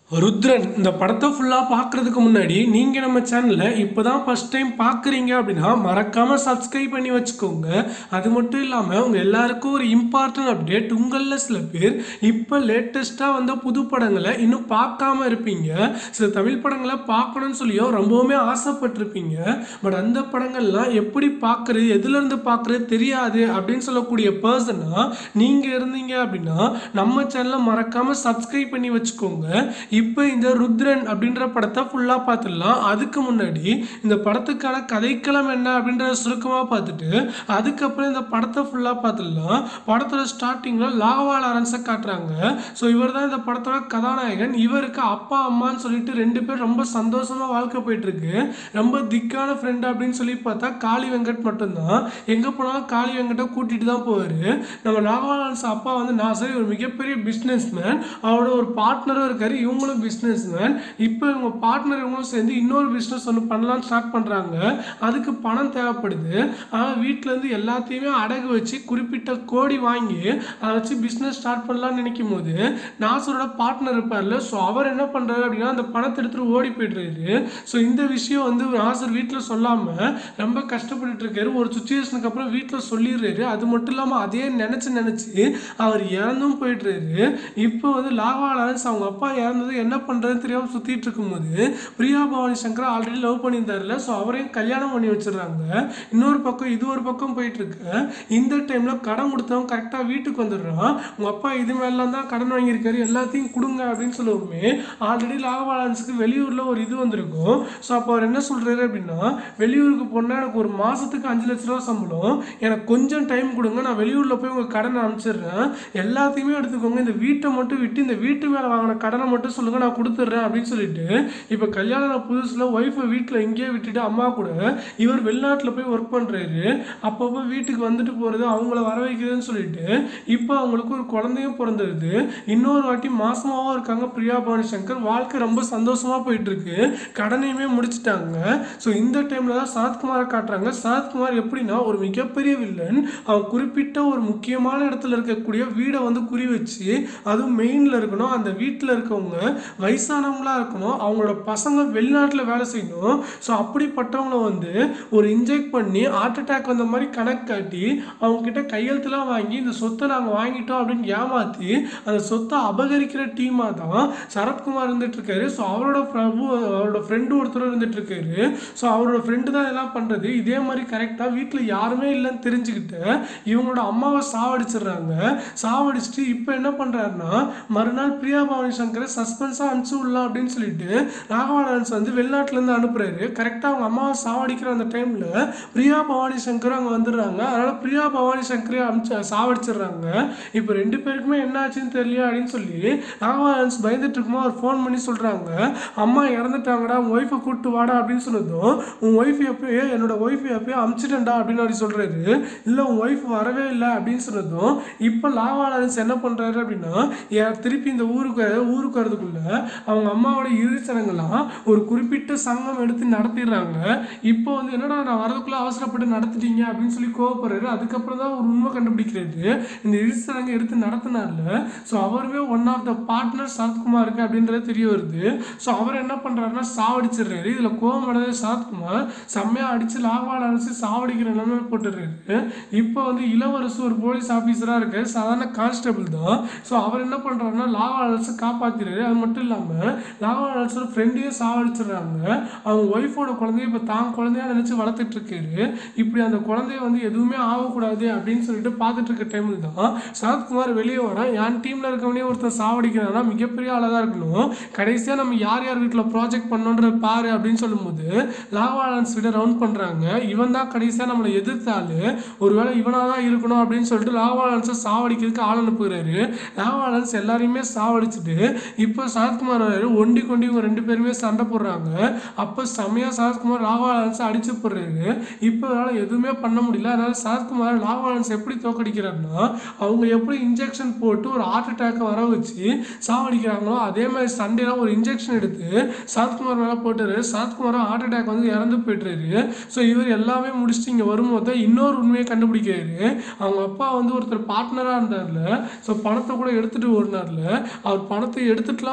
ருத்ரன் இந்த படத்தை ஃபுல்லாக பார்க்குறதுக்கு முன்னாடி நீங்கள் நம்ம சேனலை இப்போ தான் ஃபஸ்ட் டைம் பார்க்குறீங்க அப்படின்னா மறக்காமல் சப்ஸ்கிரைப் பண்ணி வச்சுக்கோங்க அது மட்டும் இல்லாமல் உங்கள் எல்லாருக்கும் ஒரு இம்பார்ட்டன்ட் அப்டேட் உங்களில் சில பேர் இப்போ லேட்டஸ்ட்டாக வந்த புது படங்களை இன்னும் பார்க்காம இருப்பீங்க சில தமிழ் படங்களை பார்க்கணும்னு சொல்லியும் ரொம்பவுமே ஆசைப்பட்டிருப்பீங்க பட் அந்த படங்கள்லாம் எப்படி பார்க்குறது எதுலேருந்து பார்க்குறது தெரியாது அப்படின்னு சொல்லக்கூடிய பர்சனாக நீங்கள் இருந்தீங்க அப்படின்னா நம்ம சேனலை மறக்காமல் சப்ஸ்கிரைப் பண்ணி வச்சுக்கோங்க இப்போ இந்த ருத்ரன் அப்படின்ற படத்தை ஃபுல்லாக பார்த்துடலாம் அதுக்கு முன்னாடி இந்த படத்துக்கான கதைக்களம் என்ன அப்படின்றத சுருக்கமாக பார்த்துட்டு அதுக்கப்புறம் இந்த படத்தை ஃபுல்லாக பார்த்துடலாம் படத்தோட ஸ்டார்டிங்கில் லாவா லாரன்ஸை காட்டுறாங்க ஸோ இவர் தான் இந்த படத்தோட கதாநாயகன் இவருக்கு அப்பா அம்மான்னு சொல்லிட்டு ரெண்டு பேர் ரொம்ப சந்தோஷமாக வாழ்க்கை போயிட்டு இருக்கு ரொம்ப திக்கான ஃப்ரெண்ட் அப்படின்னு சொல்லி பார்த்தா காளி வெங்கட் மட்டும்தான் எங்கே போனாலும் காளி வெங்கட்டை கூட்டிகிட்டு தான் போவார் நம்ம லாவா லாரன்ஸ் அப்பா வந்து நான் சரி ஒரு மிகப்பெரிய பிஸ்னஸ் மேன் அவரோட ஒரு பார்ட்னரும் இருக்காரு இவங்களும் பிஸ்னஸ் மேன் இப்போ இவங்க பார்ட்னர் இவங்களும் சேர்ந்து இன்னொரு பிஸ்னஸ் ஒன்று பண்ணலாம்னு ஸ்டார்ட் பண்ணுறாங்க அதுக்கு பணம் தேவைப்படுது ஆனால் வீட்டிலேருந்து எல்லாத்தையுமே அடகு வச்சு குறிப்பிட்ட கோடி வாங்கி அதை வச்சு பிஸ்னஸ் ஸ்டார்ட் பண்ணலாம்னு நினைக்கும் போது நாசரோட பார்ட்னர் இருப்பார்ல ஸோ அவர் என்ன பண்ணுறாரு அப்படின்னா அந்த பணத்தை எடுத்துகிட்டு ஓடி போயிடுறாரு ஸோ இந்த விஷயம் வந்து நாசர் வீட்டில் சொல்லாமல் ரொம்ப கஷ்டப்பட்டுட்டு இருக்காரு ஒரு சுச்சுவேஷனுக்கு அப்புறம் வீட்டில் சொல்லிடுறாரு அது மட்டும் இல்லாமல் அதே நினச்சி நினச்சி அவர் இறந்தும் போயிடுறாரு இப்போ வந்து லாவா லாரன்ஸ் அவங்க அப்பா இறந்தது என்ன பண்ணுறதுன்னு தெரியாமல் சுற்றிட்டு இருக்கும்போது பிரியா பவானி சங்கர் ஆல்ரெடி லவ் பண்ணியிருந்தாருல ஸோ அவரையும் கல்யாணம் பண்ணி வச்சிடுறாங்க இன்னொரு பக்கம் இது ஒரு பக்கம் போயிட்டு இருக்கு இந்த டைமில் கடன் கொடுத்தவன் கரெக்டாக வீட்டுக்கு வந்துடுறான் உங்கள் அப்பா இது மேலாம் தான் கடன் வாங்கியிருக்காரு எல்லாத்தையும் கொடுங்க அப்படின்னு சொல்லுவோமே ஆல்ரெடி லாகவாலன்ஸுக்கு வெளியூரில் ஒரு இது வந்திருக்கும் ஸோ அப்போ அவர் என்ன சொல்கிறாரு அப்படின்னா வெளியூருக்கு போனால் எனக்கு ஒரு மாதத்துக்கு அஞ்சு லட்ச ரூபா சம்பளம் எனக்கு கொஞ்சம் டைம் கொடுங்க நான் வெளியூரில் போய் உங்கள் கடனை அனுப்பிச்சிடுறேன் எல்லாத்தையுமே எடுத்துக்கோங்க இந்த வீட்டை மட்டும் விட்டு இந்த வீட்டு மேலே வாங்கின கடனை மட்டும் சொல்லுங்கள் நான் கொடுத்துட்றேன் அப்படின்னு சொல்லிட்டு இப்போ கல்யாணம் புதுசில் ஒய்ஃபை வீட்டில் இங்கேயே விட்டுட்டு அம்மா கூட இவர் வெளிநாட்டில் போய் ஒர்க் பண்ணுறாரு அப்பப்போ வீட்டுக்கு வந்துட்டு போகிறது அவங்கள வர வைக்கிறதுன்னு சொல்லிட்டு இப்போ அவங்களுக்கு ஒரு குழந்தையும் பிறந்தது இன்னொரு வாட்டி மாசமாகவும் இருக்காங்க பிரியா பவானி சங்கர் வாழ்க்கை ரொம்ப சந்தோஷமாக போயிட்டு இருக்கு கடனையுமே முடிச்சிட்டாங்க ஸோ இந்த டைமில் தான் சரத்குமாரை காட்டுறாங்க சரத்குமார் எப்படின்னா ஒரு மிகப்பெரிய வில்லன் அவன் குறிப்பிட்ட ஒரு முக்கியமான இடத்துல இருக்கக்கூடிய வீடை வந்து குறி வச்சு அதுவும் மெயினில் இருக்கணும் அந்த வீட்டில் இருக்கவங்க வயசானவங்களா இருக்கணும் அவங்களோட பசங்க வெளிநாட்டில் வேலை செய்யணும் ஸோ அப்படிப்பட்டவங்கள வந்து ஒரு இன்ஜெக்ட் பண்ணி ஹார்ட் அட்டாக் வந்த மாதிரி கணக்கு காட்டி அவங்க கிட்ட கையெழுத்துலாம் வாங்கி இந்த சொத்தை நாங்கள் வாங்கிட்டோம் அப்படின்னு ஏமாற்றி அந்த சொத்தை அபகரிக்கிற டீமாக தான் சரத்குமார் இருந்துட்டு இருக்காரு ஸோ அவரோட பிரபு அவரோட ஃப்ரெண்டு ஒருத்தர் இருந்துட்டு இருக்காரு ஸோ அவரோட ஃப்ரெண்டு தான் இதெல்லாம் பண்ணுறது இதே மாதிரி கரெக்டாக வீட்டில் யாருமே இல்லைன்னு தெரிஞ்சுக்கிட்டு இவங்களோட அம்மாவை சாவடிச்சிடுறாங்க சாவடிச்சுட்டு இப்போ என்ன பண்ணுறாருன்னா மறுநாள் பிரியா பவானி சங்கரை சஸ்பென்ஸாக அனுப்பிச்சு விடலாம் அப்படின்னு சொல்லிட்டு ராகவானன்ஸ் வந்து வெளிநாட்டிலேருந்து அனுப்புறாரு கரெக்டாக அவங்க அம்மாவை சாவடிக்கிற அந்த டைமில் பிரியா பவானி சங்கர் அங்கே வந்துடுறாங்க அதனால் பிரியா பவானி சங்கரே அனுப்பிச்சு சாவடிச்சிடுறாங்க இப்போ ரெண்டு பேருக்குமே என்ன ஆச்சுன்னு தெரியல அப்படின்னு சொல்லி ராகவானன்ஸ் பயந்துட்டு இருக்கும்போது அவர் ஃபோன் பண்ணி சொல்கிறாங்க அம்மா இறந்துட்டாங்கடா உன் ஒய்ஃபை கூப்பிட்டு வாடா அப்படின்னு சொன்னதும் உன் ஒய்ஃப் எப்பயோ என்னோட ஒய்ஃப் எப்பயோ அமுச்சிட்டேன்டா அப்படின்னு அப்படி சொல்கிறாரு இல்லை உன் ஒய்ஃப் வரவே இல்லை அப்படின்னு சொன்னதும் இப்போ லாவாலன்ஸ் என்ன பண்ணுறாரு அப்படின்னா ஏன் திருப்பி இந்த ஊருக்கு ஊருக்கு வரதுக்குள்ள அவங்க அம்மாவோட இறுதிச்சடங்கெல்லாம் ஒரு குறிப்பிட்ட சங்கம் எடுத்து நடத்திடுறாங்க இப்போ வந்து என்னடா நான் வரதுக்குள்ள அவசரப்பட்டு நடத்திட்டீங்க அப்படின்னு சொல்லி கோவப்படுறாரு அதுக்கப்புறம் தான் ஒரு உண்மை கண்டுபிடிக்கிறது இந்த இறுதிச்சடங்கு எடுத்து நடத்தினார்ல ஸோ அவருமே ஒன் ஆஃப் த பார்ட்னர் சரத்குமாருக்கு அப்படின்றது தெரிய வருது ஸோ அவர் என்ன பண்ணுறாருன்னா சாவடிச்சிடுறாரு இதில் கோவம் அடைஞ்ச சரத்குமார் செம்மையாக அடித்து லாவால் அடிச்சு சாவடிக்கிற நிலைமை போட்டுடுறாரு இப்போ வந்து இளவரசு ஒரு போலீஸ் ஆஃபீஸராக இருக்காரு சாதாரண கான்ஸ்டபிள் தான் ஸோ அவர் என்ன பண்ணுறாருன்னா லாவாலன்ஸை காப்பாற்றிடுறாரு அது மட்டும் இல்லாமல் லாவாலன்ஸோட ஃப்ரெண்டையும் சாவடிச்சிடுறாங்க அவங்க ஒய்ஃபோட குழந்தைய இப்போ தான் குழந்தையா நினச்சி வளர்த்துட்டு இருக்காரு இப்படி அந்த குழந்தைய வந்து எதுவுமே ஆகக்கூடாது அப்படின்னு சொல்லிட்டு பார்த்துட்டு இருக்க டைமில் தான் சரத்குமார் வெளியே வரான் என் டீமில் இருக்கவனே ஒருத்தன் சாவடிக்கிறான்னா மிகப்பெரிய ஆளாக தான் இருக்கணும் கடைசியாக நம்ம யார் யார் வீட்டில் ப்ராஜெக்ட் பண்ணோன்ற பாரு அப்படின்னு சொல்லும்போது லாவாலன்ஸ் விட ரவுண்ட் பண்ணுறாங்க இவன் தான் கடைசியாக நம்மளை எதிர்த்தாலு ஒருவேளை இவனாக தான் இருக்கணும் அப்படின்னு சொல்லிட்டு லாவாலன்ஸை சாவடிக்கிறதுக்கு ஆள் அனுப்புகிறாரு லாவாலன்ஸ் எல்லாரையுமே சாவடிச்சுட்டு இப்போ சரத்குமார் வராரு ஒண்டி கொண்டி இவங்க ரெண்டு பேருமே சண்டை போடுறாங்க அப்போ செமையாக சரத்குமார் லாவாலன்ஸை அடிச்சு போடுறாரு இப்போ அவரால் எதுவுமே பண்ண முடியல அதனால சரத்குமார் லாவாலன்ஸ் எப்படி தோக்கடிக்கிறாருன்னா அவங்க எப்படி இன்ஜெக்ஷன் போட்டு ஒரு ஹார்ட் அட்டாக்கை வர வச்சு சாவடிக்கிறாங்களோ அதே மாதிரி சண்டேலாம் ஒரு இன்ஜெக்ஷன் எடுத்து சரத்குமார் மேலே போட்டுறாரு சரத்குமாரும் ஹார்ட் அட்டாக் வந்து இறந்து போயிட்டுறாரு ஸோ இவர் எல்லாமே முடிச்சுட்டு இங்கே வரும்போது தான் இன்னொரு உண்மையை கண்டுபிடிக்கிறாரு அவங்க அப்பா வந்து ஒருத்தர் பார்ட்னராக இருந்தார்ல ஸோ பணத்தை கூட எடுத்துகிட்டு ஓடினார்ல அவர் பணத்தை எடுத்துட்டுலாம்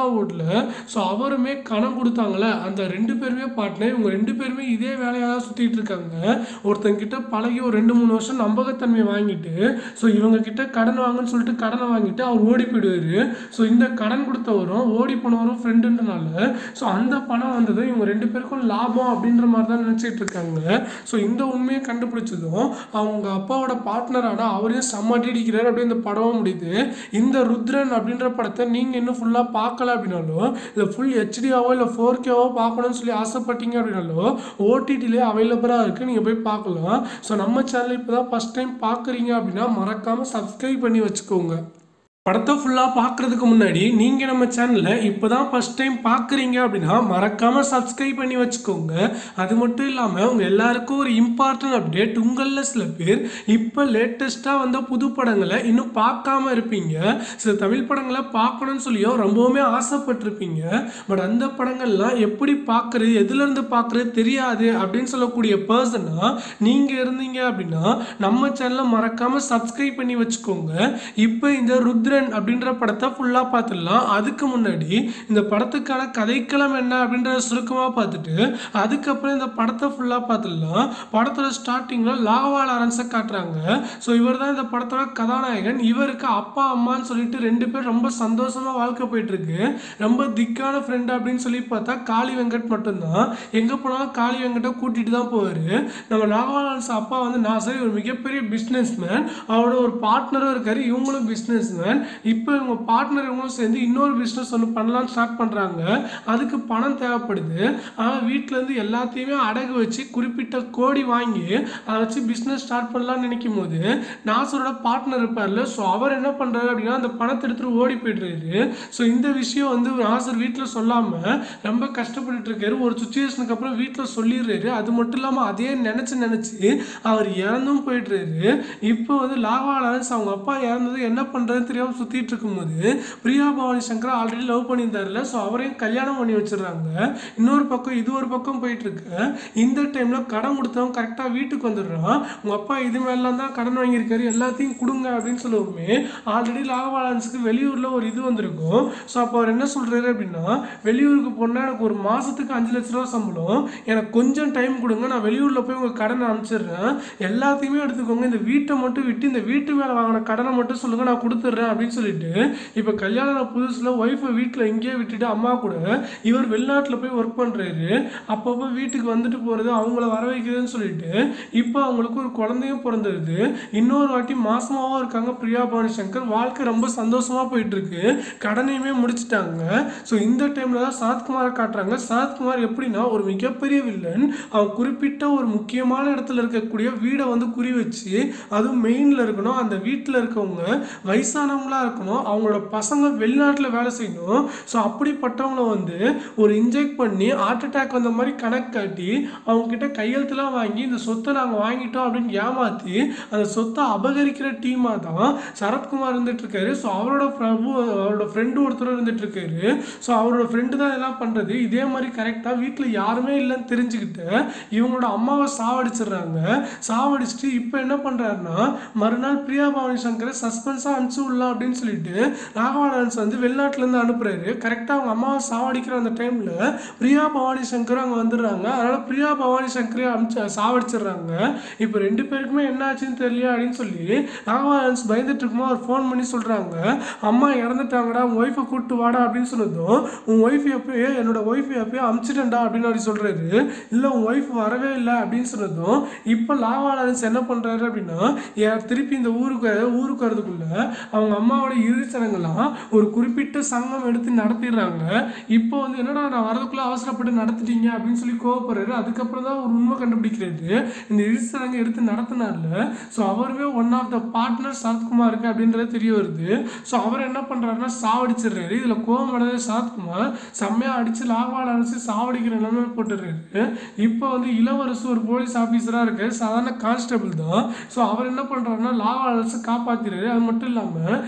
வுட்ல ஸோ அவருமே கணம் கொடுத்தாங்களே அந்த ரெண்டு பேருமே பார்ட்னர் இவங்க ரெண்டு பேருமே இதே வேலையாக தான் சுற்றிட்டு இருக்காங்க ஒருத்தங்க கிட்ட பழகி ஒரு ரெண்டு மூணு வருஷம் நம்பகத்தன்மையை வாங்கிட்டு ஸோ இவங்க கிட்ட கடன் வாங்கன்னு சொல்லிட்டு கடனை வாங்கிட்டு அவர் ஓடி போயிடுவாரு ஸோ இந்த கடன் கொடுத்தவரும் ஓடி போனவரும் ஃப்ரெண்டுன்றனால ஸோ அந்த பணம் வந்தது இவங்க ரெண்டு பேருக்கும் லாபம் அப்படின்ற மாதிரி தான் நினச்சிட்டு இருக்காங்க ஸோ இந்த உண்மையை கண்டுபிடிச்சதும் அவங்க அப்பாவோட பார்ட்னரான அவரையும் செம்ம அடிக்கிறார் அப்படியே இந்த படமும் முடியுது இந்த ருத்ரன் அப்படின்ற படத்தை நீங்கள் இன்னும் ஃபுல்லாக பார்க்கல அப்படின்னாலும் இல்லை ஃபுல் ஹெச்டியாவோ இல்லை ஃபோர் கேவோ பார்க்கணும்னு சொல்லி ஆசைப்பட்டீங்க அப்படின்னாலும் ஓடிடிலே அவைலபிளாக இருக்குது நீங்கள் போய் பார்க்கலாம் ஸோ நம்ம சேனல் இப்போ தான் ஃபஸ்ட் டைம் பார்க்குறீங்க அப்படின்னா மறக்காமல் சப்ஸ்கிரைப் பண்ணி வச்சுக்கோங்க படத்தை ஃபுல்லாக பார்க்குறதுக்கு முன்னாடி நீங்கள் நம்ம சேனலில் இப்போ தான் ஃபஸ்ட் டைம் பார்க்குறீங்க அப்படின்னா மறக்காமல் சப்ஸ்கிரைப் பண்ணி வச்சுக்கோங்க அது மட்டும் இல்லாமல் உங்கள் எல்லாருக்கும் ஒரு இம்பார்ட்டன்ட் அப்டேட் உங்களில் சில பேர் இப்போ லேட்டஸ்ட்டாக வந்த புது படங்களை இன்னும் பார்க்காம இருப்பீங்க சில தமிழ் படங்களை பார்க்கணும்னு சொல்லியும் ரொம்பவுமே ஆசைப்பட்டிருப்பீங்க பட் அந்த படங்கள்லாம் எப்படி பார்க்குறது எதுலேருந்து பார்க்குறது தெரியாது அப்படின்னு சொல்லக்கூடிய பர்சனாக நீங்கள் இருந்தீங்க அப்படின்னா நம்ம சேனலை மறக்காமல் சப்ஸ்கிரைப் பண்ணி வச்சுக்கோங்க இப்போ இந்த ருத்ரன் அப்படின்ற படத்தை ஃபுல்லாக பார்த்துடலாம் அதுக்கு முன்னாடி இந்த படத்துக்கான கதைக்களம் என்ன அப்படின்றத சுருக்கமாக பார்த்துட்டு அதுக்கப்புறம் இந்த படத்தை ஃபுல்லாக பார்த்துடலாம் படத்தோட ஸ்டார்டிங்கில் லாவா லாரன்ஸை காட்டுறாங்க ஸோ இவர் தான் இந்த படத்தோட கதாநாயகன் இவருக்கு அப்பா அம்மான்னு சொல்லிட்டு ரெண்டு பேர் ரொம்ப சந்தோஷமாக வாழ்க்கை போயிட்டுருக்கு ரொம்ப திக்கான ஃப்ரெண்டு அப்படின்னு சொல்லி பார்த்தா காளி வெங்கட் மட்டும்தான் எங்கே போனாலும் காளி வெங்கட்டை கூட்டிகிட்டு தான் போவார் நம்ம லாவா லாரன்ஸ் அப்பா வந்து நான் சரி ஒரு மிகப்பெரிய பிஸ்னஸ் மேன் அவரோட ஒரு பார்ட்னரும் இருக்காரு இவங்களும் பிஸ்னஸ் மேன் இப்போ இவங்க பார்ட்னர் இவங்களும் சேர்ந்து இன்னொரு பிஸ்னஸ் ஒன்று பண்ணலாம்னு ஸ்டார்ட் பண்ணுறாங்க அதுக்கு பணம் தேவைப்படுது ஆனால் வீட்டிலேருந்து எல்லாத்தையுமே அடகு வச்சு குறிப்பிட்ட கோடி வாங்கி அதை வச்சு பிஸ்னஸ் ஸ்டார்ட் பண்ணலாம்னு நினைக்கும் போது நாசரோட பார்ட்னர் இருப்பார்ல ஸோ அவர் என்ன பண்ணுறாரு அப்படின்னா அந்த பணத்தை எடுத்துகிட்டு ஓடி போயிடுறாரு ஸோ இந்த விஷயம் வந்து நாசர் வீட்டில் சொல்லாமல் ரொம்ப கஷ்டப்பட்டுட்டு இருக்காரு ஒரு சுச்சுவேஷனுக்கு அப்புறம் வீட்டில் சொல்லிடுறாரு அது மட்டும் இல்லாமல் அதே நினச்சி நினச்சி அவர் இறந்தும் போயிடுறாரு இப்போ வந்து லாவா லாரன்ஸ் அவங்க அப்பா இறந்தது என்ன பண்ணுறதுன்னு தெரியாமல் சுற்றிட்டு இருக்கும்போது பிரியா பவானி சங்கர் ஆல்ரெடி லவ் பண்ணியிருந்தாருல ஸோ அவரையும் கல்யாணம் பண்ணி வச்சிடுறாங்க இன்னொரு பக்கம் இது ஒரு பக்கம் போயிட்டு இருக்கு இந்த டைமில் கடன் கொடுத்தவன் கரெக்டாக வீட்டுக்கு வந்துடுறான் உங்கள் அப்பா இது மேலாம் தான் கடன் வாங்கியிருக்காரு எல்லாத்தையும் கொடுங்க அப்படின்னு சொல்லுவோமே ஆல்ரெடி லாவா லாரன்ஸுக்கு வெளியூரில் ஒரு இது வந்திருக்கும் ஸோ அப்போ அவர் என்ன சொல்கிறாரு அப்படின்னா வெளியூருக்கு போனால் எனக்கு ஒரு மாதத்துக்கு அஞ்சு லட்ச ரூபா சம்பளம் எனக்கு கொஞ்சம் டைம் கொடுங்க நான் வெளியூரில் போய் உங்கள் கடனை அனுப்பிச்சிடுறேன் எல்லாத்தையுமே எடுத்துக்கோங்க இந்த வீட்டை மட்டும் விட்டு இந்த வீட்டு மேலே வாங்கின கடனை மட்டும் சொல்லுங்கள் நான் கொடுத்துட்றேன் அப்படின்னு சொல்லிட்டு இப்போ கல்யாணம் புதுசில் ஒய்ஃபை வீட்டில் இங்கேயே விட்டுட்டு அம்மா கூட இவர் வெளிநாட்டில் போய் ஒர்க் பண்ணுறாரு அப்பப்போ வீட்டுக்கு வந்துட்டு போகிறது அவங்கள வர வைக்கிறதுன்னு சொல்லிட்டு இப்போ அவங்களுக்கு ஒரு குழந்தையும் பிறந்துருது இன்னொரு வாட்டி மாசமாவும் இருக்காங்க பிரியா பவானி சங்கர் வாழ்க்கை ரொம்ப சந்தோஷமாக போயிட்டு இருக்கு கடனையுமே முடிச்சிட்டாங்க ஸோ இந்த டைமில் தான் சரத்குமாரை காட்டுறாங்க சரத்குமார் எப்படின்னா ஒரு மிகப்பெரிய வில்லன் அவன் குறிப்பிட்ட ஒரு முக்கியமான இடத்துல இருக்கக்கூடிய வீடை வந்து குறி வச்சு அதுவும் மெயினில் இருக்கணும் அந்த வீட்டில் இருக்கவங்க வயசானவங்களா இருக்கணும் அவங்களோட பசங்க வெளிநாட்டில் வேலை செய்யணும் ஸோ அப்படிப்பட்டவங்கள வந்து ஒரு இன்ஜெக்ட் பண்ணி ஹார்ட் அட்டாக் வந்த மாதிரி கணக்கு காட்டி அவங்க கிட்ட கையெழுத்துலாம் வாங்கி இந்த சொத்தை நாங்கள் வாங்கிட்டோம் அப்படின்னு ஏமாற்றி அந்த சொத்தை அபகரிக்கிற டீமாக தான் சரத்குமார் இருந்துட்டு இருக்காரு ஸோ அவரோட பிரபு அவரோட ஃப்ரெண்டு ஒருத்தர் இருந்துட்டு இருக்காரு ஸோ அவரோட ஃப்ரெண்டு தான் இதெல்லாம் பண்ணுறது இதே மாதிரி கரெக்டாக வீட்டில் யாருமே இல்லைன்னு தெரிஞ்சுக்கிட்டு இவங்களோட அம்மாவை சாவடிச்சிடுறாங்க சாவடிச்சுட்டு இப்போ என்ன பண்ணுறாருன்னா மறுநாள் பிரியா பவானி சங்கரை சஸ்பென்ஸாக அனுப்பிச்சு விடலாம் அப்படின்னு சொல்லிட்டு ராகவா லாரன்ஸ் வந்து வெளிநாட்டிலேருந்து அனுப்புறாரு கரெக்டாக அவங்க அம்மாவை சாவடிக்கிற அந்த டைமில் பிரியா பவானி சங்கர் அங்கே வந்துடுறாங்க அதனால் பிரியா பவானி சங்கரே அனுப்பிச்சு சாவடிச்சிடுறாங்க இப்போ ரெண்டு பேருக்குமே என்ன ஆச்சுன்னு தெரியல அப்படின்னு சொல்லி ராகவா லாரன்ஸ் பயந்துட்டு இருக்கும்போது அவர் ஃபோன் பண்ணி சொல்கிறாங்க அம்மா இறந்துட்டாங்கடா உன் ஒய்ஃபை கூப்பிட்டு வாடா அப்படின்னு சொன்னதும் உன் ஒய்ஃப் எப்பயோ என்னோட ஒய்ஃப் எப்பயோ அமுச்சிட்டேன்டா அப்படின்னு அப்படி சொல்கிறாரு இல்லை உன் ஒய்ஃப் வரவே இல்லை அப்படின்னு சொன்னதும் இப்போ லாவா லாரன்ஸ் என்ன பண்ணுறாரு அப்படின்னா ஏன் திருப்பி இந்த ஊருக்கு ஊருக்கு வரதுக்குள்ள அவங்க அம்மாவோட இறுதிச்சடங்கெல்லாம் ஒரு குறிப்பிட்ட சங்கம் எடுத்து நடத்திடுறாங்க இப்போ வந்து என்னடா நான் வரதுக்குள்ள அவசரப்பட்டு நடத்திட்டீங்க அப்படின்னு சொல்லி கோவப்படுறாரு அதுக்கப்புறம் தான் ஒரு உண்மை கண்டுபிடிக்கிறாரு இந்த இறுதிச்சடங்கு எடுத்து நடத்தினார்ல ஸோ அவருமே ஒன் ஆஃப் த பார்ட்னர் சரத்குமாருக்கு அப்படின்றது தெரிய வருது ஸோ அவர் என்ன பண்ணுறாருன்னா சாவடிச்சிடுறாரு இதில் கோவம் அடைஞ்ச சரத்குமார் செம்மையாக அடித்து லாவால் அடிச்சு சாவடிக்கிற நிலைமை போட்டுடுறாரு இப்போ வந்து இளவரசு ஒரு போலீஸ் ஆஃபீஸராக இருக்காரு சாதாரண கான்ஸ்டபிள் தான் ஸோ அவர் என்ன பண்ணுறாருன்னா லாவா அடிச்சு காப்பாற்றிடுறாரு அது மட்டும் இல்லாமல்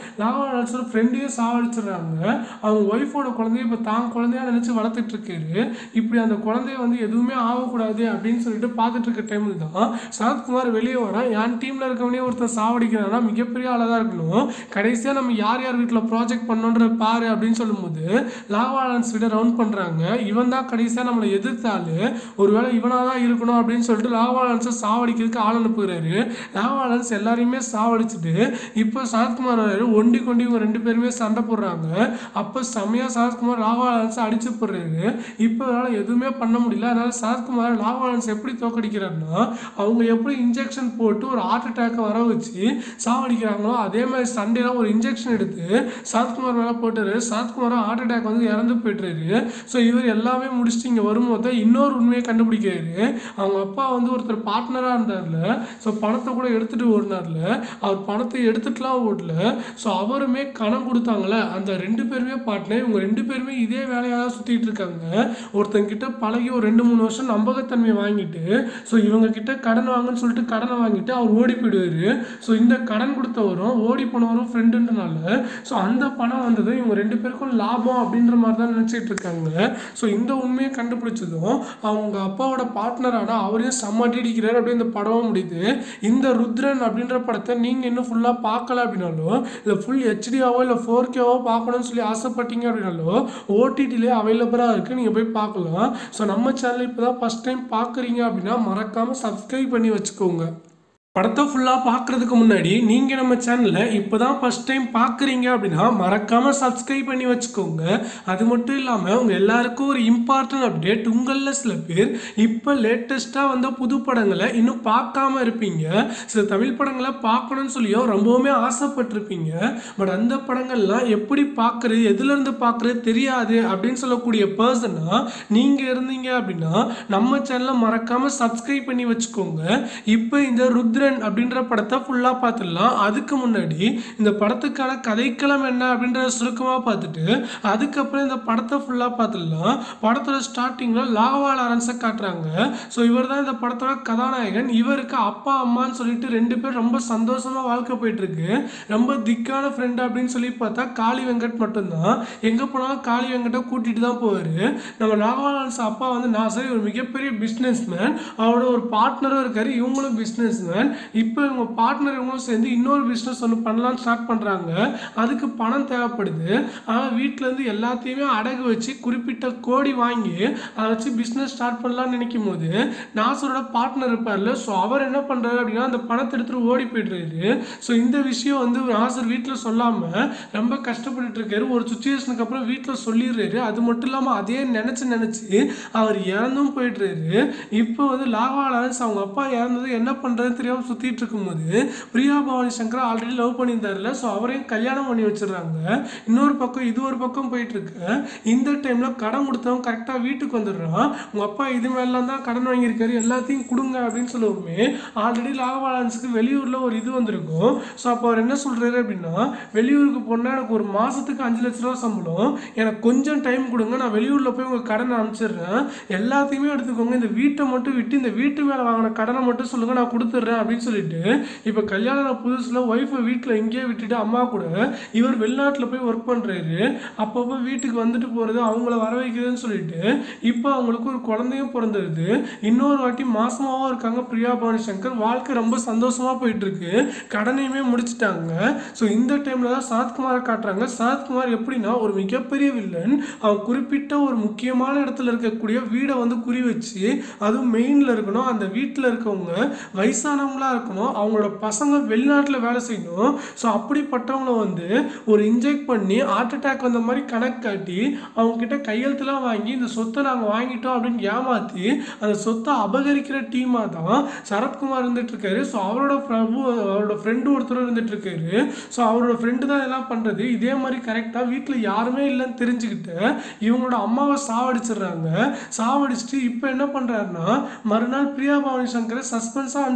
லாவா லாரன்ஸோட ஃப்ரெண்டையும் சாவடிச்சிடுறாங்க அவங்க ஒய்ஃபோட குழந்தைய இப்போ தான் குழந்தையா நினச்சி வளர்த்துட்டு இருக்காரு இப்படி அந்த குழந்தைய வந்து எதுவுமே ஆகக்கூடாது அப்படின்னு சொல்லிட்டு பார்த்துட்டு இருக்க டைமில் தான் சரத்குமார் வெளியே வரான் என் டீமில் இருக்கவனே ஒருத்தன் சாவடிக்கிறான்னா மிகப்பெரிய ஆளாக தான் இருக்கணும் கடைசியாக நம்ம யார் யார் வீட்டில் ப்ராஜெக்ட் பண்ணோன்ற பாரு அப்படின்னு சொல்லும்போது லாவா லாரன்ஸ் விட ரவுண்ட் பண்ணுறாங்க இவன் தான் கடைசியாக நம்மளை எதிர்த்தாலு ஒருவேளை இவனாக தான் இருக்கணும் அப்படின்னு சொல்லிட்டு லாவா லாரன்ஸை சாவடிக்கிறதுக்கு ஆள் அனுப்புகிறாரு லாவா லாரன்ஸ் எல்லாரையுமே சாவடிச்சுட்டு இப்போ சரத்குமார் வராரு ஒண்டி கொண்டி இவங்க ரெண்டு பேருமே சண்டை போடுறாங்க அப்போ செம்மையாக சரத்குமார் லாவா லாரன்ஸை அடிச்சு போடுறாரு இப்போ அவரால் எதுவுமே பண்ண முடியல அதனால சரத்குமார் லாவா லாரன்ஸ் எப்படி தோக்கடிக்கிறாருன்னா அவங்க எப்படி இன்ஜெக்ஷன் போட்டு ஒரு ஹார்ட் அட்டாக்கை வர வச்சு சாவடிக்கிறாங்களோ அதே மாதிரி சண்டேல ஒரு இன்ஜெக்ஷன் எடுத்து சரத்குமார் மேலே போட்டாரு சரத்குமார் ஹார்ட் அட்டாக் வந்து இறந்து போயிட்டுறாரு ஸோ இவர் எல்லாமே முடிச்சுட்டு இங்கே வரும்போது தான் இன்னொரு உண்மையை கண்டுபிடிக்கிறாரு அவங்க அப்பா வந்து ஒருத்தர் பார்ட்னராக இருந்தார்ல ஸோ பணத்தை கூட எடுத்துட்டு ஓடினார்ல அவர் பணத்தை எடுத்துட்டுலாம் ஓடல ஸோ அவருமே கணம் கொடுத்தாங்களே அந்த ரெண்டு பேருமே பார்ட்னர் இவங்க ரெண்டு பேருமே இதே வேலையாக தான் சுற்றிட்டு இருக்காங்க ஒருத்தங்க கிட்ட பழகி ஒரு ரெண்டு மூணு வருஷம் நம்பகத்தன்மையை வாங்கிட்டு ஸோ இவங்க கிட்ட கடன் வாங்கன்னு சொல்லிட்டு கடனை வாங்கிட்டு அவர் ஓடி போயிடுவாரு ஸோ இந்த கடன் கொடுத்தவரும் ஓடி போனவரும் ஃப்ரெண்டுன்றனால ஸோ அந்த பணம் வந்தது இவங்க ரெண்டு பேருக்கும் லாபம் அப்படின்ற மாதிரி தான் நினச்சிட்டு இருக்காங்க ஸோ இந்த உண்மையை கண்டுபிடிச்சதும் அவங்க அப்பாவோட பார்ட்னரான அவரையும் செம்ம அடிக்கிறார் அப்படியே இந்த படமும் முடியுது இந்த ருத்ரன் அப்படின்ற படத்தை நீங்கள் இன்னும் ஃபுல்லாக பார்க்கல அப்படின்னாலும் இல்லை ஃபுல் ஹெச்டியாவோ இல்லை ஃபோர் கேவோ பார்க்கணும்னு சொல்லி ஆசைப்பட்டீங்க அப்படின்னாலும் ஓடிடிலே அவைலபிளாக இருக்குது நீங்கள் போய் பார்க்கலாம் ஸோ நம்ம சேனல் இப்போ தான் ஃபஸ்ட் டைம் பார்க்குறீங்க அப்படின்னா மறக்காமல் சப்ஸ்கிரைப் பண்ணி வச்சுக்கோங்க படத்தை ஃபுல்லாக பார்க்குறதுக்கு முன்னாடி நீங்கள் நம்ம சேனலில் இப்போ தான் ஃபஸ்ட் டைம் பார்க்குறீங்க அப்படின்னா மறக்காமல் சப்ஸ்கிரைப் பண்ணி வச்சுக்கோங்க அது மட்டும் இல்லாமல் உங்கள் எல்லாருக்கும் ஒரு இம்பார்ட்டன்ட் அப்டேட் உங்களில் சில பேர் இப்போ லேட்டஸ்ட்டாக வந்த புது படங்களை இன்னும் பார்க்காம இருப்பீங்க சில தமிழ் படங்களை பார்க்கணும்னு சொல்லியும் ரொம்பவுமே ஆசைப்பட்டிருப்பீங்க பட் அந்த படங்கள்லாம் எப்படி பார்க்குறது எதுலேருந்து பார்க்குறது தெரியாது அப்படின்னு சொல்லக்கூடிய பர்சனாக நீங்கள் இருந்தீங்க அப்படின்னா நம்ம சேனலை மறக்காமல் சப்ஸ்கிரைப் பண்ணி வச்சுக்கோங்க இப்போ இந்த ருத்ரன் அப்படின்ற படத்தை ஃபுல்லாக பார்த்துடலாம் அதுக்கு முன்னாடி இந்த படத்துக்கான கதைக்களம் என்ன அப்படின்றத சுருக்கமாக பார்த்துட்டு அதுக்கப்புறம் இந்த படத்தை ஃபுல்லாக பார்த்துடலாம் படத்தோட ஸ்டார்டிங்கில் லாவா லாரன்ஸை காட்டுறாங்க ஸோ இவர் தான் இந்த படத்தோட கதாநாயகன் இவருக்கு அப்பா அம்மான்னு சொல்லிட்டு ரெண்டு பேர் ரொம்ப சந்தோஷமாக வாழ்க்கை போயிட்டு இருக்கு ரொம்ப திக்கான ஃப்ரெண்டு அப்படின்னு சொல்லி பார்த்தா காளி வெங்கட் மட்டும்தான் எங்கே போனாலும் காளி வெங்கட்டை கூட்டிகிட்டு தான் போவார் நம்ம லாவா லாரன்ஸ் அப்பா வந்து நான் சரி ஒரு மிகப்பெரிய பிஸ்னஸ் மேன் அவரோட ஒரு பார்ட்னரும் இருக்காரு இவங்களும் பிஸ்னஸ் மேன் இப்போ இவங்க பார்ட்னர் இவங்களும் சேர்ந்து இன்னொரு பிஸ்னஸ் ஒன்று பண்ணலாம்னு ஸ்டார்ட் பண்ணுறாங்க அதுக்கு பணம் தேவைப்படுது ஆனால் வீட்டிலேருந்து எல்லாத்தையுமே அடகு வச்சு குறிப்பிட்ட கோடி வாங்கி அதை வச்சு பிஸ்னஸ் ஸ்டார்ட் பண்ணலாம்னு நினைக்கும் போது நாசரோட பார்ட்னர் இருப்பார்ல ஸோ அவர் என்ன பண்ணுறாரு அப்படின்னா அந்த பணத்தை எடுத்துகிட்டு ஓடி போயிடுறாரு ஸோ இந்த விஷயம் வந்து நாசர் வீட்டில் சொல்லாமல் ரொம்ப கஷ்டப்பட்டுட்டு இருக்காரு ஒரு சுச்சுவேஷனுக்கு அப்புறம் வீட்டில் சொல்லிடுறாரு அது மட்டும் இல்லாமல் அதே நினச்சி நினச்சி அவர் இறந்தும் போயிடுறாரு இப்போ வந்து லாவா லாரன்ஸ் அவங்க அப்பா இறந்தது என்ன பண்ணுறதுன்னு தெரியாமல் சுற்றிட்டு இருக்கும்போது பிரியா பவானி சங்கர் ஆல்ரெடி லவ் பண்ணியிருந்தாருல ஸோ அவரையும் கல்யாணம் பண்ணி வச்சிடுறாங்க இன்னொரு பக்கம் இது ஒரு பக்கம் போயிட்டு இருக்கு இந்த டைமில் கடன் கொடுத்தவன் கரெக்டாக வீட்டுக்கு வந்துடுறான் உங்கள் அப்பா இது மேலாம் தான் கடன் வாங்கியிருக்காரு எல்லாத்தையும் கொடுங்க அப்படின்னு சொல்லுவோமே ஆல்ரெடி லாகவாலன்ஸுக்கு வெளியூரில் ஒரு இது வந்திருக்கும் ஸோ அப்போ அவர் என்ன சொல்கிறாரு அப்படின்னா வெளியூருக்கு போனால் எனக்கு ஒரு மாதத்துக்கு அஞ்சு லட்ச ரூபா சம்பளம் எனக்கு கொஞ்சம் டைம் கொடுங்க நான் வெளியூரில் போய் உங்கள் கடனை அனுப்பிச்சிடுறேன் எல்லாத்தையுமே எடுத்துக்கோங்க இந்த வீட்டை மட்டும் விட்டு இந்த வீட்டு மேலே வாங்கின கடனை மட்டும் சொல்லுங்கள் நான் கொடுத்துட்றேன் அப்படின்னு சொல்லிட்டு இப்போ கல்யாணம் புதுசில் ஒய்ஃபை வீட்டில் இங்கேயே விட்டுட்டு அம்மா கூட இவர் வெளிநாட்டில் போய் ஒர்க் பண்ணுறாரு அப்பப்போ வீட்டுக்கு வந்துட்டு போகிறது அவங்கள வர வைக்கிறதுன்னு சொல்லிட்டு இப்போ அவங்களுக்கு ஒரு குழந்தையும் பிறந்தது இன்னொரு வாட்டி மாசமாவும் இருக்காங்க பிரியா பவானி சங்கர் வாழ்க்கை ரொம்ப சந்தோஷமா போயிட்டு இருக்கு கடனையுமே முடிச்சிட்டாங்க ஸோ இந்த டைம்ல தான் சரத்குமாரை காட்டுறாங்க சரத்குமார் எப்படின்னா ஒரு மிகப்பெரிய வில்லன் அவன் குறிப்பிட்ட ஒரு முக்கியமான இடத்துல இருக்கக்கூடிய வீடை வந்து குறி வச்சு அதுவும் மெயினில் இருக்கணும் அந்த வீட்டில் இருக்கவங்க வயசானவங்களா இருக்கணும் அவங்களோட பசங்க வெளிநாட்டில் வேலை செய்யணும் ஸோ அப்படிப்பட்டவங்கள வந்து ஒரு இன்ஜெக்ட் பண்ணி ஹார்ட் அட்டாக் வந்த மாதிரி கணக்கு காட்டி அவங்க கிட்ட கையெழுத்துலாம் வாங்கி இந்த சொத்தை நாங்கள் வாங்கிட்டோம் அப்படின்னு ஏமாற்றி அந்த சொத்தை அபகரிக்கிற டீமாக தான் சரத்குமார் இருந்துட்டு இருக்காரு ஸோ அவரோட பிரபு அவரோட ஃப்ரெண்டு ஒருத்தர் இருந்துட்டு இருக்காரு ஸோ அவரோட ஃப்ரெண்டு தான் இதெல்லாம் பண்ணுறது இதே மாதிரி கரெக்டாக வீட்டில் யாருமே இல்லைன்னு தெரிஞ்சுக்கிட்டு இவங்களோட அம்மாவை சாவடிச்சிடுறாங்க சாவடிச்சுட்டு இப்போ என்ன பண்ணுறாருன்னா மறுநாள் பிரியா பவானி சங்கரை சஸ்பென்ஸாக அனுப்பிச்சு விடலாம்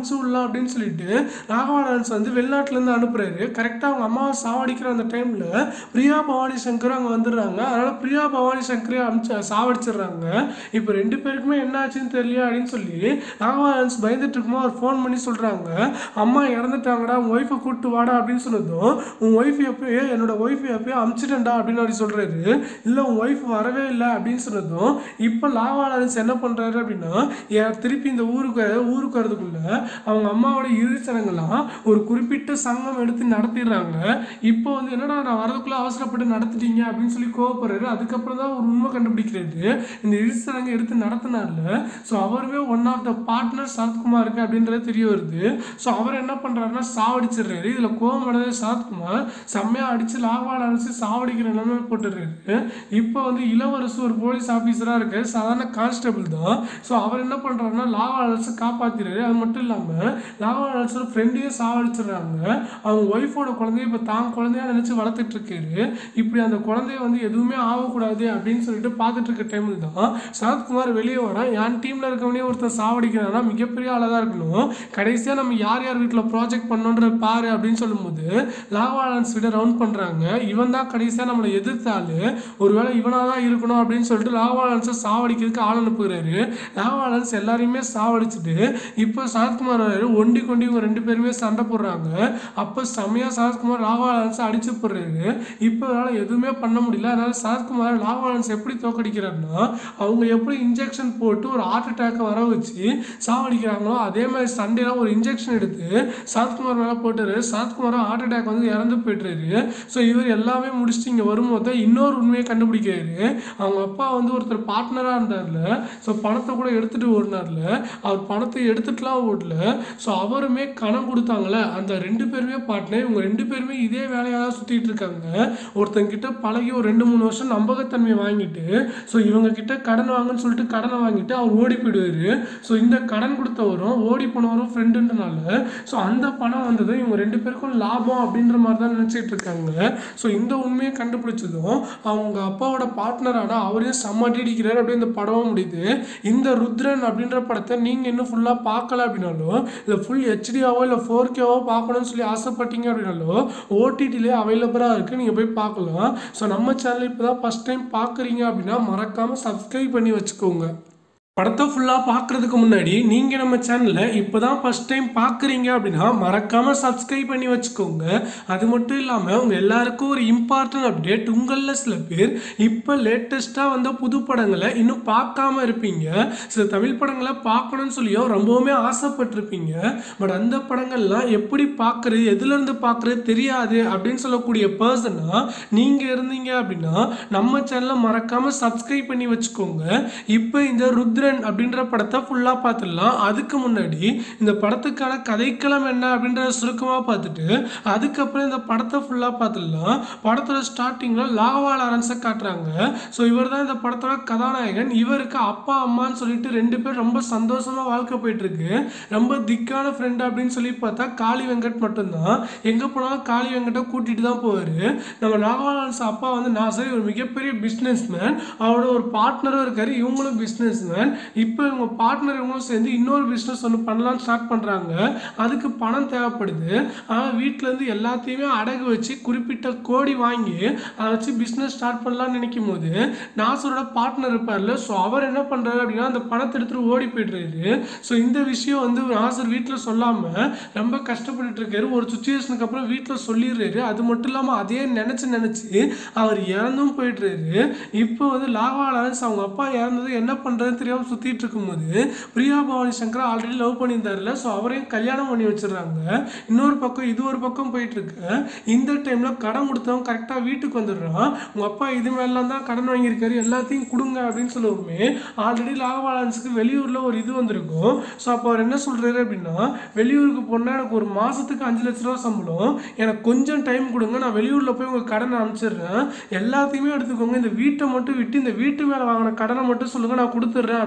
அப்படின்னு சொல்லிட்டு ராகவா லாரன்ஸ் வந்து வெளிநாட்டுலேருந்து அனுப்புறாரு கரெக்டாக அவங்க அம்மாவை சாவடிக்கிற அந்த டைமில் பிரியா பவானி சங்கர் அங்கே வந்துடுறாங்க அதனால் பிரியா பவானி சங்கரே அமிச்சு சாவடிச்சிடுறாங்க இப்போ ரெண்டு பேருக்குமே என்ன ஆச்சுன்னு தெரியல அப்படின்னு சொல்லி ராகவா லாரன்ஸ் பயந்துட்டு இருக்கும்போது அவர் ஃபோன் பண்ணி சொல்கிறாங்க அம்மா இறந்துட்டாங்கடா உன் ஒய்ஃபை கூப்பிட்டு வாடா அப்படின்னு சொன்னதும் உன் ஒய்ஃப் எப்பயோ என்னோட ஒய்ஃப் எப்பயோ அமிச்சிட்டேன்டா அப்படின்னு அவர் சொல்கிறாரு இல்லை உன் ஒய்ஃப் வரவே இல்லை அப்படின்னு சொன்னதும் இப்போ லாவா லாரன்ஸ் என்ன பண்ணுறாரு அப்படின்னா ஏன் திருப்பி இந்த ஊருக்கு ஊருக்கு வரதுக்குள்ள அவங்க அம்மாவோட இறுதிச்சடங்கெல்லாம் ஒரு குறிப்பிட்ட சங்கம் எடுத்து நடத்திடுறாங்க இப்போ வந்து என்னடா நான் வரதுக்குள்ள அவசரப்பட்டு நடத்திட்டீங்க அப்படின்னு சொல்லி கோவப்படுறாரு அதுக்கப்புறம் தான் ஒரு உண்மை கண்டுபிடிக்கிறாரு இந்த இறுதிச்சடங்கு எடுத்து நடத்தினார்ல ஸோ அவருமே ஒன் ஆஃப் த பார்ட்னர் சரத்குமாருக்கு அப்படின்றது தெரிய வருது ஸோ அவர் என்ன பண்ணுறாருன்னா சாவடிச்சிடுறாரு இதில் கோவம் அடைஞ்ச சரத்குமார் செம்மையாக அடித்து லாவால் அடிச்சு சாவடிக்கிற நிலைமையில போட்டுடுறாரு இப்போ வந்து இளவரசு ஒரு போலீஸ் ஆஃபீஸராக இருக்காரு சாதாரண கான்ஸ்டபிள் தான் ஸோ அவர் என்ன பண்ணுறாருன்னா லாவா அலர்ஸை காப்பாற்றிடுறாரு அது மட்டும் இல்லாமல் லாவா அலர்ஸோட ஃப்ரெண்டையும் சாவடிச்சிடுறாங்க அவங்க ஒய்ஃபோட குழந்தைய இப்போ தான் குழந்தையா நினச்சி வளர்த்துட்டு இருக்காரு இப்படி அந்த குழந்தைய வந்து எதுவுமே ஆகக்கூடாது அப்படின்னு சொல்லிட்டு பார்த்துட்டு இருக்க டைமில் தான் சரத்குமார் வெளியே வரான் என் டீமில் இருக்கவனே ஒருத்தர் சாவடிக்கிறான்னா மிகப்பெரிய ஆளாக தான் இருக்கணும் கடைசியாக நம்ம யார் யார் வீட்டில் ப்ராஜெக்ட் பண்ணோன்ற பாரு அப்படின்னு சொல்லும்போது லாவா அலன்ஸ் விட ரவுண்ட் பண்ணுறாங்க இவன் தான் கடைசியாக நம்மளை எதிர்த்தாலு ஒருவேளை இவனாக தான் இருக்கணும் அப்படின்னு சொல்லிட்டு லாவா அலன்ஸை சாவடிக்கிறதுக்கு ஆள் அனுப்புகிறாரு லாவா அலன்ஸ் எல்லாரையுமே சாவடிச்சுட்டு இப்போ சரத்குமார் வராரு ஒண்டி கொண்டி இவங்க ரெண்டு பேருமே சண்டை போடுறாங்க அப்போ செம்மையாக சரத்குமார் லாவா அலன்ஸை அடிச்சு போடுறாரு இப்போ அவரால் எதுவுமே பண்ண முடியல அதனால சரத்குமார் லாவா அலன்ஸ் எப்படி தோக்கடிக்கிறாருன்னா அவங்க எப்படி இன்ஜெக்ஷன் போட்டு ஒரு ஹார்ட் அட்டாக்கை வர வச்சு சாவடிக்கிறாங்களோ அதே மாதிரி சண்டேல ஒரு இன்ஜெக்ஷன் எடுத்து சரத்குமார் மேலே போட்டாரு சரத்குமார் ஹார்ட் அட்டாக் வந்து இறந்து போயிட்டுறாரு ஸோ இவர் எல்லாமே முடிச்சுட்டு இங்கே வரும்போது தான் இன்னொரு உண்மையை கண்டுபிடிக்கிறாரு அவங்க அப்பா வந்து ஒருத்தர் பார்ட்னராக இருந்தார்ல ஸோ பணத்தை கூட எடுத்துட்டு ஓடினார்ல அவர் பணத்தை எடுத்துட்டுலாம் ஓடல ஸோ அவருமே கணம் கொடுத்தாங்கல்ல அந்த ரெண்டு பேருமே பார்ட்னர் இவங்க ரெண்டு பேருமே இதே வேலையாக தான் சுற்றிட்டு இருக்காங்க ஒருத்தங்கிட்ட பழகி ஒரு ரெண்டு மூணு வருஷம் நம்பகத்தன்மை வாங்கிட்டு ஸோ இவங்க கிட்ட கடன் வாங்கன்னு சொல்லிட்டு கடனை வாங்கிட்டு அவர் ஓடி போயிடுவாரு ஸோ இந்த கடன் கொடுத்தவரும் ஓடி போனவரும் ஃப்ரெண்டுன்றனால ஸோ அந்த பணம் வந்தது இவங்க ரெண்டு பேருக்கும் லாபம் அப்படின்ற மாதிரி தான் நினச்சிட்டு இருக்காங்க ஸோ இந்த உண்மையை கண்டுபிடிச்சதும் அவங்க அப்பாவோட பார்ட்னரான அவரையும் செம்ம அடிக்கிறார் அப்படியே இந்த படமும் முடியுது இந்த ருத்ரன் அப்படின்ற படத்தை நீங்கள் இன்னும் ஃபுல்லாக பார்க்கல அப்படின்னாலும் இல்லை ஃபுல் ஹெச்டியாவோ இல்லை ஃபோர் கேவோ பார்க்கணும்னு சொல்லி ஆசைப்பட்டீங்க அப்படின்னாலும் ஓடிடிலே அவைலபிளாக இருக்குது நீங்கள் போய் பார்க்கலாம் ஸோ நம்ம சேனல் இப்போ தான் ஃபஸ்ட் டைம் பார்க்குறீங்க அப்படின்னா மறக்காமல் சப்ஸ்கிரைப் பண்ணி வச்சுக்கோங்க படத்தை ஃபுல்லாக பார்க்குறதுக்கு முன்னாடி நீங்கள் நம்ம சேனலை இப்போ தான் ஃபஸ்ட் டைம் பார்க்குறீங்க அப்படின்னா மறக்காமல் சப்ஸ்கிரைப் பண்ணி வச்சுக்கோங்க அது மட்டும் இல்லாமல் உங்கள் எல்லாருக்கும் ஒரு இம்பார்ட்டன்ட் அப்டேட் உங்களில் சில பேர் இப்போ லேட்டஸ்ட்டாக வந்த புது படங்களை இன்னும் பார்க்காம இருப்பீங்க சில தமிழ் படங்களை பார்க்கணும்னு சொல்லியும் ரொம்பவுமே ஆசைப்பட்டிருப்பீங்க பட் அந்த படங்கள்லாம் எப்படி பார்க்குறது எதுலேருந்து பார்க்குறது தெரியாது அப்படின்னு சொல்லக்கூடிய பர்சனாக நீங்கள் இருந்தீங்க அப்படின்னா நம்ம சேனலை மறக்காமல் சப்ஸ்கிரைப் பண்ணி வச்சுக்கோங்க இப்போ இந்த ருத்ரன் அப்படின்ற படத்தை ஃபுல்லாக பார்த்துடலாம் அதுக்கு முன்னாடி இந்த படத்துக்கான கதைக்களம் என்ன அப்படின்றத சுருக்கமாக பார்த்துட்டு அதுக்கப்புறம் இந்த படத்தை ஃபுல்லாக பார்த்துடலாம் படத்தோட ஸ்டார்டிங்கில் லாவா லாரன்ஸை காட்டுறாங்க ஸோ இவர் தான் இந்த படத்தோட கதாநாயகன் இவருக்கு அப்பா அம்மான்னு சொல்லிட்டு ரெண்டு பேர் ரொம்ப சந்தோஷமாக வாழ்க்கை போயிட்டு இருக்கு ரொம்ப திக்கான ஃப்ரெண்டு அப்படின்னு சொல்லி பார்த்தா காளி வெங்கட் மட்டும்தான் எங்கே போனாலும் காளி வெங்கட்டை கூட்டிகிட்டு தான் போவார் நம்ம லாவா லாரன்ஸ் அப்பா வந்து நான் சரி ஒரு மிகப்பெரிய பிஸ்னஸ் மேன் அவரோட ஒரு பார்ட்னரும் இருக்காரு இவங்களும் பிஸ்னஸ் மேன் இப்போ இவங்க பார்ட்னர் இவங்களும் சேர்ந்து இன்னொரு பிஸ்னஸ் ஒன்று பண்ணலாம்னு ஸ்டார்ட் பண்ணுறாங்க அதுக்கு பணம் தேவைப்படுது ஆனால் வீட்டிலேருந்து எல்லாத்தையுமே அடகு வச்சு குறிப்பிட்ட கோடி வாங்கி அதை வச்சு பிஸ்னஸ் ஸ்டார்ட் பண்ணலாம்னு நினைக்கும் போது நாசரோட பார்ட்னர் இருப்பார்ல ஸோ அவர் என்ன பண்ணுறாரு அப்படின்னா அந்த பணத்தை எடுத்துகிட்டு ஓடி போயிடுறாரு ஸோ இந்த விஷயம் வந்து நாசர் வீட்டில் சொல்லாமல் ரொம்ப கஷ்டப்பட்டுட்டு இருக்காரு ஒரு சுச்சுவேஷனுக்கு அப்புறம் வீட்டில் சொல்லிடுறாரு அது மட்டும் இல்லாமல் அதே நினச்சி நினச்சி அவர் இறந்தும் போயிடுறாரு இப்போ வந்து லாவா லாரன்ஸ் அவங்க அப்பா இறந்தது என்ன பண்ணுறதுன்னு தெரியாமல் சுற்றிட்டு இருக்கும்போது பிரியா பவானி சங்கர் ஆல்ரெடி லவ் பண்ணியிருந்தாருல ஸோ அவரையும் கல்யாணம் பண்ணி வச்சிடுறாங்க இன்னொரு பக்கம் இது ஒரு பக்கம் போயிட்டு இருக்கு இந்த டைமில் கடன் கொடுத்தவன் கரெக்டாக வீட்டுக்கு வந்துடுறான் உங்கள் அப்பா இது மேலாம் தான் கடன் வாங்கியிருக்காரு எல்லாத்தையும் கொடுங்க அப்படின்னு சொல்லுவோமே ஆல்ரெடி லாவாலன்ஸுக்கு வெளியூரில் ஒரு இது வந்திருக்கும் ஸோ அப்போ அவர் என்ன சொல்கிறாரு அப்படின்னா வெளியூருக்கு போனால் எனக்கு ஒரு மாதத்துக்கு அஞ்சு லட்ச ரூபா சம்பளம் எனக்கு கொஞ்சம் டைம் கொடுங்க நான் வெளியூரில் போய் உங்கள் கடனை அனுப்பிச்சிடுறேன் எல்லாத்தையுமே எடுத்துக்கோங்க இந்த வீட்டை மட்டும் விட்டு இந்த வீட்டு மேலே வாங்கின கடனை மட்டும் சொல்லுங்கள் நான் கொடுத்துட்றேன் அப்படின்னு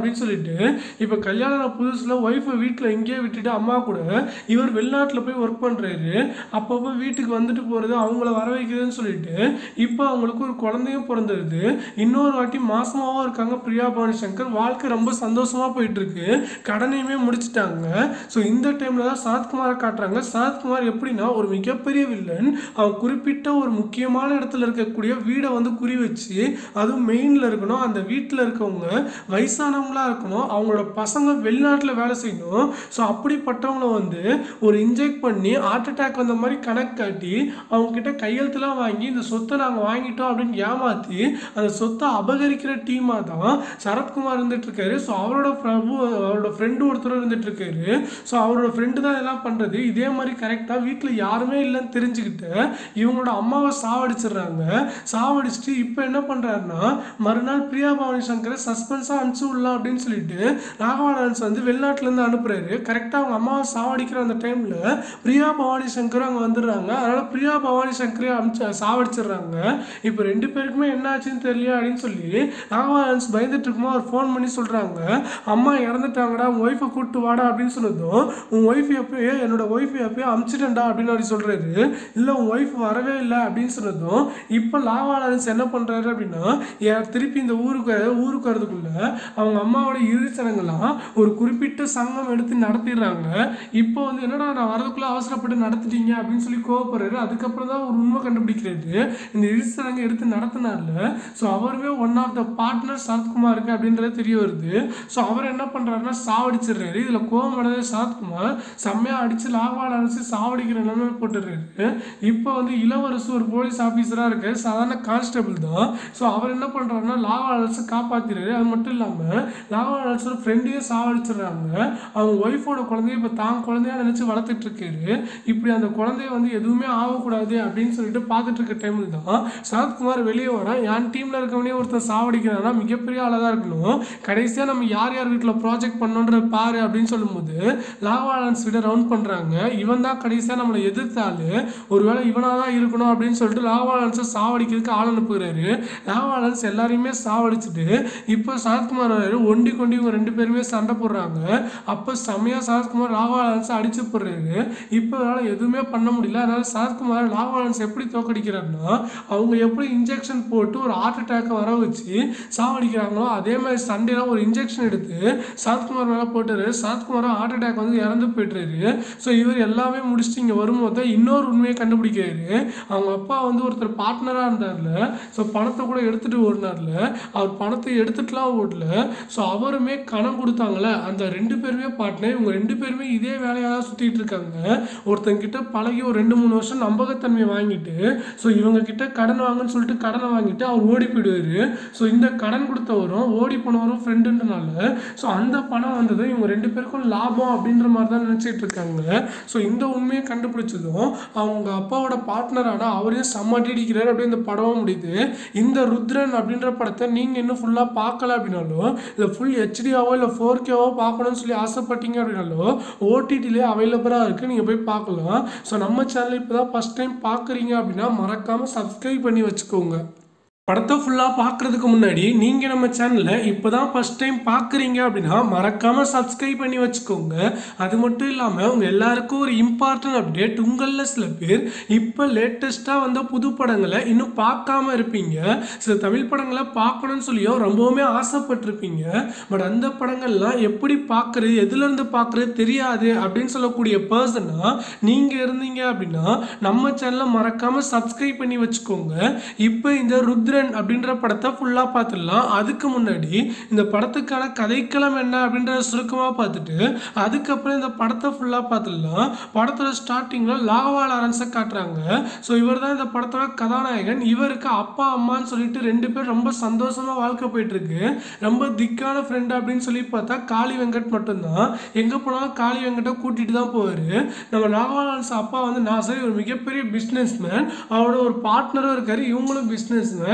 அப்படின்னு சொல்லிட்டு இப்போ கல்யாணம் புதுசில் ஒய்ஃபை வீட்டில் இங்கேயே விட்டுட்டு அம்மா கூட இவர் வெளிநாட்டில் போய் ஒர்க் பண்ணுறாரு அப்பப்போ வீட்டுக்கு வந்துட்டு போகிறது அவங்கள வர வைக்கிறதுன்னு சொல்லிட்டு இப்போ அவங்களுக்கு ஒரு குழந்தையும் பிறந்துருது இன்னொரு வாட்டி மாசமாவும் இருக்காங்க பிரியா பவானி சங்கர் வாழ்க்கை ரொம்ப சந்தோஷமா போயிட்டு இருக்கு கடனையுமே முடிச்சிட்டாங்க ஸோ இந்த டைம்ல தான் சரத்குமாரை காட்டுறாங்க சரத்குமார் எப்படின்னா ஒரு மிகப்பெரிய வில்லன் அவன் குறிப்பிட்ட ஒரு முக்கியமான இடத்துல இருக்கக்கூடிய வீடை வந்து குறி வச்சு அதுவும் மெயினில் இருக்கணும் அந்த வீட்டில் இருக்கவங்க வயசானவங்களா இருக்கணும் அவங்களோட பசங்க வெளிநாட்டில் வேலை செய்யணும் ஸோ அப்படிப்பட்டவங்கள வந்து ஒரு இன்ஜெக்ட் பண்ணி ஹார்ட் அட்டாக் வந்த மாதிரி கணக்கு காட்டி அவங்க கிட்ட கையெழுத்துலாம் வாங்கி இந்த சொத்தை நாங்கள் வாங்கிட்டோம் அப்படின்னு ஏமாற்றி அந்த சொத்தை அபகரிக்கிற டீமாக தான் சரத்குமார் இருந்துட்டு இருக்காரு ஸோ அவரோட பிரபு அவரோட ஃப்ரெண்டு ஒருத்தர் இருந்துட்டு இருக்காரு ஸோ அவரோட ஃப்ரெண்டு தான் இதெல்லாம் பண்ணுறது இதே மாதிரி கரெக்டாக வீட்டில் யாருமே இல்லைன்னு தெரிஞ்சுக்கிட்டு இவங்களோட அம்மாவை சாவடிச்சிடுறாங்க சாவடிச்சுட்டு இப்போ என்ன பண்ணுறாருன்னா மறுநாள் பிரியா பவானி சங்கரை சஸ்பென்ஸாக அனுப்பிச்சு விடலாம் அப்படின்னு சொல்லிட்டு ராகவா லாரன்ஸ் வந்து வெளிநாட்டிலேருந்து அனுப்புறாரு கரெக்டாக அவங்க அம்மாவை சாவடிக்கிற அந்த டைமில் பிரியா பவானி சங்கர் அங்கே வந்துடுறாங்க அதனால் பிரியா பவானி சங்கரே அமிச்சு சாவடிச்சிடுறாங்க இப்போ ரெண்டு பேருக்குமே என்ன ஆச்சுன்னு தெரியல அப்படின்னு சொல்லி ராகவா லாரன்ஸ் பயந்துட்டு இருக்கும்போது அவர் ஃபோன் பண்ணி சொல்கிறாங்க அம்மா இறந்துட்டாங்கடா உன் ஒய்ஃபை கூப்பிட்டு வாடா அப்படின்னு சொன்னதும் உன் ஒய்ஃப் எப்பயோ என்னோட ஒய்ஃப் எப்பயோ அமிச்சிட்டேன்டா அப்படின்னு அப்படி சொல்கிறாரு இல்லை உன் ஒய்ஃப் வரவே இல்லை அப்படின்னு சொன்னதும் இப்போ லாவா லாரன்ஸ் என்ன பண்ணுறாரு அப்படின்னா ஏன் திருப்பி இந்த ஊருக்கு ஊருக்கு வரதுக்குள்ள அவங்க அம்மாவோட இறுதிச்சடங்கெல்லாம் ஒரு குறிப்பிட்ட சங்கம் எடுத்து நடத்திடுறாங்க இப்போ வந்து என்னடா நான் வரதுக்குள்ள அவசரப்பட்டு நடத்திட்டீங்க அப்படின்னு சொல்லி கோவப்படுறாரு அதுக்கப்புறம் தான் ஒரு உண்மை கண்டுபிடிக்கிறாரு இந்த இறுதிச்சடங்கு எடுத்து நடத்தினார்ல ஸோ அவருமே ஒன் ஆஃப் த பார்ட்னர் சரத்குமாருக்கு அப்படின்றது தெரிய வருது ஸோ அவர் என்ன பண்ணுறாருன்னா சாவடிச்சிடுறாரு இதில் கோவம் அடைஞ்ச சரத்குமார் செம்மையாக அடித்து லாவாட அடிச்சு சாவடிக்கிற நிலைமை போட்டுடுறாரு இப்போ வந்து இளவரசு ஒரு போலீஸ் ஆஃபீஸராக இருக்காரு சாதாரண கான்ஸ்டபிள் தான் ஸோ அவர் என்ன பண்ணுறாருன்னா லாவா அலர்ஸை காப்பாற்றிடுறாரு அது மட்டும் இல்லாமல் லாவா அலர்ஸோட ஃப்ரெண்டையும் சாவடிச்சிடுறாங்க அவங்க ஒய்ஃபோட குழந்தைய இப்போ தான் குழந்தையா நினச்சி வளர்த்துட்டு இருக்காரு இப்படி அந்த குழந்தைய வந்து எதுவுமே ஆகக்கூடாது அப்படின்னு சொல்லிட்டு பார்த்துட்டு இருக்க டைமில் தான் சரத்குமார் வெளியே வரான் என் டீமில் இருக்கவனே ஒருத்தர் சாவடிக்கிறான்னா மிகப்பெரிய ஆளாக தான் இருக்கணும் கடைசியாக நம்ம யார் யார் வீட்டில் ப்ராஜெக்ட் பண்ணோன்ற பாரு அப்படின்னு சொல்லும்போது லாவாலன்ஸ் விட ரவுண்ட் பண்ணுறாங்க இவன் தான் கடைசியாக நம்மளை எதிர்த்தாலு ஒருவேளை இவனாக தான் இருக்கணும் அப்படின்னு சொல்லிட்டு லாவாலன்ஸை சாவடிக்கிறதுக்கு ஆள் அனுப்புகிறாரு லாவாலன்ஸ் எல்லாரையுமே சாவடிச்சுட்டு இப்போ சரத்குமார் வராரு ஒண்டி கொண்டு இவங்க ரெண்டு பேருமே சண்டை போடுறாங்க அப்போ செம்மையாக சரத்குமார் லாவாலன்ஸை அடிச்சு போடுறாரு இப்போ அவரால் எதுவுமே பண்ண முடியல அதனால சரத்குமார் லாவாலன்ஸ் எப்படி தோக்கடிக்கிறாருன்னா அவங்க எப்படி இன்ஜெக்ஷன் போட்டு ஒரு ஹார்ட் அட்டாக்கை வர வச்சு சாவடிக்கிறாங்களோ அதே மாதிரி சண்டேலாம் ஒரு இன்ஜெக்ஷன் எடுத்து சரத்குமார் மேலே போட்டாரு சரத்குமார் ஹார்ட் அட்டாக் வந்து இறந்து போயிட்டுறாரு ஸோ இவர் எல்லாமே முடிச்சுட்டு இங்கே வரும்போது தான் இன்னொரு உண்மையை கண்டுபிடிக்கிறாரு அவங்க அப்பா வந்து ஒருத்தர் பார்ட்னராக இருந்தார்ல ஸோ பணத்தை கூட எடுத்துகிட்டு ஓடினார்ல அவர் பணத்தை எடுத்துட்டுலாம் ஓடல ஸோ அவருமே கணம் கொடுத்தாங்களே அந்த ரெண்டு பேருமே பார்ட்னர் இவங்க ரெண்டு பேருமே இதே வேலையாக தான் சுற்றிட்டு இருக்காங்க ஒருத்தங்கிட்ட பழகி ஒரு ரெண்டு மூணு வருஷம் நம்பகத்தன்மையை வாங்கிட்டு ஸோ இவங்க கிட்ட கடன் வாங்கன்னு சொல்லிட்டு கடனை வாங்கிட்டு அவர் ஓடி போயிடுவாரு ஸோ இந்த கடன் கொடுத்தவரும் ஓடி போனவரும் ஃப்ரெண்டுன்றனால ஸோ அந்த பணம் வந்தது இவங்க ரெண்டு பேருக்கும் லாபம் அப்படின்ற மாதிரி தான் நினச்சிட்டு இருக்காங்க ஸோ இந்த உண்மையை கண்டுபிடிச்சதும் அவங்க அப்பாவோட பார்ட்னரான அவரையும் செம்மட்டி அடிக்கிறாரு அப்படியே இந்த படமும் முடியுது இந்த ருத்ரன் அப்படின்ற படத்தை நீங்கள் இன்னும் ஃபுல்லாக பார்க்கல அப்படின்னாலும் இல்லை ஃபுல் ஹெச்டியாவோ இல்லை ஃபோர் கேவோ பார்க்கணும்னு சொல்லி ஆசைப்பட்டீங்க அப்படின்னாலும் ஓடிடிலே அவைலபிளாக இருக்குது நீங்கள் போய் பார்க்கலாம் ஸோ நம்ம சேனல் இப்போ தான் ஃபஸ்ட் டைம் பார்க்குறீங்க அப்படின்னா மறக்காமல் சப்ஸ்கிரைப் பண்ணி வச்சுக்கோங்க படத்தை ஃபுல்லாக பார்க்குறதுக்கு முன்னாடி நீங்கள் நம்ம சேனலை இப்போ தான் ஃபஸ்ட் டைம் பார்க்குறீங்க அப்படின்னா மறக்காமல் சப்ஸ்கிரைப் பண்ணி வச்சுக்கோங்க அது மட்டும் இல்லாமல் உங்கள் எல்லாருக்கும் ஒரு இம்பார்ட்டன்ட் அப்டேட் உங்களில் சில பேர் இப்போ லேட்டஸ்ட்டாக வந்த புது படங்களை இன்னும் பார்க்காம இருப்பீங்க சில தமிழ் படங்களை பார்க்கணும்னு சொல்லியும் ரொம்பவுமே ஆசைப்பட்டிருப்பீங்க பட் அந்த படங்கள்லாம் எப்படி பார்க்குறது எதுலேருந்து பார்க்குறது தெரியாது அப்படின்னு சொல்லக்கூடிய பர்சனாக நீங்கள் இருந்தீங்க அப்படின்னா நம்ம சேனலை மறக்காமல் சப்ஸ்கிரைப் பண்ணி வச்சுக்கோங்க இப்போ இந்த ருத்ரன் அப்படின்ற படத்தை ஃபுல்லாக பார்த்துடலாம் அதுக்கு முன்னாடி இந்த படத்துக்கான கதைக்களம் என்ன அப்படின்றத சுருக்கமாக பார்த்துட்டு அதுக்கப்புறம் இந்த படத்தை ஃபுல்லாக பார்த்துடலாம் படத்தோட ஸ்டார்டிங்கில் லாவா லாரன்ஸை காட்டுறாங்க ஸோ இவர் தான் இந்த படத்தோட கதாநாயகன் இவருக்கு அப்பா அம்மான்னு சொல்லிட்டு ரெண்டு பேர் ரொம்ப சந்தோஷமாக வாழ்க்கை போயிட்டு இருக்கு ரொம்ப திக்கான ஃப்ரெண்ட் அப்படின்னு சொல்லி பார்த்தா காளி வெங்கட் மட்டும்தான் எங்கே போனாலும் காளி வெங்கட்டை கூட்டிகிட்டு தான் போவார் நம்ம லாவா லாரன்ஸ் அப்பா வந்து நான் சரி ஒரு மிகப்பெரிய பிஸ்னஸ் மேன் அவரோட ஒரு பார்ட்னரும் இருக்காரு இவங்களும் பிஸ்னஸ் மேன்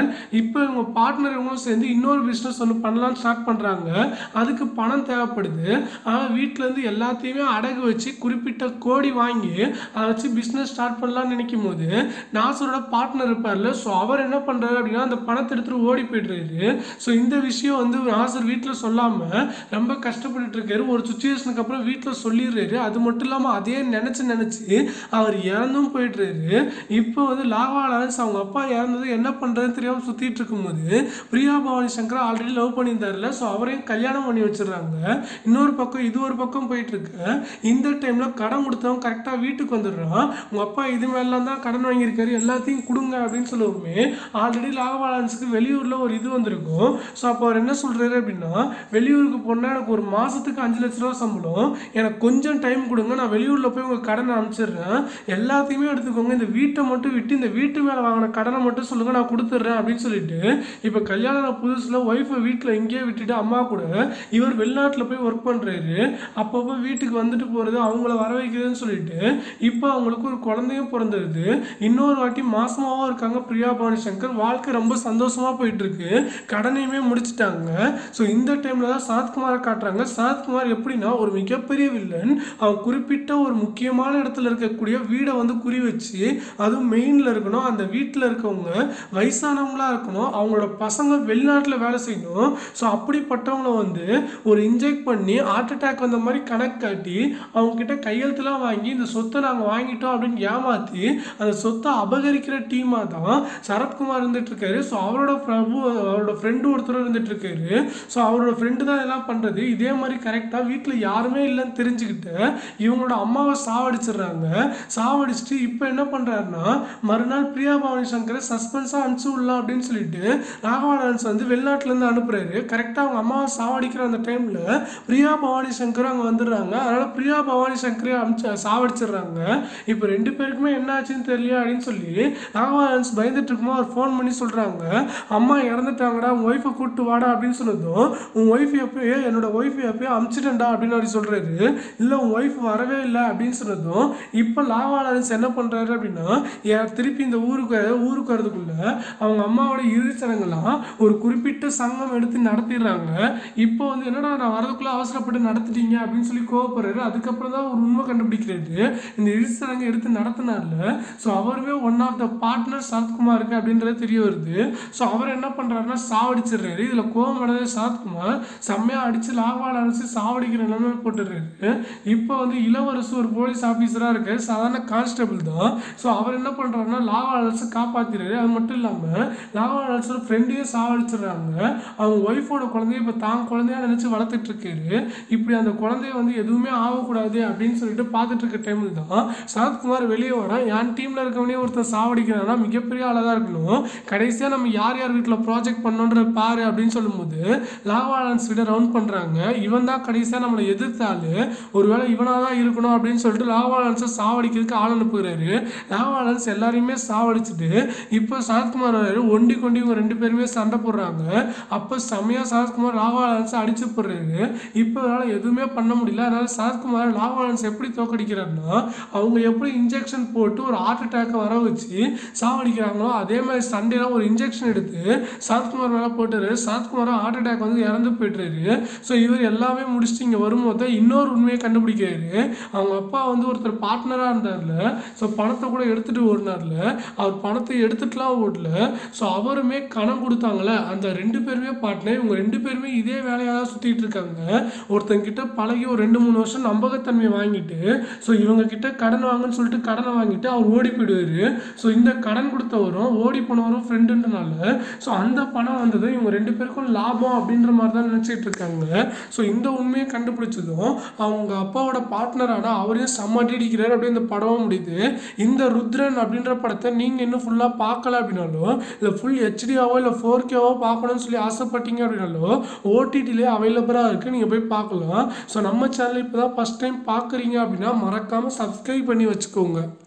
இப்போ இவங்க பார்ட்னர் இவங்களும் சேர்ந்து இன்னொரு பிஸ்னஸ் ஒன்று பண்ணலாம்னு ஸ்டார்ட் பண்ணுறாங்க அதுக்கு பணம் தேவைப்படுது ஆனால் வீட்டிலேருந்து எல்லாத்தையுமே அடகு வச்சு குறிப்பிட்ட கோடி வாங்கி அதை வச்சு பிஸ்னஸ் ஸ்டார்ட் பண்ணலாம்னு நினைக்கும் போது நாசரோட பார்ட்னர் இருப்பார்ல ஸோ அவர் என்ன பண்ணுறாரு அப்படின்னா அந்த பணத்தை எடுத்துகிட்டு ஓடி போய்ட்றாரு ஸோ இந்த விஷயம் வந்து நாசர் வீட்டில் சொல்லாமல் ரொம்ப கஷ்டப்பட்டுட்டு இருக்காரு ஒரு சுச்சுவேஷனுக்கு அப்புறம் வீட்டில் சொல்லிடுறாரு அது மட்டும் இல்லாமல் அதே நினச்சி நினச்சி அவர் இறந்தும் போயிடுறாரு இப்போ வந்து லாவா லாரன்ஸ் அவங்க அப்பா இறந்தது என்ன பண்ணுறதுன்னு தெரியாமல் சுற்றிட்டு இருக்கும்போது பிரியா பவானி சங்கர் ஆல்ரெடி லவ் பண்ணியிருந்தாருல ஸோ அவரையும் கல்யாணம் பண்ணி வச்சிடுறாங்க இன்னொரு பக்கம் இது ஒரு பக்கம் போயிட்டு இருக்கு இந்த டைமில் கடன் கொடுத்தவன் கரெக்டாக வீட்டுக்கு வந்துடுறான் உங்கள் அப்பா இது மேலாம் தான் கடன் வாங்கியிருக்காரு எல்லாத்தையும் கொடுங்க அப்படின்னு சொல்லுவோமே ஆல்ரெடி லாகவாலன்ஸுக்கு வெளியூரில் ஒரு இது வந்திருக்கும் ஸோ அப்போ அவர் என்ன சொல்கிறாரு அப்படின்னா வெளியூருக்கு போனால் எனக்கு ஒரு மாதத்துக்கு அஞ்சு லட்ச ரூபா சம்பளம் எனக்கு கொஞ்சம் டைம் கொடுங்க நான் வெளியூரில் போய் உங்கள் கடனை அனுப்பிச்சிடுறேன் எல்லாத்தையுமே எடுத்துக்கோங்க இந்த வீட்டை மட்டும் விட்டு இந்த வீட்டு மேலே வாங்கின கடனை மட்டும் சொல்லுங்கள் நான் கொடுத்துட்றேன் அப்படின்னு சொல்லிட்டு இப்போ கல்யாணம் புதுசில் ஒய்ஃபை வீட்டில் இங்கேயே விட்டுட்டு அம்மா கூட இவர் வெளிநாட்டில் போய் ஒர்க் பண்ணுறாரு அப்பப்போ வீட்டுக்கு வந்துட்டு போகிறது அவங்கள வர வைக்கிறதுன்னு சொல்லிட்டு இப்போ அவங்களுக்கு ஒரு குழந்தையும் பிறந்தது இன்னொரு வாட்டி மாசமாவும் இருக்காங்க பிரியா பவானி சங்கர் வாழ்க்கை ரொம்ப சந்தோஷமா போயிட்டு இருக்கு கடனையுமே முடிச்சிட்டாங்க ஸோ இந்த டைம்ல தான் சரத்குமாரை காட்டுறாங்க சரத்குமார் எப்படின்னா ஒரு மிகப்பெரிய வில்லன் அவன் குறிப்பிட்ட ஒரு முக்கியமான இடத்துல இருக்கக்கூடிய வீடை வந்து குறி வச்சு அதுவும் மெயினில் இருக்கணும் அந்த வீட்டில் இருக்கவங்க வயசானவங்களா இருக்கணும் அவங்களோட பசங்க வெளிநாட்டில் வேலை செய்யணும் ஸோ அப்படிப்பட்டவங்கள வந்து ஒரு இன்ஜெக்ட் பண்ணி ஹார்ட் அட்டாக் வந்த மாதிரி கணக்கு காட்டி அவங்க கிட்ட கையெழுத்துலாம் வாங்கி இந்த சொத்தை நாங்கள் வாங்கிட்டோம் அப்படின்னு ஏமாற்றி அந்த சொத்தை அபகரிக்கிற டீமாக தான் சரத்குமார் இருந்துட்டு இருக்காரு ஸோ அவரோட பிரபு அவரோட ஃப்ரெண்டு ஒருத்தர் இருந்துட்டு இருக்காரு ஸோ அவரோட ஃப்ரெண்டு தான் இதெல்லாம் பண்ணுறது இதே மாதிரி கரெக்டாக வீட்டில் யாருமே இல்லைன்னு தெரிஞ்சுக்கிட்டு இவங்களோட அம்மாவை சாவடிச்சிடுறாங்க சாவடிச்சுட்டு இப்போ என்ன பண்ணுறாருன்னா மறுநாள் பிரியா பவானி சங்கரை சஸ்பென்ஸாக அனுப்பிச்சு விடலாம் அப்படின்னு சொல்லிட்டு ராகவா லாரன்ஸ் வந்து வெளிநாட்டிலேருந்து அனுப்புறாரு கரெக்டாக அவங்க அம்மாவை சாவடிக்கிற அந்த டைமில் பிரியா பவானி சங்கர் அங்கே வந்துடுறாங்க அதனால் பிரியா பவானி சங்கரே அனுப்பிச்சு சாவடிச்சிடுறாங்க இப்போ ரெண்டு பேருக்குமே என்ன ஆச்சுன்னு தெரியல அப்படின்னு சொல்லி ராகவா லாரன்ஸ் பயந்துட்டு இருக்கும்போது அவர் ஃபோன் பண்ணி சொல்கிறாங்க அம்மா இறந்துட்டாங்கடா உன் ஒய்ஃபை கூப்பிட்டு வாடா அப்படின்னு சொன்னதும் உன் ஒய்ஃப் எப்பயோ என்னோட ஒய்ஃப் எப்பயோ அமுச்சிட்டேன்டா அப்படின்னு அப்படி சொல்கிறாரு இல்லை உன் ஒய்ஃப் வரவே இல்லை அப்படின்னு சொன்னதும் இப்போ லாவா லாரன்ஸ் என்ன பண்ணுறாரு அப்படின்னா ஏன் திருப்பி இந்த ஊருக்கு ஊருக்கு வரதுக்குள்ள அவங்க அம்மாவோட இறுதிச்சடங்கெல்லாம் ஒரு குறிப்பிட்ட சங்கம் எடுத்து நடத்திடுறாங்க இப்போ வந்து என்னடா நான் வரதுக்குள்ள அவசரப்பட்டு நடத்திட்டீங்க அப்படின்னு சொல்லி கோவப்படுறாரு அதுக்கப்புறம் தான் ஒரு உண்மை கண்டுபிடிக்கிறாரு இந்த இறுதிச்சடங்கு எடுத்து நடத்தினார்ல ஸோ அவருமே ஒன் ஆஃப் த பார்ட்னர் சரத்குமாருக்கு அப்படின்றது தெரிய வருது ஸோ அவர் என்ன பண்ணுறாருன்னா சாவடிச்சிடுறாரு இதில் கோவம் அடைஞ்ச சரத்குமார் செம்மையாக அடித்து லாவால் அடிச்சு சாவடிக்கிற நிலைமை போட்டுடுறாரு இப்போ வந்து இளவரசு ஒரு போலீஸ் ஆஃபீஸராக இருக்காரு சாதாரண கான்ஸ்டபிள் தான் ஸோ அவர் என்ன பண்ணுறாருன்னா லாவா அலர்ஸை காப்பாற்றிடுறாரு அது மட்டும் இல்லாமல் லாவா அலர்ஸோட ஃப்ரெண்டையும் சாவடிச்சிடுறாங்க அவங்க ஒய்ஃபோட குழந்தைய இப்போ தான் குழந்தையா நினச்சி வளர்த்துட்டு இருக்காரு இப்படி அந்த குழந்தைய வந்து எதுவுமே ஆகக்கூடாது அப்படின்னு சொல்லிட்டு பார்த்துட்டு இருக்க டைமில் தான் சரத்குமார் வெளியே வரான் என் டீமில் இருக்கவனே ஒருத்தன் சாவடிக்கிறான்னா மிகப்பெரிய ஆளாக தான் இருக்கணும் கடைசியாக நம்ம யார் யார் வீட்டில் ப்ராஜெக்ட் பண்ணோன்ற பாரு அப்படின்னு சொல்லும்போது லாவாலன்ஸ் விட ரவுண்ட் பண்ணுறாங்க இவன் தான் கடைசியாக நம்மளை எதிர்த்தாலு ஒருவேளை இவனாக தான் இருக்கணும் அப்படின்னு சொல்லிட்டு லாவாலன்ஸை சாவடிக்கிறதுக்கு ஆள் அனுப்புகிறாரு லாவாலன்ஸ் எல்லாரையுமே சாவடிச்சுட்டு இப்போ சரத்குமார் வராரு ஒண்டி கொண்டி இவங்க ரெண்டு பேருமே சண்டை போடுறாங்க அப்போ செம்மையாக சரத்குமார் லாவாலன்ஸை அடிச்சு போடுறாரு இப்போ அவரால் எதுவுமே பண்ண முடியல அதனால சரத்குமார் லாவாலன்ஸ் எப்படி தோக்கடிக்கிறாருன்னா அவங்க எப்படி இன்ஜெக்ஷன் போட்டு ஒரு ஹார்ட் அட்டாக்கை வர வச்சு சாவடிக்கிறாங்களோ அதே மாதிரி சண்டேல ஒரு இன்ஜெக்ஷன் எடுத்து சரத்குமார் மேலே போட்டுரு சரத்குமார் ஹார்ட் அட்டாக் வந்து இறந்து போயிட்டுறாரு ஸோ இவர் எல்லாமே முடிச்சுட்டு இங்கே வரும்போது தான் இன்னொரு உண்மையை கண்டுபிடிக்கிறாரு அவங்க அப்பா வந்து ஒருத்தர் பார்ட்னராக இருந்தார்ல ஸோ பணத்தை கூட எடுத்துட்டு ஓடினார்ல அவர் பணத்தை எடுத்துட்டுலாம் ஓடல ஸோ அவருமே கணம் கொடுத்தாங்களே அந்த ரெண்டு பேருமே பார்ட்னர் இவங்க ரெண்டு பேருமே இதே வேலையாக தான் சுற்றிட்டு இருக்காங்க ஒருத்தங்கிட்ட பழகி ஒரு ரெண்டு மூணு வருஷம் நம்பகத்தன்மையை வாங்கிட்டு ஸோ இவங்க கிட்ட கடன் வாங்கன்னு சொல்லிட்டு கடனை வாங்கிட்டு அவர் ஓடி போயிடுவாரு ஸோ இந்த கடன் கொடுத்தவரும் ஓடி போனவரும் ஃப்ரெண்டுன்றனால ஸோ அந்த பணம் வந்தது இவங்க ரெண்டு பேருக்கும் லாபம் அப்படின்ற மாதிரி தான் நினச்சிட்டு இருக்காங்க ஸோ இந்த உண்மையை கண்டுபிடிச்சதும் அவங்க அப்பாவோட பார்ட்னரான அவரையும் செம்ம அடிக்கிறார் அப்படியே இந்த படமும் முடியுது இந்த ருத்ரன் அப்படின்ற படத்தை நீங்கள் இன்னும் ஃபுல்லாக பார்க்கல அப்படின்னாலும் இல்லை ஃபுல் ஹெச்டியாவோ இல்லை ஃபோர் கேவோ பார்க்கணும்னு சொல்லி ஆசைப்பட்டீங்க அப்படின்னாலும் ஓடிடிலே அவைலபிளாக இருக்குது நீங்கள் போய் பார்க்கலாம் ஸோ நம்ம சேனல் இப்போ தான் ஃபஸ்ட் டைம் பார்க்குறீங்க அப்படின்னா மறக்காமல் சப்ஸ்கிரைப் பண்ணி வச்சுக்கோங்க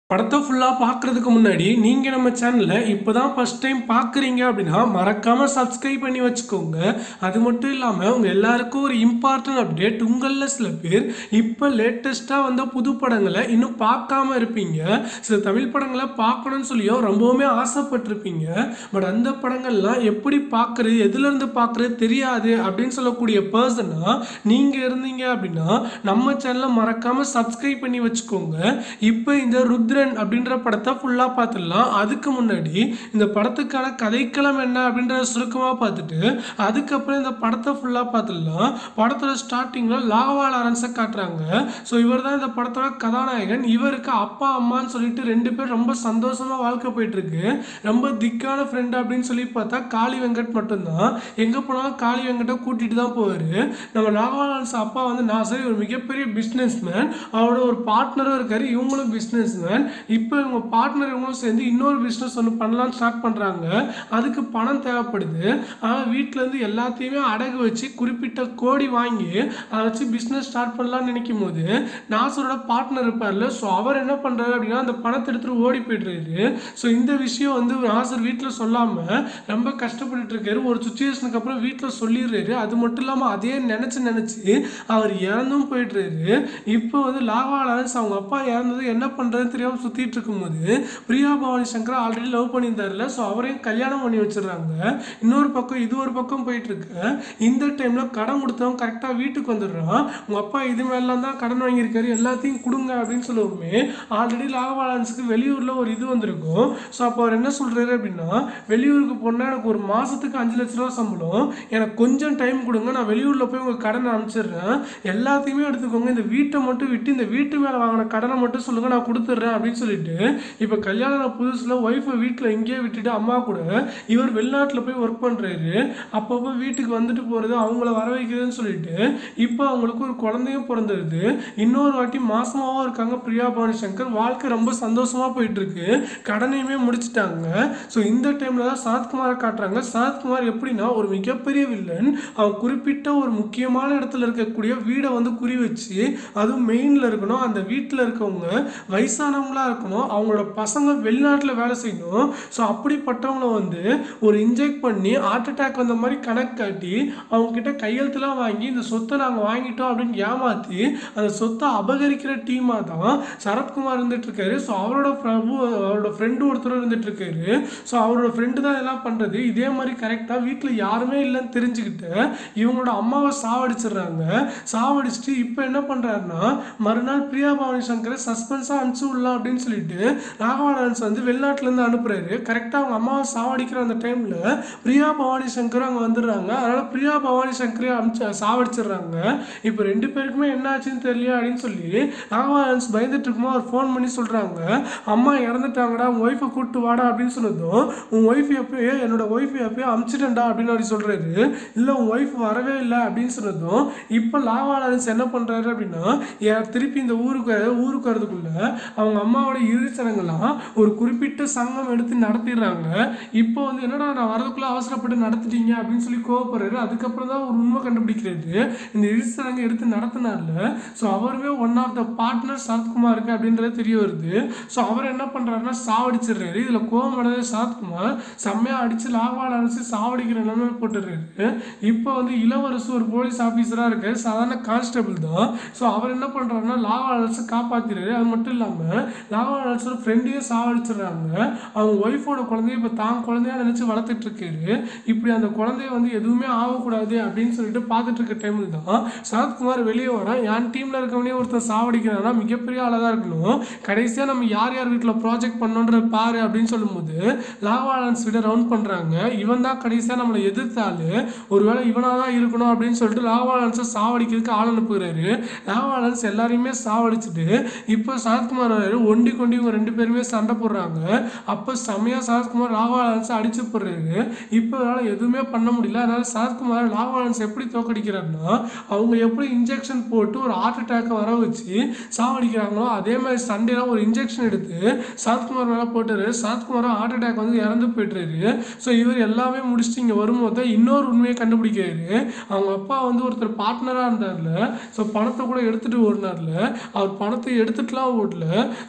படத்தை ஃபுல்லாக பார்க்குறதுக்கு முன்னாடி நீங்கள் நம்ம சேனலில் இப்போ தான் ஃபஸ்ட் டைம் பார்க்குறீங்க அப்படின்னா மறக்காமல் சப்ஸ்கிரைப் பண்ணி வச்சுக்கோங்க அது மட்டும் இல்லாமல் உங்கள் எல்லாருக்கும் ஒரு இம்பார்ட்டன்ட் அப்டேட் உங்களில் சில பேர் இப்போ லேட்டஸ்ட்டாக வந்த புது படங்களை இன்னும் பார்க்காம இருப்பீங்க சில தமிழ் படங்களை பார்க்கணும்னு சொல்லியும் ரொம்பவுமே ஆசைப்பட்டிருப்பீங்க பட் அந்த படங்கள்லாம் எப்படி பார்க்குறது எதுலேருந்து பார்க்குறது தெரியாது அப்படின்னு சொல்லக்கூடிய பர்சனாக நீங்கள் இருந்தீங்க அப்படின்னா நம்ம சேனலை மறக்காமல் சப்ஸ்கிரைப் பண்ணி வச்சுக்கோங்க இப்போ இந்த ருத்ரன் அப்படின்ற படத்தை ஃபுல்லாக பார்த்துடலாம் அதுக்கு முன்னாடி இந்த படத்துக்கான கதைக்களம் என்ன அப்படின்றத சுருக்கமாக பார்த்துட்டு அதுக்கப்புறம் இந்த படத்தை ஃபுல்லாக பார்த்துடலாம் படத்தோட ஸ்டார்டிங்கில் லாவா லாரன்ஸை காட்டுறாங்க ஸோ இவர் தான் இந்த படத்தோட கதாநாயகன் இவருக்கு அப்பா அம்மான்னு சொல்லிட்டு ரெண்டு பேர் ரொம்ப சந்தோஷமாக வாழ்க்கை போயிட்டுருக்கு ரொம்ப திக்கான ஃப்ரெண்டு அப்படின்னு சொல்லி பார்த்தா காளி வெங்கட் மட்டும்தான் எங்கே போனாலும் காளி வெங்கட்டை கூட்டிகிட்டு தான் போவார் நம்ம லாவா லாரன்ஸ் அப்பா வந்து நான் சரி ஒரு மிகப்பெரிய பிஸ்னஸ் மேன் அவரோட ஒரு பார்ட்னரும் இருக்காரு இவங்களும் பிஸ்னஸ் மேன் இப்போ இவங்க பார்ட்னர் இவங்களும் சேர்ந்து இன்னொரு பிஸ்னஸ் ஒன்று பண்ணலாம்னு ஸ்டார்ட் பண்ணுறாங்க அதுக்கு பணம் தேவைப்படுது ஆனால் வீட்டிலேருந்து எல்லாத்தையுமே அடகு வச்சு குறிப்பிட்ட கோடி வாங்கி அதை வச்சு பிஸ்னஸ் ஸ்டார்ட் பண்ணலாம்னு நினைக்கும் போது நாசரோட பார்ட்னர் இருப்பார்ல ஸோ அவர் என்ன பண்ணுறாரு அப்படின்னா அந்த பணத்தை எடுத்துகிட்டு ஓடி போய்ட்டுறாரு ஸோ இந்த விஷயம் வந்து நாசர் வீட்டில் சொல்லாமல் ரொம்ப கஷ்டப்பட்டுட்டு இருக்காரு ஒரு சுச்சுவேஷனுக்கு அப்புறம் வீட்டில் சொல்லிடுறாரு அது மட்டும் இல்லாமல் அதே நினச்சி நினச்சி அவர் இறந்தும் போயிட்டுறாரு இப்போ வந்து லாவா லாரன்ஸ் அவங்க அப்பா இறந்தது என்ன பண்ணுறதுன்னு தெரியாமல் சுற்றிட்டு இருக்கும்போது பிரியா பவானி சங்கர் ஆல்ரெடி லவ் பண்ணியிருந்தாருல ஸோ அவரையும் கல்யாணம் பண்ணி வச்சிடுறாங்க இன்னொரு பக்கம் இது ஒரு பக்கம் போயிட்டு இருக்கு இந்த டைமில் கடன் கொடுத்தவன் கரெக்டாக வீட்டுக்கு வந்துடுறான் உங்கள் அப்பா இது மேலாம் தான் கடன் வாங்கியிருக்காரு எல்லாத்தையும் கொடுங்க அப்படின்னு சொல்லுவோமே ஆல்ரெடி லாவா லாரன்ஸுக்கு வெளியூரில் ஒரு இது வந்திருக்கும் ஸோ அப்போ அவர் என்ன சொல்கிறாரு அப்படின்னா வெளியூருக்கு போனால் எனக்கு ஒரு மாதத்துக்கு அஞ்சு லட்ச ரூபா சம்பளம் எனக்கு கொஞ்சம் டைம் கொடுங்க நான் வெளியூரில் போய் உங்கள் கடனை அனுப்பிச்சிடுறேன் எல்லாத்தையுமே எடுத்துக்கோங்க இந்த வீட்டை மட்டும் விட்டு இந்த வீட்டு மேலே வாங்கின கடனை மட்டும் சொல்லுங்கள் நான் கொடுத்துட்றேன் அப்படின்னு சொல்லிட்டு இப்போ கல்யாணம் புதுசில் ஒய்ஃபை வீட்டில் இங்கேயே விட்டுட்டு அம்மா கூட இவர் வெளிநாட்டில் போய் ஒர்க் பண்ணுறாரு அப்பப்போ வீட்டுக்கு வந்துட்டு போகிறது அவங்கள வர வைக்கிறதுன்னு சொல்லிட்டு இப்போ அவங்களுக்கு ஒரு குழந்தையும் பிறந்துருது இன்னொரு வாட்டி மாசமாவும் இருக்காங்க பிரியா பவானி சங்கர் வாழ்க்கை ரொம்ப சந்தோஷமாக போயிட்டு இருக்கு கடனையுமே முடிச்சிட்டாங்க ஸோ இந்த டைமில் தான் சரத்குமாரை காட்டுறாங்க சரத்குமார் எப்படின்னா ஒரு மிகப்பெரிய வில்லன் அவன் குறிப்பிட்ட ஒரு முக்கியமான இடத்துல இருக்கக்கூடிய வீடை வந்து குறி வச்சு அதுவும் மெயினில் இருக்கணும் அந்த வீட்டில் இருக்கவங்க வயசானவங்களா இருக்கணும் அவங்களோட பசங்க வெளிநாட்டில் வேலை செய்யணும் ஸோ அப்படிப்பட்டவங்கள வந்து ஒரு இன்ஜெக்ட் பண்ணி ஹார்ட் அட்டாக் வந்த மாதிரி கணக்கு காட்டி அவங்க கிட்ட கையெழுத்துலாம் வாங்கி இந்த சொத்தை நாங்கள் வாங்கிட்டோம் அப்படின்னு ஏமாற்றி அந்த சொத்தை அபகரிக்கிற டீமாக தான் சரத்குமார் இருந்துட்டு இருக்காரு ஸோ அவரோட பிரபு அவரோட ஃப்ரெண்டு ஒருத்தர் இருந்துட்டு இருக்காரு ஸோ அவரோட ஃப்ரெண்டு தான் இதெல்லாம் பண்ணுறது இதே மாதிரி கரெக்டாக வீட்டில் யாருமே இல்லைன்னு தெரிஞ்சுக்கிட்டு இவங்களோட அம்மாவை சாவடிச்சிடுறாங்க சாவடிச்சுட்டு இப்போ என்ன பண்ணுறாருன்னா மறுநாள் பிரியா பவானி சங்கரை சஸ்பென்ஸாக அனுப்பிச்சு விடலாம் அப்படின்னு சொல்லிட்டு ராகவா லாரன்ஸ் வந்து வெளிநாட்டிலேருந்து அனுப்புறாரு கரெக்டாக அவங்க அம்மாவை சாவடிக்கிற அந்த டைமில் பிரியா பவானி சங்கர் அங்கே வந்துடுறாங்க அதனால் பிரியா பவானி சங்கரே அனுப்பிச்சு சாவடிச்சிடுறாங்க இப்போ ரெண்டு பேருக்குமே என்ன ஆச்சுன்னு தெரியல அப்படின்னு சொல்லி ராகவா லாரன்ஸ் பயந்துட்டு இருக்கும்போது அவர் ஃபோன் பண்ணி சொல்கிறாங்க அம்மா இறந்துட்டாங்கடா உன் ஒய்ஃபை கூப்பிட்டு வாடா அப்படின்னு சொன்னதும் உன் ஒய்ஃப் எப்பயோ என்னோட ஒய்ஃப் எப்பயோ அமுச்சிட்டேன்டா அப்படின்னு அப்படி சொல்கிறாரு இல்லை உன் ஒய்ஃப் வரவே இல்லை அப்படின்னு சொன்னதும் இப்போ லாவா லாரன்ஸ் என்ன பண்ணுறாரு அப்படின்னா ஏன் திருப்பி இந்த ஊருக்கு ஊருக்கு வரதுக்குள்ள அவங்க அம்மாவோட இறுதி சடங்கெல்லாம் ஒரு குறிப்பிட்ட சங்கம் எடுத்து நடத்திடுறாங்க இப்போ வந்து என்னடா நான் வரதுக்குள்ள அவசரப்பட்டு நடத்திட்டீங்க அப்படின்னு சொல்லி கோவப்படுறாரு அதுக்கப்புறம் தான் ஒரு உண்மை கண்டுபிடிக்கிறாரு இந்த இறுதி சடங்கு எடுத்து நடத்தினார்ல ஸோ அவருமே ஒன் ஆஃப் த பார்ட்னர் சரத்குமாருக்கு அப்படின்றது தெரிய வருது ஸோ அவர் என்ன பண்ணுறாருன்னா சாவடிச்சிடுறாரு இதில் கோவம் அடைஞ்ச சரத்குமார் செம்மையாக அடித்து லாவால் அடிச்சு சாவடிக்கிற நிலைமை போட்டுடுறாரு இப்போ வந்து இளவரசு ஒரு போலீஸ் ஆஃபீஸராக இருக்காரு சாதாரண கான்ஸ்டபிள் தான் ஸோ அவர் என்ன பண்ணுறாருன்னா லாவா அலர்ஸை காப்பாற்றிடுறாரு அது மட்டும் இல்லாமல் லாவா அலர்ஸோட ஃப்ரெண்டையும் சாவடிச்சிடுறாங்க அவங்க ஒய்ஃபோட குழந்தைய இப்போ தான் குழந்தையா நினச்சி வளர்த்துட்டு இருக்காரு இப்படி அந்த குழந்தைய வந்து எதுவுமே ஆகக்கூடாது அப்படின்னு சொல்லிட்டு பார்த்துட்டு இருக்க டைமில் தான் சரத்குமார் வெளியே வரான் என் டீமில் இருக்கவனே ஒருத்தர் சாவடிக்கிறான்னா மிகப்பெரிய ஆளாக தான் இருக்கணும் கடைசியாக நம்ம யார் யார் வீட்டில் ப்ராஜெக்ட் பண்ணோன்ற பாரு அப்படின்னு சொல்லும்போது லாவா அலன்ஸ் விட ரவுண்ட் பண்ணுறாங்க இவன் தான் கடைசியாக நம்மளை எதிர்த்தாலு ஒருவேளை இவனாக தான் இருக்கணும் அப்படின்னு சொல்லிட்டு லாவா அலன்ஸை சாவடிக்கிறதுக்கு ஆள் அனுப்புகிறாரு லாவா அலன்ஸ் எல்லாரையுமே சாவடிச்சுட்டு இப்போ சரத்குமார் வராரு ஒண்டி கொண்டி இவங்க ரெண்டு பேருமே சண்டை போடுறாங்க அப்போ செம்மையாக சரத்குமார் லாவா அலன்ஸை அடிச்சு போடுறாரு இப்போ அவரால் எதுவுமே பண்ண முடியல அதனால சரத்குமார் லாவா அலன்ஸ் எப்படி தோக்கடிக்கிறாருன்னா அவங்க எப்படி இன்ஜெக்ஷன் போட்டு ஒரு ஹார்ட் அட்டாக்கை வர வச்சு சாவடிக்கிறாங்களோ அதே மாதிரி சண்டேல ஒரு இன்ஜெக்ஷன் எடுத்து சரத்குமார் மேலே போட்டாரு சரத்குமாரும் ஹார்ட் அட்டாக் வந்து இறந்து போயிட்டுறாரு ஸோ இவர் எல்லாமே முடிச்சுட்டு இங்கே வரும்போது தான் இன்னொரு உண்மையை கண்டுபிடிக்கிறாரு அவங்க அப்பா வந்து ஒருத்தர் பார்ட்னராக இருந்தார்ல ஸோ பணத்தை கூட எடுத்துகிட்டு ஓடினார்ல அவர் பணத்தை எடுத்துட்டுலாம் ஓடல ஸோ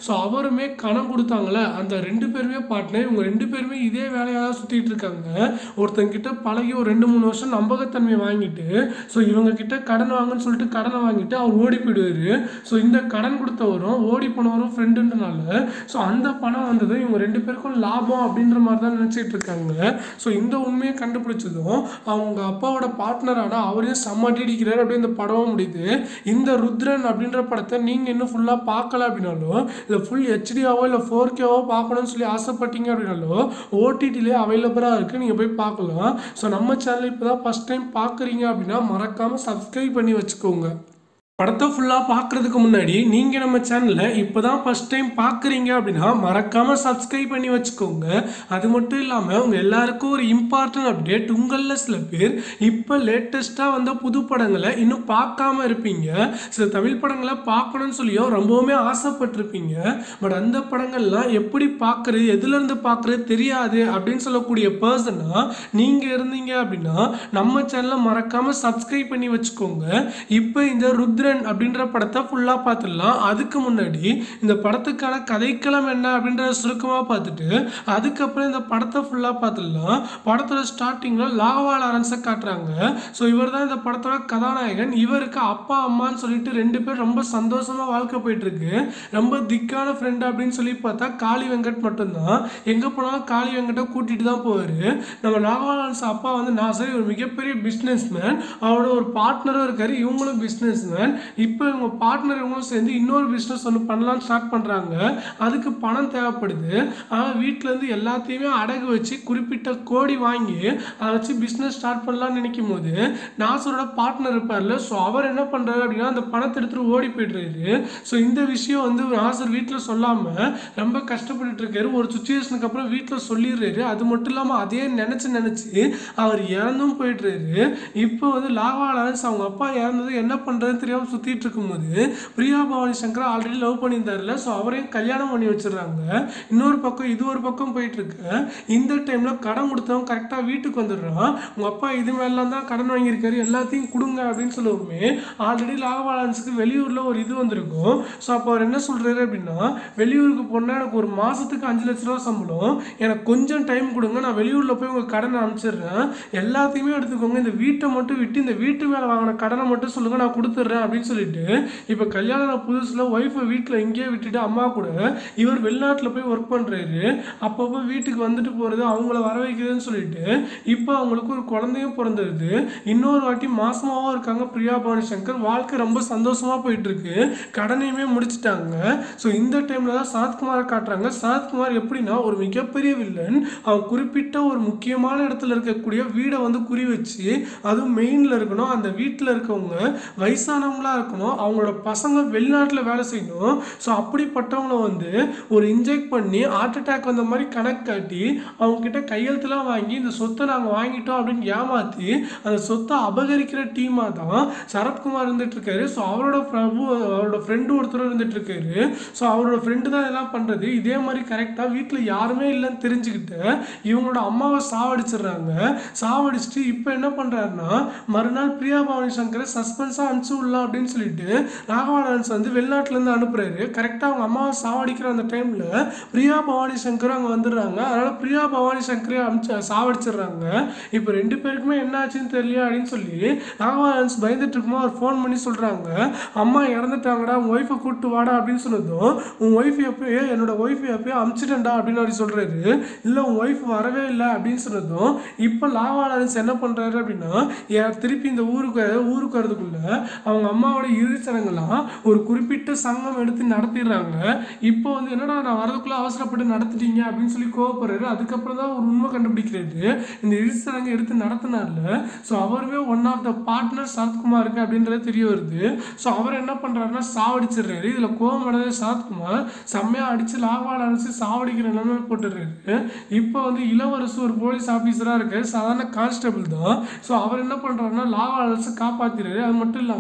ஸோ அவருமே கணம் கொடுத்தாங்களே அந்த ரெண்டு பேருமே பார்ட்னர் இவங்க ரெண்டு பேருமே இதே வேலையாக தான் சுற்றிட்டு இருக்காங்க ஒருத்தங்கிட்ட பழகி ஒரு ரெண்டு மூணு வருஷம் நம்பகத்தன்மை வாங்கிட்டு ஸோ இவங்க கிட்ட கடன் வாங்கன்னு சொல்லிட்டு கடனை வாங்கிட்டு அவர் ஓடி போயிடுவாரு ஸோ இந்த கடன் கொடுத்தவரும் ஓடி போனவரும் ஃப்ரெண்டுன்றனால ஸோ அந்த பணம் வந்தது இவங்க ரெண்டு பேருக்கும் லாபம் அப்படின்ற மாதிரி தான் நினச்சிட்டு இருக்காங்க ஸோ இந்த உண்மையை கண்டுபிடிச்சதும் அவங்க அப்பாவோட பார்ட்னரான அவரையும் செம்ம அடிக்கிறார் அப்படியே இந்த படமும் முடியுது இந்த ருத்ரன் அப்படின்ற படத்தை நீங்கள் இன்னும் ஃபுல்லாக பார்க்கல அப்படின்னாலும் இல்லை ஃபுல் ஹெச்டியாவோ இல்லை ஃபோர் கேவோ பார்க்கணும்னு சொல்லி ஆசைப்பட்டீங்க அப்படின்னாலும் ஓடிடிலே அவைலபிளாக இருக்குது நீங்கள் போய் பார்க்கலாம் ஸோ நம்ம சேனல் இப்போ தான் ஃபஸ்ட் டைம் பார்க்குறீங்க அப்படின்னா மறக்காமல் சப்ஸ்கிரைப் பண்ணி வச்சுக்கோங்க படத்தை ஃபுல்லாக பார்க்குறதுக்கு முன்னாடி நீங்கள் நம்ம சேனலில் இப்போ தான் ஃபஸ்ட் டைம் பார்க்குறீங்க அப்படின்னா மறக்காமல் சப்ஸ்கிரைப் பண்ணி வச்சுக்கோங்க அது மட்டும் இல்லாமல் உங்கள் எல்லாருக்கும் ஒரு இம்பார்ட்டன்ட் அப்டேட் உங்களில் சில பேர் இப்போ லேட்டஸ்ட்டாக வந்த புது படங்களை இன்னும் பார்க்காம இருப்பீங்க சில தமிழ் படங்களை பார்க்கணும்னு சொல்லியும் ரொம்பவுமே ஆசைப்பட்டிருப்பீங்க பட் அந்த படங்கள்லாம் எப்படி பார்க்குறது எதுலேருந்து பார்க்குறது தெரியாது அப்படின்னு சொல்லக்கூடிய பர்சனாக நீங்கள் இருந்தீங்க அப்படின்னா நம்ம சேனலை மறக்காமல் சப்ஸ்கிரைப் பண்ணி வச்சுக்கோங்க இப்போ இந்த ருத்ரன் அப்படின்ற படத்தை ஃபுல்லாக பார்த்துடலாம் அதுக்கு முன்னாடி இந்த படத்துக்கான கதைக்களம் என்ன அப்படின்றத சுருக்கமாக பார்த்துட்டு அதுக்கப்புறம் இந்த படத்தை ஃபுல்லாக பார்த்துடலாம் படத்தோட ஸ்டார்டிங்கில் லாவா லாரன்ஸை காட்டுறாங்க ஸோ இவர் தான் இந்த படத்தோட கதாநாயகன் இவருக்கு அப்பா அம்மான்னு சொல்லிட்டு ரெண்டு பேர் ரொம்ப சந்தோஷமாக வாழ்க்கை போயிட்டுருக்கு ரொம்ப திக்கான ஃப்ரெண்டு அப்படின்னு சொல்லி பார்த்தா காளி வெங்கட் மட்டும்தான் எங்கே போனாலும் காளி வெங்கட்டை கூட்டிகிட்டு தான் போவார் நம்ம லாவா லாரன்ஸ் அப்பா வந்து நான் சரி ஒரு மிகப்பெரிய பிஸ்னஸ் மேன் அவரோட ஒரு பார்ட்னரும் இருக்காரு இவங்களும் பிஸ்னஸ் மேன் இப்போ இவங்க பார்ட்னர் இவங்களும் சேர்ந்து இன்னொரு பிஸ்னஸ் ஒன்று பண்ணலாம்னு ஸ்டார்ட் பண்ணுறாங்க அதுக்கு பணம் தேவைப்படுது ஆனால் வீட்டிலேருந்து எல்லாத்தையுமே அடகு வச்சு குறிப்பிட்ட கோடி வாங்கி அதை வச்சு பிஸ்னஸ் ஸ்டார்ட் பண்ணலாம்னு நினைக்கும் போது நாசரோட பார்ட்னர் இருப்பார்ல ஸோ அவர் என்ன பண்ணுறாரு அப்படின்னா அந்த பணத்தை எடுத்துகிட்டு ஓடி போய்ட்டுறாரு ஸோ இந்த விஷயம் வந்து நாசர் வீட்டில் சொல்லாமல் ரொம்ப கஷ்டப்பட்டுட்டு இருக்காரு ஒரு சுச்சுவேஷனுக்கு அப்புறம் வீட்டில் சொல்லிடுறாரு அது மட்டும் இல்லாமல் அதே நினச்சி நினச்சி அவர் இறந்தும் போயிட்டுறாரு இப்போ வந்து லாவா லாரன்ஸ் அவங்க அப்பா இறந்தது என்ன பண்ணுறதுன்னு தெரியாமல் சுற்றிட்டு இருக்கும்போது பிரியா பவானி சங்கர் ஆல்ரெடி லவ் பண்ணியிருந்தாருல ஸோ அவரையும் கல்யாணம் பண்ணி வச்சிடுறாங்க இன்னொரு பக்கம் இது ஒரு பக்கம் போயிட்டு இருக்கு இந்த டைமில் கடன் கொடுத்தவன் கரெக்டாக வீட்டுக்கு வந்துடுறான் உங்கள் அப்பா இது மேலாம் தான் கடன் வாங்கியிருக்காரு எல்லாத்தையும் கொடுங்க அப்படின்னு சொல்லுவோமே ஆல்ரெடி லாகவாலன்ஸுக்கு வெளியூரில் ஒரு இது வந்திருக்கும் ஸோ அப்போ அவர் என்ன சொல்கிறாரு அப்படின்னா வெளியூருக்கு போனால் எனக்கு ஒரு மாதத்துக்கு அஞ்சு லட்ச ரூபா சம்பளம் எனக்கு கொஞ்சம் டைம் கொடுங்க நான் வெளியூரில் போய் உங்கள் கடனை அனுப்பிச்சிடுறேன் எல்லாத்தையுமே எடுத்துக்கோங்க இந்த வீட்டை மட்டும் விட்டு இந்த வீட்டு மேலே வாங்கின கடனை மட்டும் சொல்லுங்கள் நான் கொடுத்துட்றேன் அப்படின்னு சொல்லிட்டு இப்போ கல்யாணம் புதுசில் ஒய்ஃபை வீட்டில் இங்கேயே விட்டுட்டு அம்மா கூட இவர் வெளிநாட்டில் போய் ஒர்க் பண்ணுறாரு அப்பப்போ வீட்டுக்கு வந்துட்டு போகிறது அவங்கள வர வைக்கிறதுன்னு சொல்லிட்டு இப்போ அவங்களுக்கு ஒரு குழந்தையும் பிறந்தது இன்னொரு வாட்டி மாசமாவும் இருக்காங்க பிரியா பவானி சங்கர் வாழ்க்கை ரொம்ப சந்தோஷமா போயிட்டு இருக்கு கடனையுமே முடிச்சிட்டாங்க ஸோ இந்த டைம்ல தான் சரத்குமாரை காட்டுறாங்க சரத்குமார் எப்படின்னா ஒரு மிகப்பெரிய வில்லன் அவன் குறிப்பிட்ட ஒரு முக்கியமான இடத்துல இருக்கக்கூடிய வீடை வந்து குறி வச்சு அதுவும் மெயினில் இருக்கணும் அந்த வீட்டில் இருக்கவங்க வயசானவங்களா இருக்கணும் அவங்களோட பசங்க வெளிநாட்டில் வேலை செய்யணும் ஸோ அப்படிப்பட்டவங்கள வந்து ஒரு இன்ஜெக்ட் பண்ணி ஹார்ட் அட்டாக் வந்த மாதிரி கணக்கு காட்டி அவங்க கிட்ட கையெழுத்துலாம் வாங்கி இந்த சொத்தை நாங்கள் வாங்கிட்டோம் அப்படின்னு ஏமாற்றி அந்த சொத்தை அபகரிக்கிற டீமாக தான் சரத்குமார் இருந்துட்டு இருக்காரு ஸோ அவரோட பிரபு அவரோட ஃப்ரெண்டு ஒருத்தர் இருந்துட்டு இருக்காரு ஸோ அவரோட ஃப்ரெண்டு தான் இதெல்லாம் பண்ணுறது இதே மாதிரி கரெக்டாக வீட்டில் யாருமே இல்லைன்னு தெரிஞ்சுக்கிட்டு இவங்களோட அம்மாவை சாவடிச்சிடுறாங்க சாவடிச்சுட்டு இப்போ என்ன பண்ணுறாருன்னா மறுநாள் பிரியா பவானி சங்கரை சஸ்பென்ஸாக அனுப்பிச்சு விடலாம் அப்படின்னு சொல்லிட்டு ராகவாலன்ஸ் வந்து வெளிநாட்டிலேருந்து அனுப்புறாரு கரெக்டாக அவங்க அம்மாவை சாவடிக்கிற அந்த டைமில் பிரியா பவானி சங்கர் அங்கே வந்துடுறாங்க அதனால் பிரியா பவானி சங்கரே அமிச்சு சாவடிச்சிடுறாங்க இப்போ ரெண்டு பேருக்குமே என்ன ஆச்சுன்னு தெரியல அப்படின்னு சொல்லி ராகவாலன்ஸ் பயந்துட்டு இருக்கும்போது அவர் ஃபோன் பண்ணி சொல்கிறாங்க அம்மா இறந்துட்டாங்கடா உன் ஒய்ஃபை கூப்பிட்டு வாடா அப்படின்னு சொன்னதும் உன் ஒய்ஃப் எப்பயோ என்னோட ஒய்ஃப் எப்பயோ அமிச்சிட்டேன்டா அப்படின்னு அவர் சொல்கிறாரு இல்லை உன் ஒய்ஃப் வரவே இல்லை அப்படின்னு சொன்னதும் இப்போ லாவாலன்ஸ் என்ன பண்ணுறாரு அப்படின்னா ஏன் திருப்பி இந்த ஊருக்கு ஊருக்கு வரதுக்குள்ள அவங்க அம்மாவோட இறுதிச்சடங்கெல்லாம் ஒரு குறிப்பிட்ட சங்கம் எடுத்து நடத்திடுறாங்க இப்போ வந்து என்னடா நான் வரதுக்குள்ள அவசரப்பட்டு நடத்திட்டீங்க அப்படின்னு சொல்லி கோவப்படுறாரு அதுக்கப்புறம் தான் ஒரு உண்மை கண்டுபிடிக்கிறாரு இந்த இறுதிச்சடங்கு எடுத்து நடத்தினார்ல ஸோ அவருமே ஒன் ஆஃப் த பார்ட்னர் சரத்குமாருக்கு அப்படின்றது தெரிய வருது ஸோ அவர் என்ன பண்ணுறாருன்னா சாவடிச்சிடுறாரு இதில் கோவம் அடைஞ்ச சரத்குமார் செம்மையாக அடித்து லாவால் அடிச்சு சாவடிக்கிற நிலைமை போட்டுடுறாரு இப்போ வந்து இளவரசு ஒரு போலீஸ் ஆஃபீஸராக இருக்காரு சாதாரண கான்ஸ்டபிள் தான் ஸோ அவர் என்ன பண்ணுறாருன்னா லாவால் அடிச்சு காப்பாற்றிடுறாரு அது மட்டும் இல்லாமல்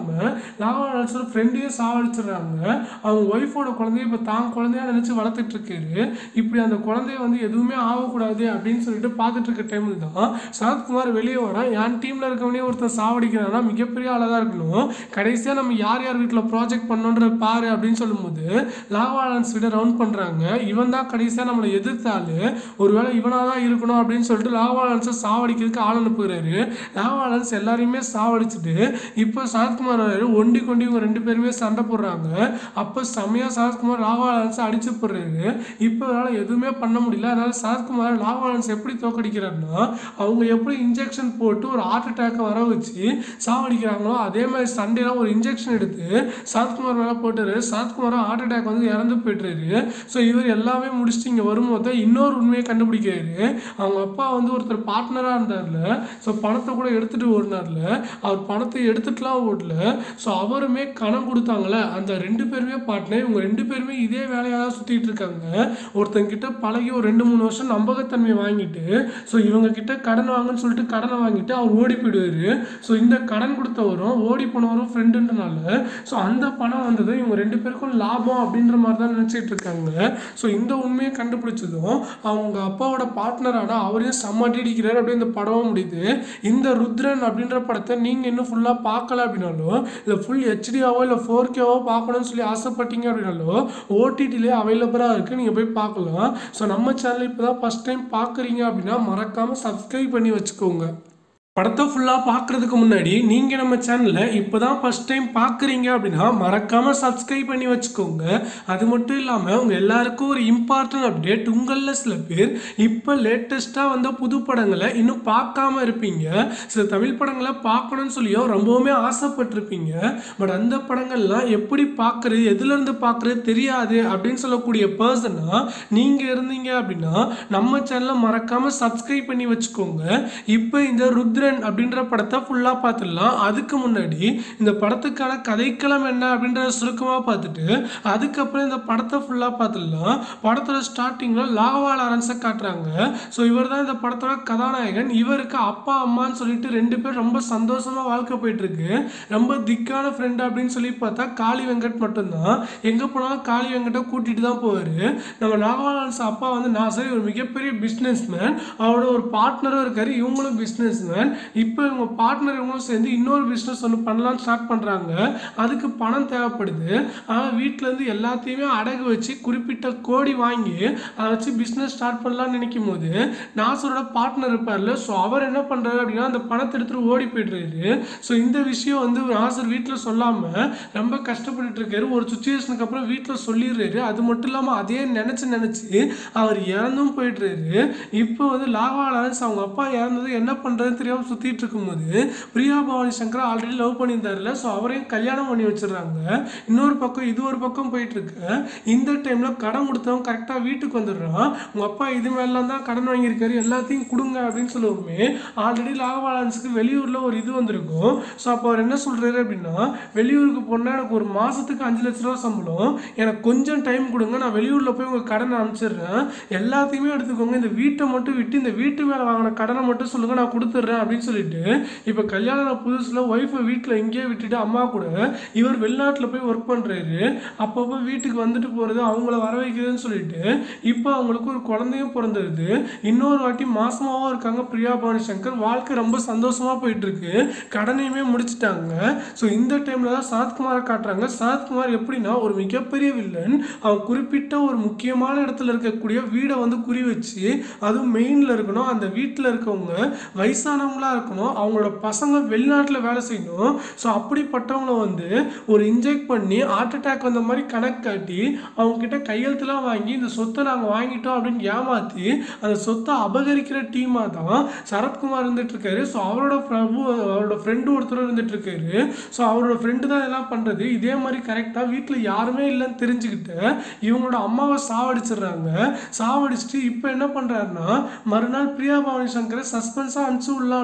லாவா லாரன்ஸோட ஃப்ரெண்டையும் சாவடிச்சிடுறாங்க அவங்க ஒய்ஃபோட குழந்தைய இப்போ தான் குழந்தையா நினச்சி வளர்த்துட்டு இருக்காரு இப்படி அந்த குழந்தைய வந்து எதுவுமே ஆகக்கூடாது அப்படின்னு சொல்லிட்டு பார்த்துட்டு இருக்க டைமில் தான் சரத்குமார் வெளியே வரான் என் டீமில் இருக்கவனே ஒருத்தர் சாவடிக்கிறான்னா மிகப்பெரிய ஆளாக தான் இருக்கணும் கடைசியாக நம்ம யார் யார் வீட்டில் ப்ராஜெக்ட் பண்ணோன்ற பாரு அப்படின்னு சொல்லும்போது லாவா லாரன்ஸ் வீட ரவுண்ட் பண்ணுறாங்க இவன் தான் கடைசியாக நம்மளை எதிர்த்தாலு ஒருவேளை இவனாக தான் இருக்கணும் அப்படின்னு சொல்லிட்டு லாவா லாரன்ஸை சாவடிக்கிறதுக்கு ஆள் அனுப்புகிறாரு லாவா லாரன்ஸ் எல்லாரையுமே சாவடிச்சுட்டு இப்போ சரத்குமார் வராரு ஒண்டி கொண்டு இவங்க ரெண்டு பேருமே சண்டை போடுறாங்க அப்போ செம்மையாக சரத்குமார் லாவா லாரன்ஸை அடிச்சு போடுறாரு இப்போ அவரால் எதுவுமே பண்ண முடியல அதனால சரத்குமார் லாவா லாரன்ஸ் எப்படி தோக்கடிக்கிறாருன்னா அவங்க எப்படி இன்ஜெக்ஷன் போட்டு ஒரு ஹார்ட் அட்டாக்கை வர வச்சு சாவடிக்கிறாங்களோ அதே மாதிரி சண்டேல ஒரு இன்ஜெக்ஷன் எடுத்து சரத்குமார் மேலே போட்டாரு சரத்குமார் ஹார்ட் அட்டாக் வந்து இறந்து போயிட்டுறாரு ஸோ இவர் எல்லாமே முடிச்சுட்டு இங்கே வரும்போது தான் இன்னொரு உண்மையை கண்டுபிடிக்கிறாரு அவங்க அப்பா வந்து ஒருத்தர் பார்ட்னராக இருந்தார்ல ஸோ பணத்தை கூட எடுத்துட்டு ஓடினார்ல அவர் பணத்தை எடுத்துட்டுலாம் ஓடல ஸோ அவருமே கணம் கொடுத்தாங்கல்ல அந்த ரெண்டு பேருமே பார்ட்னர் இவங்க ரெண்டு பேருமே இதே வேலையாக தான் சுற்றிட்டு இருக்காங்க ஒருத்தங்க கிட்ட பழகி ஒரு ரெண்டு மூணு வருஷம் நம்பகத்தன்மை வாங்கிட்டு ஸோ இவங்க கிட்ட கடன் வாங்கன்னு சொல்லிட்டு கடனை வாங்கிட்டு அவர் ஓடி போயிடுவாரு ஸோ இந்த கடன் கொடுத்தவரும் ஓடி போனவரும் ஃப்ரெண்டுன்றனால ஸோ அந்த பணம் வந்தது இவங்க ரெண்டு பேருக்கும் லாபம் அப்படின்ற மாதிரி தான் நினச்சிட்டு இருக்காங்க ஸோ இந்த உண்மையை கண்டுபிடிச்சதும் அவங்க அப்பாவோட பார்ட்னரான அவரையும் சம்மாட்டிடிக்கிறார் அப்படியே இந்த படமும் முடியுது இந்த ருத்ரன் அப்படின்ற படத்தை நீங்கள் இன்னும் ஃபுல்லாக பார்க்கல அப்படின்னாலும் இல்லை ஃபுல் ஹெச்டியாவோ இல்லை ஃபோர் கேவோ பார்க்கணும்னு சொல்லி ஆசைப்பட்டீங்க அப்படின்னாலும் ஓடிடிலே அவைலபிளாக இருக்குது நீங்கள் போய் பார்க்கலாம் ஸோ நம்ம சேனல் இப்போ தான் ஃபஸ்ட் டைம் பார்க்குறீங்க அப்படின்னா மறக்காமல் சப்ஸ்கிரைப் பண்ணி வச்சுக்கோங்க படத்தை ஃபுல்லாக பார்க்குறதுக்கு முன்னாடி நீங்கள் நம்ம சேனலில் இப்போ தான் ஃபஸ்ட் டைம் பார்க்குறீங்க அப்படின்னா மறக்காமல் சப்ஸ்கிரைப் பண்ணி வச்சுக்கோங்க அது மட்டும் இல்லாமல் உங்கள் எல்லாருக்கும் ஒரு இம்பார்ட்டன்ட் அப்டேட் உங்களில் சில பேர் இப்போ லேட்டஸ்ட்டாக வந்த புது படங்களை இன்னும் பார்க்காம இருப்பீங்க சில தமிழ் படங்களை பார்க்கணும்னு சொல்லியோ ரொம்பவுமே ஆசைப்பட்டிருப்பீங்க பட் அந்த படங்கள்லாம் எப்படி பார்க்குறது எதுலேருந்து பார்க்குறது தெரியாது அப்படின்னு சொல்லக்கூடிய பர்சனாக நீங்கள் இருந்தீங்க அப்படின்னா நம்ம சேனலை மறக்காமல் சப்ஸ்கிரைப் பண்ணி வச்சுக்கோங்க இப்போ இந்த ருத்ரன் அப்படின்ற படத்தை ஃபுல்லாக பார்த்துடலாம் அதுக்கு முன்னாடி இந்த படத்துக்கான கதைக்களம் என்ன அப்படின்றத சுருக்கமாக பார்த்துட்டு அதுக்கப்புறம் இந்த படத்தை ஃபுல்லாக பார்த்துடலாம் படத்தோட ஸ்டார்டிங்கில் லாவா லாரன்ஸை காட்டுறாங்க ஸோ இவர் தான் இந்த படத்தோட கதாநாயகன் இவருக்கு அப்பா அம்மான்னு சொல்லிட்டு ரெண்டு பேர் ரொம்ப சந்தோஷமாக வாழ்க்கை போயிட்டு இருக்கு ரொம்ப திக்கான ஃப்ரெண்டு அப்படின்னு சொல்லி பார்த்தா காளி வெங்கட் மட்டும்தான் எங்கே போனாலும் காளி வெங்கட்டை கூட்டிகிட்டு தான் போவார் நம்ம லாவா லாரன்ஸ் அப்பா வந்து நான் சரி ஒரு மிகப்பெரிய பிஸ்னஸ் மேன் அவரோட ஒரு பார்ட்னரும் இருக்காரு இவங்களும் பிஸ்னஸ் மேன் இப்போ இவங்க பார்ட்னர் இவங்களும் சேர்ந்து இன்னொரு பிஸ்னஸ் ஒன்று பண்ணலாம்னு ஸ்டார்ட் பண்ணுறாங்க அதுக்கு பணம் தேவைப்படுது ஆனால் வீட்டிலேருந்து எல்லாத்தையுமே அடகு வச்சு குறிப்பிட்ட கோடி வாங்கி அதை வச்சு பிஸ்னஸ் ஸ்டார்ட் பண்ணலாம்னு நினைக்கும் போது நாசரோட பார்ட்னர் இருப்பார்ல ஸோ அவர் என்ன பண்ணுறாரு அப்படின்னா அந்த பணத்தை எடுத்துகிட்டு ஓடி போயிடுறாரு ஸோ இந்த விஷயம் வந்து நாசர் வீட்டில் சொல்லாமல் ரொம்ப கஷ்டப்பட்டுட்டு இருக்காரு ஒரு சுச்சுவேஷனுக்கு அப்புறம் வீட்டில் சொல்லிடுறாரு அது மட்டும் இல்லாமல் அதே நினச்சி நினச்சி அவர் இறந்தும் போயிடுறாரு இப்போ வந்து லாவா லாரன்ஸ் அவங்க அப்பா இறந்தது என்ன பண்ணுறதுன்னு தெரியாமல் சுற்றிட்டு இருக்கும்போது பிரியா பவானி சங்கர் ஆல்ரெடி லவ் பண்ணியிருந்தாருல ஸோ அவரையும் கல்யாணம் பண்ணி வச்சிடுறாங்க இன்னொரு பக்கம் இது ஒரு பக்கம் போயிட்டு இருக்கு இந்த டைமில் கடன் கொடுத்தவன் கரெக்டாக வீட்டுக்கு வந்துடுறான் உங்கள் அப்பா இது மேலாம் தான் கடன் வாங்கியிருக்காரு எல்லாத்தையும் கொடுங்க அப்படின்னு சொல்லுவோமே ஆல்ரெடி லாவா லாரன்ஸுக்கு வெளியூரில் ஒரு இது வந்திருக்கும் ஸோ அப்போ அவர் என்ன சொல்கிறாரு அப்படின்னா வெளியூருக்கு போனால் எனக்கு ஒரு மாதத்துக்கு அஞ்சு லட்ச ரூபா சம்பளம் எனக்கு கொஞ்சம் டைம் கொடுங்க நான் வெளியூரில் போய் உங்கள் கடனை அனுப்பிச்சிடுறேன் எல்லாத்தையுமே எடுத்துக்கோங்க இந்த வீட்டை மட்டும் விட்டு இந்த வீட்டு மேலே வாங்கின கடனை மட்டும் சொல்லுங்கள் நான் கொடுத்துட்றேன் அப்படின்னு சொல்லிட்டு இப்போ கல்யாணம் புதுசில் ஒய்ஃபை வீட்டில் இங்கேயே விட்டுட்டு அம்மா கூட இவர் வெளிநாட்டில் போய் ஒர்க் பண்ணுறாரு அப்பப்போ வீட்டுக்கு வந்துட்டு போகிறது அவங்கள வர வைக்கிறதுன்னு சொல்லிட்டு இப்போ அவங்களுக்கு ஒரு குழந்தையும் பிறந்துருது இன்னொரு வாட்டி மாசமாவும் இருக்காங்க பிரியா பவானி சங்கர் வாழ்க்கை ரொம்ப சந்தோஷமா போயிட்டு இருக்கு கடனையுமே முடிச்சிட்டாங்க ஸோ இந்த டைம்ல தான் சரத்குமாரை காட்டுறாங்க சரத்குமார் எப்படின்னா ஒரு மிகப்பெரிய வில்லன் அவன் குறிப்பிட்ட ஒரு முக்கியமான இடத்துல இருக்கக்கூடிய வீடை வந்து குறி வச்சு அதுவும் மெயினில் இருக்கணும் அந்த வீட்டில் இருக்கவங்க வயசானவங்களா இருக்கணும் அவங்களோட பசங்க வெளிநாட்டில் வேலை செய்யணும் ஸோ அப்படிப்பட்டவங்கள வந்து ஒரு இன்ஜெக்ட் பண்ணி ஹார்ட் அட்டாக் வந்த மாதிரி கணக்கு காட்டி அவங்க கிட்ட கையெழுத்துலாம் வாங்கி இந்த சொத்தை நாங்கள் வாங்கிட்டோம் அப்படின்னு ஏமாற்றி அந்த சொத்தை அபகரிக்கிற டீமாக தான் சரத்குமார் இருந்துட்டு இருக்காரு ஸோ அவரோட பிரபு அவரோட ஃப்ரெண்டு ஒருத்தர் இருந்துட்டு இருக்காரு ஸோ அவரோட ஃப்ரெண்டு தான் இதெல்லாம் பண்ணுறது இதே மாதிரி கரெக்டாக வீட்டில் யாருமே இல்லைன்னு தெரிஞ்சுக்கிட்டு இவங்களோட அம்மாவை சாவடிச்சிடுறாங்க சாவடிச்சுட்டு இப்போ என்ன பண்ணுறாருன்னா மறுநாள் பிரியா பவானி சங்கரை சஸ்பென்ஸாக அனுப்பிச்சு விடலாம்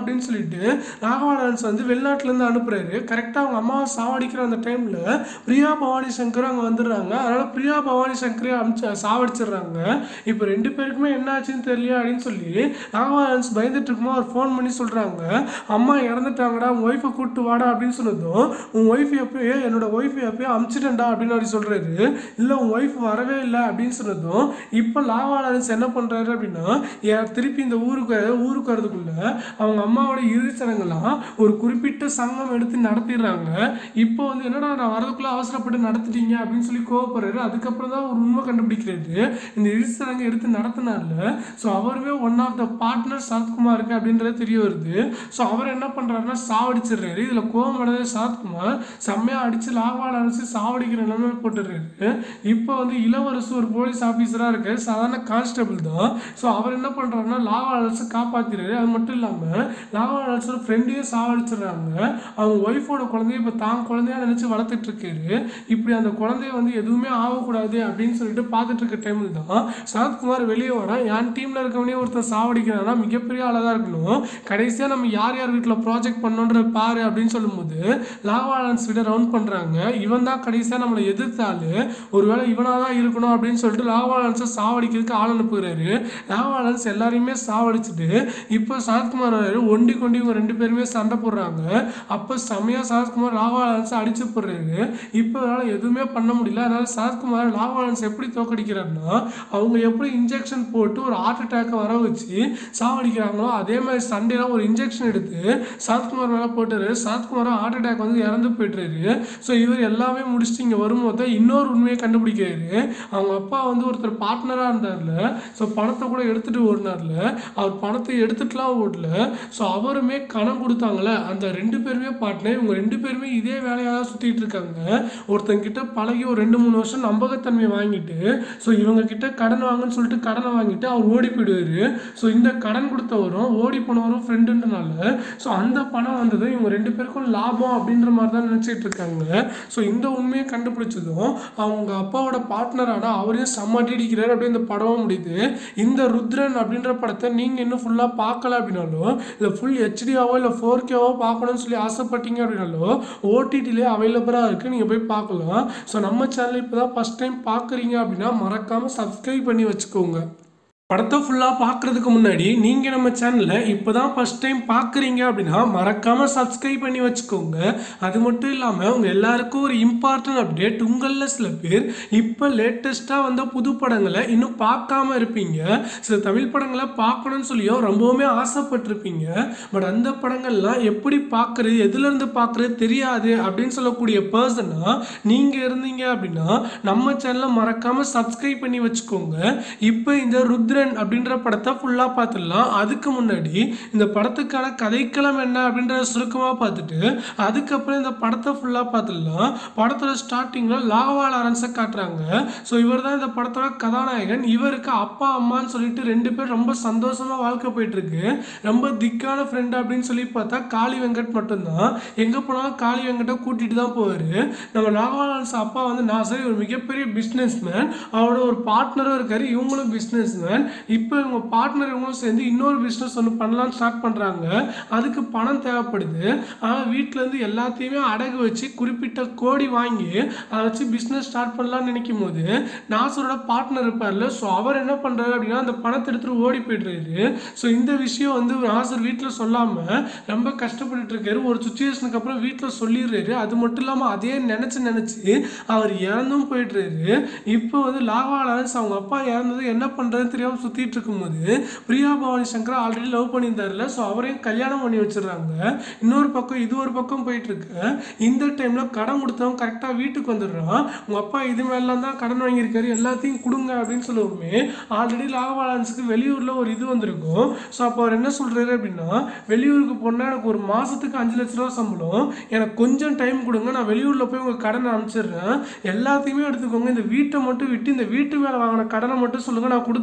அப்படின்னு சொல்லிட்டு ராகவா லாரன்ஸ் வந்து வெளிநாட்டிலேருந்து அனுப்புறாரு கரெக்டாக அவங்க அம்மாவை சாவடிக்கிற அந்த டைமில் பிரியா பவானி சங்கர் அங்கே வந்துடுறாங்க அதனால் பிரியா பவானி சங்கரே அமிச்சு சாவடிச்சிடுறாங்க இப்போ ரெண்டு பேருக்குமே என்ன ஆச்சுன்னு தெரியல அப்படின்னு சொல்லி ராகவா லாரன்ஸ் பயந்துட்டு இருக்கும்போது அவர் ஃபோன் பண்ணி சொல்கிறாங்க அம்மா இறந்துட்டாங்கடா உன் ஒய்ஃபை கூப்பிட்டு வாடா அப்படின்னு சொன்னதும் உன் ஒய்ஃப் எப்பயோ என்னோட ஒய்ஃப் எப்பயோ அமிச்சிட்டேன்டா அப்படின்னு அவர் சொல்கிறாரு இல்லை உன் ஒய்ஃப் வரவே இல்லை அப்படின்னு சொன்னதும் இப்போ லாவா லாரன்ஸ் என்ன பண்ணுறாரு அப்படின்னா ஏன் திருப்பி இந்த ஊருக்கு ஊருக்கு வரதுக்குள்ள அவங்க அம்மாவோட இறுதிச்சடங்கெல்லாம் ஒரு குறிப்பிட்ட சங்கம் எடுத்து நடத்திடுறாங்க இப்போ வந்து என்னடா நான் வரதுக்குள்ள அவசரப்பட்டு நடத்திட்டீங்க அப்படின்னு சொல்லி கோவப்படுறாரு அதுக்கப்புறம் தான் ஒரு உண்மை கண்டுபிடிக்கிறாரு இந்த இறுதிச்சடங்கு எடுத்து நடத்தினார்ல ஸோ அவருமே ஒன் ஆஃப் த பார்ட்னர் சரத்குமாருக்கு அப்படின்றது தெரிய வருது ஸோ அவர் என்ன பண்ணுறாருன்னா சாவடிச்சிடுறாரு இதில் கோவம் அடைஞ்ச சரத்குமார் செம்மையாக அடித்து லாவால் அடிச்சு சாவடிக்கிற நிலைமையில போட்டுடுறாரு இப்போ வந்து இளவரசு ஒரு போலீஸ் ஆஃபீஸராக இருக்காரு சாதாரண கான்ஸ்டபிள் தான் ஸோ அவர் என்ன பண்ணுறாருன்னா லாவா அலர்ஸை காப்பாற்றிடுறாரு அது மட்டும் இல்லாமல் லாவா அலர்ஸோட ஃப்ரெண்டையும் சாவடிச்சிடுறாங்க அவங்க ஒய்ஃபோட குழந்தைய இப்போ தான் குழந்தையா நினச்சி வளர்த்துட்டு இருக்காரு இப்படி அந்த குழந்தைய வந்து எதுவுமே ஆகக்கூடாது அப்படின்னு சொல்லிட்டு பார்த்துட்டு இருக்க டைமில் தான் சரத்குமார் வெளியே வரான் என் டீமில் இருக்கவனே ஒருத்தர் சாவடிக்கிறான்னா மிகப்பெரிய ஆளாக தான் இருக்கணும் கடைசியாக நம்ம யார் யார் வீட்டில் ப்ராஜெக்ட் பண்ணோன்ற பாரு அப்படின்னு சொல்லும்போது லாவாலன்ஸ் விட ரவுண்ட் பண்ணுறாங்க இவன் தான் கடைசியாக நம்மளை எதிர்த்தாலு ஒருவேளை இவனாக தான் இருக்கணும் அப்படின்னு சொல்லிட்டு லாவாலன்ஸை சாவடிக்கிறதுக்கு ஆள் அனுப்புகிறாரு லாவாலன்ஸ் எல்லாரையுமே சாவடிச்சுட்டு இப்போ சரத்குமார் வராரு ஒண்டி கொண்டி இவங்க ரெண்டு பேருமே சண்டை போடுறாங்க அப்போ செமையாக சரத்குமார் லாவாலன்ஸை அடிச்சு போடுறாரு இப்போ அவரால் எதுவுமே பண்ண முடியல அதனால சரத்குமார் லாவாலன்ஸ் எப்படி தோக்கடிக்கிறாருன்னா அவங்க எப்படி இன்ஜெக்ஷன் போட்டு ஒரு ஹார்ட் அட்டாக்கை வர வச்சு சாவடிக்கிறாங்களோ அதே மாதிரி சண்டேலாம் ஒரு இன்ஜெக்ஷன் எடுத்து சரத்குமார் மேலே போட்டுரு சரத்குமார் ஹார்ட் அட்டாக் வந்து இறந்து போயிட்டுறாரு ஸோ இவர் எல்லாமே முடிச்சுட்டு இங்கே வரும்போது தான் இன்னொரு உண்மையை கண்டுபிடிக்கிறாரு அவங்க அப்பா வந்து ஒருத்தர் பார்ட்னராக இருந்தார்ல ஸோ பணத்தை கூட எடுத்துகிட்டு ஓடினார்ல அவர் பணத்தை எடுத்துட்டுலாம் ஓடல ஸோ அவருமே கணம் கொடுத்தாங்களே அந்த ரெண்டு பேருமே பார்ட்னர் இவங்க ரெண்டு பேருமே இதே வேலையாக தான் சுற்றிட்டு இருக்காங்க ஒருத்தங்கிட்ட பழகி ஒரு ரெண்டு மூணு வருஷம் நம்பகத்தன்மையை வாங்கிட்டு ஸோ இவங்க கிட்ட கடன் வாங்கன்னு சொல்லிட்டு கடனை வாங்கிட்டு அவர் ஓடி போயிடுவார் ஸோ இந்த கடன் கொடுத்தவரும் ஓடி போனவரும் ஃப்ரெண்டுன்றனால ஸோ அந்த பணம் வந்தது இவங்க ரெண்டு பேருக்கும் லாபம் அப்படின்ற மாதிரி தான் நினச்சிட்டு இருக்காங்க ஸோ இந்த உண்மையை கண்டுபிடிச்சதும் அவங்க அப்பாவோட பார்ட்னரான அவரையும் செம்ம அடிக்கிறார் அப்படியே இந்த படமும் முடியுது இந்த ருத்ரன் அப்படின்ற படத்தை நீங்கள் இன்னும் ஃபுல்லாக பார்க்கல அப்படின்னாலும் இல்லை ஃபுல் ஹெச்டியாவோ இல்லை ஃபோர் கேவோ பார்க்கணும்னு சொல்லி ஆசைப்பட்டீங்க அப்படின்னாலும் ஓடிடிலே அவைலபிளாக இருக்குது நீங்கள் போய் பார்க்கலாம் ஸோ நம்ம சேனல் இப்போ தான் ஃபஸ்ட் டைம் பார்க்குறீங்க அப்படின்னா மறக்காமல் சப்ஸ்கிரைப் பண்ணி வச்சுக்கோங்க படத்தை ஃபுல்லாக பார்க்குறதுக்கு முன்னாடி நீங்கள் நம்ம சேனலை இப்போ தான் ஃபஸ்ட் டைம் பார்க்குறீங்க அப்படின்னா மறக்காமல் சப்ஸ்கிரைப் பண்ணி வச்சுக்கோங்க அது மட்டும் இல்லாமல் உங்கள் எல்லாருக்கும் ஒரு இம்பார்ட்டன்ட் அப்டேட் உங்களில் சில பேர் இப்போ லேட்டஸ்ட்டாக வந்த புது படங்களை இன்னும் பார்க்காம இருப்பீங்க சில தமிழ் படங்களை பார்க்கணும்னு சொல்லியும் ரொம்பவுமே ஆசைப்பட்டிருப்பீங்க பட் அந்த படங்கள்லாம் எப்படி பார்க்குறது எதுலேருந்து பார்க்குறது தெரியாது அப்படின்னு சொல்லக்கூடிய பர்சனாக நீங்கள் இருந்தீங்க அப்படின்னா நம்ம சேனலை மறக்காமல் சப்ஸ்கிரைப் பண்ணி வச்சுக்கோங்க இப்போ இந்த ருத்ரன் அப்படின்ற படத்தை ஃபுல்லாக பார்த்துடலாம் அதுக்கு முன்னாடி இந்த படத்துக்கான கதைக்களம் என்ன அப்படின்றத சுருக்கமாக பார்த்துட்டு அதுக்கப்புறம் இந்த படத்தை ஃபுல்லாக பார்த்துடலாம் படத்தோட ஸ்டார்டிங்கில் லாவா லாரன்ஸை காட்டுறாங்க ஸோ இவர் தான் இந்த படத்தோட கதாநாயகன் இவருக்கு அப்பா அம்மான்னு சொல்லிட்டு ரெண்டு பேர் ரொம்ப சந்தோஷமாக வாழ்க்கை போயிட்டு இருக்கு ரொம்ப திக்கான ஃப்ரெண்ட் அப்படின்னு சொல்லி பார்த்தா காளி வெங்கட் மட்டும்தான் எங்கே போனாலும் காளி வெங்கட்டை கூட்டிகிட்டு தான் போவார் நம்ம லாவா லாரன்ஸ் அப்பா வந்து நான் சரி ஒரு மிகப்பெரிய பிஸ்னஸ் மேன் அவரோட ஒரு பார்ட்னரும் இருக்காரு இவங்களும் பிஸ்னஸ் மேன் இப்போ இவங்க பார்ட்னர் இவங்களும் சேர்ந்து இன்னொரு பிஸ்னஸ் ஒன்று பண்ணலாம்னு ஸ்டார்ட் பண்ணுறாங்க அதுக்கு பணம் தேவைப்படுது ஆனால் வீட்டிலேருந்து எல்லாத்தையுமே அடகு வச்சு குறிப்பிட்ட கோடி வாங்கி அதை வச்சு பிஸ்னஸ் ஸ்டார்ட் பண்ணலாம்னு நினைக்கும் போது நாசரோட பார்ட்னர் இருப்பார்ல ஸோ அவர் என்ன பண்ணுறாரு அப்படின்னா அந்த பணத்தை எடுத்துகிட்டு ஓடி போயிடுறாரு ஸோ இந்த விஷயம் வந்து நாசர் வீட்டில் சொல்லாமல் ரொம்ப கஷ்டப்பட்டுட்டு இருக்காரு ஒரு சுச்சுவேஷனுக்கு அப்புறம் வீட்டில் சொல்லிடுறாரு அது மட்டும் இல்லாமல் அதே நினச்சி நினச்சி அவர் இறந்தும் போயிடுறாரு இப்போ வந்து லாவா லாரன்ஸ் அவங்க அப்பா இறந்தது என்ன பண்ணுறதுன்னு தெரியாமல் சுற்றிட்டு இருக்கும்போது பிரியா பவானி சங்கர் ஆல்ரெடி லவ் பண்ணியிருந்தாருல ஸோ அவரையும் கல்யாணம் பண்ணி வச்சிடுறாங்க இன்னொரு பக்கம் இது ஒரு பக்கம் போயிட்டு இருக்கு இந்த டைமில் கடன் கொடுத்தவன் கரெக்டாக வீட்டுக்கு வந்துடுறான் உங்கள் அப்பா இது மேலாம் தான் கடன் வாங்கியிருக்காரு எல்லாத்தையும் கொடுங்க அப்படின்னு சொல்லுவோமே ஆல்ரெடி லாகவாலன்ஸுக்கு வெளியூரில் ஒரு இது வந்திருக்கும் ஸோ அப்போ அவர் என்ன சொல்கிறாரு அப்படின்னா வெளியூருக்கு போனால் எனக்கு ஒரு மாதத்துக்கு அஞ்சு லட்ச ரூபா சம்பளம் எனக்கு கொஞ்சம் டைம் கொடுங்க நான் வெளியூரில் போய் உங்கள் கடனை அனுப்பிச்சிடுறேன் எல்லாத்தையுமே எடுத்துக்கோங்க இந்த வீட்டை மட்டும் விட்டு இந்த வீட்டு மேலே வாங்கின கடனை மட்டும் சொல்லுங்கள் நான் கொடுத்துட்றேன் அப்படின்னு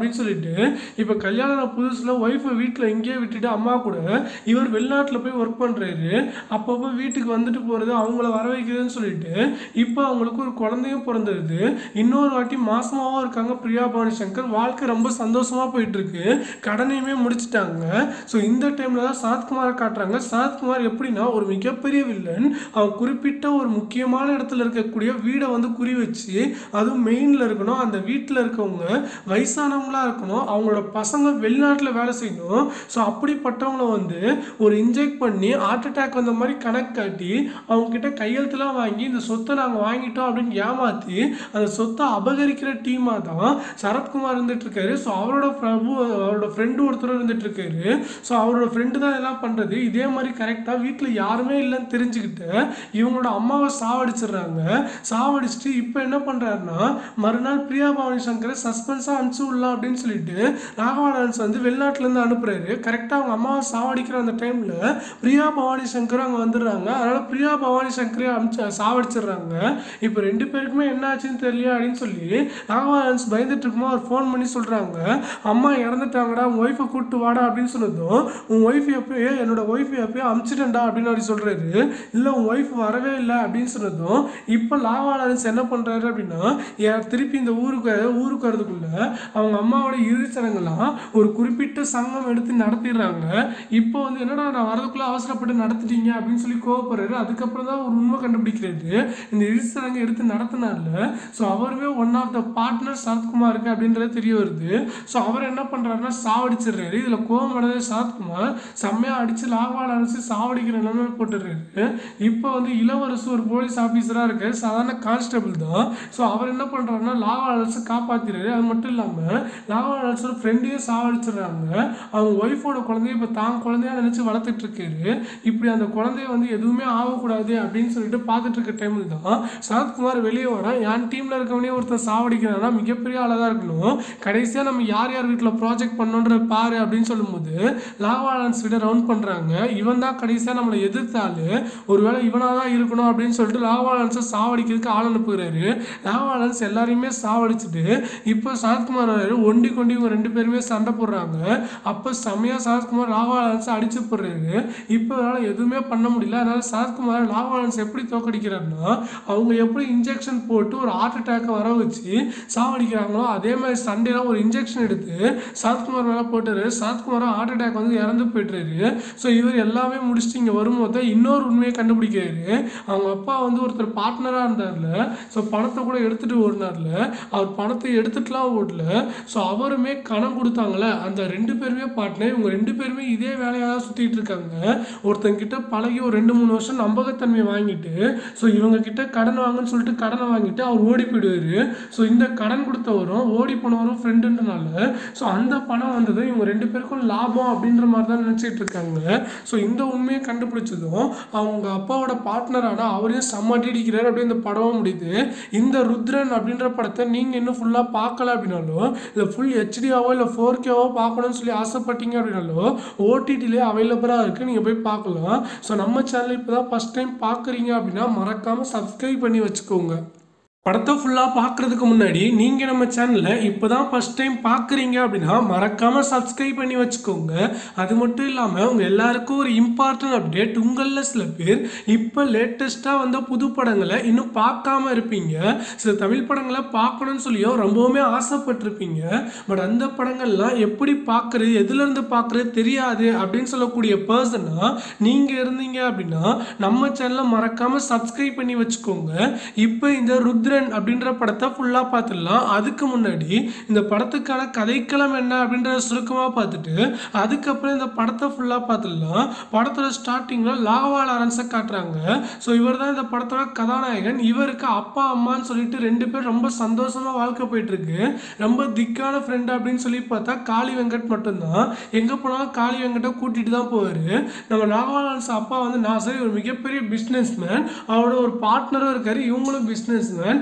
அப்படின்னு சொல்லிட்டு இப்போ கல்யாணம் புதுசில் ஒய்ஃபை வீட்டில் இங்கேயே விட்டுட்டு அம்மா கூட இவர் வெளிநாட்டில் போய் ஒர்க் பண்ணுறாரு அப்பப்போ வீட்டுக்கு வந்துட்டு போகிறது அவங்கள வர வைக்கிறதுன்னு சொல்லிட்டு இப்போ அவங்களுக்கு ஒரு குழந்தையும் பிறந்தது இன்னொரு வாட்டி மாசமாவும் இருக்காங்க பிரியா பவானி சங்கர் வாழ்க்கை ரொம்ப சந்தோஷமா போயிட்டு இருக்கு கடனையுமே முடிச்சிட்டாங்க ஸோ இந்த டைம்ல தான் சரத்குமாரை காட்டுறாங்க சரத்குமார் எப்படின்னா ஒரு மிகப்பெரிய வில்லன் அவன் குறிப்பிட்ட ஒரு முக்கியமான இடத்துல இருக்கக்கூடிய வீடை வந்து குறி வச்சு அதுவும் மெயினில் இருக்கணும் அந்த வீட்டில் இருக்கவங்க வயசானவங்களா இருக்கணும் அவங்களோட பசங்க வெளிநாட்டில் வேலை செய்யணும் ஸோ அப்படிப்பட்டவங்கள வந்து ஒரு இன்ஜெக்ட் பண்ணி ஹார்ட் அட்டாக் வந்த மாதிரி கணக்கு காட்டி அவங்க கிட்ட கையெழுத்துலாம் வாங்கி இந்த சொத்தை நாங்கள் வாங்கிட்டோம் அப்படின்னு ஏமாற்றி அந்த சொத்தை அபகரிக்கிற டீமாக தான் சரத்குமார் இருந்துட்டு இருக்காரு ஸோ அவரோட பிரபு அவரோட ஃப்ரெண்டு ஒருத்தர் இருந்துட்டு இருக்காரு ஸோ அவரோட ஃப்ரெண்டு தான் எல்லாம் பண்ணுறது இதே மாதிரி கரெக்டாக வீட்டில் யாருமே இல்லைன்னு தெரிஞ்சுக்கிட்டு இவங்களோட அம்மாவை சாவடிச்சிடுறாங்க சாவடிச்சுட்டு இப்போ என்ன பண்ணுறாருன்னா மறுநாள் பிரியா பவானி சங்கரை சஸ்பென்ஸாக அனுப்பிச்சு விடலாம் அப்படின்னு சொல்லிட்டு ராகவா டான்ஸ் வந்து வெளிநாட்டிலேருந்து அனுப்புறாரு கரெக்டாக அவங்க அம்மாவை சாவடிக்கிற அந்த டைமில் பிரியா பவானி சங்கர் அங்கே வந்துடுறாங்க அதனால் பிரியா பவானி சங்கரே அனுப்பிச்சு சாவடிச்சிடுறாங்க இப்போ ரெண்டு பேருக்குமே என்ன ஆச்சுன்னு தெரியல அப்படின்னு சொல்லி ராகவா டான்ஸ் பயந்துட்டு இருக்கும்போது அவர் ஃபோன் பண்ணி சொல்கிறாங்க அம்மா இறந்துட்டாங்கடா உன் ஒய்ஃபை கூப்பிட்டு வாடா அப்படின்னு சொன்னதும் உன் ஒய்ஃப் எப்பயோ என்னோட ஒய்ஃப் எப்பயோ அமுச்சிட்டேன்டா அப்படின்னு அப்படி சொல்கிறாரு இல்லை உன் ஒய்ஃப் வரவே இல்லை அப்படின்னு சொன்னதும் இப்போ லாவா லாரன்ஸ் என்ன பண்ணுறாரு அப்படின்னா ஏன் திருப்பி இந்த ஊருக்கு ஊருக்கு வரதுக்குள்ள அவங்க அம்மாவோட இறுதிச்சடங்கெல்லாம் ஒரு குறிப்பிட்ட சங்கம் எடுத்து நடத்திடுறாங்க இப்போ வந்து என்னடா நான் வரதுக்குள்ள அவசரப்பட்டு நடத்திட்டீங்க அப்படின்னு சொல்லி கோவப்படுறாரு அதுக்கப்புறம் தான் ஒரு உண்மை கண்டுபிடிக்கிறது இந்த இறுதிச்சடங்கு எடுத்து நடத்தினால ஸோ அவருமே ஒன் ஆஃப் த பார்ட்னர் சரத்குமாருக்கு அப்படின்றது தெரிய வருது ஸோ அவர் என்ன பண்ணுறாருன்னா சாவடிச்சிடுறாரு இதில் கோவம் அடைஞ்ச சரத்குமார் செம்மையாக அடித்து லாவால் அடிச்சு சாவடிக்கிற நிலைமை போட்டுடுறாரு இப்போ வந்து இளவரசு ஒரு போலீஸ் ஆஃபீஸராக இருக்காரு சாதாரண கான்ஸ்டபிள் தான் ஸோ அவர் என்ன பண்ணுறாருன்னா லாவால் அடிச்சு காப்பாற்றிடுறாரு அது மட்டும் இல்லாமல் லாவால் அடிச்சோட ஃப்ரெண்டையும் சாவடிச்சிடுறாங்க அவங்க ஒய்ஃபோட குழந்தைய இப்போ தான் குழந்தையா நினச்சி வளர்த்துட்டு இருக்காரு இப்படி அந்த குழந்தைய வந்து எதுவுமே ஆகக்கூடாது அப்படின்னு சொல்லிட்டு பார்த்துட்டு இருக்க டைமில் தான் சரத்குமார் வெளியே வரான் என் டீமில் இருக்கவனே ஒருத்தன் சாவடிக்கிறான்னா மிகப்பெரிய ஆளாக தான் இருக்கணும் கடைசியாக நம்ம யார் யார் வீட்டில் ப்ராஜெக்ட் பண்ணோன்ற பாரு அப்படின்னு சொல்லும்போது லாவாலன்ஸ் விட ரவுண்ட் பண்ணுறாங்க இவன் தான் கடைசியாக நம்மளை எதிர்த்தாலு ஒருவேளை இவனாக தான் இருக்கணும் அப்படின்னு சொல்லிட்டு லாவாலன்ஸை சாவடிக்கிறதுக்கு ஆள் அனுப்புகிறாரு லாவாலன்ஸ் எல்லாரையுமே சாவடிச்சுட்டு இப்போ சரத்குமார் வராரு ஒண்டி கொண்டி இவங்க ரெண்டு பேருமே சண்டை போடுறாங்க அப்போ செம்மையாக சரத்குமார் லாவாலன்ஸை அடிச்சு போடுறாரு இப்போ அவரால் எதுவுமே பண்ண முடியல அதனால சரத்குமார் லாவாலன்ஸ் எப்படி தோக்கடிக்கிறாருன்னா அவங்க எப்படி இன்ஜெக்ஷன் போட்டு ஒரு ஹார்ட் அட்டாக்கை வர வச்சு சாவடிக்கிறாங்களோ அதே மாதிரி சண்டேல ஒரு இன்ஜெக்ஷன் எடுத்து சரத்குமார் மேலே போட்டாரு சரத்குமார் ஹார்ட் அட்டாக் வந்து இறந்து போயிட்டாரு ஸோ இவர் எல்லாமே முடிச்சுட்டு இங்கே வரும்போது தான் இன்னொரு உண்மையை கண்டுபிடிக்கிறாரு அவங்க அப்பா வந்து ஒருத்தர் பார்ட்னராக இருந்தார்ல ஸோ பணத்தை கூட எடுத்துட்டு ஓடினார்ல அவர் பணத்தை எடுத்துட்டுலாம் ஓடல ஸோ அவருமே கணம் கொடுத்தாங்களே அந்த ரெண்டு பேருமே பார்ட்னர் இவங்க ரெண்டு பேருமே இதே வேலையாக தான் சுற்றிட்டு இருக்காங்க ஒருத்தங்கிட்ட பழகி ஒரு ரெண்டு மூணு வருஷம் நம்பகத்தன்மையை வாங்கிட்டு ஸோ இவங்க கிட்ட கடன் வாங்கன்னு சொல்லிட்டு கடனை வாங்கிட்டு அவர் ஓடி போயிடுவாரு ஸோ இந்த கடன் கொடுத்தவரும் ஓடி போனவரும் ஃப்ரெண்டுன்றனால ஸோ அந்த பணம் வந்தது இவங்க ரெண்டு பேருக்கும் லாபம் அப்படின்ற மாதிரி தான் நினச்சிட்டு இருக்காங்க ஸோ இந்த உண்மையை கண்டுபிடிச்சதும் அவங்க அப்பாவோட பார்ட்னரான அவரையும் சம்மட்டிடிக்கிறார் அப்படியே இந்த படமும் முடியுது இந்த ருத்ரன் அப்படின்ற படத்தை நீங்கள் இன்னும் ஃபுல்லாக பார்க்கல அப்படின்னாலும் இல்லை ஃபுல் ஹெச்டியாவோ இல்லை ஃபோர் கேவோ பார்க்கணும்னு சொல்லி ஆசைப்பட்டீங்க அப்படின்னாலும் ஓடிடிலே அவைலபிளாக இருக்குது நீங்கள் போய் பார்க்கலாம் ஸோ நம்ம சேனல் இப்போ தான் ஃபஸ்ட் டைம் பார்க்குறீங்க அப்படின்னா மறக்காமல் சப்ஸ்கிரைப் பண்ணி வச்சுக்கோங்க படத்தை ஃபுல்லாக பார்க்குறதுக்கு முன்னாடி நீங்கள் நம்ம சேனலில் இப்போ தான் ஃபஸ்ட் டைம் பார்க்குறீங்க அப்படின்னா மறக்காமல் சப்ஸ்கிரைப் பண்ணி வச்சுக்கோங்க அது மட்டும் இல்லாமல் உங்கள் எல்லாருக்கும் ஒரு இம்பார்ட்டன்ட் அப்டேட் உங்களில் சில பேர் இப்போ லேட்டஸ்ட்டாக வந்த புது படங்களை இன்னும் பார்க்காம இருப்பீங்க சில தமிழ் படங்களை பார்க்கணும்னு சொல்லியும் ரொம்பவுமே ஆசைப்பட்டிருப்பீங்க பட் அந்த படங்கள்லாம் எப்படி பார்க்குறது எதுலேருந்து பார்க்குறது தெரியாது அப்படின்னு சொல்லக்கூடிய பர்சனாக நீங்கள் இருந்தீங்க அப்படின்னா நம்ம சேனலை மறக்காமல் சப்ஸ்கிரைப் பண்ணி வச்சுக்கோங்க இப்போ இந்த ருத்ரன் அப்படின்ற படத்தை ஃபுல்லாக பார்த்துடலாம் அதுக்கு முன்னாடி இந்த படத்துக்கான கதைக்களம் என்ன அப்படின்றத சுருக்கமாக பார்த்துட்டு அதுக்கப்புறம் இந்த படத்தை ஃபுல்லாக பார்த்துடலாம் படத்தோட ஸ்டார்டிங்கில் லாவா லாரன்ஸை காட்டுறாங்க ஸோ இவர் தான் இந்த படத்தோட கதாநாயகன் இவருக்கு அப்பா அம்மான்னு சொல்லிட்டு ரெண்டு பேர் ரொம்ப சந்தோஷமாக வாழ்க்கை போயிட்டு இருக்கு ரொம்ப திக்கான ஃப்ரெண்ட் அப்படின்னு சொல்லி பார்த்தா காளி வெங்கட் மட்டும்தான் எங்கே போனாலும் காளி வெங்கட்டை கூட்டிகிட்டு தான் போவார் நம்ம லாவா லாரன்ஸ் அப்பா வந்து நான் சரி ஒரு மிகப்பெரிய பிஸ்னஸ் மேன் அவரோட ஒரு பார்ட்னரும் இருக்காரு இவங்களும் பிஸ்னஸ் மேன்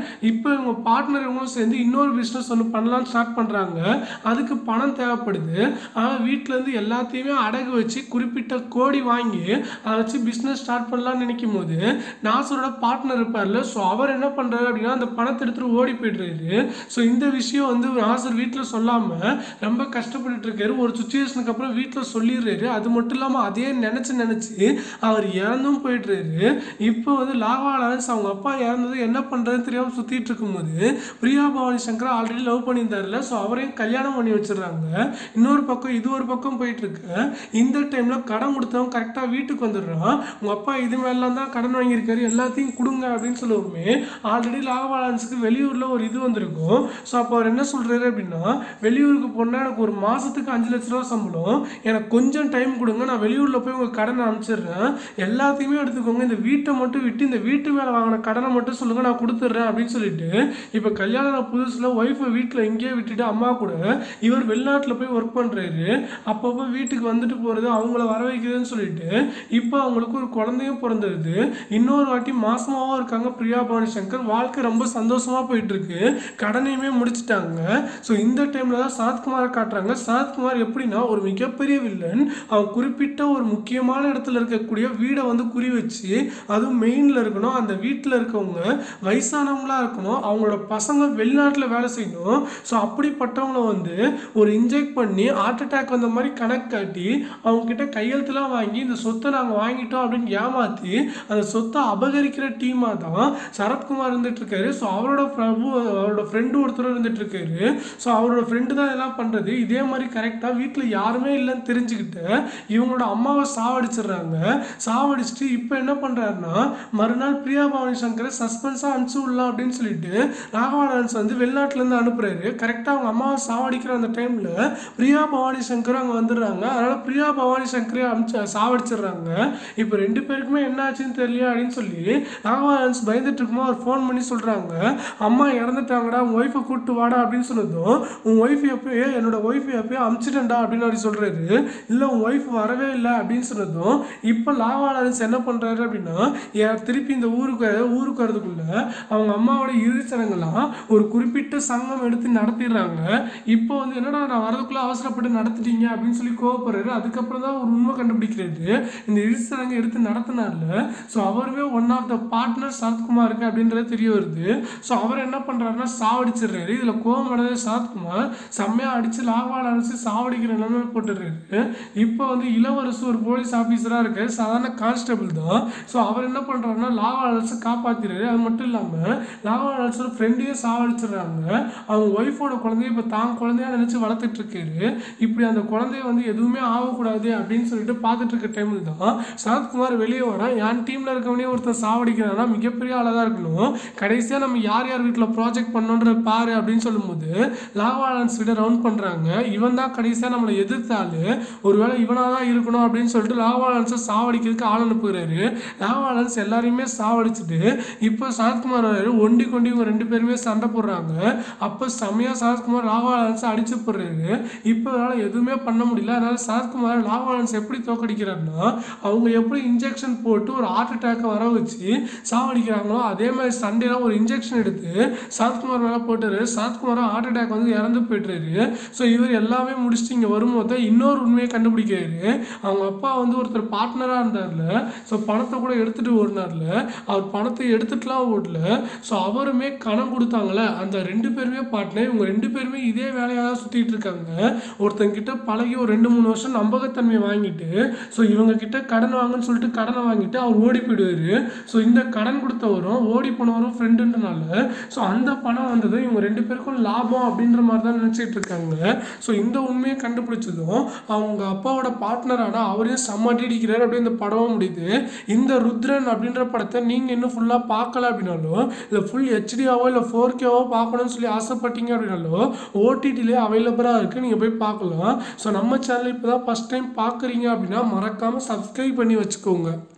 இப்போ இவங்க பார்ட்னர் இவங்களும் சேர்ந்து இன்னொரு பிஸ்னஸ் ஒன்று பண்ணலாம்னு ஸ்டார்ட் பண்ணுறாங்க அதுக்கு பணம் தேவைப்படுது ஆனால் வீட்டிலேருந்து எல்லாத்தையுமே அடகு வச்சு குறிப்பிட்ட கோடி வாங்கி அதை வச்சு பிஸ்னஸ் ஸ்டார்ட் பண்ணலாம்னு நினைக்கும் போது நாசரோட பார்ட்னர் இருப்பார்ல ஸோ அவர் என்ன பண்ணுறாரு அப்படின்னா அந்த பணத்தை எடுத்துட்டு ஓடி போயிடுறாரு ஸோ இந்த விஷயம் வந்து நாசர் வீட்டில் சொல்லாமல் ரொம்ப கஷ்டப்பட்டுட்டு இருக்காரு ஒரு சுச்சுவேஷனுக்கு அப்புறம் வீட்டில் சொல்லிடுறாரு அது மட்டும் இல்லாமல் அதே நினச்சி நினச்சி அவர் இறந்தும் போயிடுறாரு இப்போ வந்து லாவா லாரன்ஸ் அவங்க அப்பா இறந்தது என்ன பண்ணுறதுன்னு தெரியாமல் சுற்றிட்டு இருக்கும்போது பிரியா பவானி சங்கர் ஆல்ரெடி லவ் பண்ணியிருந்தாருல ஸோ அவரையும் கல்யாணம் பண்ணி வச்சிடுறாங்க இன்னொரு பக்கம் இது ஒரு பக்கம் போயிட்டு இருக்கு இந்த டைமில் கடன் கொடுத்தவன் கரெக்டாக வீட்டுக்கு வந்துடுறான் உங்கள் அப்பா இது மேலாம் தான் கடன் வாங்கியிருக்காரு எல்லாத்தையும் கொடுங்க அப்படின்னு சொல்லுவோமே ஆல்ரெடி லாவா லாரன்ஸுக்கு வெளியூரில் ஒரு இது வந்திருக்கும் ஸோ அப்போ அவர் என்ன சொல்கிறாரு அப்படின்னா வெளியூருக்கு போனால் எனக்கு ஒரு மாதத்துக்கு அஞ்சு லட்ச ரூபா சம்பளம் எனக்கு கொஞ்சம் டைம் கொடுங்க நான் வெளியூரில் போய் உங்கள் கடனை அனுப்பிச்சிடுறேன் எல்லாத்தையுமே எடுத்துக்கோங்க இந்த வீட்டை மட்டும் விட்டு இந்த வீட்டு மேலே வாங்கின கடனை மட்டும் சொல்லுங்கள் நான் கொடுத்துட்றேன் அப்படின்னு சொல்லிட்டு இப்போ கல்யாணம் புதுசில் ஒய்ஃபை வீட்டில் இங்கேயே விட்டுட்டு அம்மா கூட இவர் வெளிநாட்டில் போய் ஒர்க் பண்ணுறாரு அப்பப்போ வீட்டுக்கு வந்துட்டு போகிறது அவங்கள வர வைக்கிறதுன்னு சொல்லிட்டு இப்போ அவங்களுக்கு ஒரு குழந்தையும் பிறந்தது இன்னொரு வாட்டி மாசமாவும் இருக்காங்க பிரியா பவானி சங்கர் வாழ்க்கை ரொம்ப சந்தோஷமாக போயிட்டு இருக்கு கடனையுமே முடிச்சிட்டாங்க ஸோ இந்த டைமில் தான் சரத்குமாரை காட்டுறாங்க சரத்குமார் எப்படின்னா ஒரு மிகப்பெரிய வில்லன் அவன் குறிப்பிட்ட ஒரு முக்கியமான இடத்துல இருக்கக்கூடிய வீடை வந்து குறி வச்சு அதுவும் மெயினில் இருக்கணும் அந்த வீட்டில் இருக்கவங்க வயசானவங்களா இருக்கணும் அவங்களோட பசங்க வெளிநாட்டில் வேலை செய்யணும் ஸோ அப்படிப்பட்டவங்கள வந்து ஒரு இன்ஜெக்ட் பண்ணி ஹார்ட் அட்டாக் வந்த மாதிரி கணக்கு காட்டி அவங்க கிட்ட கையெழுத்துலாம் வாங்கி இந்த சொத்தை நாங்கள் வாங்கிட்டோம் அப்படின்னு ஏமாற்றி அந்த சொத்தை அபகரிக்கிற டீமாக தான் சரத்குமார் இருந்துட்டு இருக்காரு ஸோ அவரோட பிரபு அவரோட ஃப்ரெண்டு ஒருத்தர் இருந்துட்டு இருக்காரு ஸோ அவரோட ஃப்ரெண்டு தான் இதெல்லாம் பண்ணுறது இதே மாதிரி கரெக்டாக வீட்டில் யாருமே இல்லைன்னு தெரிஞ்சுக்கிட்டு இவங்களோட அம்மாவை சாவடிச்சிடுறாங்க சாவடிச்சுட்டு இப்போ என்ன பண்ணுறாருன்னா மறுநாள் பிரியா பவானி சங்கரை சஸ்பென்ஸாக அனுப்பிச்சு விடலாம் அப்படின்னு சொல்லிட்டு ராகவா லாரன்ஸ் வந்து வெளிநாட்டிலேருந்து அனுப்புறாரு கரெக்டாக அவங்க அம்மாவை சாவடிக்கிற அந்த டைமில் பிரியா பவானி சங்கர் அங்கே வந்துடுறாங்க அதனால் பிரியா பவானி சங்கரே அனுப்பிச்சு சாவடிச்சிடுறாங்க இப்போ ரெண்டு பேருக்குமே என்ன ஆச்சுன்னு தெரியல அப்படின்னு சொல்லி ராகவா லாரன்ஸ் பயந்துட்டு இருக்கும்போது அவர் ஃபோன் பண்ணி சொல்கிறாங்க அம்மா இறந்துட்டாங்கடா உன் ஒய்ஃபை கூப்பிட்டு வாடா அப்படின்னு சொன்னதும் உன் ஒய்ஃப் எப்பயே என்னோட ஒய்ஃப் எப்பயோ அமுச்சிட்டேன்டா அப்படின்னு அவர் சொல்கிறாரு இல்லை உன் ஒய்ஃப் வரவே இல்லை அப்படின்னு சொன்னதும் இப்போ லாவா லாரன்ஸ் என்ன பண்ணுறாரு அப்படின்னா ஏன் திருப்பி இந்த ஊருக்கு ஊருக்கு வரதுக்குள்ள அவங்க அம்மாவோட இறுதிச்சடங்கெல்லாம் ஒரு குறிப்பிட்ட சங்கம் எடுத்து நடத்திடுறாங்க இப்போ வந்து என்னடா நான் வரதுக்குள்ள அவசரப்பட்டு நடத்திட்டீங்க அப்படின்னு சொல்லி கோவப்படுறாரு அதுக்கப்புறம் தான் ஒரு உண்மை கண்டுபிடிக்கிறாரு இந்த இறுதிச்சடங்கு எடுத்து நடத்தினார்ல ஸோ அவருமே ஒன் ஆஃப் த பார்ட்னர் சரத்குமாருக்கு அப்படின்றது தெரிய வருது ஸோ அவர் என்ன பண்ணுறாருன்னா சாவடிச்சிடுறாரு இதில் கோவம் அடைஞ்ச சரத்குமார் செம்மையாக அடித்து லாவால் அடிச்சு சாவடிக்கிற நிலைமை போட்டுடுறாரு இப்போ வந்து இளவரசு ஒரு போலீஸ் ஆஃபீஸராக இருக்காரு சாதாரண கான்ஸ்டபிள் தான் ஸோ அவர் என்ன பண்ணுறாருன்னா லாவா அலர்ஸை காப்பாற்றிடுறாரு அது மட்டும் இல்லாமல் லாவா அலர்ஸோட ஃப்ரெண்டையும் சாவடிச்சிடுறாங்க அவங்க ஒய்ஃபோட குழந்தைய இப்போ தான் குழந்தையா நினச்சி வளர்த்துட்டு இருக்காரு இப்படி அந்த குழந்தைய வந்து எதுவுமே ஆகக்கூடாது அப்படின்னு சொல்லிட்டு பார்த்துட்டு இருக்க டைமில் தான் சரத்குமார் வெளியே வரான் என் டீமில் இருக்கவனே ஒருத்தன் சாவடிக்கிறான்னா மிகப்பெரிய ஆளாக தான் இருக்கணும் கடைசியாக நம்ம யார் யார் வீட்டில் ப்ராஜெக்ட் பண்ணோன்ற பாரு அப்படின்னு சொல்லும்போது லாவாலன்ஸ் விட ரவுண்ட் பண்ணுறாங்க இவன் தான் கடைசியாக நம்மளை எதிர்த்தாலு ஒருவேளை இவனாக தான் இருக்கணும் அப்படின்னு சொல்லிட்டு லாவாலன்ஸை சாவடிக்கிறதுக்கு ஆள் அனுப்புகிறாரு லாவாலன்ஸ் எல்லாரையுமே சாவடிச்சுட்டு இப்போ சரத்குமார் வராரு ஒண்டி கொண்டி இவங்க ரெண்டு பேருமே சண்டை போடுறாங்க அப்போ செம்மையாக சரத்குமார் லாவாலன்ஸை அடிச்சு போடுறாரு இப்போ அவரால் எதுவுமே பண்ண முடியல அதனால சரத்குமார் லாவாலன்ஸ் எப்படி தோக்கடிக்கிறாருன்னா அவங்க எப்படி இன்ஜெக்ஷன் போட்டு ஒரு ஹார்ட் அட்டாக்கை வர வச்சு சாவடிக்கிறாங்களோ அதே மாதிரி சண்டேல ஒரு இன்ஜெக்ஷன் எடுத்து சரத்குமார் மேலே போட்டாரு சரத்குமார் ஹார்ட் அட்டாக் வந்து இறந்து போயிட்டுறாரு ஸோ இவர் எல்லாமே முடிச்சுட்டு இங்கே வரும்போது தான் இன்னொரு உண்மையை கண்டுபிடிக்கிறாரு அவங்க அப்பா வந்து ஒருத்தர் பார்ட்னராக இருந்தார்ல ஸோ பணத்தை கூட எடுத்துட்டு ஓடினார்ல அவர் பணத்தை எடுத்துட்டுலாம் ஓடல ஸோ அவருமே கணம் கொடுத்தாங்களே அந்த ரெண்டு பேருமே பார்ட்னர் இவங்க ரெண்டு பேருமே இதே வேலையாக தான் சுற்றிட்டு இருக்காங்க ஒருத்தங்க கிட்ட பழகி ஒரு ரெண்டு மூணு வருஷம் நம்பகத்தன்மை வாங்கிட்டு ஸோ இவங்க கிட்ட கடன் வாங்கன்னு சொல்லிட்டு கடனை வாங்கிட்டு அவர் ஓடி போயிடுவாரு ஸோ இந்த கடன் கொடுத்தவரும் ஓடி போனவரும் ஃப்ரெண்டுன்றனால ஸோ அந்த பணம் வந்தது இவங்க ரெண்டு பேருக்கும் லாபம் அப்படின்ற மாதிரி தான் நினச்சிட்டு இருக்காங்க ஸோ இந்த உண்மையை கண்டுபிடிச்சதும் அவங்க அப்பாவோட பார்ட்னரான அவரையும் செம்ம அடிக்கிறாரு அப்படியே இந்த படமும் முடியுது இந்த ருத்ரன் அப்படின்ற படத்தை நீங்கள் இன்னும் ஃபுல்லாக பார்க்கல அப்படின்னாலும் இல்லை ஃபுல் ஹெச்டியாவோ இல்லை ஃபோர் கேவோ பார்க்கணும்னு சொல்லி ஆசைப்பட்டீங்க அப்படின்னாலும் ஓடிடிலே அவைலபிளாக இருக்குது நீங்கள் போய் பார்க்கலாம் ஸோ நம்ம சேனல் இப்போ தான் ஃபஸ்ட் டைம் பார்க்குறீங்க அப்படின்னா மறக்காமல் சப்ஸ்கிரைப் பண்ணி வச்சுக்கோங்க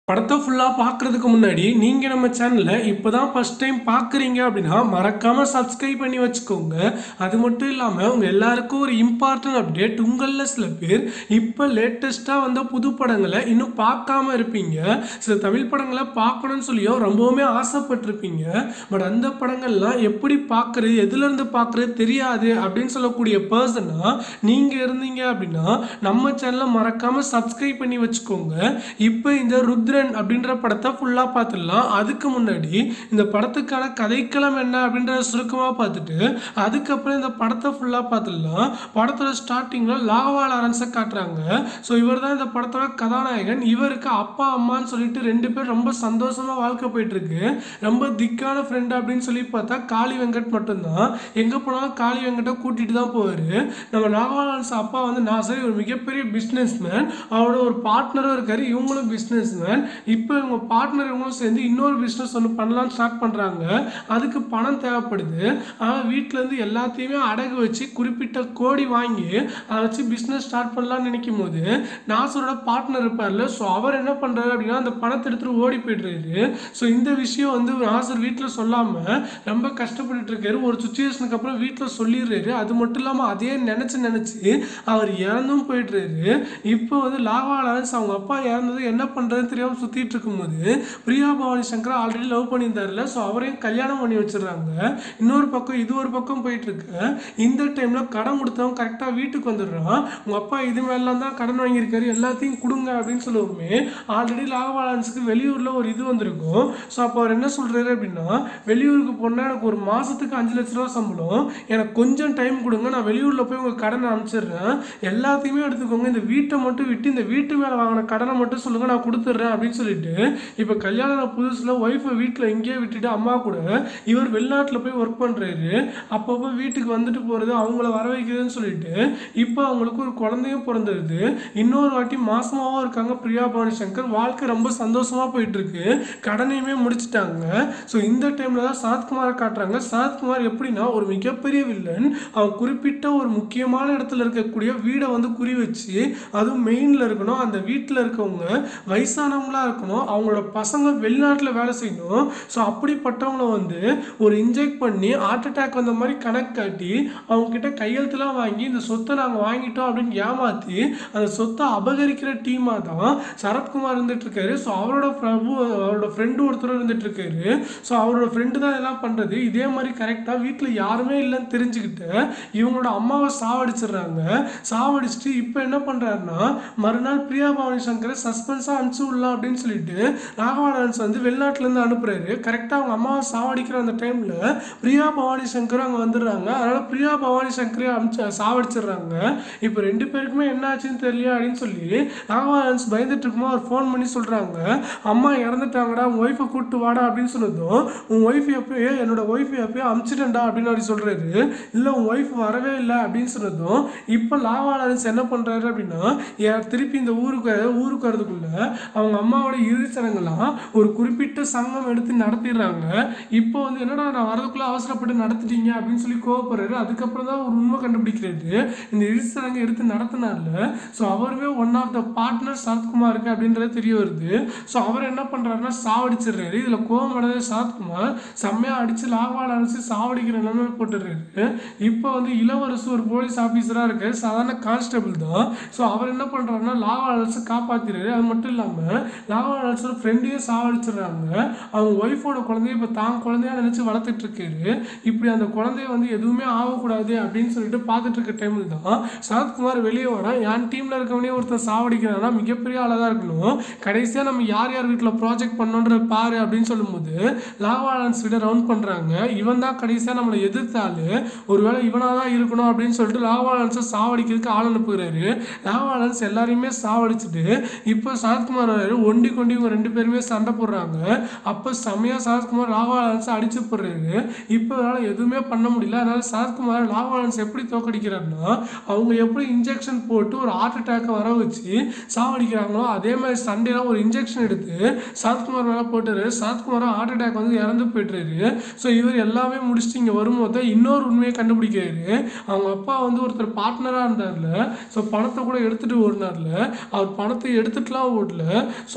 படத்தை ஃபுல்லாக பார்க்குறதுக்கு முன்னாடி நீங்கள் நம்ம சேனலில் இப்போ தான் ஃபஸ்ட் டைம் பார்க்குறீங்க அப்படின்னா மறக்காமல் சப்ஸ்கிரைப் பண்ணி வச்சுக்கோங்க அது மட்டும் இல்லாமல் உங்கள் எல்லாருக்கும் ஒரு இம்பார்ட்டன்ட் அப்டேட் உங்களில் சில பேர் இப்போ லேட்டஸ்ட்டாக வந்த புது படங்களை இன்னும் பார்க்காம இருப்பீங்க சில தமிழ் படங்களை பார்க்கணும்னு சொல்லியோ ரொம்பவுமே ஆசைப்பட்டிருப்பீங்க பட் அந்த படங்கள்லாம் எப்படி பார்க்குறது எதுலேருந்து பார்க்குறது தெரியாது அப்படின்னு சொல்லக்கூடிய பர்சனாக நீங்கள் இருந்தீங்க அப்படின்னா நம்ம சேனலை மறக்காமல் சப்ஸ்கிரைப் பண்ணி வச்சுக்கோங்க இப்போ இந்த ருத்ரன் அப்படின்ற படத்தை ஃபுல்லாக பார்த்துடலாம் அதுக்கு முன்னாடி இந்த படத்துக்கான கதைக்களம் என்ன அப்படின்றத சுருக்கமாக பார்த்துட்டு அதுக்கப்புறம் இந்த படத்தை ஃபுல்லாக பார்த்துடலாம் படத்தோட ஸ்டார்டிங்கில் லாவா லாரன்ஸை காட்டுறாங்க ஸோ இவர் தான் இந்த படத்தோட கதாநாயகன் இவருக்கு அப்பா அம்மான்னு சொல்லிட்டு ரெண்டு பேர் ரொம்ப சந்தோஷமாக வாழ்க்கை போயிட்டுருக்கு ரொம்ப திக்கான ஃப்ரெண்டு அப்படின்னு சொல்லி பார்த்தா காளி வெங்கட் மட்டும்தான் எங்கே போனாலும் காளி வெங்கட்டை கூட்டிகிட்டு தான் போவார் நம்ம லாவா லாரன்ஸ் அப்பா வந்து நான் சரி ஒரு மிகப்பெரிய பிஸ்னஸ் மேன் அவரோட ஒரு பார்ட்னரும் இருக்காரு இவங்களும் பிஸ்னஸ் மேன் இப்போ இவங்க பார்ட்னர் இவங்களும் சேர்ந்து இன்னொரு பிஸ்னஸ் ஒன்று பண்ணலாம்னு ஸ்டார்ட் பண்ணுறாங்க அதுக்கு பணம் தேவைப்படுது ஆனால் வீட்டிலேருந்து எல்லாத்தையுமே அடகு வச்சு குறிப்பிட்ட கோடி வாங்கி அதை வச்சு பிஸ்னஸ் ஸ்டார்ட் பண்ணலாம்னு நினைக்கும் போது நாசரோட பார்ட்னர் இருப்பார்ல ஸோ அவர் என்ன பண்ணுறாரு அப்படின்னா அந்த பணத்தை எடுத்துகிட்டு ஓடி போய்ட்றாரு ஸோ இந்த விஷயம் வந்து நாசர் வீட்டில் சொல்லாமல் ரொம்ப கஷ்டப்பட்டுட்டு இருக்காரு ஒரு சுச்சுவேஷனுக்கு அப்புறம் வீட்டில் சொல்லிடுறாரு அது மட்டும் இல்லாமல் அதே நினச்சி நினச்சி அவர் இறந்தும் போயிடுறாரு இப்போ வந்து லாவா லாரன்ஸ் அவங்க அப்பா இறந்தது என்ன பண்ணுறதுன்னு தெரியாமல் சுற்றிட்டு இருக்கும்போது பிரியா பவானி சங்கர் ஆல்ரெடி லவ் பண்ணியிருந்தாருல ஸோ அவரையும் கல்யாணம் பண்ணி வச்சிடுறாங்க இன்னொரு பக்கம் இது ஒரு பக்கம் போயிட்டு இருக்கு இந்த டைமில் கடன் கொடுத்தவன் கரெக்டாக வீட்டுக்கு வந்துடுறான் உங்கள் அப்பா இது மேலாம் தான் கடன் வாங்கியிருக்காரு எல்லாத்தையும் கொடுங்க அப்படின்னு சொல்லுவோமே ஆல்ரெடி லாவா லாரன்ஸுக்கு வெளியூரில் ஒரு இது வந்திருக்கும் ஸோ அப்போ அவர் என்ன சொல்கிறாரு அப்படின்னா வெளியூருக்கு போனால் எனக்கு ஒரு மாதத்துக்கு அஞ்சு லட்ச ரூபா சம்பளம் எனக்கு கொஞ்சம் டைம் கொடுங்க நான் வெளியூரில் போய் உங்கள் கடனை அனுப்பிச்சிடுறேன் எல்லாத்தையுமே எடுத்துக்கோங்க இந்த வீட்டை மட்டும் விட்டு இந்த வீட்டு மேலே வாங்கின கடனை மட்டும் சொல்லுங்கள் நான் கொடுத்துட்றேன் அப்படின்னு சொல்லிட்டு இப்போ கல்யாணம் புதுசில் ஒய்ஃபை வீட்டில் இங்கேயே விட்டுட்டு அம்மா கூட இவர் வெளிநாட்டில் போய் ஒர்க் பண்ணுறாரு அப்பப்போ வீட்டுக்கு வந்துட்டு போகிறது அவங்கள வர வைக்கிறதுன்னு சொல்லிட்டு இப்போ அவங்களுக்கு ஒரு குழந்தையும் பிறந்துருது இன்னொரு வாட்டி மாசமாகவும் இருக்காங்க பிரியா பவானி சங்கர் வாழ்க்கை ரொம்ப சந்தோஷமாக போயிட்டு இருக்கு கடனையுமே முடிச்சிட்டாங்க ஸோ இந்த டைமில் தான் சரத்குமாரை காட்டுறாங்க சரத்குமார் எப்படின்னா ஒரு மிகப்பெரிய வில்லன் அவன் குறிப்பிட்ட ஒரு முக்கியமான இடத்துல இருக்கக்கூடிய வீடை வந்து குறி வச்சு அதுவும் மெயினில் இருக்கணும் அந்த வீட்டில் இருக்கவங்க வயசானவங்களா இருக்கணும் அவங்களோட பசங்க வெளிநாட்டில் வேலை செய்யணும் ஸோ அப்படிப்பட்டவங்கள வந்து ஒரு இன்ஜெக்ட் பண்ணி ஹார்ட் அட்டாக் வந்த மாதிரி கணக்கு காட்டி அவங்க கிட்ட கையெழுத்துலாம் வாங்கி இந்த சொத்தை நாங்கள் வாங்கிட்டோம் அப்படின்னு ஏமாற்றி அந்த சொத்தை அபகரிக்கிற டீமாக தான் சரத்குமார் இருந்துட்டு இருக்காரு ஸோ அவரோட பிரபு அவரோட ஃப்ரெண்டு ஒருத்தர் இருந்துட்டு இருக்காரு ஸோ அவரோட ஃப்ரெண்டு தான் இதெல்லாம் பண்ணுறது இதே மாதிரி கரெக்டாக வீட்டில் யாருமே இல்லைன்னு தெரிஞ்சுக்கிட்டு இவங்களோட அம்மாவை சாவடிச்சிடுறாங்க சாவடிச்சுட்டு இப்போ என்ன பண்ணுறாருன்னா மறுநாள் பிரியா பவானி சங்கரை சஸ்பென்ஸாக அனுப்பிச்சு விடலாம் அப்படின்னு சொல்லிட்டு ராகவானன்ஸ் வந்து வெளிநாட்டிலேருந்து அனுப்புறாரு கரெக்டாக அவங்க அம்மாவை சாவடிக்கிற அந்த டைமில் பிரியா பவானி சங்கர் அங்கே வந்துடுறாங்க அதனால் பிரியா பவானி சங்கரே அமிச்சு சாவடிச்சிடுறாங்க இப்போ ரெண்டு பேருக்குமே என்ன ஆச்சுன்னு தெரியல அப்படின்னு சொல்லி ராகவானன்ஸ் பயந்துட்டு இருக்கும்போது அவர் ஃபோன் பண்ணி சொல்கிறாங்க அம்மா இறந்துட்டாங்கடா உன் ஒய்ஃபை கூப்பிட்டு வாடா அப்படின்னு சொன்னதும் உன் ஒய்ஃப் எப்பயோ என்னோட ஒய்ஃப் எப்பயோ அமிச்சிட்டேன்டா அப்படின்னு அப்படி சொல்கிறாரு இல்லை உன் ஒய்ஃப் வரவே இல்லை அப்படின்னு சொன்னதும் இப்போ லாவாலன்ஸ் என்ன பண்ணுறாரு அப்படின்னா ஏன் திருப்பி இந்த ஊருக்கு ஊருக்கு வரதுக்குள்ள அவங்க அம்மாவோட இறுதி சடங்கெல்லாம் ஒரு குறிப்பிட்ட சங்கம் எடுத்து நடத்திடுறாங்க இப்போ வந்து என்னடா நான் வரதுக்குள்ள அவசரப்பட்டு நடத்திட்டீங்க அப்படின்னு சொல்லி கோவப்படுறாரு அதுக்கப்புறம் தான் ஒரு உண்மை கண்டுபிடிக்கிறாரு இந்த இறுதி சடங்கு எடுத்து நடத்தினால ஸோ அவருமே ஒன் ஆஃப் த பார்ட்னர் சரத்குமாருக்கு அப்படின்றது தெரிய வருது ஸோ அவர் என்ன பண்ணுறாருன்னா சாவடிச்சிடுறாரு இதில் கோவம் அடைஞ்ச சரத்குமார் செம்மையாக அடித்து லாவால் அடிச்சு சாவடிக்கிற நிலைமை போட்டுடுறாரு இப்போ வந்து இளவரசு ஒரு போலீஸ் ஆஃபீஸராக இருக்காரு சாதாரண கான்ஸ்டபிள் தான் ஸோ அவர் என்ன பண்ணுறாருன்னா லாவா அலர்ஸை காப்பாற்றிடுறாரு அது மட்டும் இல்லாமல் லாவா அலர்ஸோட ஃப்ரெண்டையும் சாவடிச்சிடுறாங்க அவங்க ஒய்ஃபோட குழந்தைய இப்போ தான் குழந்தையா நினச்சி வளர்த்துட்டு இருக்காரு இப்படி அந்த குழந்தைய வந்து எதுவுமே ஆகக்கூடாது அப்படின்னு சொல்லிட்டு பார்த்துட்டு இருக்க டைமில் தான் சரத்குமார் வெளியே வரான் என் டீமில் இருக்கவனே ஒருத்தர் சாவடிக்கிறான்னா மிகப்பெரிய ஆளாக தான் இருக்கணும் கடைசியாக நம்ம யார் யார் வீட்டில் ப்ராஜெக்ட் பண்ணோன்ற பாரு அப்படின்னு சொல்லும்போது லாவாலன்ஸ் விட ரவுண்ட் பண்ணுறாங்க இவன் தான் கடைசியாக நம்மளை எதிர்த்தாலு ஒருவேளை இவனாக தான் இருக்கணும் அப்படின்னு சொல்லிட்டு லாவாலன்ஸை சாவடிக்கிறதுக்கு ஆள் அனுப்புகிறாரு லாவாலன்ஸ் எல்லாரையுமே சாவடிச்சுட்டு இப்போ சரத்குமார் வராரு ஒண்டி கொண்டி இவங்க ரெண்டு பேருமே சண்டை போடுறாங்க அப்போ செம்மையாக சரத்குமார் லாவாலன்ஸை அடிச்சு போடுறாரு இப்போ அவரால் எதுவுமே பண்ண முடியல அதனால சரத்குமார் லாவாலன்ஸ் எப்படி தோக்கடிக்கிறாருன்னா அவங்க எப்படி இன்ஜெக்ஷன் போட்டு ஒரு ஹார்ட் அட்டாக்கை வர வச்சு சாவடிக்கிறாங்களோ அதே மாதிரி சண்டேல ஒரு இன்ஜெக்ஷன் எடுத்து சரத்குமார் மேலே போட்டாரு சரத்குமார் ஹார்ட் அட்டாக் வந்து இறந்து போயிட்டுறாரு ஸோ இவர் எல்லாமே முடிச்சுட்டு இங்கே வரும்போது தான் இன்னொரு உண்மையை கண்டுபிடிக்கிறாரு அவங்க அப்பா வந்து ஒருத்தர் பார்ட்னராக இருந்தார்ல ஸோ பணத்தை கூட எடுத்துகிட்டு ஓடினார்ல அவர் பணத்தை எடுத்துட்டுலாம் ஓடல ஸோ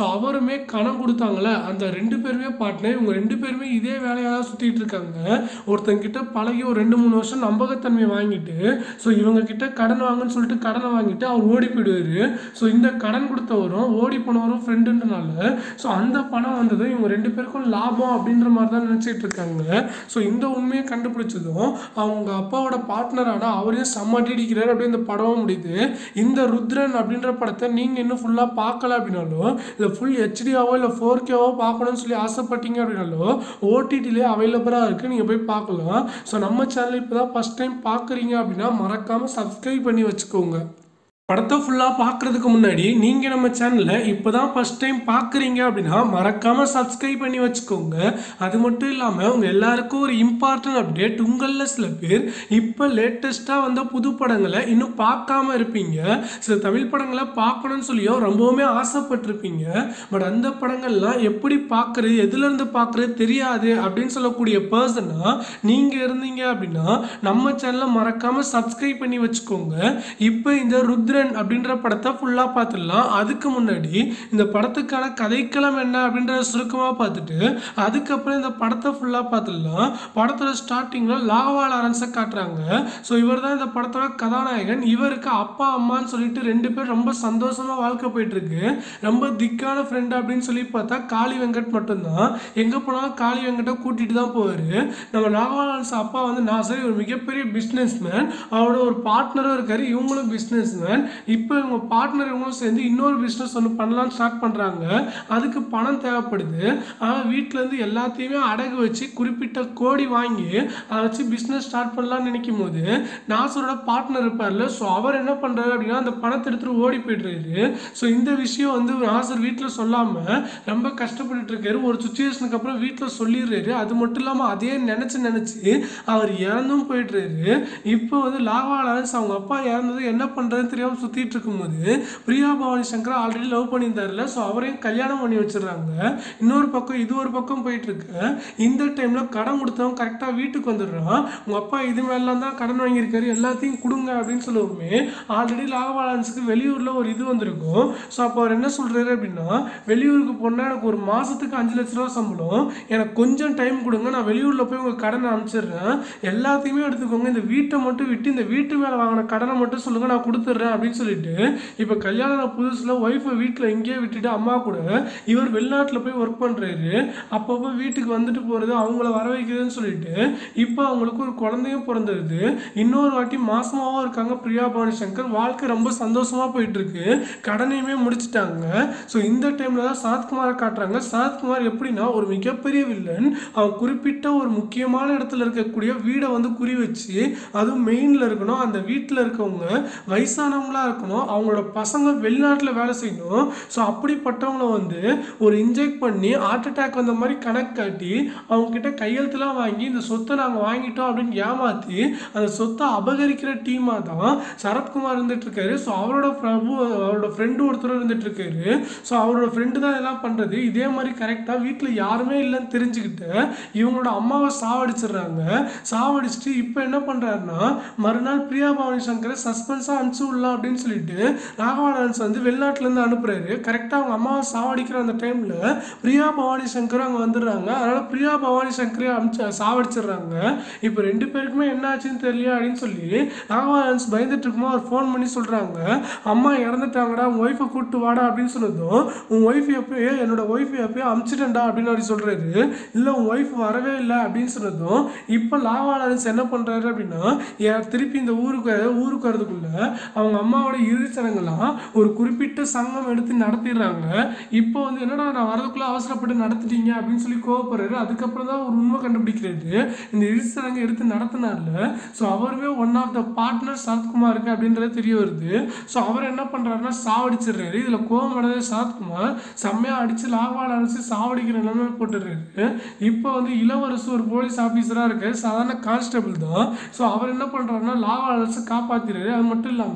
ஸோ அவருமே கணம் கொடுத்தாங்கல்ல அந்த ரெண்டு பேருமே பார்ட்னர் இவங்க ரெண்டு பேருமே இதே வேலையாக தான் சுற்றிட்டு இருக்காங்க ஒருத்தங்கிட்ட பழகி ஒரு ரெண்டு மூணு வருஷம் நம்பகத்தன்மை வாங்கிட்டு ஸோ இவங்க கிட்ட கடன் வாங்கன்னு சொல்லிட்டு கடனை வாங்கிட்டு அவர் ஓடி போயிடுவாரு ஸோ இந்த கடன் கொடுத்தவரும் ஓடி போனவரும் ஃப்ரெண்டுன்றனால ஸோ அந்த பணம் வந்தது இவங்க ரெண்டு பேருக்கும் லாபம் அப்படின்ற மாதிரி தான் நினச்சிட்டு இருக்காங்க ஸோ இந்த உண்மையை கண்டுபிடிச்சதும் அவங்க அப்பாவோட பார்ட்னரான அவரையும் செம்ம அடிக்கிறார் அப்படியே இந்த படமும் முடியுது இந்த ருத்ரன் அப்படின்ற படத்தை நீங்கள் இன்னும் ஃபுல்லாக பார்க்கல அப்படின்னாலும் இல்லை ஃபுல் ஹெச்டியாவோ இல்லை ஃபோர் கேவோ பார்க்கணும்னு சொல்லி ஆசைப்பட்டீங்க அப்படின்னாலும் ஓடிடிலே அவைலபிளாக இருக்குது நீங்கள் போய் பார்க்கலாம் ஸோ நம்ம சேனல் இப்போ தான் ஃபஸ்ட் டைம் பார்க்குறீங்க அப்படின்னா மறக்காமல் சப்ஸ்கிரைப் பண்ணி வச்சுக்கோங்க படத்தை ஃபுல்லாக பார்க்குறதுக்கு முன்னாடி நீங்கள் நம்ம சேனலில் இப்போ தான் ஃபஸ்ட் டைம் பார்க்குறீங்க அப்படின்னா மறக்காமல் சப்ஸ்கிரைப் பண்ணி வச்சுக்கோங்க அது மட்டும் இல்லாமல் உங்கள் எல்லாருக்கும் ஒரு இம்பார்ட்டன்ட் அப்டேட் உங்களில் சில பேர் இப்போ லேட்டஸ்ட்டாக வந்த புது படங்களை இன்னும் பார்க்காம இருப்பீங்க சில தமிழ் படங்களை பார்க்கணும்னு சொல்லியோ ரொம்பவுமே ஆசைப்பட்டிருப்பீங்க பட் அந்த படங்கள்லாம் எப்படி பார்க்குறது எதுலேருந்து பார்க்குறது தெரியாது அப்படின்னு சொல்லக்கூடிய பர்சனாக நீங்கள் இருந்தீங்க அப்படின்னா நம்ம சேனலை மறக்காமல் சப்ஸ்கிரைப் பண்ணி வச்சுக்கோங்க இப்போ இந்த ருத்ரன் அப்படின்ற படத்தை ஃபுல்லாக பார்த்துடலாம் அதுக்கு முன்னாடி இந்த படத்துக்கான கதைக்களம் என்ன அப்படின்றத சுருக்கமாக பார்த்துட்டு அதுக்கப்புறம் இந்த படத்தை ஃபுல்லாக பார்த்துடலாம் படத்தோட ஸ்டார்டிங்கில் லாவா லாரன்ஸை காட்டுறாங்க ஸோ இவர் தான் இந்த படத்தோட கதாநாயகன் இவருக்கு அப்பா அம்மான்னு சொல்லிட்டு ரெண்டு பேர் ரொம்ப சந்தோஷமாக வாழ்க்கை போயிட்டுருக்கு ரொம்ப திக்கான ஃப்ரெண்டு அப்படின்னு சொல்லி பார்த்தா காளி வெங்கட் மட்டும்தான் எங்கே போனாலும் காளி வெங்கட்டை கூட்டிகிட்டு தான் போவார் நம்ம லாவா லாரன்ஸ் அப்பா வந்து நான் சரி ஒரு மிகப்பெரிய பிஸ்னஸ் மேன் அவரோட ஒரு பார்ட்னரும் இருக்காரு இவங்களும் பிஸ்னஸ் மேன் இப்போ இவங்க பார்ட்னர் இவங்களும் சேர்ந்து இன்னொரு பிஸ்னஸ் ஒன்று பண்ணலாம்னு ஸ்டார்ட் பண்ணுறாங்க அதுக்கு பணம் தேவைப்படுது ஆனால் வீட்டிலேருந்து எல்லாத்தையுமே அடகு வச்சு குறிப்பிட்ட கோடி வாங்கி அதை வச்சு பிஸ்னஸ் ஸ்டார்ட் பண்ணலாம்னு நினைக்கும் போது நாசரோட பார்ட்னர் இருப்பார்ல ஸோ அவர் என்ன பண்ணுறாரு அப்படின்னா அந்த பணத்தை எடுத்துகிட்டு ஓடி போயிடுறாரு ஸோ இந்த விஷயம் வந்து நாசர் வீட்டில் சொல்லாமல் ரொம்ப கஷ்டப்பட்டுட்டு இருக்காரு ஒரு சுச்சுவேஷனுக்கு அப்புறம் வீட்டில் சொல்லிடுறாரு அது மட்டும் இல்லாமல் அதே நினச்சி நினச்சி அவர் இறந்தும் போயிடுறாரு இப்போ வந்து லாவா லாரன்ஸ் அவங்க அப்பா இறந்தது என்ன பண்ணுறதுன்னு தெரியாமல் சுற்றிட்டு இருக்கும்போது பிரியா பவானி சங்கர் ஆல்ரெடி லவ் பண்ணியிருந்தாருல ஸோ அவரையும் கல்யாணம் பண்ணி வச்சிடுறாங்க இன்னொரு பக்கம் இது ஒரு பக்கம் போயிட்டு இருக்கு இந்த டைமில் கடன் கொடுத்தவன் கரெக்டாக வீட்டுக்கு வந்துடுறான் உங்கள் அப்பா இது மேலாம் தான் கடன் வாங்கியிருக்காரு எல்லாத்தையும் கொடுங்க அப்படின்னு சொல்லுவோமே ஆல்ரெடி லாகவாலன்ஸுக்கு வெளியூரில் ஒரு இது வந்திருக்கும் ஸோ அப்போ அவர் என்ன சொல்கிறாரு அப்படின்னா வெளியூருக்கு போனால் எனக்கு ஒரு மாதத்துக்கு அஞ்சு லட்ச ரூபா சம்பளம் எனக்கு கொஞ்சம் டைம் கொடுங்க நான் வெளியூரில் போய் உங்கள் கடனை அனுப்பிச்சிடுறேன் எல்லாத்தையுமே எடுத்துக்கோங்க இந்த வீட்டை மட்டும் விட்டு இந்த வீட்டு மேலே வாங்கின கடனை மட்டும் சொல்லுங்கள் நான் கொடுத்துட்றேன் அப்படின்னு சொல்லிட்டு இப்போ கல்யாணம் புதுசில் ஒய்ஃபை வீட்டில் இங்கேயே விட்டுட்டு அம்மா கூட இவர் வெளிநாட்டில் போய் ஒர்க் பண்ணுறாரு அப்பப்போ வீட்டுக்கு வந்துட்டு போகிறது அவங்கள வர வைக்கிறதுன்னு சொல்லிட்டு இப்போ அவங்களுக்கு ஒரு குழந்தையும் பிறந்துருது இன்னொரு வாட்டி மாசமாவும் இருக்காங்க பிரியா பவானி சங்கர் வாழ்க்கை ரொம்ப சந்தோஷமா போயிட்டு இருக்கு கடனையுமே முடிச்சிட்டாங்க ஸோ இந்த டைம்ல தான் சரத்குமாரை காட்டுறாங்க சரத்குமார் எப்படின்னா ஒரு மிகப்பெரிய வில்லன் அவன் குறிப்பிட்ட ஒரு முக்கியமான இடத்துல இருக்கக்கூடிய வீடை வந்து குறி வச்சு அதுவும் மெயினில் இருக்கணும் அந்த வீட்டில் இருக்கவங்க வயசானவங்களா இருக்கணும் அவங்களோட பசங்க வெளிநாட்டில் வேலை செய்யணும் ஸோ அப்படிப்பட்டவங்கள வந்து ஒரு இன்ஜெக்ட் பண்ணி ஹார்ட் அட்டாக் வந்த மாதிரி கணக்கு காட்டி அவங்க கிட்ட கையெழுத்துலாம் வாங்கி இந்த சொத்தை நாங்கள் வாங்கிட்டோம் அப்படின்னு ஏமாற்றி அந்த சொத்தை அபகரிக்கிற டீமாக தான் சரத்குமார் இருந்துட்டு இருக்காரு ஸோ அவரோட பிரபு அவரோட ஃப்ரெண்டு ஒருத்தர் இருந்துட்டு இருக்காரு ஸோ அவரோட ஃப்ரெண்டு தான் இதெல்லாம் பண்ணுறது இதே மாதிரி கரெக்டாக வீட்டில் யாருமே இல்லைன்னு தெரிஞ்சுக்கிட்டு இவங்களோட அம்மாவை சாவடிச்சிடுறாங்க சாவடிச்சுட்டு இப்போ என்ன பண்ணுறாருன்னா மறுநாள் பிரியா பவானி சங்கரை சஸ்பென்ஸாக அனுப்பிச்சு விடலாம் அப்படின்னு சொல்லிட்டு ராகவானன்ஸ் வந்து வெளிநாட்டிலேருந்து அனுப்புறாரு கரெக்டாக அவங்க அம்மாவை சாவடிக்கிற அந்த டைமில் பிரியா பவானி சங்கரும் அங்கே வந்துடுறாங்க அதனால் பிரியா பவானி சங்கரே அமிச்சு சாவடிச்சிடுறாங்க இப்போ ரெண்டு பேருக்குமே என்ன ஆச்சுன்னு தெரியல அப்படின்னு சொல்லி ராகவானன்ஸ் பயந்துட்டு இருக்கும்போது அவர் ஃபோன் பண்ணி சொல்கிறாங்க அம்மா இறந்துட்டாங்கடா உன் ஒய்ஃபை கூப்பிட்டு வாடா அப்படின்னு சொன்னதும் உன் ஒய்ஃப் எப்பயோ என்னோட ஒய்ஃப் எப்பயோ அமிச்சிட்டேன்டா அப்படின்னு அப்படி சொல்கிறாரு இல்லை உன் ஒய்ஃப் வரவே இல்லை அப்படின்னு சொன்னதும் இப்போ லாவாலன்ஸ் என்ன பண்ணுறாரு அப்படின்னா ஏன் திருப்பி இந்த ஊருக்கு ஊருக்கு வரதுக்குள்ள அவங்க அம்மாவோட இறுதிச்சடங்கெல்லாம் ஒரு குறிப்பிட்ட சங்கம் எடுத்து நடத்திடுறாங்க இப்போ வந்து என்னடா நான் வரதுக்குள்ள அவசரப்பட்டு நடத்திட்டீங்க அப்படின்னு சொல்லி கோவப்படுறாரு அதுக்கப்புறம் தான் ஒரு உண்மை கண்டுபிடிக்கிறாரு இந்த இறுதிச்சடங்கு எடுத்து நடத்தினார்ல ஸோ அவருமே ஒன் ஆஃப் த பார்ட்னர் சரத்குமாருக்கு அப்படின்றது தெரிய வருது ஸோ அவர் என்ன பண்ணுறாருன்னா சாவடிச்சிடுறாரு இதில் கோவம் அடைஞ்ச சரத்குமார் செம்மையாக அடித்து லாவால் அடிச்சு சாவடிக்கிற நிலைமையில போட்டுடுறாரு இப்போ வந்து இளவரசு ஒரு போலீஸ் ஆஃபீஸராக இருக்காரு சாதாரண கான்ஸ்டபிள் தான் ஸோ அவர் என்ன பண்ணுறாருன்னா லாவால் அடிச்சு காப்பாற்றிடுறாரு அது மட்டும் இல்லாமல்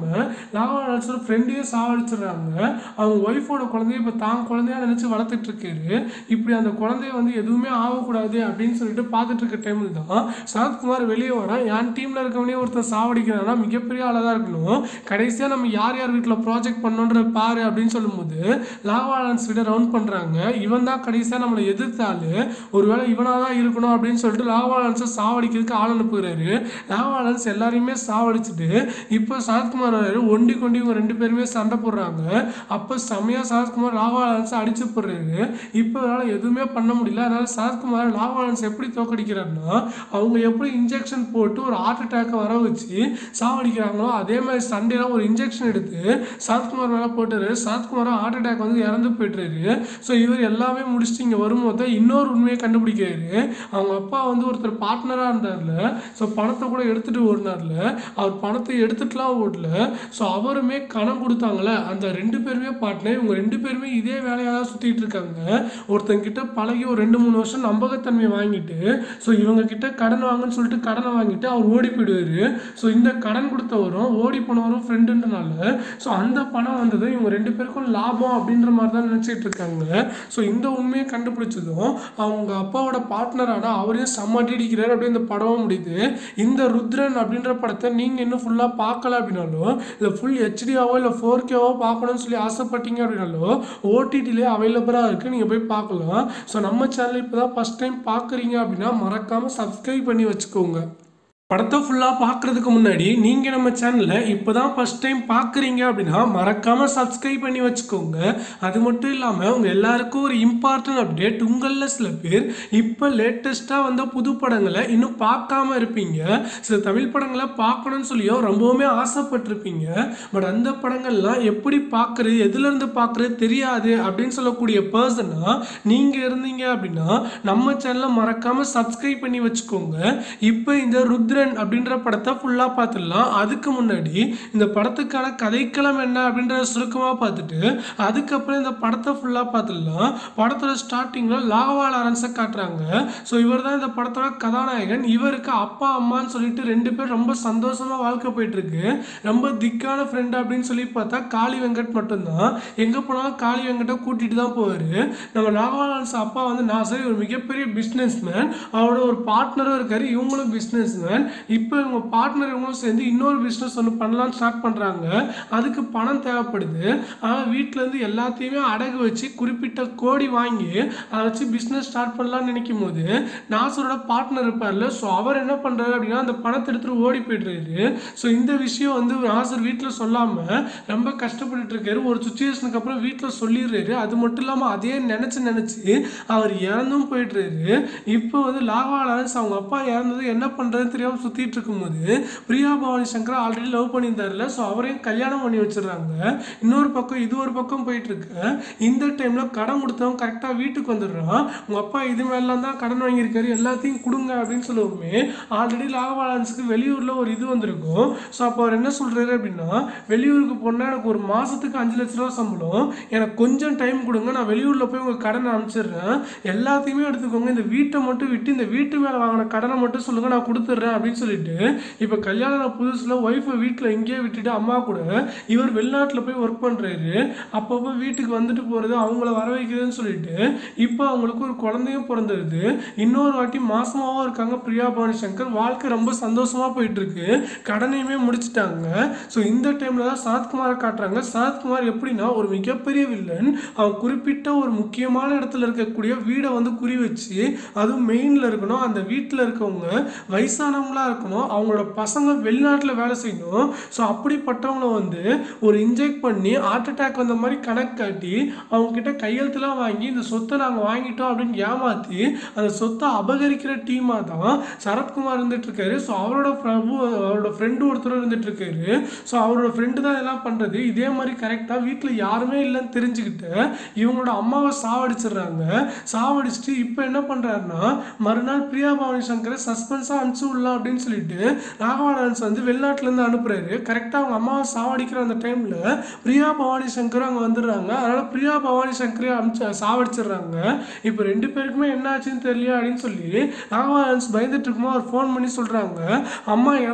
லாவாலான்ஸோட ஃப்ரெண்டையும் சாவடிச்சிடுறாங்க அவங்க ஒய்ஃபோட குழந்தைய இப்போ தான் குழந்தையா நினச்சி வளர்த்துட்டு இருக்காரு இப்படி அந்த குழந்தைய வந்து எதுவுமே ஆகக்கூடாது அப்படின்னு சொல்லிட்டு பார்த்துட்டு இருக்க டைமில் தான் சரத்குமார் வெளியே வரான் என் டீமில் இருக்கவனே ஒருத்தர் சாவடிக்கிறான்னா மிகப்பெரிய ஆளாக தான் இருக்கணும் கடைசியாக நம்ம யார் யார் வீட்டில் ப்ராஜெக்ட் பண்ணோன்ற பாரு அப்படின்னு சொல்லும்போது லாவாலன்ஸ் விட ரவுண்ட் பண்ணுறாங்க இவன் தான் கடைசியாக நம்மளை எதிர்த்தாலு ஒருவேளை இவனாக தான் இருக்கணும் அப்படின்னு சொல்லிட்டு லாவாலன்ஸை சாவடிக்கிறதுக்கு ஆள் அனுப்புகிறாரு லாவாலன்ஸ் எல்லாரையுமே சாவடிச்சுட்டு இப்போ சரத்குமார் வராரு ஒண்டி கொண்டு இவங்க ரெண்டு பேருமே சண்டை போடுறாங்க அப்போ செம்மையாக சரத்குமார் லாவாலன்ஸை அடிச்சு போடுறாரு இப்போ அவரால் எதுவுமே பண்ண முடியல அதனால சரத்குமார் லாவாலன்ஸ் எப்படி தோக்கடிக்கிறாருன்னா அவங்க எப்படி இன்ஜெக்ஷன் போட்டு ஒரு ஹார்ட் அட்டாக்கை வர வச்சு சாவடிக்கிறாங்களோ அதே மாதிரி சண்டேலாம் ஒரு இன்ஜெக்ஷன் எடுத்து சரத்குமார் மேலே போட்டுரு சரத்குமாரும் ஹார்ட் அட்டாக் வந்து இறந்து போயிட்டுறாரு ஸோ இவர் எல்லாமே முடிச்சுட்டு இங்கே வரும்போது தான் இன்னொரு உண்மையை கண்டுபிடிக்கிறாரு அவங்க அப்பா வந்து ஒருத்தர் பார்ட்னராக இருந்தார்ல ஸோ பணத்தை கூட எடுத்துகிட்டு ஓடினார்ல அவர் பணத்தை எடுத்துட்டுலாம் ஓடல ஸோ அவருமே கணம் கொடுத்தாங்களே அந்த ரெண்டு பேருமே பார்ட்னர் இவங்க ரெண்டு பேருமே இதே வேலையாக தான் சுற்றிட்டு இருக்காங்க ஒருத்தங்கிட்ட பழகி ஒரு ரெண்டு மூணு வருஷம் நம்பகத்தன்மையை வாங்கிட்டு ஸோ இவங்க கிட்ட கடன் வாங்கன்னு சொல்லிட்டு கடனை வாங்கிட்டு அவர் ஓடி போயிடுவார் ஸோ இந்த கடன் கொடுத்தவரும் ஓடி போனவரும் ஃப்ரெண்டுன்றனால ஸோ அந்த பணம் வந்தது இவங்க ரெண்டு பேருக்கும் லாபம் அப்படின்ற மாதிரி தான் நினச்சிட்டு இருக்காங்க ஸோ இந்த உண்மையை கண்டுபிடிச்சதும் அவங்க அப்பாவோட பார்ட்னரான அவரையும் சம்மட்டி அடிக்கிறார் அப்படியே இந்த படமும் முடியுது இந்த ருத்ரன் அப்படின்ற படத்தை நீங்கள் இன்னும் ஃபுல்லாக பார்க்கல அப்படின்னாலும் இல்லை ஃபுல் ஹெச்டியாவோ இல்லை ஃபோர் கேவோ பார்க்கணும்னு சொல்லி ஆசைப்பட்டீங்க அப்படின்னாலும் ஓடிடிலே அவைலபிளாக இருக்குது நீங்கள் போய் பார்க்கலாம் ஸோ நம்ம சேனல் இப்போ தான் ஃபஸ்ட் டைம் பார்க்குறீங்க அப்படின்னா மறக்காமல் சப்ஸ்கிரைப் பண்ணி வச்சுக்கோங்க படத்தை ஃபுல்லாக பார்க்குறதுக்கு முன்னாடி நீங்கள் நம்ம சேனலை இப்போ தான் ஃபஸ்ட் டைம் பார்க்குறீங்க அப்படின்னா மறக்காமல் சப்ஸ்கிரைப் பண்ணி வச்சுக்கோங்க அது மட்டும் இல்லாமல் உங்கள் எல்லாருக்கும் ஒரு இம்பார்ட்டன்ட் அப்டேட் உங்களில் சில பேர் இப்போ லேட்டஸ்ட்டாக வந்த புது படங்களை இன்னும் பார்க்காம இருப்பீங்க சில தமிழ் படங்களை பார்க்கணும்னு சொல்லியும் ரொம்பவுமே ஆசைப்பட்டிருப்பீங்க பட் அந்த படங்கள்லாம் எப்படி பார்க்குறது எதுலேருந்து பார்க்குறது தெரியாது அப்படின்னு சொல்லக்கூடிய பர்சனாக நீங்கள் இருந்தீங்க அப்படின்னா நம்ம சேனலை மறக்காமல் சப்ஸ்கிரைப் பண்ணி வச்சுக்கோங்க இப்போ இந்த ருத்ர ருத்ரன் அப்படின்ற படத்தை ஃபுல்லாக பார்த்துடலாம் அதுக்கு முன்னாடி இந்த படத்துக்கான கதைக்களம் என்ன அப்படின்றத சுருக்கமாக பார்த்துட்டு அதுக்கப்புறம் இந்த படத்தை ஃபுல்லாக பார்த்துடலாம் படத்தோட ஸ்டார்டிங்கில் லாவா லாரன்ஸை காட்டுறாங்க ஸோ இவர் தான் இந்த படத்தோட கதாநாயகன் இவருக்கு அப்பா அம்மான்னு சொல்லிட்டு ரெண்டு பேர் ரொம்ப சந்தோஷமாக வாழ்க்கை போயிட்டு இருக்கு ரொம்ப திக்கான ஃப்ரெண்ட் அப்படின்னு சொல்லி பார்த்தா காளி வெங்கட் மட்டும்தான் எங்கே போனாலும் காளி வெங்கட்டை கூட்டிகிட்டு தான் போவார் நம்ம லாவா லாரன்ஸ் அப்பா வந்து நான் சரி ஒரு மிகப்பெரிய பிஸ்னஸ் மேன் அவரோட ஒரு பார்ட்னரும் இருக்காரு இவங்களும் பிஸ்னஸ் மேன் இப்போ இவங்க பார்ட்னர் இவங்களும் சேர்ந்து இன்னொரு பிஸ்னஸ் ஒன்று பண்ணலாம்னு ஸ்டார்ட் பண்ணுறாங்க அதுக்கு பணம் தேவைப்படுது ஆனால் வீட்டிலேருந்து எல்லாத்தையுமே அடகு வச்சு குறிப்பிட்ட கோடி வாங்கி அதை வச்சு பிஸ்னஸ் ஸ்டார்ட் பண்ணலாம்னு நினைக்கும் போது நாசரோட பார்ட்னர் இருப்பார்ல ஸோ அவர் என்ன பண்ணுறாரு அப்படின்னா அந்த பணத்தை எடுத்துகிட்டு ஓடி போயிடுறாரு ஸோ இந்த விஷயம் வந்து நாசர் வீட்டில் சொல்லாமல் ரொம்ப கஷ்டப்பட்டுட்டு இருக்காரு ஒரு சுச்சுவேஷனுக்கு அப்புறம் வீட்டில் சொல்லிடுறாரு அது மட்டும் இல்லாமல் அதே நினச்சி நினச்சி அவர் இறந்தும் போயிடுறாரு இப்போ வந்து லாவா லாரன்ஸ் அவங்க அப்பா இறந்தது என்ன பண்ணுறதுன்னு தெரியாமல் சுற்றிட்டு இருக்கும்போது பிரியா பவானி சங்கர் ஆல்ரெடி லவ் பண்ணியிருந்தாருல ஸோ அவரையும் கல்யாணம் பண்ணி வச்சிடுறாங்க இன்னொரு பக்கம் இது ஒரு பக்கம் போயிட்டு இருக்கு இந்த டைமில் கடன் கொடுத்தவன் கரெக்டாக வீட்டுக்கு வந்துடுறான் உங்கள் அப்பா இது மேலாம் தான் கடன் வாங்கியிருக்காரு எல்லாத்தையும் கொடுங்க அப்படின்னு சொல்லுவோமே ஆல்ரெடி லாகவாலன்ஸுக்கு வெளியூரில் ஒரு இது வந்திருக்கும் ஸோ அப்போ அவர் என்ன சொல்கிறாரு அப்படின்னா வெளியூருக்கு போனால் எனக்கு ஒரு மாதத்துக்கு அஞ்சு லட்ச ரூபா சம்பளம் எனக்கு கொஞ்சம் டைம் கொடுங்க நான் வெளியூரில் போய் உங்கள் கடனை அனுப்பிச்சிடுறேன் எல்லாத்தையுமே எடுத்துக்கோங்க இந்த வீட்டை மட்டும் விட்டு இந்த வீட்டு மேலே வாங்கின கடனை மட்டும் சொல்லுங்கள் நான் கொடுத்துட்றேன் அப்படின்னு சொல்லிட்டு இப்போ கல்யாணம் புதுசில் ஒய்ஃபை வீட்டில் இங்கேயே விட்டுட்டு அம்மா கூட இவர் வெளிநாட்டில் போய் ஒர்க் பண்ணுறாரு அப்பப்போ வீட்டுக்கு வந்துட்டு போகிறது அவங்கள வர வைக்கிறதுன்னு சொல்லிட்டு இப்போ அவங்களுக்கு ஒரு குழந்தையும் பிறந்துருது இன்னொரு வாட்டி மாசமாவும் இருக்காங்க பிரியா பவானி சங்கர் வாழ்க்கை ரொம்ப சந்தோஷமாக போயிட்டு இருக்கு கடனையுமே முடிச்சிட்டாங்க ஸோ இந்த டைமில் தான் சரத்குமாரை காட்டுறாங்க சரத்குமார் எப்படின்னா ஒரு மிகப்பெரிய வில்லன் அவன் குறிப்பிட்ட ஒரு முக்கியமான இடத்துல இருக்கக்கூடிய வீடை வந்து குறி வச்சு அதுவும் மெயினில் இருக்கணும் அந்த வீட்டில் இருக்கவங்க வயசானவங்களா இருக்கணும் அவங்களோட பசங்க வெளிநாட்டில் வேலை செய்யணும் ஸோ அப்படிப்பட்டவங்கள வந்து ஒரு இன்ஜெக்ட் பண்ணி ஹார்ட் அட்டாக் வந்த மாதிரி கணக்கு காட்டி அவங்க கிட்ட கையெழுத்துலாம் வாங்கி இந்த சொத்தை நாங்கள் வாங்கிட்டோம் அப்படின்னு ஏமாற்றி அந்த சொத்தை அபகரிக்கிற டீமாக தான் சரத்குமார் இருந்துட்டு இருக்காரு ஸோ அவரோட பிரபு அவரோட ஃப்ரெண்டு ஒருத்தர் இருந்துட்டு இருக்காரு ஸோ அவரோட ஃப்ரெண்டு தான் இதெல்லாம் பண்ணுறது இதே மாதிரி கரெக்டாக வீட்டில் யாருமே இல்லைன்னு தெரிஞ்சுக்கிட்டு இவங்களோட அம்மாவை சாவடிச்சிடுறாங்க சாவடிச்சுட்டு இப்போ என்ன பண்ணுறாருன்னா மறுநாள் பிரியா பவானி சங்கரை சஸ்பென்ஸாக அனுப்பிச்சு விடலாம் அப்படின்னு சொல்லிட்டு ராகவானன்ஸ் வந்து வெளிநாட்டிலேருந்து அனுப்புறாரு கரெக்டாக அவங்க அம்மாவை சாவடிக்கிற அந்த டைமில் பிரியா பவானி சங்கர் அங்கே வந்துடுறாங்க அதனால் பிரியா பவானி சங்கரே அனுப்பிச்சு சாவடிச்சிடுறாங்க இப்போ ரெண்டு பேருக்குமே என்ன ஆச்சுன்னு தெரியல அப்படின்னு சொல்லி ராகவானன்ஸ் பயந்துட்டு இருக்கும்போது அவர் ஃபோன் பண்ணி சொல்கிறாங்க அம்மா இறந்துட்டாங்க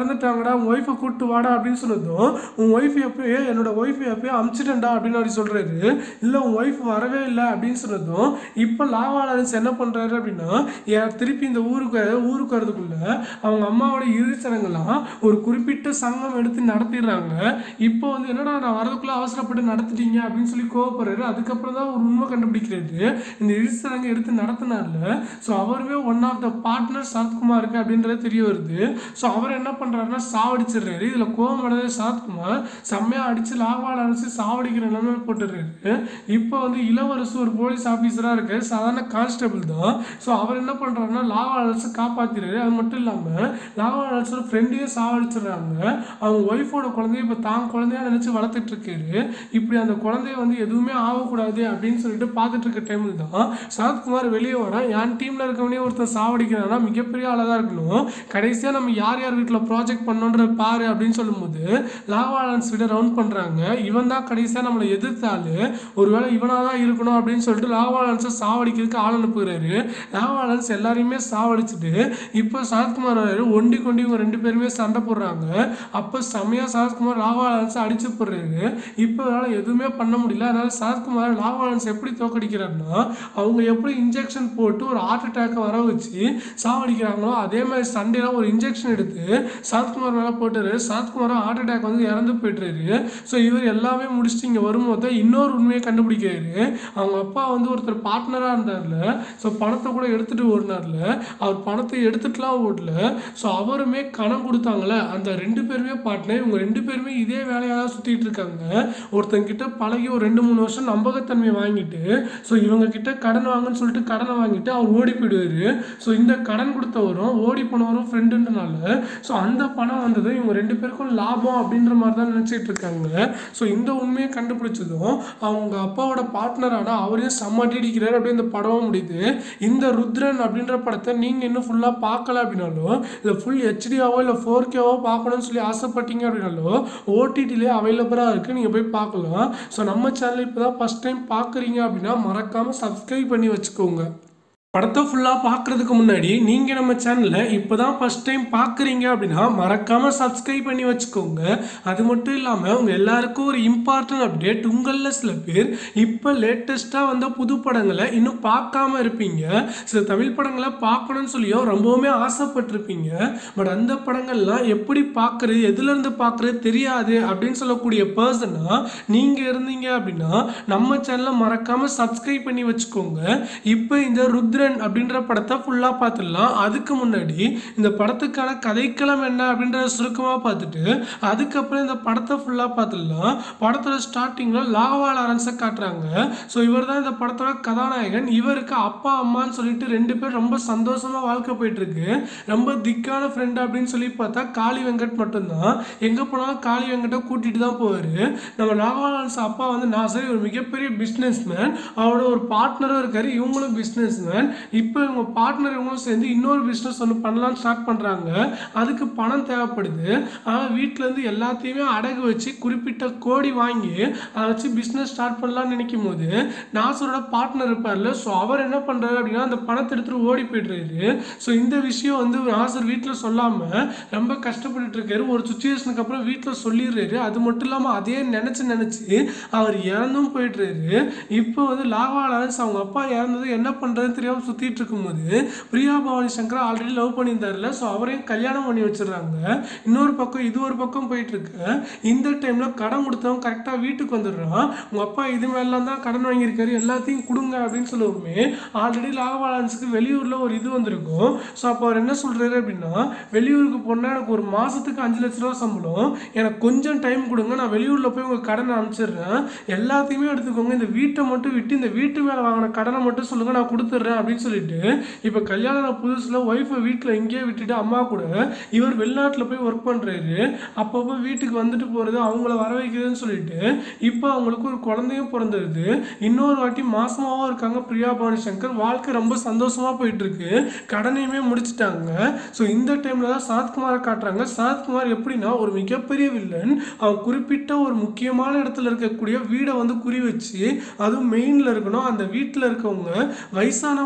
இருக்காங்கடா உன் ஒய்ஃபை கூப்பிட்டு வாடா அப்படின்னு சொன்னதும் உன் ஒய்ஃப் எப்பயே என்னோட ஒய்ஃபை எப்பயோ அமிச்சிட்டேன்டா அப்படின்னு அப்படி சொல்கிறாரு இல்லை உன் ஒய்ஃப் வரவே இல்லை அப்படின்னு சொன்னதும் இப்போ லாவாளன்ஸ் என்ன பண்ணுறாரு அப்படின்னா ஏன் திருப்பி இந்த ஊருக்கு ஊருக்கு வரதுக்குள்ள அவங்க அம்மாவோட இறுதிச்சடங்கெல்லாம் ஒரு குறிப்பிட்ட சங்கம் எடுத்து நடத்திடுறாங்க இப்போ வந்து என்னடா நான் வரதுக்குள்ள அவசரப்பட்டு நடத்திட்டீங்க அப்படின்னு சொல்லி கோவப்படுறாரு அதுக்கப்புறம் தான் ஒரு உண்மை கண்டுபிடிக்கிறாரு இந்த இறுதிச்சடங்கு எடுத்து நடத்தினார்ல ஸோ அவருமே ஒன் ஆஃப் த பார்ட்னர் சரத்குமாருக்கு அப்படின்றது தெரிய வருது ஸோ அவர் என்ன பண்ணுறாருன்னா சாவடிச்சிடுறாரு இதில் கோவமடைந்த சரத்குமார் செம்மையாக அடித்து லாவால் அடிச்சு சாவடிக்கிற நிலைமையில போட்டுடுறாரு இப்போ வந்து இளவரசு ஒரு போலீஸ் ஆஃபீஸராக இருக்காரு சாதாரண கான்ஸ்டபிள் தான் ஸோ அவர் என்ன பண்ணுறாருன்னா லாவால் அடிச்சு காப்பாற்றிடுறாரு அது மட்டும் இல்லாமல் லாவால் அடிச்சோட ஃப்ரெண்டையும் சாவடிச்சிடுறாங்க அவங்க ஒய்ஃபோட குழந்தைய இப்போ தான் குழந்தையா நினச்சி வளர்த்துட்டு இருக்காரு இப்படி அந்த குழந்தைய வந்து எதுவுமே ஆகக்கூடாது அப்படின்னு சொல்லிட்டு பார்த்துட்டு இருக்க டைமில் தான் சரத்குமார் வெளியே வரான் என் டீமில் இருக்கவனே ஒருத்தன் சாவடிக்கிறான்னா மிகப்பெரிய ஆளாக தான் இருக்கணும் கடைசியாக நம்ம யார் யார் வீட்டில் ப்ராஜெக்ட் பண்ணோன்ற பாரு அப்படின்னு சொல்லும்போது லாவாலன்ஸ் விட ரவுண்ட் பண்ணுறாங்க இவன் தான் கடைசியாக நம்மளை எதிர்த்தாலு ஒருவேளை இவனாக தான் இருக்கணும் அப்படின்னு சொல்லிட்டு லாவாலன்ஸை சாவடிக்கிறதுக்கு ஆள் அனுப்புகிறாரு லாவாலன்ஸ் எல்லாரையுமே சாவடிச்சுட்டு இப்போ சரத்குமார் வராரு ஒண்டி கொண்டி இவங்க ரெண்டு பேருமே சண்டை போடுறாங்க அப்போ செமையாக சரத்குமார் லாவாலன்ஸை அடிச்சு போடுறாரு இப்போ அவரால் எதுவுமே பண்ண முடியல அதனால சரத்குமார் லாவாலன்ஸ் எப்படி தோக்கடிக்கிறாருன்னா அவங்க எப்படி இன்ஜெக்ஷன் போட்டு ஒரு ஹார்ட் அட்டாக்கை வர வச்சு சாவடிக்கிறாங்களோ அதே மாதிரி சண்டேலாம் ஒரு இன்ஜெக்ஷன் எடுத்து சரத்குமார் மேலே போட்டாரு சரத்குமாரும் ஹார்ட் அட்டாக் வந்து இறந்து போயிட்டுறாரு ஸோ இவர் எல்லாமே முடிச்சுட்டு இங்கே வரும்போது தான் இன்னொரு உண்மையை கண்டுபிடிக்கிறாரு அவங்க அப்பா வந்து ஒருத்தர் பார்ட்னராக இருந்தார்ல ஸோ பணத்தை கூட எடுத்துகிட்டு ஓடினார்ல அவர் பணத்தை எடுத்துட்டுலாம் ஓடல ஸோ அவருமே கணம் கொடுத்தாங்களே அந்த ரெண்டு பேருமே பார்ட்னர் இவங்க ரெண்டு பேருமே இதே வேலையாக தான் சுற்றிட்டு இருக்காங்க ஒருத்தங்கிட்ட பழகி ஒரு ரெண்டு மூணு வருஷம் நம்பகத்தன்மையை வாங்கிட்டு ஸோ இவங்க கிட்ட கடன் வாங்கன்னு சொல்லிட்டு கடனை வாங்கிட்டு அவர் ஓடி போயிடுவாரு ஸோ இந்த கடன் கொடுத்தவரும் ஓடி போனவரும் ஃப்ரெண்டுன்றனால ஸோ அந்த பணம் வந்தது இவங்க ரெண்டு பேருக்கும் லாபம் அப்படின்ற மாதிரி தான் நினச்சிட்டு இருக்காங்க ஸோ இந்த உண்மையை கண்டுபிடிச்சதும் அவங்க அப்பாவோட பார்ட்னரான அவரையும் செம்மட்டி அடிக்கிறாரு அப்படியே இந்த படமும் முடியுது இந்த ருத்ரன் அப்படின்ற படத்தை நீங்கள் இன்னும் ஃபுல்லாக பார்க்கல அப்படின்னாலும் இல்லை ஃபுல் ஹெச்டியாவோ இல்லை ஃபோர் கேவோ பார்க்கணும்னு சொல்லி ஆசைப்பட்டீங்க அப்படின்னாலும் ஓடிடிலே அவைலபிளாக இருக்குது நீங்கள் போய் பார்க்கலாம் ஸோ நம்ம சேனல் இப்போ தான் ஃபஸ்ட் டைம் பார்க்குறீங்க அப்படின்னா மறக்காமல் சப்ஸ்கிரைப் பண்ணி வச்சுக்கோங்க படத்தை ஃபுல்லாக பார்க்குறதுக்கு முன்னாடி நீங்கள் நம்ம சேனலில் இப்போ தான் ஃபஸ்ட் டைம் பார்க்குறீங்க அப்படின்னா மறக்காமல் சப்ஸ்கிரைப் பண்ணி வச்சுக்கோங்க அது மட்டும் இல்லாமல் உங்கள் எல்லாருக்கும் ஒரு இம்பார்ட்டன்ட் அப்டேட் உங்களில் சில பேர் இப்போ லேட்டஸ்ட்டாக வந்த புது படங்களை இன்னும் பார்க்காம இருப்பீங்க சில தமிழ் படங்களை பார்க்கணும்னு சொல்லியும் ரொம்பவுமே ஆசைப்பட்டிருப்பீங்க பட் அந்த படங்கள்லாம் எப்படி பார்க்குறது எதுலேருந்து பார்க்குறது தெரியாது அப்படின்னு சொல்லக்கூடிய பர்சனாக நீங்கள் இருந்தீங்க அப்படின்னா நம்ம சேனலை மறக்காமல் சப்ஸ்கிரைப் பண்ணி வச்சுக்கோங்க இப்போ இந்த ருத்ரன் அப்படின்ற படத்தை ஃபுல்லாக பார்த்துடலாம் அதுக்கு முன்னாடி இந்த படத்துக்கான கதைக்களம் என்ன அப்படின்றத சுருக்கமாக பார்த்துட்டு அதுக்கப்புறம் இந்த படத்தை ஃபுல்லாக பார்த்துடலாம் படத்தோட ஸ்டார்டிங்கில் லாவா லாரன்ஸை காட்டுறாங்க ஸோ இவர் தான் இந்த படத்தோட கதாநாயகன் இவருக்கு அப்பா அம்மான்னு சொல்லிட்டு ரெண்டு பேர் ரொம்ப சந்தோஷமாக வாழ்க்கை போயிட்டுருக்கு ரொம்ப திக்கான ஃப்ரெண்டு அப்படின்னு சொல்லி பார்த்தா காளி வெங்கட் மட்டும்தான் எங்கே போனாலும் காளி வெங்கட்டை கூட்டிகிட்டு தான் போவார் நம்ம லாவா லாரன்ஸ் அப்பா வந்து நான் சரி ஒரு மிகப்பெரிய பிஸ்னஸ் மேன் அவரோட ஒரு பார்ட்னரும் இருக்காரு இவங்களும் பிஸ்னஸ் மேன் இப்போ இவங்க பார்ட்னர் இவங்களும் சேர்ந்து இன்னொரு பிஸ்னஸ் ஒன்று பண்ணலாம்னு ஸ்டார்ட் பண்ணுறாங்க அதுக்கு பணம் தேவைப்படுது ஆனால் வீட்டிலேருந்து எல்லாத்தையுமே அடகு வச்சு குறிப்பிட்ட கோடி வாங்கி அதை வச்சு பிஸ்னஸ் ஸ்டார்ட் பண்ணலாம்னு நினைக்கும் போது நாசரோட பார்ட்னர் இருப்பார்ல ஸோ அவர் என்ன பண்ணுறாரு அப்படின்னா அந்த பணத்தை எடுத்துகிட்டு ஓடி போயிடுறாரு ஸோ இந்த விஷயம் வந்து நாசர் வீட்டில் சொல்லாமல் ரொம்ப கஷ்டப்பட்டுட்டு இருக்காரு ஒரு சுச்சுவேஷனுக்கு அப்புறம் வீட்டில் சொல்லிடுறாரு அது மட்டும் இல்லாமல் அதே நினச்சி நினச்சி அவர் இறந்தும் போயிடுறாரு இப்போ வந்து லாவா லாரன்ஸ் அவங்க அப்பா இறந்தது என்ன பண்ணுறதுன்னு தெரியாமல் சுற்றிட்டு இருக்கும்போது பிரியா பவானி சங்கர் ஆல்ரெடி லவ் பண்ணியிருந்தாருல ஸோ அவரையும் கல்யாணம் பண்ணி வச்சிடுறாங்க இன்னொரு பக்கம் இது ஒரு பக்கம் போயிட்டு இருக்கு இந்த டைமில் கடன் கொடுத்தவன் கரெக்டாக வீட்டுக்கு வந்துடுறான் உங்கள் அப்பா இது மேலாம் தான் கடன் வாங்கியிருக்காரு எல்லாத்தையும் கொடுங்க அப்படின்னு சொல்லுவோமே ஆல்ரெடி லாவா லாரன்ஸுக்கு வெளியூரில் ஒரு இது வந்திருக்கும் ஸோ அப்போ அவர் என்ன சொல்கிறாரு அப்படின்னா வெளியூருக்கு போனால் எனக்கு ஒரு மாதத்துக்கு அஞ்சு லட்ச ரூபா சம்பளம் எனக்கு கொஞ்சம் டைம் கொடுங்க நான் வெளியூரில் போய் உங்கள் கடனை அனுப்பிச்சிடுறேன் எல்லாத்தையுமே எடுத்துக்கோங்க இந்த வீட்டை மட்டும் விட்டு இந்த வீட்டு மேலே வாங்கின கடனை மட்டும் சொல்லுங்கள் நான் கொடுத்துட்றேன் அப்படின்னு சொல்லிட்டு இப்போ கல்யாணம் புதுசில் ஒய்ஃபை வீட்டில் இங்கேயே விட்டுட்டு அம்மா கூட இவர் வெளிநாட்டில் போய் ஒர்க் பண்ணுறாரு அப்பப்போ வீட்டுக்கு வந்துட்டு போகிறது அவங்கள வர வைக்கிறதுன்னு சொல்லிட்டு இப்போ அவங்களுக்கு ஒரு குழந்தையும் பிறந்துருது இன்னொரு வாட்டி மாசமாகவும் இருக்காங்க பிரியா பவானி சங்கர் வாழ்க்கை ரொம்ப சந்தோஷமாக போயிட்டு இருக்கு கடனையுமே முடிச்சிட்டாங்க ஸோ இந்த டைமில் தான் சரத்குமாரை காட்டுறாங்க சரத்குமார் எப்படின்னா ஒரு மிகப்பெரிய வில்லன் அவன் குறிப்பிட்ட ஒரு முக்கியமான இடத்துல இருக்கக்கூடிய வீடை வந்து குறி வச்சு அதுவும் மெயினில் இருக்கணும் அந்த வீட்டில் இருக்கவங்க வயசானவங்க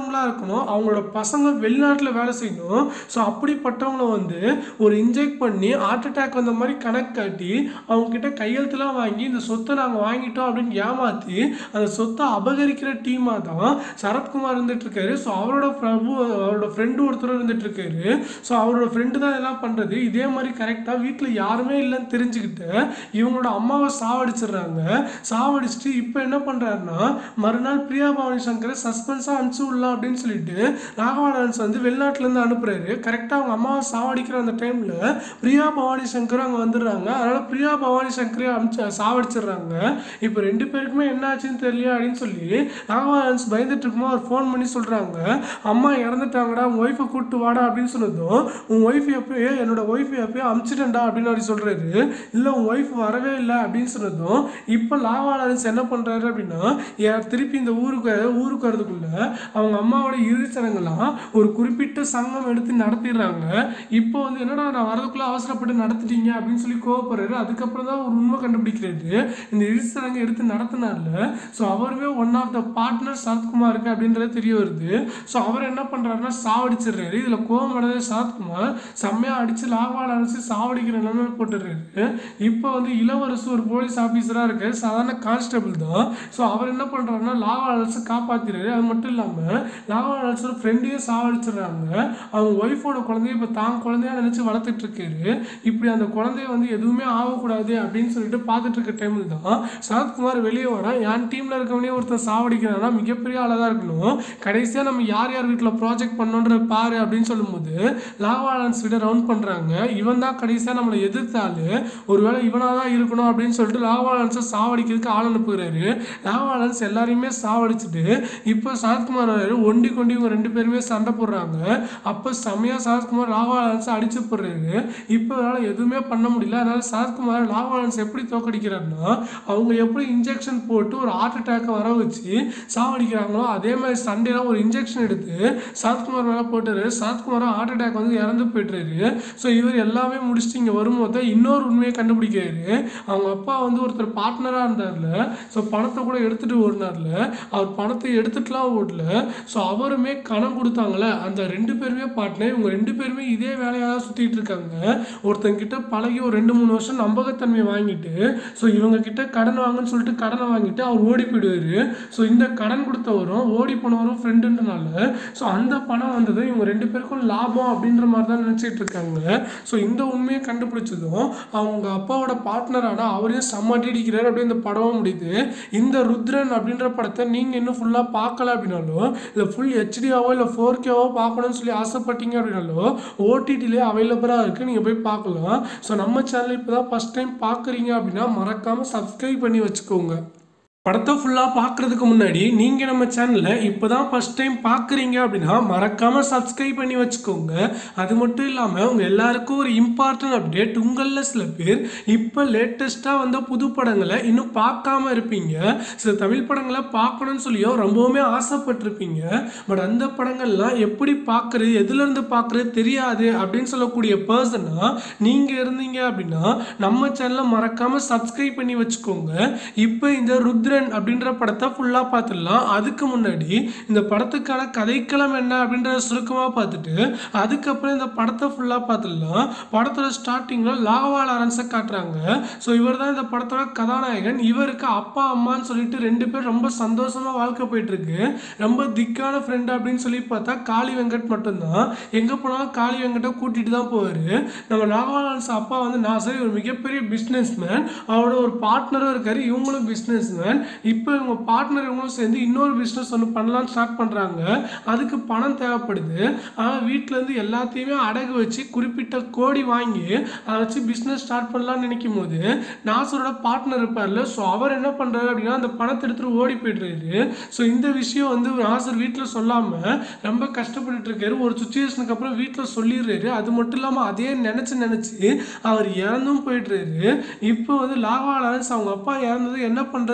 படித்தவங்களா இருக்கணும் அவங்களோட பசங்க வெளிநாட்டில் வேலை செய்யணும் ஸோ அப்படிப்பட்டவங்கள வந்து ஒரு இன்ஜெக்ட் பண்ணி ஹார்ட் அட்டாக் வந்த மாதிரி கணக்கு காட்டி அவங்க கிட்ட கையெழுத்துலாம் வாங்கி இந்த சொத்தை நாங்கள் வாங்கிட்டோம் அப்படின்னு ஏமாற்றி அந்த சொத்தை அபகரிக்கிற டீமாக தான் சரத்குமார் இருந்துட்டு இருக்காரு ஸோ அவரோட பிரபு அவரோட ஃப்ரெண்டு ஒருத்தர் இருந்துட்டு இருக்காரு ஸோ அவரோட ஃப்ரெண்டு தான் இதெல்லாம் பண்ணுறது இதே மாதிரி கரெக்டாக வீட்டில் யாருமே இல்லைன்னு தெரிஞ்சுக்கிட்டு இவங்களோட அம்மாவை சாவடிச்சிடுறாங்க சாவடிச்சுட்டு இப்போ என்ன பண்ணுறாருன்னா மறுநாள் பிரியா பவானி சங்கரை சஸ்பென்ஸாக அனுப்பிச்சு விடலாம் அப்படின்னு சொல்லிட்டு ராகவா லாரன்ஸ் வந்து வெளிநாட்டிலேருந்து அனுப்புறாரு கரெக்டாக அவங்க அம்மாவை சாவடிக்கிற அந்த டைமில் பிரியா பவானி சங்கர் அங்கே வந்துடுறாங்க அதனால் பிரியா பவானி சங்கரே அனுப்பிச்சு சாவடிச்சிடுறாங்க இப்போ ரெண்டு பேருக்குமே என்ன ஆச்சுன்னு தெரியல அப்படின்னு சொல்லி ராகவா லாரன்ஸ் பயந்துட்டு இருக்கும்போது அவர் ஃபோன் பண்ணி சொல்கிறாங்க அம்மா இறந்துட்டாங்கடா உன் ஒய்ஃபை கூப்பிட்டு வாடா அப்படின்னு சொன்னதும் உன் ஒய்ஃப் எப்பயோ என்னோட ஒய்ஃப் எப்பயோ அமுச்சிட்டேன்டா அப்படின்னு அவர் சொல்கிறாரு இல்லை உன் ஒய்ஃப் வரவே இல்லை அப்படின்னு சொன்னதும் இப்போ லாவா லாரன்ஸ் என்ன பண்ணுறாரு அப்படின்னா ஏன் திருப்பி இந்த ஊருக்கு ஊருக்கு வரதுக்குள்ள அவங்க அம்மாவோட இறுதிச்சடங்கெல்லாம் ஒரு குறிப்பிட்ட சங்கம் எடுத்து நடத்திடுறாங்க இப்போ வந்து என்னடா நான் வரதுக்குள்ள அவசரப்பட்டு நடத்திட்டீங்க அப்படின்னு சொல்லி கோவப்படுறாரு அதுக்கப்புறம் தான் ஒரு உண்மை கண்டுபிடிக்கிறாரு இந்த இறுதிச்சடங்கு எடுத்து நடத்தினார்ல ஸோ அவருமே ஒன் ஆஃப் த பார்ட்னர் சரத்குமாருக்கு அப்படின்றது தெரிய வருது ஸோ அவர் என்ன பண்ணுறாருன்னா சாவடிச்சிடுறாரு இதில் கோவம் அடைஞ்ச சரத்குமார் செம்மையாக அடித்து லாவால் அடிச்சு சாவடிக்கிற நிலைமை போட்டுடுறாரு இப்போ வந்து இளவரசு ஒரு போலீஸ் ஆஃபீஸராக இருக்காரு சாதாரண கான்ஸ்டபிள் தான் ஸோ அவர் என்ன பண்ணுறாருன்னா லாவா அலர்ஸை காப்பாற்றிடுறாரு அது மட்டும் இல்லாமல் லாவா அலர்ஸோட ஃப்ரெண்டையும் சாவடிச்சிடுறாங்க அவங்க ஒய்ஃபோட குழந்தைய இப்போ தான் குழந்தையா நினச்சி வளர்த்துட்டு இருக்காரு இப்படி அந்த குழந்தைய வந்து எதுவுமே ஆகக்கூடாது அப்படின்னு சொல்லிட்டு பார்த்துட்டு இருக்க டைமில் தான் சரத்குமார் வெளியே வரான் என் டீமில் இருக்கவனே ஒருத்தன் சாவடிக்கிறான்னா மிகப்பெரிய ஆளாக தான் இருக்கணும் கடைசியாக நம்ம யார் யார் வீட்டில் ப்ராஜெக்ட் பண்ணோன்ற பாரு அப்படின்னு சொல்லும்போது லாவா லான்ஸ் விட ரவுண்ட் பண்ணுறாங்க இவன் தான் கடைசியாக நம்மளை எதிர்த்தாலு ஒருவேளை இவனாக தான் இருக்கணும் அப்படின்னு சொல்லிட்டு லாவா லான்ஸை சாவடிக்கிறதுக்கு ஆள் அனுப்புகிறாரு லாவா லான்ஸ் எல்லாரையுமே சாவடிச்சுட்டு இப்போ சரத்குமார் வராரு ஒண்டி கொண்டி இவங்க ரெண்டு பேருமே சண்டை போடுறாங்க அப்போ செம்மையாக சரத்குமார் லாவா லான்ஸை அடிச்சு போடுறாரு இப்போ அவரால் எதுவுமே பண்ண முடியல அதனால சரத்குமார் லாவா லான்ஸ் எப்படி தோக்கடிக்கிறாருன்னா அவங்க எப்படி இன்ஜெக்ஷன் போட்டு ஒரு ஹார்ட் அட்டாக்கை வர வச்சு சாவடிக்கிறாங்களோ அதே மாதிரி சண்டேல ஒரு இன்ஜெக்ஷன் எடுத்து சரத்குமார் மேலே போட்டாரு சரத்குமார் ஹார்ட் அட்டாக் வந்து இறந்து போயிட்டுறாரு ஸோ இவர் எல்லாமே முடிச்சுட்டு இங்கே வரும்போது தான் இன்னொரு உண்மையை கண்டுபிடிக்கிறாரு அவங்க அப்பா வந்து ஒருத்தர் பார்ட்னராக இருந்தார்ல ஸோ பணத்தை கூட எடுத்துட்டு ஓடினார்ல அவர் பணத்தை எடுத்துட்டுலாம் ஓடல ஸோ அவருமே கணம் கொடுத்தாங்களே அந்த ரெண்டு பேருமே பார்ட்னர் இவங்க ரெண்டு பேருமே இதே வேலையாக தான் சுற்றிட்டு இருக்காங்க ஒருத்தங்க கிட்ட பழகி ஒரு ரெண்டு மூணு வருஷம் நம்பகத்தன்மையை வாங்கிட்டு ஸோ இவங்க கிட்ட கடன் வாங்கன்னு சொல்லிட்டு கடனை வாங்கிட்டு அவர் ஓடி போயிடுவாரு ஸோ இந்த கடன் கொடுத்தவரும் ஓடி போனவரும் ஃப்ரெண்டுன்றனால ஸோ அந்த பணம் வந்தது இவங்க ரெண்டு பேருக்கும் லாபம் அப்படின்ற மாதிரி தான் நினச்சிட்டு இருக்காங்க ஸோ இந்த உண்மையை கண்டுபிடிச்சதும் அவங்க அப்பாவோட பார்ட்னரான அவரையும் செம்மட்டி அடிக்கிறாரு அப்படியே இந்த படமும் முடியுது இந்த ருத்ரன் அப்படின்ற படத்தை நீங்கள் இன்னும் ஃபுல்லாக பார்க்கல அப்படின்னாலும் இல்லை ஃபுல் ஹெச்டியாவோ இல்லை ஃபோர் கேவோ பார்க்கணும்னு சொல்லி ஆசைப்பட்டீங்க அப்படின்னாலும் ஓடிடிலே அவைலபிளாக இருக்குது நீங்கள் போய் பார்க்கலாம் ஸோ நம்ம சேனல் இப்போ தான் ஃபஸ்ட் டைம் பார்க்குறீங்க அப்படின்னா மறக்காமல் சப்ஸ்கிரைப் பண்ணி வச்சுக்கோங்க படத்தை ஃபுல்லாக பார்க்குறதுக்கு முன்னாடி நீங்கள் நம்ம சேனலில் இப்போ தான் ஃபஸ்ட் டைம் பார்க்குறீங்க அப்படின்னா மறக்காமல் சப்ஸ்கிரைப் பண்ணி வச்சுக்கோங்க அது மட்டும் இல்லாமல் உங்கள் எல்லாருக்கும் ஒரு இம்பார்ட்டன்ட் அப்டேட் உங்களில் சில பேர் இப்போ லேட்டஸ்ட்டாக வந்த புது படங்களை இன்னும் பார்க்காம இருப்பீங்க சில தமிழ் படங்களை பார்க்கணும்னு சொல்லியோ ரொம்பவுமே ஆசைப்பட்டிருப்பீங்க பட் அந்த படங்கள்லாம் எப்படி பார்க்குறது எதுலேருந்து பார்க்குறது தெரியாது அப்படின்னு சொல்லக்கூடிய பர்சனாக நீங்கள் இருந்தீங்க அப்படின்னா நம்ம சேனலை மறக்காமல் சப்ஸ்கிரைப் பண்ணி வச்சுக்கோங்க இப்போ இந்த ருத்ரன் அப்படின்ற படத்தை ஃபுல்லாக பார்த்துடலாம் அதுக்கு முன்னாடி இந்த படத்துக்கான கதைக்களம் என்ன அப்படின்றத சுருக்கமாக பார்த்துட்டு அதுக்கப்புறம் இந்த படத்தை ஃபுல்லாக பார்த்துடலாம் படத்தோட ஸ்டார்டிங்கில் லாவா லாரன்ஸை காட்டுறாங்க ஸோ இவர் தான் இந்த படத்தோட கதாநாயகன் இவருக்கு அப்பா அம்மான்னு சொல்லிட்டு ரெண்டு பேர் ரொம்ப சந்தோஷமாக வாழ்க்கை போயிட்டு இருக்கு ரொம்ப திக்கான ஃப்ரெண்ட் அப்படின்னு சொல்லி பார்த்தா காளி வெங்கட் மட்டும்தான் எங்கே போனாலும் காளி வெங்கட்டை கூட்டிகிட்டு தான் போவார் நம்ம லாவா லாரன்ஸ் அப்பா வந்து நான் சரி ஒரு மிகப்பெரிய பிஸ்னஸ் மேன் அவரோட ஒரு பார்ட்னரும் இருக்காரு இவங்களும் பிஸ்னஸ் மேன் இப்போ இவங்க பார்ட்னர் இவங்களும் சேர்ந்து இன்னொரு பிஸ்னஸ் ஒன்று பண்ணலாம்னு ஸ்டார்ட் பண்ணுறாங்க அதுக்கு பணம் தேவைப்படுது ஆனால் வீட்டிலேருந்து எல்லாத்தையுமே அடகு வச்சு குறிப்பிட்ட கோடி வாங்கி அதை வச்சு பிஸ்னஸ் ஸ்டார்ட் பண்ணலாம்னு நினைக்கும் போது நாசரோட பார்ட்னர் இருப்பார்ல ஸோ அவர் என்ன பண்ணுறாரு அப்படின்னா அந்த பணத்தை எடுத்துகிட்டு ஓடி போயிடுறாரு ஸோ இந்த விஷயம் வந்து நாசர் வீட்டில் சொல்லாமல் ரொம்ப கஷ்டப்பட்டுட்டு இருக்காரு ஒரு சுச்சுவேஷனுக்கு அப்புறம் வீட்டில் சொல்லிடுறாரு அது மட்டும் இல்லாமல் அதே நினச்சி நினச்சி அவர் இறந்தும் போயிடுறாரு இப்போ வந்து லாவா லாரன்ஸ் அவங்க அப்பா இறந்தது என்ன பண்ணுறதுன்னு தெரியாமல்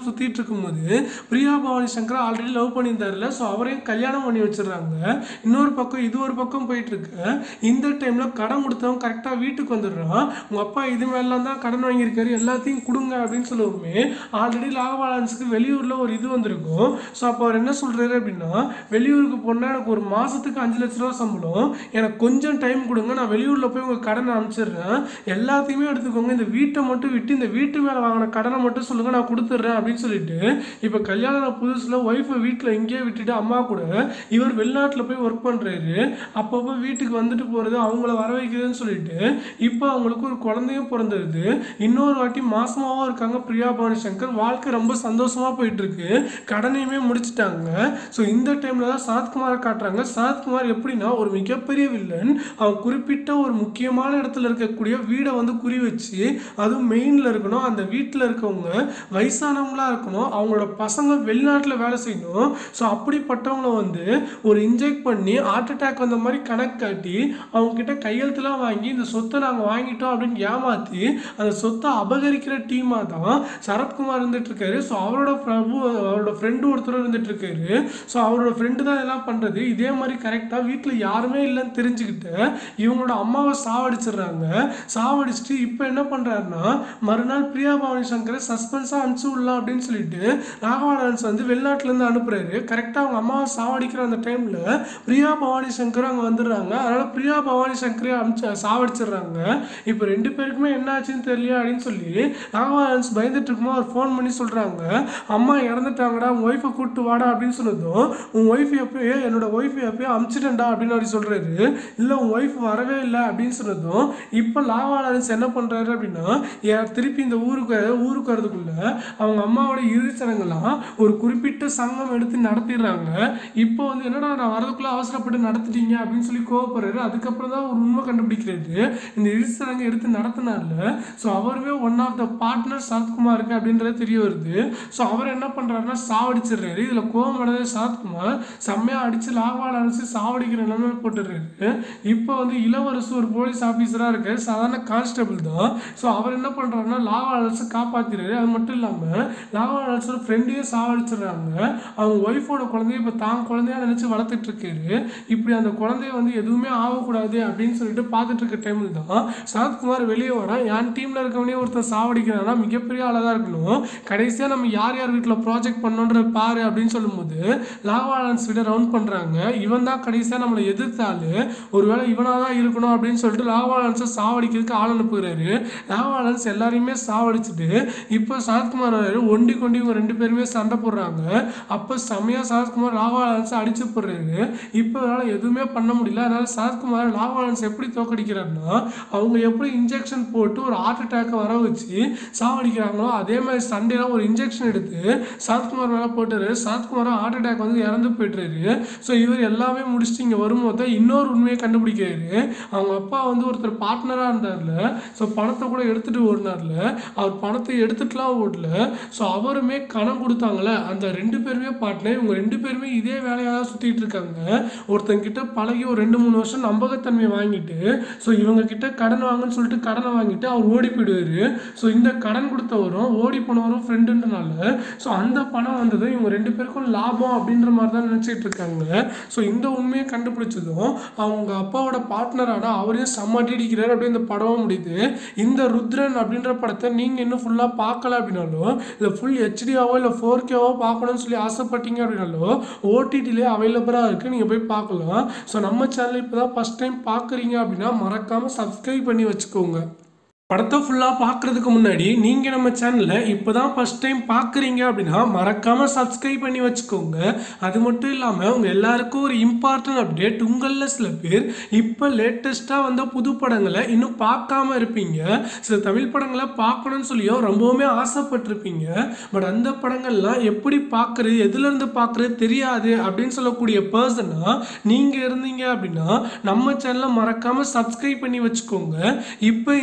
இல்லாமல் சுற்றிட்டு இருக்கும்போது பிரியா பவானி சங்கர் ஆல்ரெடி லவ் பண்ணியிருந்தாருல ஸோ அவரையும் கல்யாணம் பண்ணி வச்சிடுறாங்க இன்னொரு பக்கம் இது ஒரு பக்கம் போயிட்டு இருக்கு இந்த டைமில் கடன் கொடுத்தவன் கரெக்டாக வீட்டுக்கு வந்துடுறான் உங்கள் அப்பா இது மேலாம் தான் கடன் வாங்கியிருக்காரு எல்லாத்தையும் கொடுங்க அப்படின்னு சொல்லுவோமே ஆல்ரெடி லாகவாலன்ஸுக்கு வெளியூரில் ஒரு இது வந்திருக்கும் ஸோ அப்போ அவர் என்ன சொல்கிறாரு அப்படின்னா வெளியூருக்கு போனால் எனக்கு ஒரு மாதத்துக்கு அஞ்சு லட்ச ரூபா சம்பளம் எனக்கு கொஞ்சம் டைம் கொடுங்க நான் வெளியூரில் போய் உங்கள் கடனை அனுப்பிச்சிடுறேன் எல்லாத்தையுமே எடுத்துக்கோங்க இந்த வீட்டை மட்டும் விட்டு இந்த வீட்டு மேலே வாங்கின கடனை மட்டும் சொல்லுங்கள் நான் கொடுத்துட்றேன் அப்படின்னு சொல்லிட்டு இப்போ கல்யாணம் புதுசில் ஒய்ஃபை வீட்டில் இங்கேயே விட்டுட்டு அம்மா கூட இவர் வெளிநாட்டில் போய் ஒர்க் பண்ணுறாரு அப்பப்போ வீட்டுக்கு வந்துட்டு போகிறது அவங்கள வர வைக்கிறதுன்னு சொல்லிட்டு இப்போ அவங்களுக்கு ஒரு குழந்தையும் பிறந்தது இன்னொரு வாட்டி மாசமாவும் இருக்காங்க பிரியா பவானி சங்கர் வாழ்க்கை ரொம்ப சந்தோஷமா போயிட்டு இருக்கு கடனையுமே முடிச்சிட்டாங்க ஸோ இந்த டைம்ல தான் சரத்குமாரை காட்டுறாங்க சரத்குமார் எப்படின்னா ஒரு மிகப்பெரிய வில்லன் அவன் குறிப்பிட்ட ஒரு முக்கியமான இடத்துல இருக்கக்கூடிய வீடை வந்து குறி வச்சு அதுவும் மெயினில் இருக்கணும் அந்த வீட்டில் இருக்கவங்க வயசானவங்களா இருக்கணும் அவங்களோட பசங்க வெளிநாட்டில் வேலை செய்யணும் ஸோ அப்படிப்பட்டவங்கள வந்து ஒரு இன்ஜெக்ட் பண்ணி ஹார்ட் அட்டாக் வந்த மாதிரி கணக்கு காட்டி அவங்க கிட்ட கையெழுத்துலாம் வாங்கி இந்த சொத்தை நாங்கள் வாங்கிட்டோம் அப்படின்னு ஏமாற்றி அந்த சொத்தை அபகரிக்கிற டீமாக தான் சரத்குமார் இருந்துட்டு இருக்காரு ஸோ அவரோட பிரபு அவரோட ஃப்ரெண்டு ஒருத்தர் இருந்துட்டு இருக்காரு ஸோ அவரோட ஃப்ரெண்டு தான் இதெல்லாம் பண்ணுறது இதே மாதிரி கரெக்டாக வீட்டில் யாருமே இல்லைன்னு தெரிஞ்சுக்கிட்டு இவங்களோட அம்மாவை சாவடிச்சிடுறாங்க சாவடிச்சுட்டு இப்போ என்ன பண்ணுறாருன்னா மறுநாள் பிரியா பவானி சங்கரை சஸ்பென்ஸாக அனுப்பிச்சு விடலாம் அப்படின்னு சொல்லிட்டு ராகவாலன்ஸ் வந்து வெளிநாட்டிலேருந்து அனுப்புறாரு கரெக்டாக அவங்க அம்மாவை சாவடிக்கிற அந்த டைமில் பிரியா பவானி சங்கர் அங்கே வந்துடுறாங்க அதனால் பிரியா பவானி சங்கரே அனுப்பிச்சு சாவடிச்சிடுறாங்க இப்போ ரெண்டு பேருக்குமே என்ன ஆச்சுன்னு தெரியல அப்படின்னு சொல்லி ராகவாலன்ஸ் பயந்துட்டு இருக்கும்போது அவர் ஃபோன் பண்ணி சொல்கிறாங்க அம்மா இறந்துட்டாங்கடா உன் ஒய்ஃபை கூப்பிட்டு வாடா அப்படின்னு சொன்னதும் உன் ஒய்ஃப் எப்பயோ என்னோட ஒய்ஃப் எப்பயோ அமுச்சிட்டேன்டா அப்படின்னு அவர் சொல்கிறாரு இல்லை உன் ஒய்ஃப் வரவே இல்லை அப்படின்னு சொன்னதும் இப்போ லாவாலன்ஸ் என்ன பண்ணுறாரு அப்படின்னா ஏன் திருப்பி இந்த ஊருக்கு ஊருக்கு வரதுக்குள்ள அவங்க அம்மாவோட இறுதிச் சடங்கெல்லாம் ஒரு குறிப்பிட்ட சங்கம் எடுத்து நடத்திடுறாங்க இப்போ வந்து என்னடா நான் வரதுக்குள்ள அவசரப்பட்டு நடத்திட்டீங்க அப்படின்னு சொல்லி கோவப்படுறாரு அதுக்கப்புறம் தான் ஒரு உண்மை கண்டுபிடிக்கிறாரு இந்த இறுதிச் சடங்கு எடுத்து நடத்தினால ஸோ அவருமே ஒன் ஆஃப் த பார்ட்னர் சரத்குமாருக்கு அப்படின்றது தெரிய வருது ஸோ அவர் என்ன பண்ணுறாருன்னா சாவடிச்சிடுறாரு இதில் கோவம் அடைஞ்ச சரத்குமார் செம்மையாக அடித்து லாவால் அடிச்சு சாவடிக்கிற நிலைமையில போட்டுடுறாரு இப்போ வந்து இளவரசு ஒரு போலீஸ் ஆஃபீஸராக இருக்காரு சாதாரண கான்ஸ்டபிள் தான் ஸோ அவர் என்ன பண்ணுறாருன்னா லாவா அலர்ஸை காப்பாற்றிடுறாரு அது மட்டும் இல்லாமல் லாவா அலர்ஸோட ஃப்ரெண்டையும் சாவடிச்சிடுறாங்க அவங்க ஒய்ஃபோட குழந்தைய இப்போ தான் குழந்தையா நினச்சி வளர்த்துட்டு இருக்காரு இப்படி அந்த குழந்தைய வந்து எதுவுமே ஆகக்கூடாது அப்படின்னு சொல்லிட்டு பார்த்துட்டு இருக்க டைமில் தான் சரத்குமார் வெளியே வரான் என் டீமில் இருக்கவனே ஒருத்தர் சாவடிக்கிறான்னா மிகப்பெரிய ஆளாக தான் இருக்கணும் கடைசியாக நம்ம யார் யார் வீட்டில் ப்ராஜெக்ட் பண்ணோன்ற பாரு அப்படின்னு சொல்லும்போது லாவாலன்ஸ் விட ரவுண்ட் பண்ணுறாங்க இவன் தான் கடைசியாக நம்மளை எதிர்த்தாலு ஒருவேளை இவனாக தான் இருக்கணும் அப்படின்னு சொல்லிட்டு லாவாலன்ஸை சாவடிக்கிறதுக்கு ஆள் அனுப்புகிறாரு லாவாலன்ஸ் எல்லாரையுமே சாவடிச்சுட்டு இப்போ சரத்குமார் வராரு ஒண்டி கொண்டி இவங்க ரெண்டு பேருமே சண்டை போடுறாங்க அப்போ செம்மையாக சரத்குமார் லாவாலன்ஸை அடிச்சு போடுறாரு இப்போ அவரால் எதுவுமே பண்ண முடியல அதனால சரத்குமார் லாவாலன்ஸ் எப்படி தோக்கடிக்கிறாருன்னா அவங்க எப்படி இன்ஜெக்ஷன் போட்டு ஒரு ஹார்ட் அட்டாக்கை வர வச்சு சாவடிக்கிறாங்களோ அதே மாதிரி சண்டேல ஒரு இன்ஜெக்ஷன் எடுத்து சரத்குமார் மேலே போட்டாரு சரத்குமார் ஹார்ட் அட்டாக் வந்து இறந்து போயிட்டுறாரு ஸோ இவர் எல்லாமே முடிச்சுட்டு இங்கே வரும்போது தான் இன்னொரு உண்மையை கண்டுபிடிக்கிறாரு அவங்க அப்பா வந்து ஒருத்தர் பார்ட்னராக இருந்தார்ல ஸோ பணத்தை கூட எடுத்துட்டு ஓடினார்ல அவர் பணத்தை எடுத்துட்டுலாம் ஓடல ஸோ அவருமே கணம் கொடுத்தாங்கல்ல அந்த ரெண்டு பேருமே பார்ட்னர் இவங்க ரெண்டு பேருமே இதே வேலையாக தான் சுற்றிட்டு இருக்காங்க ஒருத்தங்க கிட்ட பழகி ஒரு ரெண்டு மூணு வருஷம் நம்பகத்தன்மையை வாங்கிட்டு ஸோ இவங்க கிட்ட கடன் வாங்கன்னு சொல்லிட்டு கடனை வாங்கிட்டு அவர் ஓடி போயிடுவாரு ஸோ இந்த கடன் கொடுத்தவரும் ஓடி போனவரும் ஃப்ரெண்டுன்றனால ஸோ அந்த பணம் வந்தது இவங்க ரெண்டு பேருக்கும் லாபம் அப்படின்ற மாதிரி தான் நினச்சிட்டு இருக்காங்க ஸோ இந்த உண்மையை கண்டுபிடிச்சதும் அவங்க அப்பாவோட பார்ட்னரான அவரையும் செம்ம அடிக்கிறார் அப்படியே இந்த படமும் முடியுது இந்த ருத்ரன் அப்படின்ற படத்தை நீங்கள் இன்னும் ஃபுல்லாக பார்க்கல அப்படின்னாலும் இல்லை ஃபுல் ஹெச்டியாவோ இல்லை ஃபோர் கேவோ பார்க்கணும்னு சொல்லி ஆசைப்பட்டீங்க அப்படின்னாலும் ஓடிடிலே அவைலபிளாக இருக்குது நீங்கள் போய் பார்க்கலாம் ஸோ நம்ம சேனல் இப்போ தான் ஃபஸ்ட் டைம் பார்க்குறீங்க அப்படின்னா மறக்காமல் சப்ஸ்கிரைப் பண்ணி வச்சுக்கோங்க படத்தை ஃபுல்லாக பார்க்குறதுக்கு முன்னாடி நீங்கள் நம்ம சேனலில் இப்போ தான் ஃபஸ்ட் டைம் பார்க்குறீங்க அப்படின்னா மறக்காமல் சப்ஸ்கிரைப் பண்ணி வச்சுக்கோங்க அது மட்டும் இல்லாமல் உங்கள் எல்லாருக்கும் ஒரு இம்பார்ட்டன்ட் அப்டேட் உங்களில் சில பேர் இப்போ லேட்டஸ்ட்டாக வந்த புது படங்களை இன்னும் பார்க்காம இருப்பீங்க சில தமிழ் படங்களை பார்க்கணும்னு சொல்லியும் ரொம்பவுமே ஆசைப்பட்டிருப்பீங்க பட் அந்த படங்கள்லாம் எப்படி பார்க்குறது எதுலேருந்து பார்க்குறது தெரியாது அப்படின்னு சொல்லக்கூடிய பர்சனாக நீங்கள் இருந்தீங்க அப்படின்னா நம்ம சேனலை மறக்காமல் சப்ஸ்கிரைப் பண்ணி வச்சுக்கோங்க இப்போ இந்த ருத்ர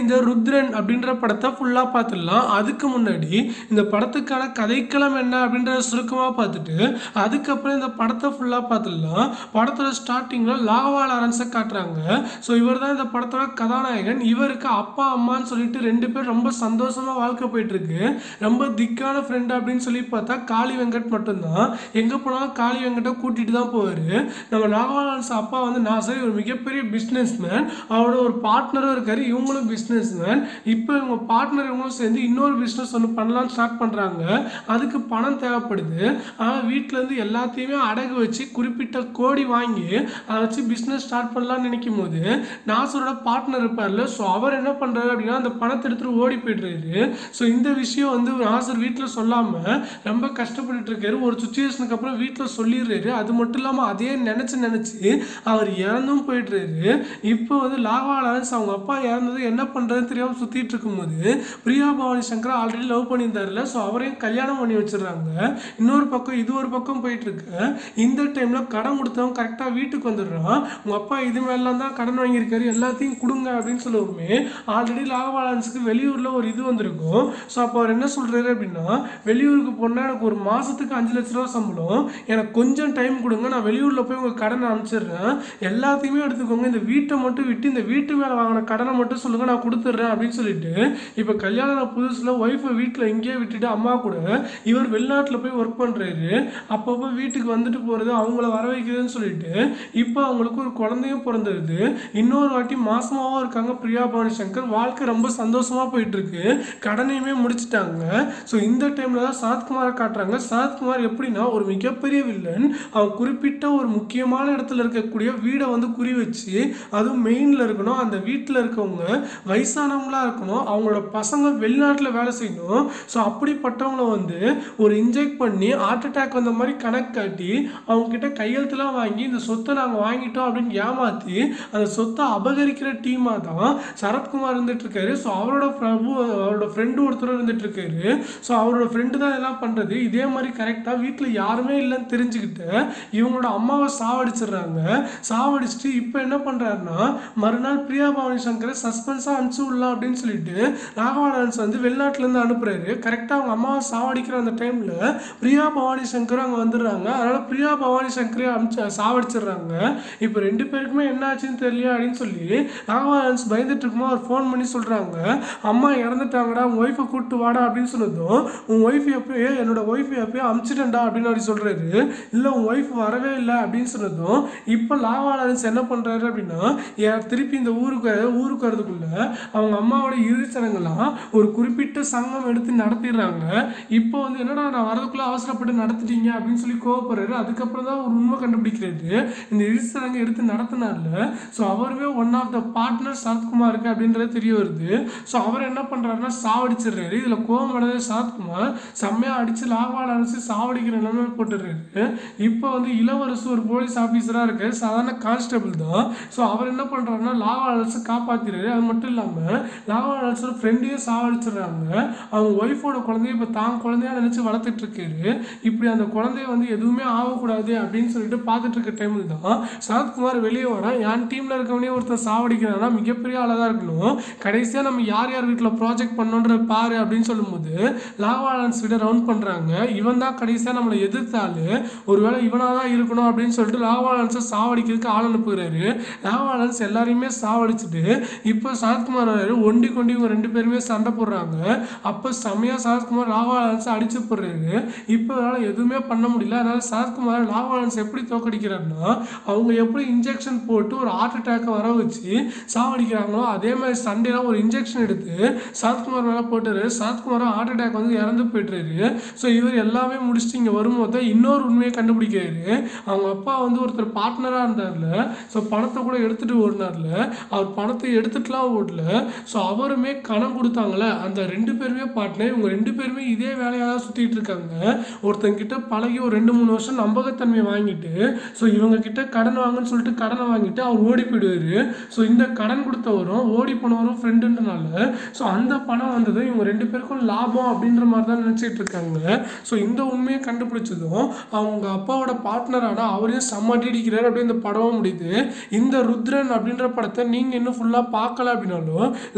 ருத்ரன் அப்படின்ற படத்தை ஃபுல்லாக பார்த்துடலாம் அதுக்கு முன்னாடி இந்த படத்துக்கான கதைக்களம் என்ன அப்படின்றத சுருக்கமாக பார்த்துட்டு அதுக்கப்புறம் இந்த படத்தை ஃபுல்லாக பார்த்துடலாம் படத்தோட ஸ்டார்டிங்கில் லாவா லாரன்ஸை காட்டுறாங்க ஸோ இவர் தான் இந்த படத்தோட கதாநாயகன் இவருக்கு அப்பா அம்மான்னு சொல்லிட்டு ரெண்டு பேர் ரொம்ப சந்தோஷமாக வாழ்க்கை போயிட்டு இருக்கு ரொம்ப திக்கான ஃப்ரெண்டு அப்படின்னு சொல்லி பார்த்தா காளி வெங்கட் மட்டும்தான் எங்கே போனாலும் காளி வெங்கட்டை கூட்டிகிட்டு தான் போவார் நம்ம லாவா லாரன்ஸ் அப்பா வந்து நான் சரி ஒரு மிகப்பெரிய பிஸ்னஸ் மேன் அவரோட ஒரு பார்ட்னரும் இருக்காரு இவங்களும் பிஸ்னஸ் மேன் இப்போ இவங்க பார்ட்னர் இவங்களும் சேர்ந்து இன்னொரு பிஸ்னஸ் ஒன்று பண்ணலாம்னு ஸ்டார்ட் பண்ணுறாங்க அதுக்கு பணம் தேவைப்படுது ஆனால் வீட்டிலேருந்து எல்லாத்தையுமே அடகு வச்சு குறிப்பிட்ட கோடி வாங்கி அதை வச்சு பிஸ்னஸ் ஸ்டார்ட் பண்ணலாம்னு நினைக்கும் போது நாசரோட பார்ட்னர் இருப்பார்ல ஸோ அவர் என்ன பண்ணுறாரு அப்படின்னா அந்த பணத்தை எடுத்துகிட்டு ஓடி போயிடுறாரு ஸோ இந்த விஷயம் வந்து நாசர் வீட்டில் சொல்லாமல் ரொம்ப கஷ்டப்பட்டுட்டு இருக்காரு ஒரு சுச்சுவேஷனுக்கு அப்புறம் வீட்டில் சொல்லிடுறாரு அது மட்டும் இல்லாமல் அதே நினச்சி நினச்சி அவர் இறந்தும் போயிடுறாரு இப்போ வந்து லாவா லாரன்ஸ் அவங்க அப்பா இறந்தது என்ன பண்ணுறதுன்னு தெரியாமல் சுற்றிட்டு இருக்கும்போது பிரியா பவானி சங்கர் ஆல்ரெடி லவ் பண்ணியிருந்தாருல ஸோ அவரையும் கல்யாணம் பண்ணி வச்சிடுறாங்க இன்னொரு பக்கம் இது ஒரு பக்கம் போயிட்டு இருக்கு இந்த டைமில் கடன் கொடுத்தவன் கரெக்டாக வீட்டுக்கு வந்துடுறான் உங்கள் அப்பா இது மேலாம் தான் கடன் வாங்கியிருக்காரு எல்லாத்தையும் கொடுங்க அப்படின்னு சொல்லுவோமே ஆல்ரெடி லாவா லாரன்ஸுக்கு வெளியூரில் ஒரு இது வந்திருக்கும் ஸோ அப்போ அவர் என்ன சொல்கிறாரு அப்படின்னா வெளியூருக்கு போனால் எனக்கு ஒரு மாதத்துக்கு அஞ்சு லட்ச ரூபா சம்பளம் எனக்கு கொஞ்சம் டைம் கொடுங்க நான் வெளியூரில் போய் உங்கள் கடனை அனுப்பிச்சிடுறேன் எல்லாத்தையுமே எடுத்துக்கோங்க இந்த வீட்டை மட்டும் விட்டு இந்த வீட்டு மேலே வாங்கின கடனை மட்டும் சொல்லுங்கள் நான் கொடுத்துட்றேன் அப்படின்னு சொல்லிட்டு இப்போ கல்யாணம் புதுசில் ஒய்ஃபை வீட்டில் இங்கேயே விட்டுட்டு அம்மா கூட இவர் வெளிநாட்டில் போய் ஒர்க் பண்ணுறாரு அப்பப்போ வீட்டுக்கு வந்துட்டு போகிறது அவங்கள வர வைக்கிறதுன்னு சொல்லிட்டு இப்போ அவங்களுக்கு ஒரு குழந்தையும் பிறந்துருது இன்னொரு வாட்டி மாசமாவும் இருக்காங்க பிரியா பவானி சங்கர் வாழ்க்கை ரொம்ப சந்தோஷமா போயிட்டு இருக்கு கடனையுமே முடிச்சிட்டாங்க ஸோ இந்த டைம்ல தான் சரத்குமாரை காட்டுறாங்க சரத்குமார் எப்படின்னா ஒரு மிகப்பெரிய வில்லன் அவன் குறிப்பிட்ட ஒரு முக்கியமான இடத்துல இருக்கக்கூடிய வீடை வந்து குறி வச்சு அதுவும் மெயினில் இருக்கணும் அந்த வீட்டில் இருக்கவங்க வயசானவங்களா இருக்கணும் அவங்களோட பசங்க வெளிநாட்டில் வேலை செய்யணும் ஸோ அப்படிப்பட்டவங்கள வந்து ஒரு இன்ஜெக்ட் பண்ணி ஹார்ட் அட்டாக் வந்த மாதிரி கணக்கு காட்டி அவங்க கிட்ட கையெழுத்துலாம் வாங்கி இந்த சொத்தை நாங்கள் வாங்கிட்டோம் அப்படின்னு ஏமாற்றி அந்த சொத்தை அபகரிக்கிற டீமாக தான் சரத்குமார் இருந்துட்டு இருக்காரு ஸோ அவரோட பிரபு அவரோட ஃப்ரெண்டு ஒருத்தர் இருந்துட்டு இருக்காரு ஸோ அவரோட ஃப்ரெண்டு தான் இதெல்லாம் பண்ணுறது இதே மாதிரி கரெக்டாக வீட்டில் யாருமே இல்லைன்னு தெரிஞ்சுக்கிட்டு இவங்களோட அம்மாவை சாவடிச்சிடுறாங்க சாவடிச்சுட்டு இப்போ என்ன பண்ணுறாருன்னா மறுநாள் பிரியா பவானி சங்கரை சஸ்பென்ஸாக அனுப்பிச்சு விடலாம் அப்படின்னு சொல்லிட்டு ராகவானன்ஸ் வந்து வெளிநாட்டிலேருந்து அனுப்புறாரு கரெக்டாக அவங்க அம்மாவை சாவடிக்கிற அந்த டைமில் பிரியா பவானி சங்கர் அங்கே வந்துடுறாங்க அதனால் பிரியா பவானி சங்கரே அனுப்பிச்சு சாவடிச்சிடுறாங்க இப்போ ரெண்டு பேருக்குமே என்ன ஆச்சுன்னு தெரியல அப்படின்னு சொல்லி ராகவானன்ஸ் பயந்துட்டு இருக்கும்போது அவர் ஃபோன் பண்ணி சொல்கிறாங்க அம்மா இறந்துட்டாங்கடா உன் ஒய்ஃபை கூப்பிட்டு வாடா அப்படின்னு சொன்னதும் உன் ஒய்ஃப் எப்பயோ என்னோட ஒய்ஃப் எப்பயோ அமுச்சிட்டேன்டா அப்படின்னு அவர் சொல்கிறாரு இல்லை உன் ஒய்ஃப் வரவே இல்லை அப்படின்னு சொன்னதும் இப்போ லாவாலன்ஸ் என்ன பண்ணுறாரு அப்படின்னா ஏன் திருப்பி இந்த ஊருக்கு ஊருக்கு வரதுக்குள்ள அவங்க அம்மாவோட இறுதிச்சடங்கெல்லாம் ஒரு குறிப்பிட்ட சங்கம் எடுத்து நடத்திடுறாங்க இப்போ வந்து என்னடா நான் வரதுக்குள்ள அவசரப்பட்டு நடத்திட்டீங்க அப்படின்னு சொல்லி கோவப்படுறாரு அதுக்கப்புறம் தான் ஒரு உண்மை கண்டுபிடிக்கிறாரு இந்த இறுதிச்சடங்கு எடுத்து நடத்தினார்ல ஸோ அவருமே ஒன் ஆஃப் த பார்ட்னர் சரத்குமாருக்கு அப்படின்றது தெரிய வருது ஸோ அவர் என்ன பண்ணுறாருன்னா சாவடிச்சிடுறாரு இதில் கோவம் அடைஞ்ச சரத்குமார் செம்மையாக அடித்து லாவால் அடிச்சு சாவடிக்கிற நிலைமையில போட்டுடுறாரு இப்போ வந்து இளவரசு ஒரு போலீஸ் ஆஃபீஸராக இருக்காரு சாதாரண கான்ஸ்டபிள் தான் ஸோ அவர் என்ன பண்ணுறாருன்னா லாவால் அடிச்சு காப்பாற்றிடுறாரு அது மட்டும் இல்லாமல் லாவால் அடிச்சோட ஃப்ரெண்டையும் சாவடிச்சிடுறாங்க அவங்க ஒய்ஃபோட குழந்தைய இப்போ தான் குழந்தையா நினச்சி வளர்த்துட்டு இருக்காரு இப்படி அந்த குழந்தைய வந்து எதுவுமே ஆகக்கூடாது அப்படின்னு சொல்லிட்டு பார்த்துட்டு இருக்க டைமில் தான் சரத்குமார் வெளியே வரான் என் டீமில் இருக்கவனே ஒருத்தர் சாவடிக்கிறான்னா மிகப்பெரிய ஆளாக தான் இருக்கணும் கடைசியாக நம்ம யார் யார் வீட்டில் ப்ராஜெக்ட் பண்ணோன்ற பாரு அப்படின்னு சொல்லும்போது லாவாலன்ஸ் விட ரவுண்ட் பண்ணுறாங்க இவன் தான் கடைசியாக நம்மளை எதிர்த்தாலு ஒருவேளை இவனாக தான் இருக்கணும் அப்படின்னு சொல்லிட்டு லாவாலன்ஸை சாவடிக்கிறதுக்கு ஆள் அனுப்புகிறாரு லாவாலன்ஸ் எல்லாரையுமே சாவடிச்சுட்டு இப்போ சரத்குமார் வராரு ஒண்டி கொண்டி இவங்க ரெண்டு பேருமே சண்டை போடுறாங்க அப்போ செம்மையாக சரத்குமார் லாவாலன்ஸை அடிச்சு போடுறாரு இப்போ அவரால் எதுவுமே பண்ண முடியல அதனால சரத்குமார் லாவாலன்ஸ் எப்படி தோக்கடிக்கிறாருன்னா அவங்க எப்படி இன்ஜெக்ஷன் போட்டு ஒரு ஹார்ட் அட்டாக்கை வர வச்சு சாவடிக்கிறாங்களோ அதே மாதிரி சண்டேலாம் ஒரு இன்ஜெக்ஷன் எடுத்து சரத்குமார் மேலே போட்டுரு சரத்குமார் ஹார்ட் அட்டாக் வந்து இறந்து போயிட்டுறாரு ஸோ இவர் எல்லாமே முடிச்சுட்டு இங்கே வரும்போது தான் இன்னொரு உண்மையை கண்டுபிடிக்கிறாரு அவங்க அப்பா வந்து ஒருத்தர் பார்ட்னராக இருந்தார்ல ஸோ பணத்தை கூட எடுத்துகிட்டு ஓடினார்ல அவர் பணத்தை எடுத்துட்டுலாம் ஓடல ஸோ அவருமே கணம் கொடுத்தாங்களே அந்த ரெண்டு பேருமே பார்ட்னர் இவங்க ரெண்டு பேருமே இதே வேலையாக தான் சுற்றிட்டு இருக்காங்க ஒருத்தங்கிட்ட பழகி ஒரு ரெண்டு மூணு வருஷம் நம்பகத்தன்மையை வாங்கிட்டு ஸோ இவங்க கிட்ட கடன் வாங்கன்னு சொல்லிட்டு கடனை வாங்கிட்டு அவர் ஓடி போயிடுவார் ஸோ இந்த கடன் கொடுத்தவரும் ஓடி போனவரும் ஃப்ரெண்டுன்றனால ஸோ அந்த பணம் வந்தது இவங்க ரெண்டு பேருக்கும் லாபம் அப்படின்ற மாதிரி தான் நினச்சிட்டு இருக்காங்க ஸோ இந்த உண்மையை கண்டுபிடிச்சதும் அவங்க அப்பாவோட பார்ட்னரான அவரையும் செம்ம அடிக்கிறார் அப்படியே இந்த படமும் முடியுது இந்த ருத்ரன் அப்படின்ற படத்தை நீங்கள் இன்னும் ஃபுல்லாக பார்க்கல அப்படின்னாலும்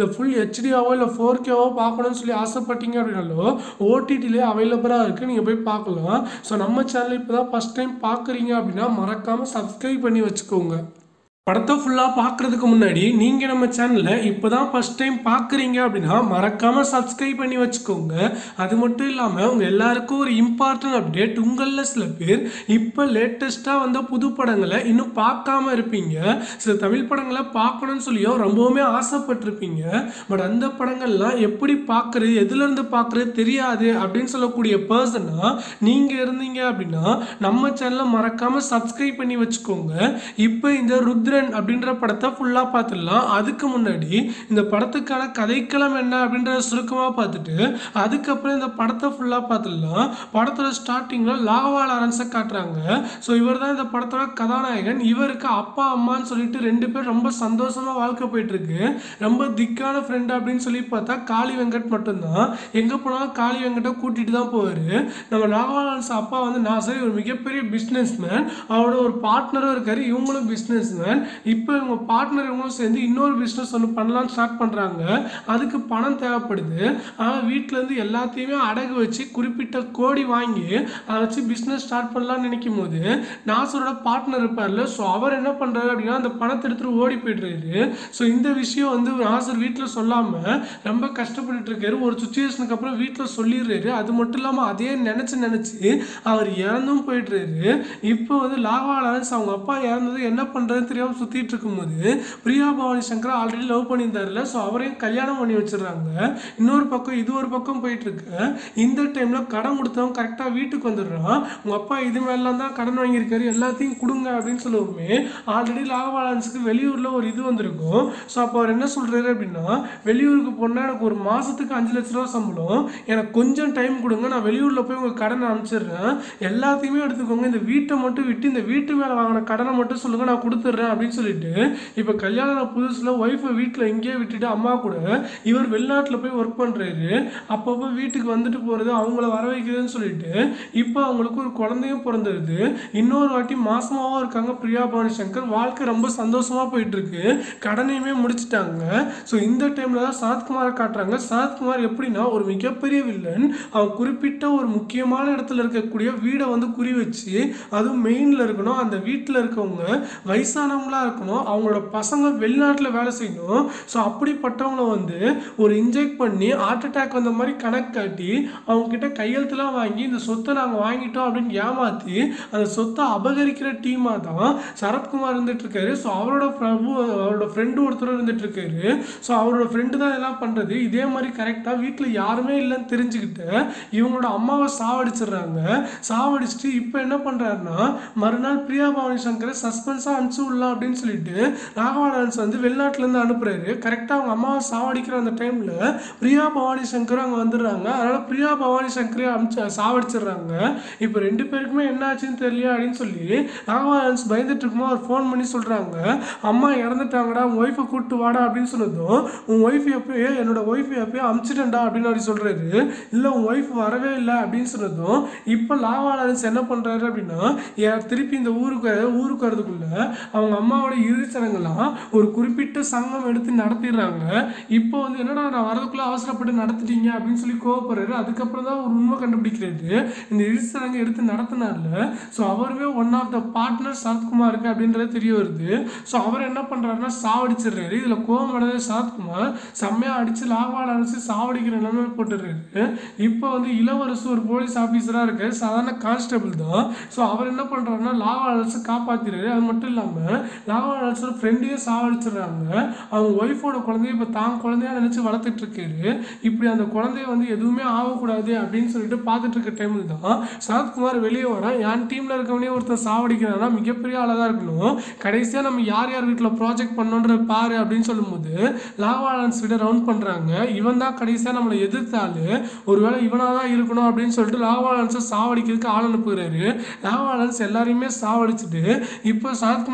இல்லை ஃபுல் ஹெச்டியாவோ இல்லை ஃபோர் கேவோ பார்க்கணும்னு சொல்லி ஆசைப்பட்டீங்க அப்படின்னாலோ ஓடிடிலே அவைலபிளாக இருக்குது நீங்கள் போய் பார்க்கலாம் ஸோ நம்ம சேனல் இப்போ தான் ஃபஸ்ட் டைம் பார்க்குறீங்க அப்படின்னா மறக்காமல் சப்ஸ்கிரைப் பண்ணி வச்சுக்கோங்க படத்தை ஃபுல்லாக பார்க்குறதுக்கு முன்னாடி நீங்கள் நம்ம சேனலை இப்போ தான் ஃபஸ்ட் டைம் பார்க்குறீங்க அப்படின்னா மறக்காமல் சப்ஸ்கிரைப் பண்ணி வச்சுக்கோங்க அது மட்டும் இல்லாமல் உங்கள் எல்லாருக்கும் ஒரு இம்பார்ட்டன்ட் அப்டேட் உங்களில் சில பேர் இப்போ லேட்டஸ்ட்டாக வந்த புது படங்களை இன்னும் பார்க்காம இருப்பீங்க சில தமிழ் படங்களை பார்க்கணும்னு சொல்லியும் ரொம்பவுமே ஆசைப்பட்டிருப்பீங்க பட் அந்த படங்கள்லாம் எப்படி பார்க்குறது எதுலேருந்து பார்க்குறது தெரியாது அப்படின்னு சொல்லக்கூடிய பர்சனாக நீங்கள் இருந்தீங்க அப்படின்னா நம்ம சேனலை மறக்காமல் சப்ஸ்கிரைப் பண்ணி வச்சுக்கோங்க இப்போ இந்த ருத்ரன் அப்படின்ற படத்தை ஃபுல்லாக பார்த்துடலாம் அதுக்கு முன்னாடி இந்த படத்துக்கான கதைக்களம் என்ன அப்படின்றத சுருக்கமாக பார்த்துட்டு அதுக்கப்புறம் இந்த படத்தை ஃபுல்லாக பார்த்துடலாம் படத்தோட ஸ்டார்டிங்கில் லாவா லாரன்ஸை காட்டுறாங்க ஸோ இவர் தான் இந்த படத்தோட கதாநாயகன் இவருக்கு அப்பா அம்மான்னு சொல்லிட்டு ரெண்டு பேர் ரொம்ப சந்தோஷமாக வாழ்க்கை போயிட்டு இருக்கு ரொம்ப திக்கான ஃப்ரெண்டு அப்படின்னு சொல்லி பார்த்தா காளி வெங்கட் மட்டும்தான் எங்கே போனாலும் காளி வெங்கட்டை கூட்டிகிட்டு தான் போவார் நம்ம லாவா லாரன்ஸ் அப்பா வந்து நான் சரி ஒரு மிகப்பெரிய பிஸ்னஸ் மேன் அவரோட ஒரு பார்ட்னரும் இருக்காரு இவங்களும் பிஸ்னஸ் மேன் இப்போ இவங்க பார்ட்னர் இவங்களும் சேர்ந்து இன்னொரு பிஸ்னஸ் ஒன்று பண்ணலாம்னு ஸ்டார்ட் பண்ணுறாங்க அதுக்கு பணம் தேவைப்படுது ஆனால் வீட்டிலேருந்து எல்லாத்தையுமே அடகு வச்சு குறிப்பிட்ட கோடி வாங்கி அதை வச்சு பிஸ்னஸ் ஸ்டார்ட் பண்ணலாம்னு நினைக்கும் போது நாசரோட பார்ட்னர் இருப்பார்ல ஸோ அவர் என்ன பண்ணுறாரு அப்படின்னா அந்த பணத்தை எடுத்துகிட்டு ஓடி போய்ட்டுறாரு ஸோ இந்த விஷயம் வந்து நாசர் வீட்டில் சொல்லாமல் ரொம்ப கஷ்டப்பட்டுட்டு இருக்காரு ஒரு சுச்சுவேஷனுக்கு அப்புறம் வீட்டில் சொல்லிடுறாரு அது மட்டும் இல்லாமல் அதே நினச்சி நினச்சி அவர் இறந்தும் போயிட்டுறாரு இப்போ வந்து லாவா லாரன்ஸ் அவங்க அப்பா இறந்தது என்ன பண்ணுறதுன்னு தெரியாமல் சுற்றிட்டு இருக்கும்போது பிரியா பவானி சங்கர் ஆல்ரெடி லவ் பண்ணியிருந்தாருல ஸோ அவரையும் கல்யாணம் பண்ணி வச்சிடுறாங்க இன்னொரு பக்கம் இது ஒரு பக்கம் போயிட்டு இருக்கு இந்த டைமில் கடன் கொடுத்தவன் கரெக்டாக வீட்டுக்கு வந்துடுறான் உங்கள் அப்பா இது மேலாம் தான் கடன் வாங்கியிருக்காரு எல்லாத்தையும் கொடுங்க அப்படின்னு சொல்லுவோமே ஆல்ரெடி லாகவாலன்ஸுக்கு வெளியூரில் ஒரு இது வந்திருக்கும் ஸோ அப்போ அவர் என்ன சொல்கிறாரு அப்படின்னா வெளியூருக்கு போனால் எனக்கு ஒரு மாதத்துக்கு அஞ்சு லட்ச ரூபா சம்பளம் எனக்கு கொஞ்சம் டைம் கொடுங்க நான் வெளியூரில் போய் உங்கள் கடனை அனுப்பிச்சிடுறேன் எல்லாத்தையுமே எடுத்துக்கோங்க இந்த வீட்டை மட்டும் விட்டு இந்த வீட்டு மேலே வாங்கின கடனை மட்டும் சொல்லுங்கள் நான் கொடுத்துட்றேன் அப்படின்னு சொல்லிட்டு இப்போ கல்யாணம் புதுசில் ஒய்ஃபை வீட்டில் இங்கேயே விட்டுட்டு அம்மா கூட இவர் வெளிநாட்டில் போய் ஒர்க் பண்ணுறாரு அப்பப்போ வீட்டுக்கு வந்துட்டு போகிறது அவங்கள வர வைக்கிறதுன்னு சொல்லிட்டு இப்போ அவங்களுக்கு ஒரு குழந்தையும் பிறந்துருது இன்னொரு வாட்டி மாசமாவும் இருக்காங்க பிரியா பவானி சங்கர் வாழ்க்கை ரொம்ப சந்தோஷமாக போயிட்டு இருக்கு கடனையுமே முடிச்சிட்டாங்க ஸோ இந்த டைமில் தான் சரத்குமாரை காட்டுறாங்க சரத்குமார் எப்படின்னா ஒரு மிகப்பெரிய வில்லன் அவன் குறிப்பிட்ட ஒரு முக்கியமான இடத்துல இருக்கக்கூடிய வீடை வந்து குறி வச்சு அதுவும் மெயினில் இருக்கணும் அந்த வீட்டில் இருக்கவங்க வயசானவங்களா இருக்கணும் அவங்களோட பசங்க வெளிநாட்டில் வேலை செய்யணும் ஸோ அப்படிப்பட்டவங்கள வந்து ஒரு இன்ஜெக்ட் பண்ணி ஹார்ட் அட்டாக் வந்த மாதிரி கணக்கு காட்டி அவங்க கிட்ட கையெழுத்துலாம் வாங்கி இந்த சொத்தை நாங்கள் வாங்கிட்டோம் அப்படின்னு ஏமாற்றி அந்த சொத்தை அபகரிக்கிற டீமாக தான் சரத்குமார் இருந்துட்டு இருக்காரு ஸோ அவரோட பிரபு அவரோட ஃப்ரெண்டு ஒருத்தர் இருந்துட்டு இருக்காரு ஸோ அவரோட ஃப்ரெண்டு தான் இதெல்லாம் பண்ணுறது இதே மாதிரி கரெக்டாக வீட்டில் யாருமே இல்லைன்னு தெரிஞ்சுக்கிட்டு இவங்களோட அம்மாவை சாவடிச்சிடுறாங்க சாவடிச்சுட்டு இப்போ என்ன பண்ணுறாருன்னா மறுநாள் பிரியா பவானி சங்கரை சஸ்பென்ஸாக அனுப்பிச்சு விடலாம் அப்படின்னு சொல்லிட்டு ராகவா டான்ஸ் வந்து வெளிநாட்டிலேருந்து அனுப்புறாரு கரெக்டாக அவங்க அம்மாவை சாவடிக்கிற அந்த டைமில் பிரியா பவானி சங்கர் அங்கே வந்துடுறாங்க அதனால் பிரியா பவானி சங்கரே அனுப்பிச்சு சாவடிச்சிடுறாங்க இப்போ ரெண்டு பேருக்குமே என்ன ஆச்சுன்னு தெரியல அப்படின்னு சொல்லி ராகவா டான்ஸ் பயந்துட்டு இருக்கும்போது அவர் ஃபோன் பண்ணி சொல்கிறாங்க அம்மா இறந்துட்டாங்கடா உன் ஒய்ஃபை கூப்பிட்டு வாடா அப்படின்னு சொன்னதும் உன் ஒய்ஃப் எப்பயோ என்னோட ஒய்ஃப் எப்பயோ அமுச்சிட்டேன்டா அப்படின்னு அப்படி சொல்கிறாரு இல்லை உன் ஒய்ஃப் வரவே இல்லை அப்படின்னு சொன்னதும் இப்போ லாவா லாரன்ஸ் என்ன பண்ணுறாரு அப்படின்னா ஏன் திருப்பி இந்த ஊருக்கு ஊருக்கு வரதுக்குள்ள அவங்க அம்மாவோட இறுதிச்சடங்கெல்லாம் ஒரு குறிப்பிட்ட சங்கம் எடுத்து நடத்திடுறாங்க இப்போ வந்து என்னடா நான் வரதுக்குள்ள அவசரப்பட்டு நடத்திட்டீங்க அப்படின்னு சொல்லி கோவப்படுறாரு அதுக்கப்புறம் தான் ஒரு உண்மை கண்டுபிடிக்கிறாரு இந்த இறுதிச்சடங்கு எடுத்து நடத்தினார்ல ஸோ அவருமே ஒன் ஆஃப் த பார்ட்னர் சரத்குமாருக்கு அப்படின்றது தெரிய வருது ஸோ அவர் என்ன பண்ணுறாருன்னா சாவடிச்சிடுறாரு இதில் கோவம் அடைஞ்ச சரத்குமார் செம்மையாக அடித்து லாவாட அடிச்சு சாவடிக்கிற நிலைமை போட்டுடுறாரு இப்போ வந்து இளவரசு ஒரு போலீஸ் ஆஃபீஸராக இருக்காரு சாதாரண கான்ஸ்டபிள் தான் ஸோ அவர் என்ன பண்ணுறாருன்னா லாவா அலர்ஸை காப்பாற்றிடுறாரு அது மட்டும் இல்லாமல் லாவா அலர்ஸோட ஃப்ரெண்டையும் சாவடிச்சிடுறாங்க அவங்க ஒய்ஃபோட குழந்தைய இப்போ தான் குழந்தையா நினச்சி வளர்த்துட்டு இருக்காரு இப்படி அந்த குழந்தைய வந்து எதுவுமே ஆகக்கூடாது அப்படின்னு சொல்லிட்டு பார்த்துட்டு இருக்க டைமில் தான் சரத்குமார் வெளியே வரான் என் டீமில் இருக்கவனே ஒருத்தர் சாவடிக்கிறான்னா மிகப்பெரிய ஆளாக இருக்கணும் கடைசியாக நம்ம யார் யார் வீட்டில் ப்ராஜெக்ட் பண்ணோன்ற பாரு அப்படின்னு சொல்லும்போது லாவாலன்ஸ் விட ரவுண்ட் பண்ணுறாங்க இவன் தான் கடைசியாக நம்மளை எதிர்த்தாலு ஒருவேளை இவனாக தான் இருக்கணும் அப்படின்னு சொல்லிட்டு லாவாலன்ஸை சாவடிக்கிறதுக்கு ஆள் அனுப்புகிறாரு லாவாலன்ஸ் எல்லாரையுமே சாவடிச்சுட்டு இப்போ சரத்குமார் வராரு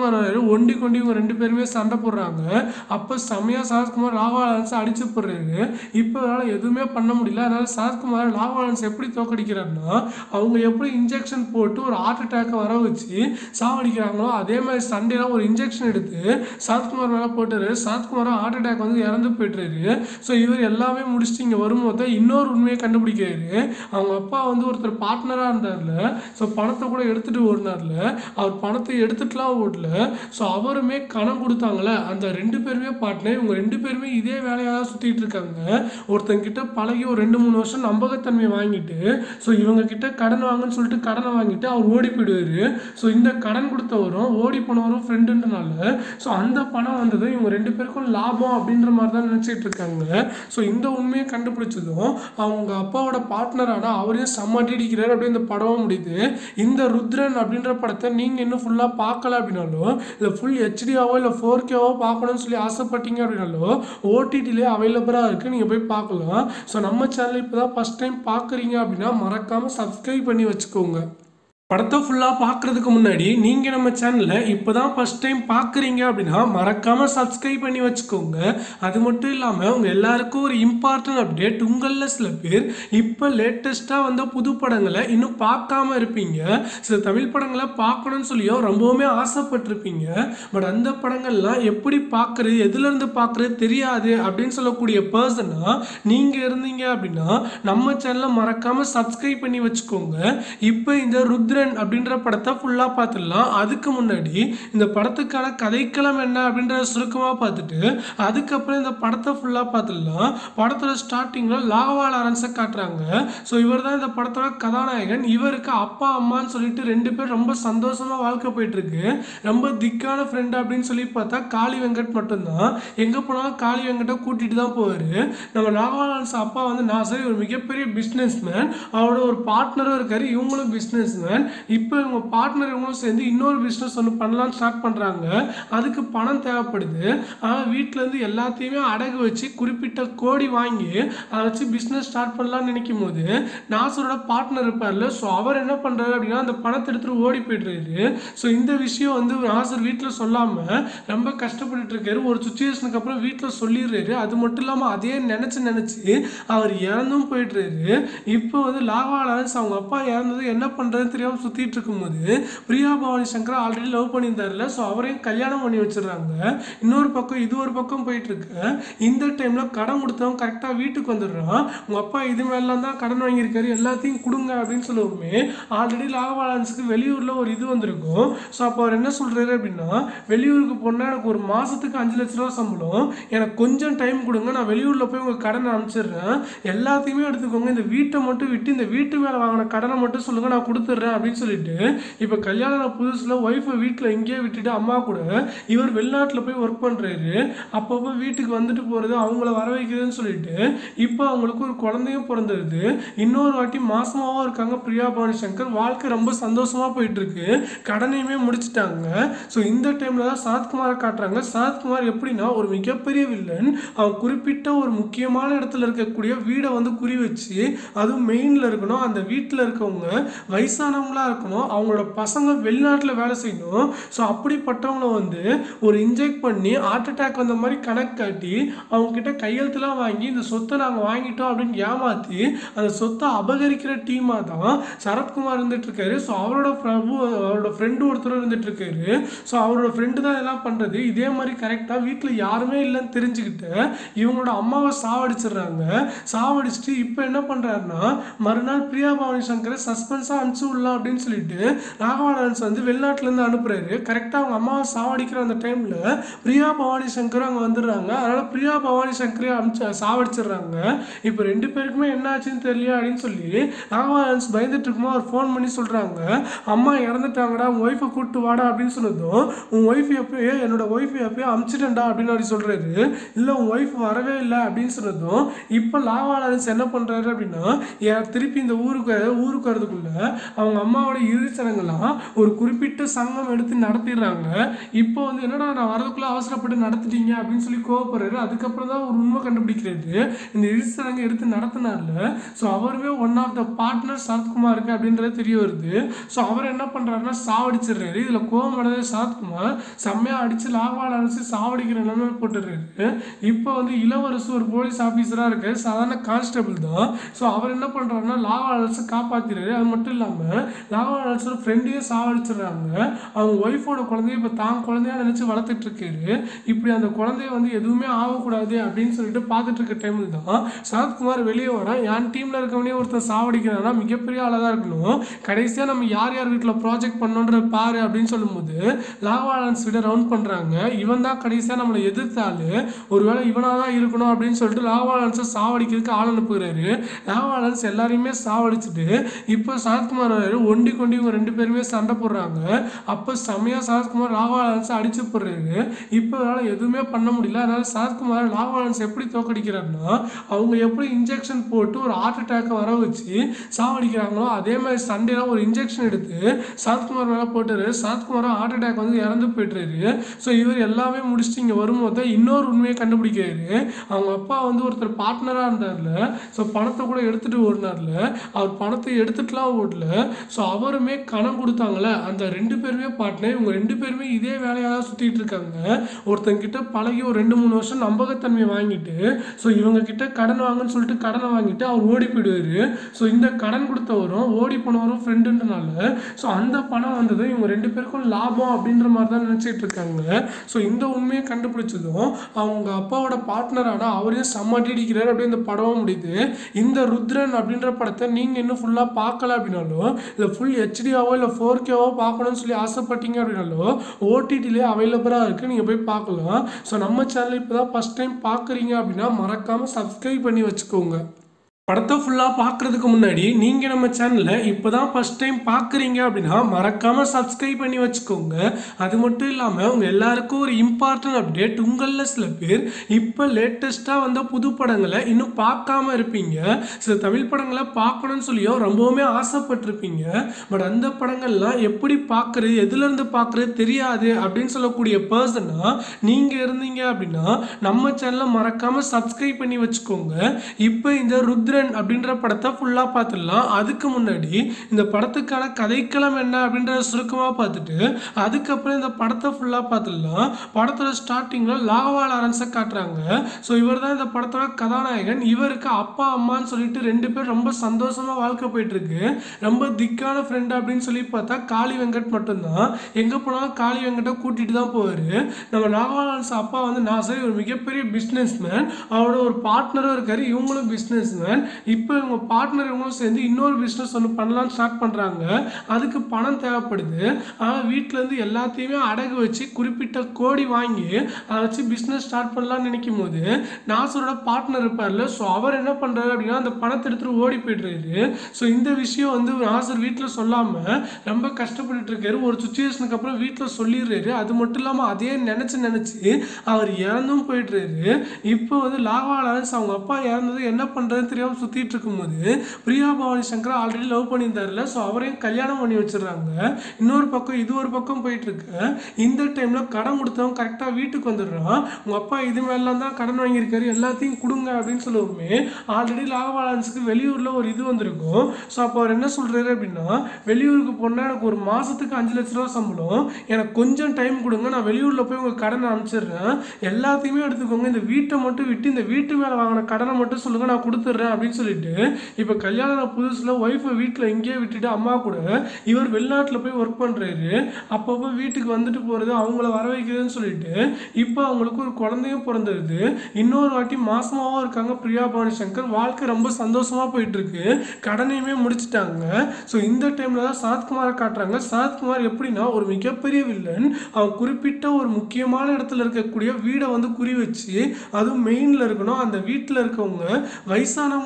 ஒண்டி கொண்டி இவங்க ரெண்டு பேருமே சண்டை போடுறாங்க அப்போ செமையா சரத்குமார் ராகவா லாரன்ஸ் அடிச்சு போடுறாரு இப்போ அவரால் எதுவுமே பண்ண முடியல அதனால சரத்குமார் ராகவா லாரன்ஸ் எப்படி தோக்கடிக்கிறாருன்னா அவங்க எப்படி இன்ஜெக்ஷன் போட்டு ஒரு ஹார்ட் அட்டாக்கை வர வச்சு சாவடிக்கிறாங்களோ அதே மாதிரி சண்டேலாம் ஒரு இன்ஜெக்ஷன் எடுத்து சரத்குமார் மேலே போட்டாரு சரத்குமாரும் ஹார்ட் அட்டாக் வந்து இறந்து போயிட்டாரு ஸோ இவர் எல்லாமே முடிச்சுட்டு இங்கே வரும்போது தான் இன்னொரு உண்மையை கண்டுபிடிக்கிறாரு அவங்க அப்பா வந்து ஒருத்தர் பார்ட்னராக இருந்தார்ல ஸோ பணத்தை கூட எடுத்துட்டு ஓடினார்ல அவர் பணத்தை எடுத்துட்டுலாம் ஓடல ஸோ அவருமே கணம் கொடுத்தாங்களே அந்த ரெண்டு பேருமே பார்ட்னர் இவங்க ரெண்டு பேருமே இதே வேலையாக தான் சுற்றிட்டு இருக்காங்க ஒருத்தங்க கிட்ட பழகி ஒரு ரெண்டு மூணு வருஷம் நம்பகத்தன்மையை வாங்கிட்டு ஸோ இவங்க கிட்ட கடன் வாங்கன்னு சொல்லிட்டு கடனை வாங்கிட்டு அவர் ஓடி போயிடுவாரு ஸோ இந்த கடன் கொடுத்தவரும் ஓடி போனவரும் ஃப்ரெண்டுன்றனால ஸோ அந்த பணம் வந்தது இவங்க ரெண்டு பேருக்கும் லாபம் அப்படின்ற மாதிரி தான் நினச்சிட்டு இருக்காங்க ஸோ இந்த உண்மையை கண்டுபிடிச்சதும் அவங்க அப்பாவோட பார்ட்னரான அவரையும் சம்மட்டிடிக்கிறார் அப்படியே இந்த படமும் முடியுது இந்த ருத்ரன் அப்படின்ற படத்தை நீங்கள் இன்னும் ஃபுல்லாக பார்க்கல அப்படின்னாலும் இல்லை ஃபுல் ஹெச்டியாவோ இல்லை ஃபோர் கேவோ பார்க்கணும்னு சொல்லி ஆசைப்பட்டீங்க அப்படின்னாலும் ஓடிடிலே அவைலபிளாக இருக்குது நீங்கள் போய் பார்க்கலாம் ஸோ நம்ம சேனல் இப்போ தான் ஃபஸ்ட் டைம் பார்க்குறீங்க அப்படின்னா மறக்காமல் சப்ஸ்கிரைப் பண்ணி வச்சுக்கோங்க படத்தை ஃபுல்லாக பார்க்குறதுக்கு முன்னாடி நீங்கள் நம்ம சேனலில் இப்போ தான் ஃபஸ்ட் டைம் பார்க்குறீங்க அப்படின்னா மறக்காமல் சப்ஸ்கிரைப் பண்ணி வச்சுக்கோங்க அது மட்டும் இல்லாமல் உங்கள் எல்லாருக்கும் ஒரு இம்பார்ட்டன்ட் அப்டேட் உங்களில் சில பேர் இப்போ லேட்டஸ்ட்டாக வந்த புது படங்களை இன்னும் பார்க்காம இருப்பீங்க சில தமிழ் படங்களை பார்க்கணும்னு சொல்லியும் ரொம்பவுமே ஆசைப்பட்டிருப்பீங்க பட் அந்த படங்கள்லாம் எப்படி பார்க்குறது எதுலேருந்து பார்க்குறது தெரியாது அப்படின்னு சொல்லக்கூடிய பர்சனாக நீங்கள் இருந்தீங்க அப்படின்னா நம்ம சேனலை மறக்காமல் சப்ஸ்கிரைப் பண்ணி வச்சுக்கோங்க இப்போ இந்த ருத்ரன் அப்படின்ற படத்தை ஃபுல்லாக பார்த்துடலாம் அதுக்கு முன்னாடி இந்த படத்துக்கான கதைக்களம் என்ன அப்படின்றத சுருக்கமாக பார்த்துட்டு அதுக்கப்புறம் இந்த படத்தை ஃபுல்லாக பார்த்துடலாம் படத்தோட ஸ்டார்டிங்கில் லாகவா லாரன்ஸை காட்டுறாங்க ஸோ இவர் தான் இந்த படத்தோட கதாநாயகன் இவருக்கு அப்பா அம்மான்னு சொல்லிட்டு ரெண்டு பேர் ரொம்ப சந்தோஷமாக வாழ்க்கை போயிட்டு இருக்கு ரொம்ப திக்கான ஃப்ரெண்ட் அப்படின்னு சொல்லி பார்த்தா காளி வெங்கட் மட்டும்தான் எங்கே போனாலும் காளி வெங்கட்டை கூட்டிகிட்டு தான் போவார் நம்ம ராகவா லாரன்ஸ் அப்பா வந்து நான் சரி ஒரு மிகப்பெரிய பிஸ்னஸ் மேன் அவரோட ஒரு பார்ட்னரும் இருக்காரு இவங்களும் பிஸ்னஸ் மேன் இப்போ இவங்க பார்ட்னர் இவங்களும் சேர்ந்து இன்னொரு பிஸ்னஸ் ஒன்று பண்ணலாம்னு ஸ்டார்ட் பண்ணுறாங்க அதுக்கு பணம் தேவைப்படுது ஆனால் வீட்டிலேருந்து எல்லாத்தையுமே அடகு வச்சு குறிப்பிட்ட கோடி வாங்கி அதை வச்சு பிஸ்னஸ் ஸ்டார்ட் பண்ணலாம்னு நினைக்கும் போது நாசரோட பார்ட்னர் இருப்பார்ல ஸோ அவர் என்ன பண்ணுறாரு அப்படின்னா அந்த பணத்தை எடுத்துகிட்டு ஓடி போய்ட்றாரு ஸோ இந்த விஷயம் வந்து நாசர் வீட்டில் சொல்லாமல் ரொம்ப கஷ்டப்பட்டுட்டு இருக்காரு ஒரு சுச்சுவேஷனுக்கு அப்புறம் வீட்டில் சொல்லிடுறாரு அது மட்டும் இல்லாமல் அதே நினச்சி நினச்சி அவர் இறந்தும் போயிடுறாரு இப்போ வந்து லாவா லாரன்ஸ் அவங்க அப்பா இறந்தது என்ன பண்ணுறதுன்னு தெரியாமல் சுற்றிட்டு இருக்கும்போது பிரியா பவானி சங்கர் ஆல்ரெடி லவ் பண்ணியிருந்தாருல ஸோ அவரையும் கல்யாணம் பண்ணி வச்சிடுறாங்க இன்னொரு பக்கம் இது ஒரு பக்கம் போயிட்டு இருக்கு இந்த டைமில் கடன் கொடுத்தவன் கரெக்டாக வீட்டுக்கு வந்துடுறான் உங்கள் அப்பா இது மேலாம் தான் கடன் வாங்கியிருக்காரு எல்லாத்தையும் கொடுங்க அப்படின்னு சொல்லுவோமே ஆல்ரெடி லாகவாலன்ஸுக்கு வெளியூரில் ஒரு இது வந்திருக்கும் ஸோ அப்போ அவர் என்ன சொல்கிறாரு அப்படின்னா வெளியூருக்கு போனால் எனக்கு ஒரு மாதத்துக்கு அஞ்சு லட்ச ரூபா சம்பளம் எனக்கு கொஞ்சம் டைம் கொடுங்க நான் வெளியூரில் போய் உங்கள் கடனை அனுப்பிச்சிடுறேன் எல்லாத்தையுமே எடுத்துக்கோங்க இந்த வீட்டை மட்டும் விட்டு இந்த வீட்டு மேலே வாங்கின கடனை மட்டும் சொல்லுங்கள் நான் கொடுத்துட்றேன் அப்படின்னு சொல்லிட்டு இப்போ கல்யாணம் புதுசில் ஒய்ஃபை வீட்டில் இங்கேயே விட்டுட்டு அம்மா கூட இவர் வெளிநாட்டில் போய் ஒர்க் பண்ணுறாரு அப்பப்போ வீட்டுக்கு வந்துட்டு போகிறது அவங்கள வர வைக்கிறதுன்னு சொல்லிட்டு இப்போ அவங்களுக்கு ஒரு குழந்தையும் பிறந்தது இன்னொரு வாட்டி மாசமாவும் இருக்காங்க பிரியா பவானி சங்கர் வாழ்க்கை ரொம்ப சந்தோஷமாக போயிட்டு இருக்கு கடனையுமே முடிச்சிட்டாங்க ஸோ இந்த டைமில் தான் சரத்குமாரை காட்டுறாங்க சரத்குமார் எப்படின்னா ஒரு மிகப்பெரிய வில்லன் அவன் குறிப்பிட்ட ஒரு முக்கியமான இடத்துல இருக்கக்கூடிய வீடை வந்து குறி வச்சு அதுவும் மெயினில் இருக்கணும் அந்த வீட்டில் இருக்கவங்க வயசானவங்களா இருக்கணும் அவங்களோட பசங்க வெளிநாட்டில் வேலை செய்யணும் ஸோ அப்படிப்பட்டவங்கள வந்து ஒரு இன்ஜெக்ட் பண்ணி ஹார்ட் அட்டாக் வந்த மாதிரி கணக்கு காட்டி அவங்க கிட்ட கையெழுத்துலாம் வாங்கி இந்த சொத்தை நாங்கள் வாங்கிட்டோம் அப்படின்னு ஏமாற்றி அந்த சொத்தை அபகரிக்கிற டீமாக தான் சரத்குமார் இருந்துட்டு இருக்காரு ஸோ அவரோட பிரபு அவரோட ஃப்ரெண்டு ஒருத்தர் இருந்துட்டு இருக்காரு ஸோ அவரோட ஃப்ரெண்டு தான் இதெல்லாம் பண்ணுறது இதே மாதிரி கரெக்டாக வீட்டில் யாருமே இல்லைன்னு தெரிஞ்சுக்கிட்டு இவங்களோட அம்மாவை சாவடிச்சிடுறாங்க சாவடிச்சுட்டு இப்போ என்ன பண்ணுறாருன்னா மறுநாள் பிரியா பவானி சங்கரை சஸ்பென்ஸாக அனுப்பிச்சு விடலாம் அப்படின்னு சொல்லிட்டு ராகவா லாரன்ஸ் வந்து வெளிநாட்டிலேருந்து அனுப்புறாரு கரெக்டாக அவங்க அம்மாவை சாவடிக்கிற அந்த டைமில் பிரியா பவானி சங்கர் அங்கே வந்துடுறாங்க அதனால் பிரியா பவானி சங்கரே அனுப்பிச்சு சாவடிச்சிடுறாங்க இப்போ ரெண்டு பேருக்குமே என்ன ஆச்சுன்னு தெரியல அப்படின்னு சொல்லி ராகவா லாரன்ஸ் பயந்துட்டு இருக்கும்போது அவர் ஃபோன் பண்ணி சொல்கிறாங்க அம்மா இறந்துட்டாங்கடா உன் ஒய்ஃபை கூப்பிட்டு வாடா அப்படின்னு சொன்னதும் உன் ஒய்ஃப் எப்பயோ என்னோட ஒய்ஃப் எப்பயோ அமுச்சிட்டேன்டா அப்படின்னு அப்படி சொல்கிறாரு இல்லை உன் ஒய்ஃப் வரவே இல்லை அப்படின்னு சொன்னதும் இப்போ லாவா லாரன்ஸ் என்ன பண்ணுறாரு அப்படின்னா ஏன் திருப்பி இந்த ஊருக்கு ஊருக்கு வரதுக்குள்ள அவங்க அம்மாவோட இறுதி சடங்கெல்லாம் ஒரு குறிப்பிட்ட சங்கம் எடுத்து நடத்திடுறாங்க இப்போ வந்து என்னடா நான் வரதுக்குள்ள அவசரப்பட்டு நடத்திட்டீங்க அப்படின்னு சொல்லி கோவப்படுறாரு அதுக்கப்புறம் தான் ஒரு உண்மை கண்டுபிடிக்கிறது இந்த இறுதி சடங்கு எடுத்து நடத்தினார்ல ஸோ அவருமே ஒன் ஆஃப் த பார்ட்னர் சரத்குமாருக்கு அப்படின்றது தெரிய வருது ஸோ அவர் என்ன பண்ணுறாருன்னா சாவடிச்சிடுறாரு இதில் கோவம் அடைஞ்ச சரத்குமார் செம்மையாக அடித்து லாவால் அடிச்சு சாவடிக்கிற நிலைமை போட்டுடுறாரு இப்போ வந்து இளவரசு ஒரு போலீஸ் ஆஃபீஸராக இருக்காரு சாதாரண கான்ஸ்டபிள் தான் ஸோ அவர் என்ன பண்ணுறாருன்னா லாவா அலர்ஸை காப்பாற்றிடுறாரு அது மட்டும் இல்லாமல் லாவா அலர்ஸோட ஃப்ரெண்டையும் சாவடிச்சிடுறாங்க அவங்க ஒய்ஃபோட குழந்தைய இப்போ தான் குழந்தையா நினச்சி வளர்த்துட்டு இருக்காரு இப்படி அந்த குழந்தைய வந்து எதுவுமே ஆகக்கூடாது அப்படின்னு சொல்லிட்டு பார்த்துட்டு இருக்க டைமில் தான் சரத்குமார் வெளியே வரான் என் டீமில் இருக்கவனே ஒருத்தன் சாவடிக்கிறான்னா மிகப்பெரிய ஆளாக தான் இருக்கணும் கடைசியாக நம்ம யார் யார் வீட்டில் ப்ராஜெக்ட் பண்ணோன்ற பாரு அப்படின்னு சொல்லும்போது லாவாலன்ஸ் விட ரவுண்ட் பண்ணுறாங்க இவன் தான் கடைசியாக நம்மளை எதிர்த்தாலு ஒருவேளை இவனாக தான் இருக்கணும் அப்படின்னு சொல்லிட்டு லாவாலன்ஸை சாவடிக்கிறதுக்கு ஆள் அனுப்புகிறாரு லாவாலன்ஸ் எல்லாரையுமே சாவடிச்சுட்டு இப்போ சரத்குமார் வராரு ஒண்டி கொண்டி இவங்க ரெண்டு பேருமே சண்டை போடுறாங்க அப்போ செம்மையாக சரத்குமார் லாவாலன்ஸை அடிச்சு போடுறாரு இப்போ அவரால் எதுவுமே பண்ண முடியல அதனால சரத்குமார் லாவாலன்ஸ் எப்படி தோக்கடிக்கிறாருன்னா அவங்க எப்படி இன்ஜெக்ஷன் போட்டு ஒரு ஹார்ட் அட்டாக்கை வர வச்சு சாவடிக்கிறாங்களோ அதே மாதிரி சண்டேல ஒரு இன்ஜெக்ஷன் எடுத்து சரத்குமார் மேலே போட்டாரு சரத்குமார் ஹார்ட் அட்டாக் வந்து இறந்து போயிட்டுறாரு ஸோ இவர் எல்லாமே முடிச்சுட்டு இங்கே வரும்போது தான் இன்னொரு உண்மையை கண்டுபிடிக்கிறாரு அவங்க அப்பா வந்து ஒருத்தர் பார்ட்னராக இருந்தார்ல ஸோ பணத்தை கூட எடுத்துகிட்டு ஓடினார்ல அவர் பணத்தை எடுத்துட்டுலாம் ஓடல ஸோ அவருமே கணம் கொடுத்தாங்களே அந்த ரெண்டு பேருமே பார்ட்னர் இவங்க ரெண்டு பேருமே இதே வேலையாக தான் சுற்றிட்டு இருக்காங்க ஒருத்தங்க கிட்ட பழகி ஒரு ரெண்டு மூணு வருஷம் நம்பகத்தன்மையை வாங்கிட்டு ஸோ இவங்க கிட்ட கடன் வாங்கன்னு சொல்லிட்டு கடனை வாங்கிட்டு அவர் ஓடி போயிடுவாரு ஸோ இந்த கடன் கொடுத்தவரும் ஓடி போனவரும் ஃப்ரெண்டுன்றனால ஸோ அந்த பணம் வந்தது இவங்க ரெண்டு பேருக்கும் லாபம் அப்படின்ற மாதிரி தான் நினச்சிட்டு இருக்காங்க ஸோ இந்த உண்மையை கண்டுபிடிச்சதும் அவங்க அப்பாவோட பார்ட்னரான அவரையும் செம்ம அடிக்கிறார் அப்படியே இந்த படமும் முடியுது இந்த ருத்ரன் அப்படின்ற படத்தை நீங்கள் இன்னும் ஃபுல்லாக பார்க்கல அப்படின்னாலும் இல்லை ஃபுல் ஹெச்டியாவோ இல்லை ஃபோர் கேவோ பார்க்கணும்னு சொல்லி ஆசைப்பட்டீங்க அப்படின்னாலும் ஓடிடிலே அவைலபிளாக இருக்குது நீங்கள் போய் பார்க்கலாம் ஸோ நம்ம சேனல் இப்போ தான் ஃபஸ்ட் டைம் பார்க்குறீங்க அப்படின்னா மறக்காமல் சப்ஸ்கிரைப் பண்ணி வச்சுக்கோங்க படத்தை ஃபுல்லாக பார்க்குறதுக்கு முன்னாடி நீங்கள் நம்ம சேனலில் இப்போ தான் ஃபஸ்ட் டைம் பார்க்குறீங்க அப்படின்னா மறக்காமல் சப்ஸ்கிரைப் பண்ணி வச்சுக்கோங்க அது மட்டும் இல்லாமல் உங்கள் எல்லாருக்கும் ஒரு இம்பார்ட்டன்ட் அப்டேட் உங்களில் சில பேர் இப்போ லேட்டஸ்ட்டாக வந்த புது படங்களை இன்னும் பார்க்காம இருப்பீங்க சில தமிழ் படங்களை பார்க்கணும்னு சொல்லியும் ரொம்பவுமே ஆசைப்பட்டிருப்பீங்க பட் அந்த படங்கள்லாம் எப்படி பார்க்குறது எதுலேருந்து பார்க்குறது தெரியாது அப்படின்னு சொல்லக்கூடிய பர்சனாக நீங்கள் இருந்தீங்க அப்படின்னா நம்ம சேனலை மறக்காமல் சப்ஸ்கிரைப் பண்ணி வச்சுக்கோங்க இப்போ இந்த ருத்ரன் அப்படின்ற படத்தை ஃபுல்லாக பார்த்துடலாம் அதுக்கு முன்னாடி இந்த படத்துக்கான கதைக்களம் என்ன அப்படின்றத சுருக்கமாக பார்த்துட்டு அதுக்கப்புறம் இந்த படத்தை ஃபுல்லாக பார்த்துடலாம் படத்தோட ஸ்டார்டிங்கில் லாவா லாரன்ஸை காட்டுறாங்க ஸோ இவர் தான் இந்த படத்தோட கதாநாயகன் இவருக்கு அப்பா அம்மான்னு சொல்லிட்டு ரெண்டு பேர் ரொம்ப சந்தோஷமாக வாழ்க்கை போயிட்டு இருக்கு ரொம்ப திக்கான ஃப்ரெண்ட் அப்படின்னு சொல்லி பார்த்தா காளி வெங்கட் மட்டும்தான் எங்கே போனாலும் காளி வெங்கட்டை கூட்டிகிட்டு தான் போவார் நம்ம லாவா லாரன்ஸ் அப்பா வந்து நாசர் ஒரு மிகப்பெரிய பிஸ்னஸ் மேன் அவரோட ஒரு பார்ட்னரும் இருக்காரு இவங்களும் பிஸ்னஸ் மேன் இப்போ இவங்க பார்ட்னர் இவங்களும் சேர்ந்து இன்னொரு பிஸ்னஸ் ஒன்று பண்ணலாம்னு ஸ்டார்ட் பண்ணுறாங்க அதுக்கு பணம் தேவைப்படுது ஆனால் வீட்டிலேருந்து எல்லாத்தையுமே அடகு வச்சு குறிப்பிட்ட கோடி வாங்கி அதை வச்சு பிஸ்னஸ் ஸ்டார்ட் பண்ணலாம்னு நினைக்கும் போது நாசரோட பார்ட்னர் இருப்பார்ல ஸோ அவர் என்ன பண்ணுறாரு அப்படின்னா அந்த பணத்தை எடுத்துகிட்டு ஓடி போயிடுறாரு ஸோ இந்த விஷயம் வந்து நாசர் வீட்டில் சொல்லாமல் ரொம்ப கஷ்டப்பட்டுட்டு இருக்காரு ஒரு சுச்சுவேஷனுக்கு அப்புறம் வீட்டில் சொல்லிடுறாரு அது மட்டும் இல்லாமல் அதே நினச்சி நினச்சி அவர் இறந்தும் போயிடுறாரு இப்போ வந்து லாவா லாரன்ஸ் அவங்க அப்பா இறந்தது என்ன பண்ணுறதுன்னு தெரியாமல் சுற்றிட்டு இருக்கும்போது பிரியா பவானி சங்கர் ஆல்ரெடி லவ் பண்ணியிருந்தாருல ஸோ அவரையும் கல்யாணம் பண்ணி வச்சிடுறாங்க இன்னொரு பக்கம் இது ஒரு பக்கம் போயிட்டு இருக்கு இந்த டைமில் கடன் கொடுத்தவன் கரெக்டாக வீட்டுக்கு வந்துடுறான் உங்கள் அப்பா இது மேலாம் தான் கடன் வாங்கியிருக்காரு எல்லாத்தையும் கொடுங்க அப்படின்னு சொல்லுவோமே ஆல்ரெடி லாவா லாரன்ஸுக்கு வெளியூரில் ஒரு இது வந்திருக்கும் ஸோ அப்போ அவர் என்ன சொல்கிறாரு அப்படின்னா வெளியூருக்கு போனால் எனக்கு ஒரு மாதத்துக்கு அஞ்சு லட்ச ரூபா சம்பளம் எனக்கு கொஞ்சம் டைம் கொடுங்க நான் வெளியூரில் போய் உங்கள் கடனை அனுப்பிச்சிடுறேன் எல்லாத்தையுமே எடுத்துக்கோங்க இந்த வீட்டை மட்டும் விட்டு இந்த வீட்டு மேலே வாங்கின கடனை மட்டும் சொல்லுங்கள் நான் கொடுத்துட்றேன் அப்படின்னு சொல்லிட்டு இப்போ கல்யாணம் புதுசில் ஒய்ஃபை வீட்டில் இங்கேயே விட்டுட்டு அம்மா கூட இவர் வெளிநாட்டில் போய் ஒர்க் பண்ணுறாரு அப்பப்போ வீட்டுக்கு வந்துட்டு போகிறது அவங்கள வர வைக்கிறதுன்னு சொல்லிட்டு இப்போ அவங்களுக்கு ஒரு குழந்தையும் பிறந்தது இன்னொரு வாட்டி மாசமாவும் இருக்காங்க பிரியா பவானி சங்கர் வாழ்க்கை ரொம்ப சந்தோஷமா போயிட்டு இருக்கு கடனையுமே முடிச்சிட்டாங்க ஸோ இந்த டைம்ல தான் சரத்குமாரை காட்டுறாங்க சரத்குமார் எப்படின்னா ஒரு மிகப்பெரிய வில்லன் அவன் குறிப்பிட்ட ஒரு முக்கியமான இடத்துல இருக்கக்கூடிய வீடை வந்து குறி வச்சு அதுவும் மெயினில் இருக்கணும் அந்த வீட்டில் இருக்கவங்க வயசானவங்க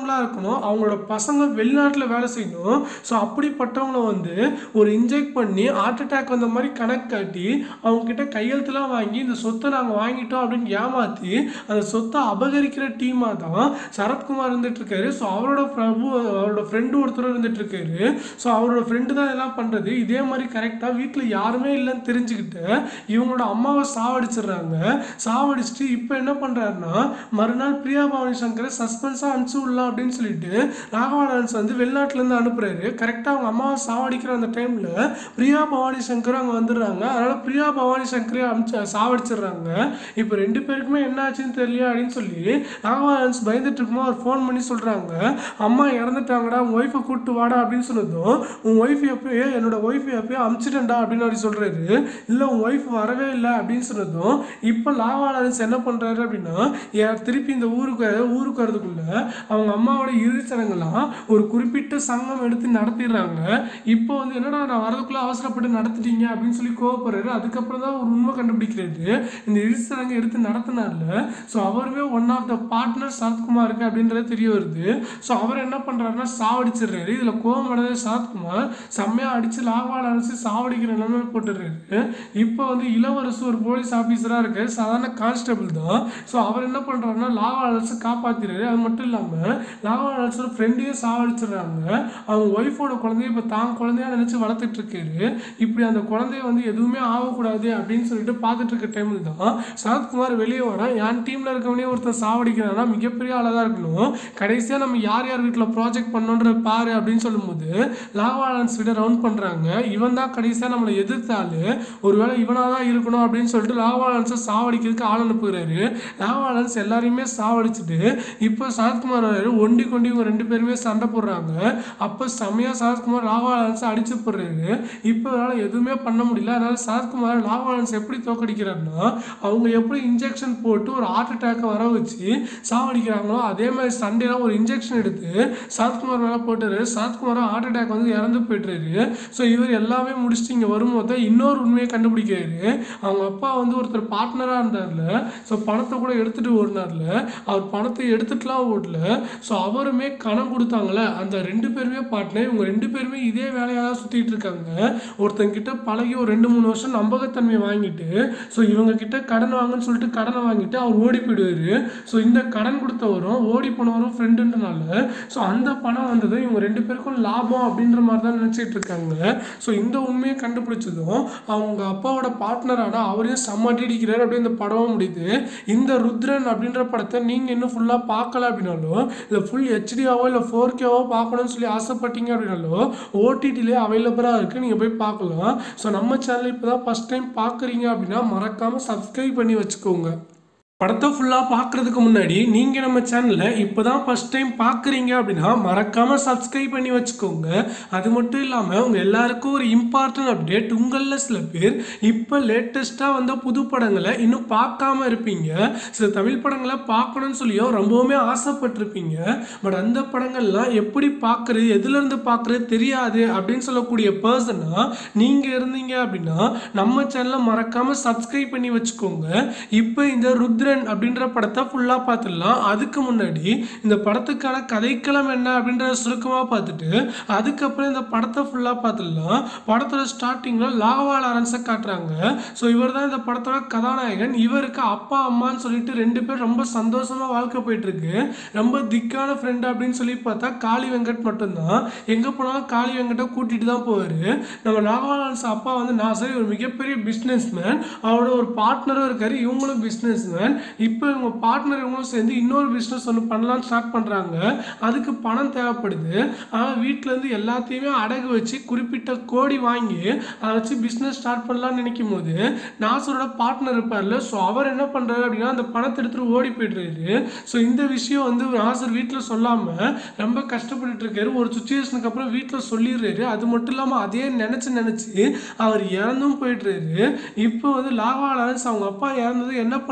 படித்தவங்களா இருக்கணும் அவங்களோட பசங்க வெளிநாட்டில் வேலை செய்யணும் ஸோ அப்படிப்பட்டவங்கள வந்து ஒரு இன்ஜெக்ட் பண்ணி ஹார்ட் அட்டாக் வந்த மாதிரி கணக்கு காட்டி அவங்க கிட்ட கையெழுத்துலாம் வாங்கி இந்த சொத்தை நாங்கள் வாங்கிட்டோம் அப்படின்னு ஏமாற்றி அந்த சொத்தை அபகரிக்கிற டீமாக தான் சரத்குமார் இருந்துட்டு இருக்காரு ஸோ அவரோட பிரபு அவரோட ஃப்ரெண்டு ஒருத்தர் இருந்துட்டு இருக்காரு ஸோ அவரோட ஃப்ரெண்டு தான் இதெல்லாம் பண்ணுறது இதே மாதிரி கரெக்டாக வீட்டில் யாருமே இல்லைன்னு தெரிஞ்சுக்கிட்டு இவங்களோட அம்மாவை சாவடிச்சிடுறாங்க சாவடிச்சுட்டு இப்போ என்ன பண்ணுறாருன்னா மறுநாள் பிரியா பவானி சங்கரை சஸ்பென்ஸாக அனுப்பிச்சு விடலாம் அப்படின்னு சொல்லிட்டு ராகவாலான்ஸ் வந்து வெளிநாட்டிலேருந்து அனுப்புறாரு கரெக்டாக அவங்க அம்மாவை சாவடிக்கிற அந்த டைமில் பிரியா பவானி சங்கர் அங்கே வந்துடுறாங்க அதனால் பிரியா பவானி சங்கரே அனுப்பிச்சு சாவடிச்சிடுறாங்க இப்போ ரெண்டு பேருக்குமே என்ன ஆச்சுன்னு தெரியல அப்படின்னு சொல்லி ராகவாலான்ஸ் பயந்துட்டு இருக்கும்போது அவர் ஃபோன் பண்ணி சொல்கிறாங்க அம்மா இறந்துட்டாங்கடா உன் ஒய்ஃபை கூப்பிட்டு வாடா அப்படின்னு சொன்னதும் உன் ஒய்ஃப் எப்பயோ என்னோட ஒய்ஃப் எப்பயோ அமுச்சிட்டேன்டா அப்படின்னு அப்படி சொல்கிறாரு இல்லை உன் ஒய்ஃப் வரவே இல்லை அப்படின்னு சொன்னதும் இப்போ லாவாலான்ஸ் என்ன பண்ணுறாரு அப்படின்னா ஏன் திருப்பி இந்த ஊருக்கு ஊருக்கு வரதுக்குள்ள அவங்க அம்மாவோட இறுதிச் சடங்கெல்லாம் ஒரு குறிப்பிட்ட சங்கம் எடுத்து நடத்திடுறாங்க இப்போ வந்து என்னடா நான் வரதுக்குள்ள அவசரப்பட்டு நடத்திட்டீங்க அப்படின்னு சொல்லி கோவப்படுறாரு அதுக்கப்புறம் தான் ஒரு உண்மை கண்டுபிடிக்கிறாரு இந்த இறுதிச் சடங்கு எடுத்து நடத்தினார்ல ஸோ அவருமே ஒன் ஆஃப் த பார்ட்னர் சரத்குமாருக்கு அப்படின்றது தெரிய வருது ஸோ அவர் என்ன பண்ணுறாருன்னா சாவடிச்சிடுறாரு இதில் கோவம் அடைஞ்ச சரத்குமார் செம்மையாக அடித்து லாவால் அடிச்சு சாவடிக்கிற நிலைமை போட்டுடுறாரு இப்போ வந்து இளவரசு ஒரு போலீஸ் ஆஃபீஸராக இருக்காரு சாதாரண கான்ஸ்டபிள் தான் ஸோ அவர் என்ன பண்ணுறாருன்னா லாவா அலர்ஸை காப்பாற்றிடுறாரு அது மட்டும் இல்லாமல் லாவா அலர்ஸோட ஃப்ரெண்டையும் சாவடிச்சிடுறாங்க அவங்க ஒய்ஃபோட குழந்தைய இப்போ தான் குழந்தையா நினச்சி வளர்த்துட்டு இருக்காரு இப்படி அந்த குழந்தைய வந்து எதுவுமே ஆகக்கூடாது அப்படின்னு சொல்லிட்டு பார்த்துட்டு இருக்க டைமில் தான் சரத்குமார் வெளியே வரான் என் டீமில் இருக்கவனே ஒருத்தர் சாவடிக்கிறான்னா மிகப்பெரிய ஆளாக தான் இருக்கணும் கடைசியாக நம்ம யார் யார் வீட்டில் ப்ராஜெக்ட் பண்ணோன்ற பாரு அப்படின்னு சொல்லும்போது லாவாலன்ஸ் விட ரவுண்ட் பண்ணுறாங்க இவன் தான் கடைசியாக நம்மளை எதிர்த்தாலு ஒருவேளை இவனாக தான் இருக்கணும் அப்படின்னு சொல்லிட்டு லாவாலன்ஸை சாவடிக்கிறதுக்கு ஆள் அனுப்புகிறாரு லாவாலன்ஸ் எல்லாரையுமே சாவடிச்சுட்டு இப்போ சரத்குமார் வராரு ஒண்டி கொண்டி இவங்க ரெண்டு பேருமே சண்டை போடுறாங்க அப்போ செம்மையாக சரத்குமார் லாவாலன்ஸை அடிச்சு போடுறாரு இப்போ அவரால் எதுவுமே பண்ண முடியல அதனால சரத்குமார் லாவாலன்ஸ் எப்படி தோக்கடிக்கிறாருன்னா அவங்க எப்படி இன்ஜெக்ஷன் போட்டு ஒரு ஹார்ட் அட்டாக்கை வர வச்சு சாவடிக்கிறாங்களோ அதே மாதிரி சண்டேலாம் ஒரு இன்ஜெக்ஷன் எடுத்து சரத்குமார் மேலே போட்டாரு சரத்குமார் ஹார்ட் அட்டாக் வந்து இறந்து போயிட்டுறாரு ஸோ இவர் எல்லாமே முடிச்சுட்டு இங்கே வரும்போது தான் இன்னொரு உண்மையை கண்டுபிடிக்கிறாரு அவங்க அப்பா வந்து ஒருத்தர் பார்ட்னராக இருந்தார்ல ஸோ பணத்தை கூட எடுத்துகிட்டு ஓடினார்ல அவர் பணத்தை எடுத்துட்டுலாம் ஓடல ஸோ அவருமே கணம் கொடுத்தாங்கல்ல அந்த ரெண்டு பேருமே பார்ட்னர் இவங்க ரெண்டு பேருமே இதே வேலையாக தான் சுற்றிட்டு இருக்காங்க ஒருத்தங்க கிட்ட பழகி ஒரு ரெண்டு மூணு வருஷம் நம்பகத்தன்மையை வாங்கிட்டு ஸோ இவங்க கிட்ட கடன் வாங்கன்னு சொல்லிட்டு கடனை வாங்கிட்டு அவர் ஓடி போயிடுவாரு ஸோ இந்த கடன் கொடுத்தவரும் ஓடி போனவரும் ஃப்ரெண்டுன்றனால ஸோ அந்த பணம் வந்தது இவங்க ரெண்டு பேருக்கும் லாபம் அப்படின்ற மாதிரி தான் நினச்சிட்டு இருக்காங்க ஸோ இந்த உண்மையை கண்டுபிடிச்சதும் அவங்க அப்பாவோட பார்ட்னரான அவரையும் செம்ம அடிக்கிறார் அப்படியே இந்த படமும் முடியுது இந்த ருத்ரன் அப்படின்ற படத்தை நீங்கள் இன்னும் ஃபுல்லாக பார்க்கல அப்படின்னாலும் இல்லை ஃபுல் ஹெச்டியாவோ இல்லை ஃபோர் கேவோ பார்க்கணும்னு சொல்லி ஆசைப்பட்டீங்க அப்படின்னாலும் ஓடிடிலே அவைலபிளாக இருக்குது நீங்கள் போய் பார்க்கலாம் ஸோ நம்ம சேனல் இப்போ தான் ஃபஸ்ட் டைம் பார்க்குறீங்க அப்படின்னா மறக்காமல் சப்ஸ்கிரைப் பண்ணி வச்சுக்கோங்க படத்தை ஃபுல்லாக பார்க்குறதுக்கு முன்னாடி நீங்கள் நம்ம சேனலில் இப்போ தான் ஃபஸ்ட் டைம் பார்க்குறீங்க அப்படின்னா மறக்காமல் சப்ஸ்கிரைப் பண்ணி வச்சுக்கோங்க அது மட்டும் இல்லாமல் உங்கள் எல்லாருக்கும் ஒரு இம்பார்ட்டன்ட் அப்டேட் உங்களில் சில பேர் இப்போ லேட்டஸ்ட்டாக வந்த புது படங்களை இன்னும் பார்க்காம இருப்பீங்க சில தமிழ் படங்களை பார்க்கணும்னு சொல்லியும் ரொம்பவுமே ஆசைப்பட்டிருப்பீங்க பட் அந்த படங்கள்லாம் எப்படி பார்க்குறது எதுலேருந்து பார்க்குறது தெரியாது அப்படின்னு சொல்லக்கூடிய பர்சனாக நீங்கள் இருந்தீங்க அப்படின்னா நம்ம சேனலை மறக்காமல் சப்ஸ்கிரைப் பண்ணி வச்சுக்கோங்க இப்போ இந்த ருத்ரன் அப்படின்ற படத்தை ஃபுல்லாக பார்த்துடலாம் அதுக்கு முன்னாடி இந்த படத்துக்கான கதைக்களம் என்ன அப்படின்றத சுருக்கமாக பார்த்துட்டு அதுக்கப்புறம் இந்த படத்தை ஃபுல்லாக பார்த்துடலாம் படத்தோட ஸ்டார்டிங்கில் லாவா லாரன்ஸை காட்டுறாங்க ஸோ இவர் தான் இந்த படத்தோட கதாநாயகன் இவருக்கு அப்பா அம்மான்னு சொல்லிட்டு ரெண்டு பேர் ரொம்ப சந்தோஷமாக வாழ்க்கை போயிட்டு இருக்கு ரொம்ப திக்கான ஃப்ரெண்டு அப்படின்னு சொல்லி பார்த்தா காளி வெங்கட் மட்டும்தான் எங்கே போனாலும் காளி வெங்கட்டை கூட்டிகிட்டு தான் போவார் நம்ம லாவா லாரன்ஸ் அப்பா வந்து நான் சரி ஒரு மிகப்பெரிய பிஸ்னஸ் மேன் அவரோட ஒரு பார்ட்னரும் இருக்காரு இவங்களும் பிஸ்னஸ் மேன் இப்போ இவங்க பார்ட்னர் இவங்களும் சேர்ந்து இன்னொரு பிஸ்னஸ் ஒன்று பண்ணலாம்னு ஸ்டார்ட் பண்ணுறாங்க அதுக்கு பணம் தேவைப்படுது ஆனால் வீட்டிலேருந்து எல்லாத்தையுமே அடகு வச்சு குறிப்பிட்ட கோடி வாங்கி அதை வச்சு பிஸ்னஸ் ஸ்டார்ட் பண்ணலாம்னு நினைக்கும் போது நாசரோட பார்ட்னர் இருப்பார்ல ஸோ அவர் என்ன பண்ணுறாரு அப்படின்னா அந்த பணத்தை எடுத்துகிட்டு ஓடி போயிடுறாரு ஸோ இந்த விஷயம் வந்து நாசர் வீட்டில் சொல்லாமல் ரொம்ப கஷ்டப்பட்டுட்டு இருக்காரு ஒரு சுச்சுவேஷனுக்கு அப்புறம் வீட்டில் சொல்லிடுறாரு அது மட்டும் இல்லாமல் அதே நினச்சி நினச்சி அவர் இறந்தும் போயிடுறாரு இப்போ வந்து லாவா லாரன்ஸ் அவங்க அப்பா இறந்தது என்ன பண்ணுறதுன்னு தெரியாம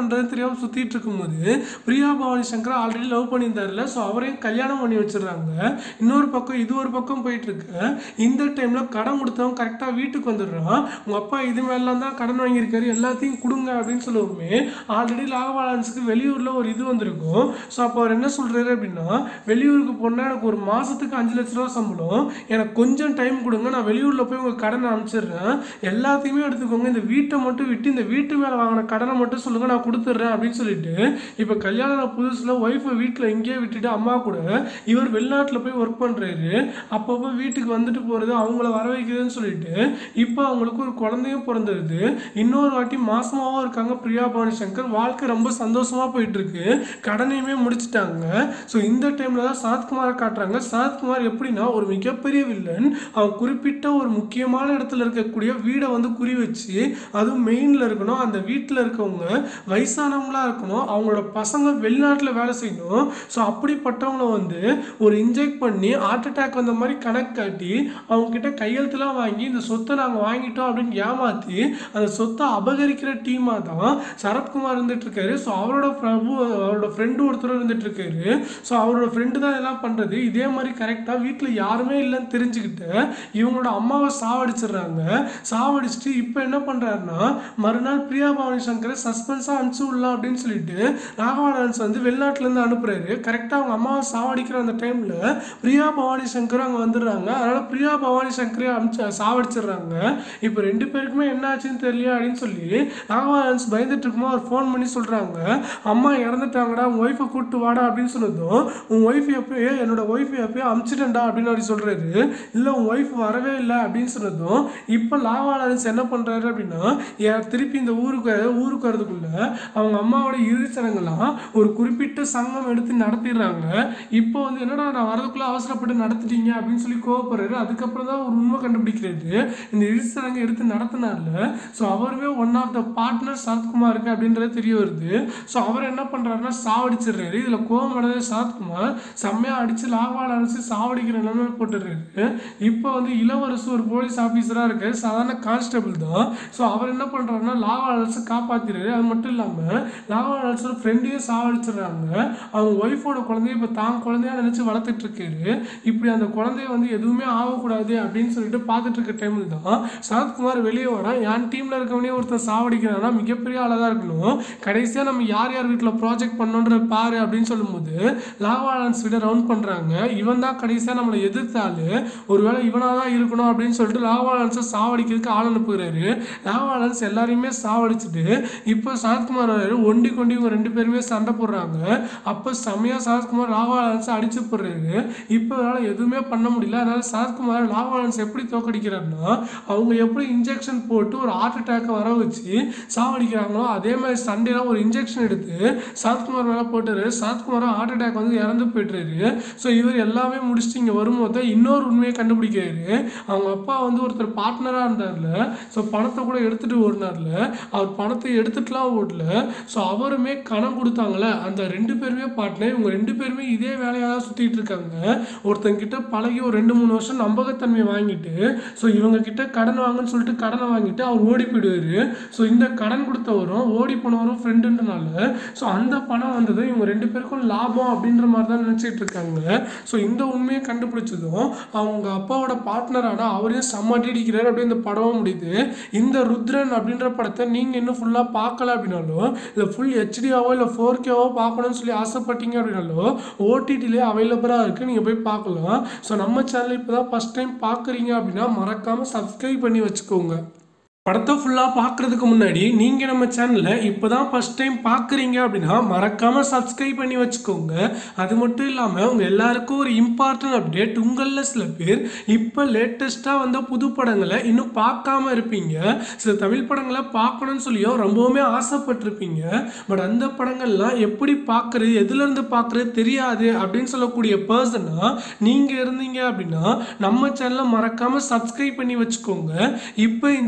இல்லாமல் சுற்றிட்டு இருக்கும்போது பிரியா பவானி சங்கர் ஆல்ரெடி லவ் பண்ணியிருந்தாருல ஸோ அவரையும் கல்யாணம் பண்ணி வச்சிடுறாங்க இன்னொரு பக்கம் இது ஒரு பக்கம் போயிட்டு இருக்கு இந்த டைமில் கடன் கொடுத்தவன் கரெக்டாக வீட்டுக்கு வந்துடுறான் உங்கள் அப்பா இது மேலாம் தான் கடன் வாங்கியிருக்காரு எல்லாத்தையும் கொடுங்க அப்படின்னு சொல்லுவோமே ஆல்ரெடி லாகவாலன்ஸுக்கு வெளியூரில் ஒரு இது வந்திருக்கும் ஸோ அப்போ அவர் என்ன சொல்கிறாரு அப்படின்னா வெளியூருக்கு போனால் எனக்கு ஒரு மாதத்துக்கு அஞ்சு லட்ச ரூபா சம்பளம் எனக்கு கொஞ்சம் டைம் கொடுங்க நான் வெளியூரில் போய் உங்கள் கடனை அனுப்பிச்சிடுறேன் எல்லாத்தையுமே எடுத்துக்கோங்க இந்த வீட்டை மட்டும் விட்டு இந்த வீட்டு மேலே வாங்கின கடனை மட்டும் சொல்லுங்கள் நான் கொடுத்துட்றேன் அப்படின்னு சொல்லிட்டு இப்போ கல்யாணம் புதுசில் ஒய்ஃபை வீட்டில் இங்கேயே விட்டுட்டு அம்மா கூட இவர் வெளிநாட்டில் போய் ஒர்க் பண்ணுறாரு அப்பப்போ வீட்டுக்கு வந்துட்டு போகிறது அவங்கள வர வைக்கிறதுன்னு சொல்லிட்டு இப்போ அவங்களுக்கு ஒரு குழந்தையும் பிறந்துருது இன்னொரு வாட்டி மாசமாவும் இருக்காங்க பிரியா பவானி சங்கர் வாழ்க்கை ரொம்ப சந்தோஷமா போயிட்டு இருக்கு கடனையுமே முடிச்சிட்டாங்க ஸோ இந்த டைம்ல தான் சரத்குமாரை காட்டுறாங்க சரத்குமார் எப்படின்னா ஒரு மிகப்பெரிய வில்லன் அவன் குறிப்பிட்ட ஒரு முக்கியமான இடத்துல இருக்கக்கூடிய வீடை வந்து குறி வச்சு அதுவும் மெயினில் இருக்கணும் அந்த வீட்டில் இருக்கவங்க வயசானவங்களா இருக்கணும் அவங்களோட பசங்க வெளிநாட்டில் வேலை செய்யணும் ஸோ அப்படிப்பட்டவங்கள வந்து ஒரு இன்ஜெக்ட் பண்ணி ஹார்ட் அட்டாக் வந்த மாதிரி கணக்கு காட்டி அவங்க கிட்ட கையெழுத்துலாம் வாங்கி இந்த சொத்தை நாங்கள் வாங்கிட்டோம் அப்படின்னு ஏமாற்றி அந்த சொத்தை அபகரிக்கிற டீமாக தான் சரத்குமார் இருந்துட்டு இருக்காரு ஸோ அவரோட பிரபு அவரோட ஃப்ரெண்டு ஒருத்தர் இருந்துட்டு இருக்காரு ஸோ அவரோட ஃப்ரெண்டு தான் இதெல்லாம் பண்ணுறது இதே மாதிரி கரெக்டாக வீட்டில் யாருமே இல்லைன்னு தெரிஞ்சுக்கிட்டு இவங்களோட அம்மாவை சாவடிச்சிடுறாங்க சாவடிச்சுட்டு இப்போ என்ன பண்ணுறாருன்னா மறுநாள் பிரியா பவானி சங்கரை சஸ்பென்ஸாக அனுப்பிச்சு விடலாம் அப்படின்னு சொல்லிட்டு ராகவானன்ஸ் வந்து வெளிநாட்டிலேருந்து அனுப்புறாரு கரெக்டாக அவங்க அம்மாவை சாவடிக்கிற அந்த டைமில் பிரியா பவானி சங்கர் அங்கே வந்துடுறாங்க அதனால் பிரியா பவானி சங்கரே அனுப்பிச்சு சாவடிச்சிடுறாங்க இப்போ ரெண்டு பேருக்குமே என்ன ஆச்சுன்னு தெரியல அப்படின்னு சொல்லி ராகவானன்ஸ் பயந்துட்டு இருக்கும்போது அவர் ஃபோன் பண்ணி சொல்கிறாங்க அம்மா இறந்துட்டாங்கடா உன் ஒய்ஃபை கூப்பிட்டு வாடா அப்படின்னு சொன்னதும் உன் ஒய்ஃப் எப்பயோ என்னோட ஒய்ஃப் எப்பயோ அமுச்சிட்டேன்டா அப்படின்னு அவர் சொல்கிறாரு இல்லை உன் ஒய்ஃப் வரவே இல்லை அப்படின்னு சொன்னதும் இப்போ லாவாலன்ஸ் என்ன பண்ணுறாரு அப்படின்னா ஏன் திருப்பி இந்த ஊருக்கு ஊருக்கு வரதுக்குள்ள அவங்க அம்மாவோட இறுதிச்சடங்கெல்லாம் ஒரு குறிப்பிட்ட சங்கம் எடுத்து நடத்திடுறாங்க இப்போ வந்து என்னடா நான் வரதுக்குள்ள அவசரப்பட்டு நடத்திட்டீங்க அப்படின்னு சொல்லி கோவப்படுறாரு அதுக்கப்புறம் தான் ஒரு உண்மை கண்டுபிடிக்கிறாரு இந்த இறுதிச்சடங்கு எடுத்து நடத்தினார்ல ஸோ அவருமே ஒன் ஆஃப் த பார்ட்னர் சரத்குமாருக்கு அப்படின்றது தெரிய வருது ஸோ அவர் என்ன பண்ணுறாருன்னா சாவடிச்சிடுறாரு இதில் கோவம் அடைஞ்ச சரத்குமார் செம்மையாக அடித்து லாவால் அடிச்சு சாவடிக்கிற நிலைமையில போட்டுடுறாரு இப்போ வந்து இளவரசு ஒரு போலீஸ் ஆஃபீஸராக இருக்காரு சாதாரண கான்ஸ்டபிள் தான் ஸோ அவர் என்ன பண்ணுறாருன்னா லாவால் அடிச்சு காப்பாற்றிடுறாரு அது மட்டும் இல்லாமல் லாவால் அடிச்சோட ஃப்ரெண்டையும் சாவடிச்சிடுறாங்க அவங்க ஒய்ஃபோட குழந்தைய இப்போ தான் குழந்தையா நினச்சி வளர்த்துட்டு இருக்காரு இப்படி அந்த குழந்தைய வந்து எதுவுமே ஆகக்கூடாது அப்படின்னு சொல்லிட்டு பார்த்துட்டு இருக்க டைமில் தான் சரத்குமார் வெளியே வரான் என் டீமில் இருக்கவனே ஒருத்தர் சாவடிக்கிறான்னா மிகப்பெரிய ஆளாக தான் இருக்கணும் கடைசியாக நம்ம யார் யார் வீட்டில் ப்ராஜெக்ட் பண்ணோன்ற பாரு அப்படின்னு சொல்லும்போது லாவாலன்ஸ் விட ரவுண்ட் பண்ணுறாங்க இவன் தான் கடைசியாக நம்மளை எதிர்த்தாலு ஒருவேளை இவனாக தான் இருக்கணும் அப்படின்னு சொல்லிட்டு லாவாலன்ஸை சாவடிக்கிறதுக்கு ஆள் அனுப்புகிறாரு லாவாலன்ஸ் எல்லாரையுமே சாவடிச்சுட்டு இப்போ சரத்குமார் வராரு ஒண்டி கொண்டி இவங்க ரெண்டு பேருமே சண்டை போடுறாங்க அப்போ செம்மையாக சரத்குமார் லாவாலன்ஸை அடிச்சு போடுறாரு இப்போ அவரால் எதுவுமே பண்ண முடியல அதனால சரத்குமார் லாவாலன்ஸ் எப்படி தோக்கடிக்கிறாருன்னா அவங்க எப்படி இன்ஜெக்ஷன் போட்டு ஒரு ஹார்ட் அட்டாக்கை வர வச்சு சாவடிக்கிறாங்களோ அதே மாதிரி சண்டேலாம் ஒரு இன்ஜெக்ஷன் எடுத்து சரத்குமார் மேலே போட்டுரு சரத்குமாரும் ஹார்ட் அட்டாக் வந்து இறந்து போயிட்டுறாரு ஸோ இவர் எல்லாமே முடிச்சுட்டு இங்கே வரும்போது தான் இன்னொரு உண்மையை கண்டுபிடிக்கிறாரு அவங்க அப்பா வந்து ஒருத்தர் பார்ட்னராக இருந்தார்ல ஸோ பணத்தை கூட எடுத்துகிட்டு ஓடினார்ல அவர் பணத்தை எடுத்துட்டுலாம் ஓடல ஸோ அவருமே கணம் கொடுத்தாங்களே அந்த ரெண்டு பேருமே பார்ட்னர் இவங்க ரெண்டு பேருமே இதே வேலையாக தான் சுற்றிட்டு இருக்காங்க ஒருத்தங்கிட்ட பழகி ஒரு ரெண்டு மூணு வருஷம் நம்பகத்தன்மை வாங்கிட்டு ஸோ இவங்க கிட்ட கடன் வாங்கன்னு சொல்லிட்டு கடனை வாங்கிட்டு அவர் ஓடி போயிடுவார் ஸோ இந்த கடன் கொடுத்தவரும் ஓடி போனவரும் ஃப்ரெண்டுன்றனால ஸோ அந்த பணம் வந்தது இவங்க ரெண்டு பேருக்கும் லாபம் அப்படின்ற மாதிரி தான் நினச்சிட்டு இருக்காங்க ஸோ இந்த உண்மையை கண்டுபிடிச்சதும் அவங்க அப்பாவோட பார்ட்னரான அவரையும் செம்ம அடிக்கிறார் அப்படியே இந்த படமும் முடியுது இந்த ருத்ரன் அப்படின்ற படத்தை நீங்கள் இன்னும் ஃபுல்லாக பார்க்கல அப்படின்னாலும் இல்லை ஃபுல் ஹெச்டியாவோ இல்லை ஃபோர் கேவோ பார்க்கணும்னு சொல்லி ஆசைப்பட்டீங்க அப்படின்னாலும் ஓடிடிலே அவைலபிளாக இருக்குது நீங்கள் போய் பார்க்கலாம் ஸோ நம்ம சேனல் இப்போ தான் ஃபஸ்ட் டைம் பார்க்குறீங்க அப்படின்னா மறக்காமல் சப்ஸ்கிரைப் பண்ணி வச்சுக்கோங்க படத்தை ஃபுல்லாக பார்க்குறதுக்கு முன்னாடி நீங்கள் நம்ம சேனலை இப்போ தான் ஃபஸ்ட் டைம் பார்க்குறீங்க அப்படின்னா மறக்காமல் சப்ஸ்கிரைப் பண்ணி வச்சுக்கோங்க அது மட்டும் இல்லாமல் உங்கள் எல்லாருக்கும் ஒரு இம்பார்ட்டன்ட் அப்டேட் உங்களில் சில பேர் இப்போ லேட்டஸ்ட்டாக வந்த புது படங்களை இன்னும் பார்க்காம இருப்பீங்க சில தமிழ் படங்களை பார்க்கணும்னு சொல்லியும் ரொம்பவுமே ஆசைப்பட்டிருப்பீங்க பட் அந்த படங்கள்லாம் எப்படி பார்க்குறது எதுலேருந்து பார்க்குறது தெரியாது அப்படின்னு சொல்லக்கூடிய பர்சனாக நீங்கள் இருந்தீங்க அப்படின்னா நம்ம சேனலை மறக்காமல் சப்ஸ்கிரைப் பண்ணி வச்சுக்கோங்க இப்போ இந்த ருத்ர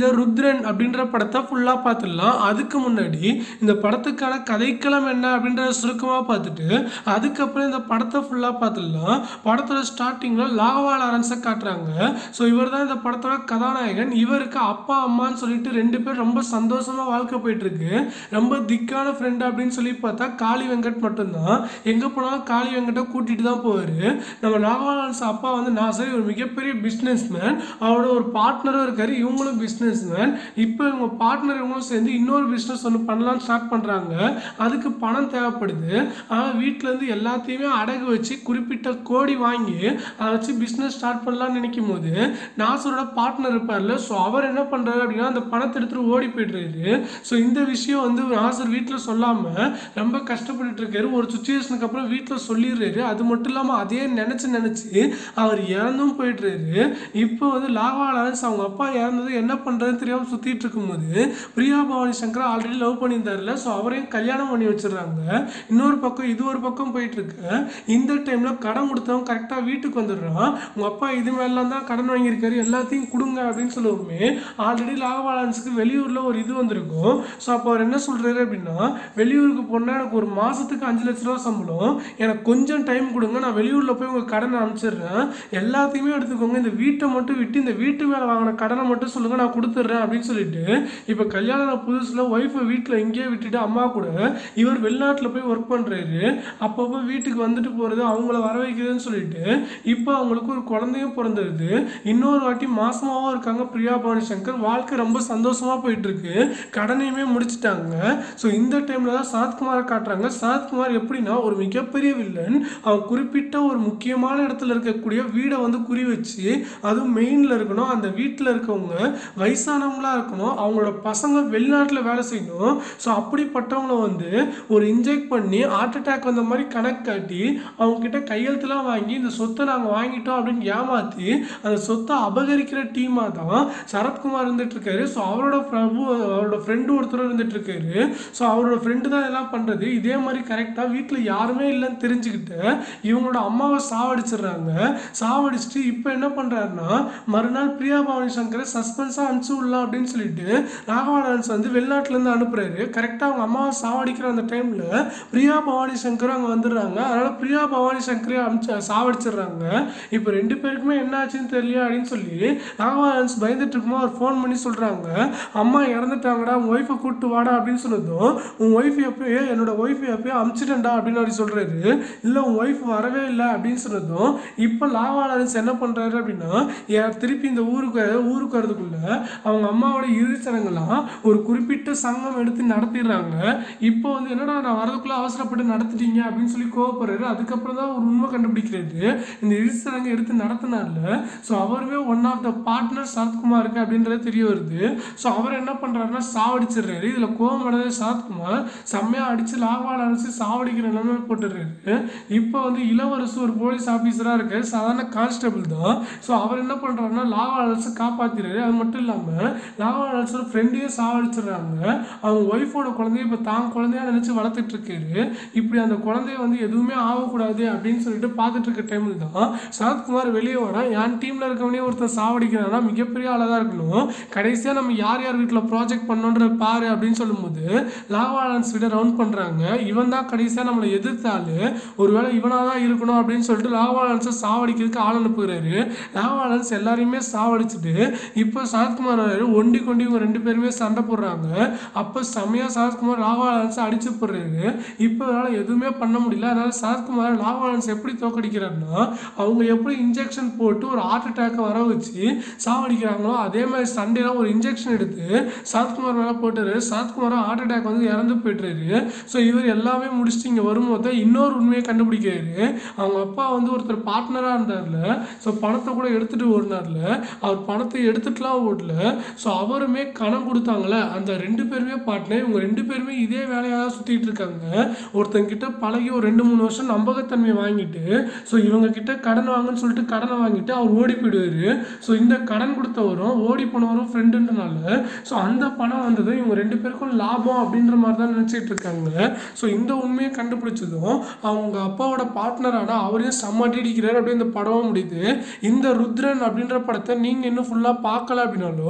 ருத்ரன் அப்படின்ற படத்தை ஃபுல்லாக பார்த்துடலாம் அதுக்கு முன்னாடி இந்த படத்துக்கான கதைக்களம் என்ன அப்படின்றத சுருக்கமாக பார்த்துட்டு அதுக்கப்புறம் இந்த படத்தை ஃபுல்லாக பார்த்துடலாம் படத்தோட ஸ்டார்டிங்கில் லாவா லாரன்ஸை காட்டுறாங்க ஸோ இவர் தான் இந்த படத்தோட கதாநாயகன் இவருக்கு அப்பா அம்மான்னு சொல்லிட்டு ரெண்டு பேர் ரொம்ப சந்தோஷமாக வாழ்க்கை போயிட்டு இருக்கு ரொம்ப திக்கான ஃப்ரெண்டு அப்படின்னு சொல்லி பார்த்தா காளி வெங்கட் மட்டும்தான் எங்கே போனாலும் காளி வெங்கட்டை கூட்டிகிட்டு தான் போவார் நம்ம லாவாலான்ஸ் அப்பா வந்து நான் சரி ஒரு மிகப்பெரிய பிஸ்னஸ் மேன் அவரோட ஒரு பார்ட்னரும் இருக்காரு இவங்களும் பிஸ்னஸ் மேன் இப்போ இவங்க பார்ட்னர் இவங்களும் சேர்ந்து இன்னொரு பிஸ்னஸ் ஒன்று பண்ணலாம்னு ஸ்டார்ட் பண்ணுறாங்க அதுக்கு பணம் தேவைப்படுது ஆனால் வீட்டிலேருந்து எல்லாத்தையுமே அடகு வச்சு குறிப்பிட்ட கோடி வாங்கி அதை வச்சு பிஸ்னஸ் ஸ்டார்ட் பண்ணலாம்னு நினைக்கும் போது நாசரோட பார்ட்னர் இருப்பார்ல ஸோ அவர் என்ன பண்ணுறாரு அப்படின்னா அந்த பணத்தை எடுத்துகிட்டு ஓடி போய்ட்டுறாரு ஸோ இந்த விஷயம் வந்து நாசர் வீட்டில் சொல்லாமல் ரொம்ப கஷ்டப்பட்டுட்டு இருக்காரு ஒரு சுச்சுவேஷனுக்கு அப்புறம் வீட்டில் சொல்லிடுறாரு அது மட்டும் இல்லாமல் அதே நினச்சி நினச்சி அவர் இறந்தும் போயிட்டுறாரு இப்போ வந்து லாவா லாரன்ஸ் அவங்க அப்பா இறந்தது என்ன பண்ணுறதுன்னு தெரியாமல் சுற்றிட்டு இருக்கும்போது பிரியா பவானி சங்கர் ஆல்ரெடி லவ் பண்ணியிருந்தாருல ஸோ அவரையும் கல்யாணம் பண்ணி வச்சிடுறாங்க இன்னொரு பக்கம் இது ஒரு பக்கம் போயிட்டு இருக்கு இந்த டைமில் கடன் கொடுத்தவன் கரெக்டாக வீட்டுக்கு வந்துடுறான் உங்கள் அப்பா இது மேலாம் தான் கடன் வாங்கியிருக்காரு எல்லாத்தையும் கொடுங்க அப்படின்னு சொல்லுவோமே ஆல்ரெடி லாகவாலன்ஸுக்கு வெளியூரில் ஒரு இது வந்திருக்கும் ஸோ அப்போ அவர் என்ன சொல்கிறாரு அப்படின்னா வெளியூருக்கு போனால் எனக்கு ஒரு மாதத்துக்கு அஞ்சு லட்ச ரூபா சம்பளம் எனக்கு கொஞ்சம் டைம் கொடுங்க நான் வெளியூரில் போய் உங்கள் கடனை அனுப்பிச்சிடுறேன் எல்லாத்தையுமே எடுத்துக்கோங்க இந்த வீட்டை மட்டும் விட்டு இந்த வீட்டு மேலே வாங்கின கடனை மட்டும் சொல்லுங்கள் நான் கொடுத்துட்றேன் அப்படின்னு சொல்லிட்டு இப்போ கல்யாணம் புதுசில் ஒய்ஃபை வீட்டில் இங்கேயே விட்டுட்டு அம்மா கூட இவர் வெளிநாட்டில் போய் ஒர்க் பண்ணுறாரு அப்பப்போ வீட்டுக்கு வந்துட்டு போகிறது அவங்கள வர வைக்கிறதுன்னு சொல்லிட்டு இப்போ அவங்களுக்கு ஒரு குழந்தையும் பிறந்துருது இன்னொரு வாட்டி மாசமாவும் இருக்காங்க பிரியா பவானி சங்கர் வாழ்க்கை ரொம்ப சந்தோஷமா போயிட்டு இருக்கு கடனையுமே முடிச்சிட்டாங்க ஸோ இந்த டைம்ல தான் சரத்குமாரை காட்டுறாங்க சரத்குமார் எப்படின்னா ஒரு மிகப்பெரிய வில்லன் அவன் குறிப்பிட்ட ஒரு முக்கியமான இடத்துல இருக்கக்கூடிய வீடை வந்து குறி வச்சு அதுவும் மெயினில் இருக்கணும் அந்த வீட்டில் இருக்கவங்க வயசானவங்களா இருக்கணும் அவங்களோட பசங்க வெளிநாட்டில் வேலை செய்யணும் ஸோ அப்படிப்பட்டவங்கள வந்து ஒரு இன்ஜெக்ட் பண்ணி ஹார்ட் அட்டாக் வந்த மாதிரி கணக்கு காட்டி அவங்க கிட்ட கையெழுத்துலாம் வாங்கி இந்த சொத்தை நாங்கள் வாங்கிட்டோம் அப்படின்னு ஏமாற்றி அந்த சொத்தை அபகரிக்கிற டீமாக தான் சரத்குமார் இருந்துட்டு இருக்காரு ஸோ அவரோட பிரபு அவரோட ஃப்ரெண்டு ஒருத்தர் இருந்துட்டு இருக்காரு ஸோ அவரோட ஃப்ரெண்டு தான் இதெல்லாம் பண்ணுறது இதே மாதிரி கரெக்டாக வீட்டில் யாருமே இல்லைன்னு தெரிஞ்சுக்கிட்டு இவங்களோட அம்மாவை சாவடிச்சிடுறாங்க சாவடிச்சுட்டு இப்போ என்ன பண்ணுறாருன்னா மறுநாள் பிரியா பவானி சங்கரை சஸ்பென்ஸாக அனுப்பிச்சு விடலாம் அப்படின்னு சொல்லிட்டு ராகவானன்ஸ் வந்து வெளிநாட்டிலேருந்து அனுப்புறாரு கரெக்டாக அவங்க அம்மாவை சாவடிக்கிற அந்த டைமில் பிரியா பவானி சங்கர் அங்கே வந்துடுறாங்க அதனால் பிரியா பவானி சங்கரே அனுப்பிச்சு சாவடிச்சிடுறாங்க இப்போ ரெண்டு பேருக்குமே என்ன ஆச்சுன்னு தெரியல அப்படின்னு சொல்லி ராகவானன்ஸ் பயந்துட்டு இருக்கும்போது அவர் ஃபோன் பண்ணி சொல்கிறாங்க அம்மா இறந்துட்டாங்கடா உன் ஒய்ஃபை கூப்பிட்டு வாடா அப்படின்னு சொன்னதும் உன் ஒய்ஃப் எப்பயோ என்னோட ஒய்ஃப் எப்பயோ அமுச்சிட்டேன்டா அப்படின்னு அப்படி சொல்கிறாரு இல்லை உன் ஒய்ஃப் வரவே இல்லை அப்படின்னு சொன்னதும் இப்போ லாவாலன்ஸ் என்ன பண்ணுறாரு அப்படின்னா ஏன் திருப்பி இந்த ஊருக்கு ஊருக்கு வரதுக்குள்ள அவங்க அம்மாவோட இறுதிச்சடங்கெல்லாம் ஒரு குறிப்பிட்ட சங்கம் எடுத்து நடத்திடுறாங்க இப்போ வந்து என்னடா நான் வரதுக்குள்ள அவசரப்பட்டு நடத்திட்டீங்க அப்படின்னு சொல்லி கோவப்படுறாரு அதுக்கப்புறம் தான் ஒரு உண்மை கண்டுபிடிக்கிறாரு இந்த இறுதிச்சடங்கு எடுத்து நடத்தினார்ல ஸோ அவருமே ஒன் ஆஃப் த பார்ட்னர் சரத்குமாருக்கு அப்படின்றது தெரிய வருது ஸோ அவர் என்ன பண்ணுறாருன்னா சாவடிச்சிடுறாரு இதில் கோவம் அடைஞ்ச சரத்குமார் செம்மையாக அடித்து லாவால் அடிச்சு சாவடிக்கிற நிலைமை போட்டுடுறாரு இப்போ வந்து இளவரசு ஒரு போலீஸ் ஆஃபீஸராக இருக்காரு சாதாரண கான்ஸ்டபிள் தான் ஸோ அவர் என்ன பண்ணுறாருன்னா லாவால் அடிச்சு காப்பாற்றிடுறாரு அது மட்டும் இல்லாமல் லாவால் அடிச்சோட ஃப்ரெண்டையும் சாவடிச்சிடுறாங்க அவங்க ஒய்ஃபோட குழந்தைய இப்போ தான் குழந்தையா நினச்சி வளர்த்துட்டு இருக்காரு இப்படி அந்த குழந்தைய வந்து எதுவுமே ஆகக்கூடாது அப்படின்னு சொல்லிட்டு பார்த்துட்டு இருக்க டைமில் தான் சரத்குமார் வெளியே வரான் என் டீமில் இருக்கவனே ஒருத்தர் சாவடிக்கிறான்னா மிகப்பெரிய ஆளாக இருக்கணும் கடைசியாக நம்ம யார் யார் வீட்டில் ப்ராஜெக்ட் பண்ணோன்ற பாரு அப்படின்னு சொல்லும்போது லாவாலன்ஸ் விட ரவுண்ட் பண்ணுறாங்க இவன் தான் கடைசியாக நம்மளை எதிர்த்தாலு ஒருவேளை இவனாக தான் இருக்கணும் அப்படின்னு சொல்லிட்டு லாவாலன்ஸை சாவடிக்கிறதுக்கு ஆள் அனுப்புகிறாரு லாவாலன்ஸ் எல்லாரையுமே சாவடிச்சுட்டு இப்போ சரத்குமார் வராரு ஒண்டி கொண்டி இவங்க ரெண்டு பேருமே சண்டை போடுறாங்க அப்போ செமையாக சரத்குமார் லாவாலன்ஸை அடிச்சு போடுறாரு இப்போ அவரால் எதுவுமே பண்ண முடியல அதனால சரத்குமார் லாவாலன்ஸ் எப்படி தோக்கடிக்கிறாருன்னா அவங்க எப்படி இன்ஜெக்ஷன் போட்டு ஒரு ஹார்ட் அட்டாக்கை வர வச்சு சாவடிக்கிறாங்களோ அதே மாதிரி சண்டேலாம் ஒரு இன்ஜெக்ஷன் எடுத்து சரத்குமார் மேலே போட்டுரு சரத்குமார் ஹார்ட் அட்டாக் வந்து இறந்து போயிட்டுறாரு ஸோ இவர் எல்லாமே முடிச்சுட்டு இங்கே வரும்போது தான் இன்னொரு உண்மையை கண்டுபிடிக்கிறாரு அவங்க அப்பா வந்து ஒருத்தர் பார்ட்னராக இருந்தார்ல ஸோ பணத்தை கூட எடுத்துகிட்டு ஓடினார்ல அவர் பணத்தை எடுத்துட்டுலாம் ஓடல ஸோ அவருமே கணம் கொடுத்தாங்களே அந்த ரெண்டு பேருமே பார்ட்னர் இவங்க ரெண்டு பேருமே இதே வேலையாக தான் சுற்றிட்டு இருக்காங்க ஒருத்தங்கிட்ட பழகி ஒரு ரெண்டு மூணு வருஷம் நம்பகத்தன்மையை வாங்கிட்டு ஸோ இவங்க கிட்ட கடன் வாங்கன்னு சொல்லிட்டு கடனை வாங்கிட்டு அவர் ஓடி போயிடுவாரு ஸோ இந்த கடன் கொடுத்தவரும் ஓடி போனவரும் ஃப்ரெண்டுன்றனால ஸோ அந்த பணம் வந்தது இவங்க ரெண்டு பேருக்கும் லாபம் அப்படின்ற மாதிரி தான் நினச்சிட்டு இருக்காங்க ஸோ இந்த உண்மையை கண்டுபிடிச்சதும் அவங்க அப்பாவோட பார்ட்னரான அவரையும் செம்ம அடிக்கிறார் அப்படியே இந்த படமும் முடியுது இந்த ருத்ரன் அப்படின்ற படத்தை நீங்கள் இன்னும் ஃபுல்லாக பார்க்கல அப்படின்னாலும் இந்த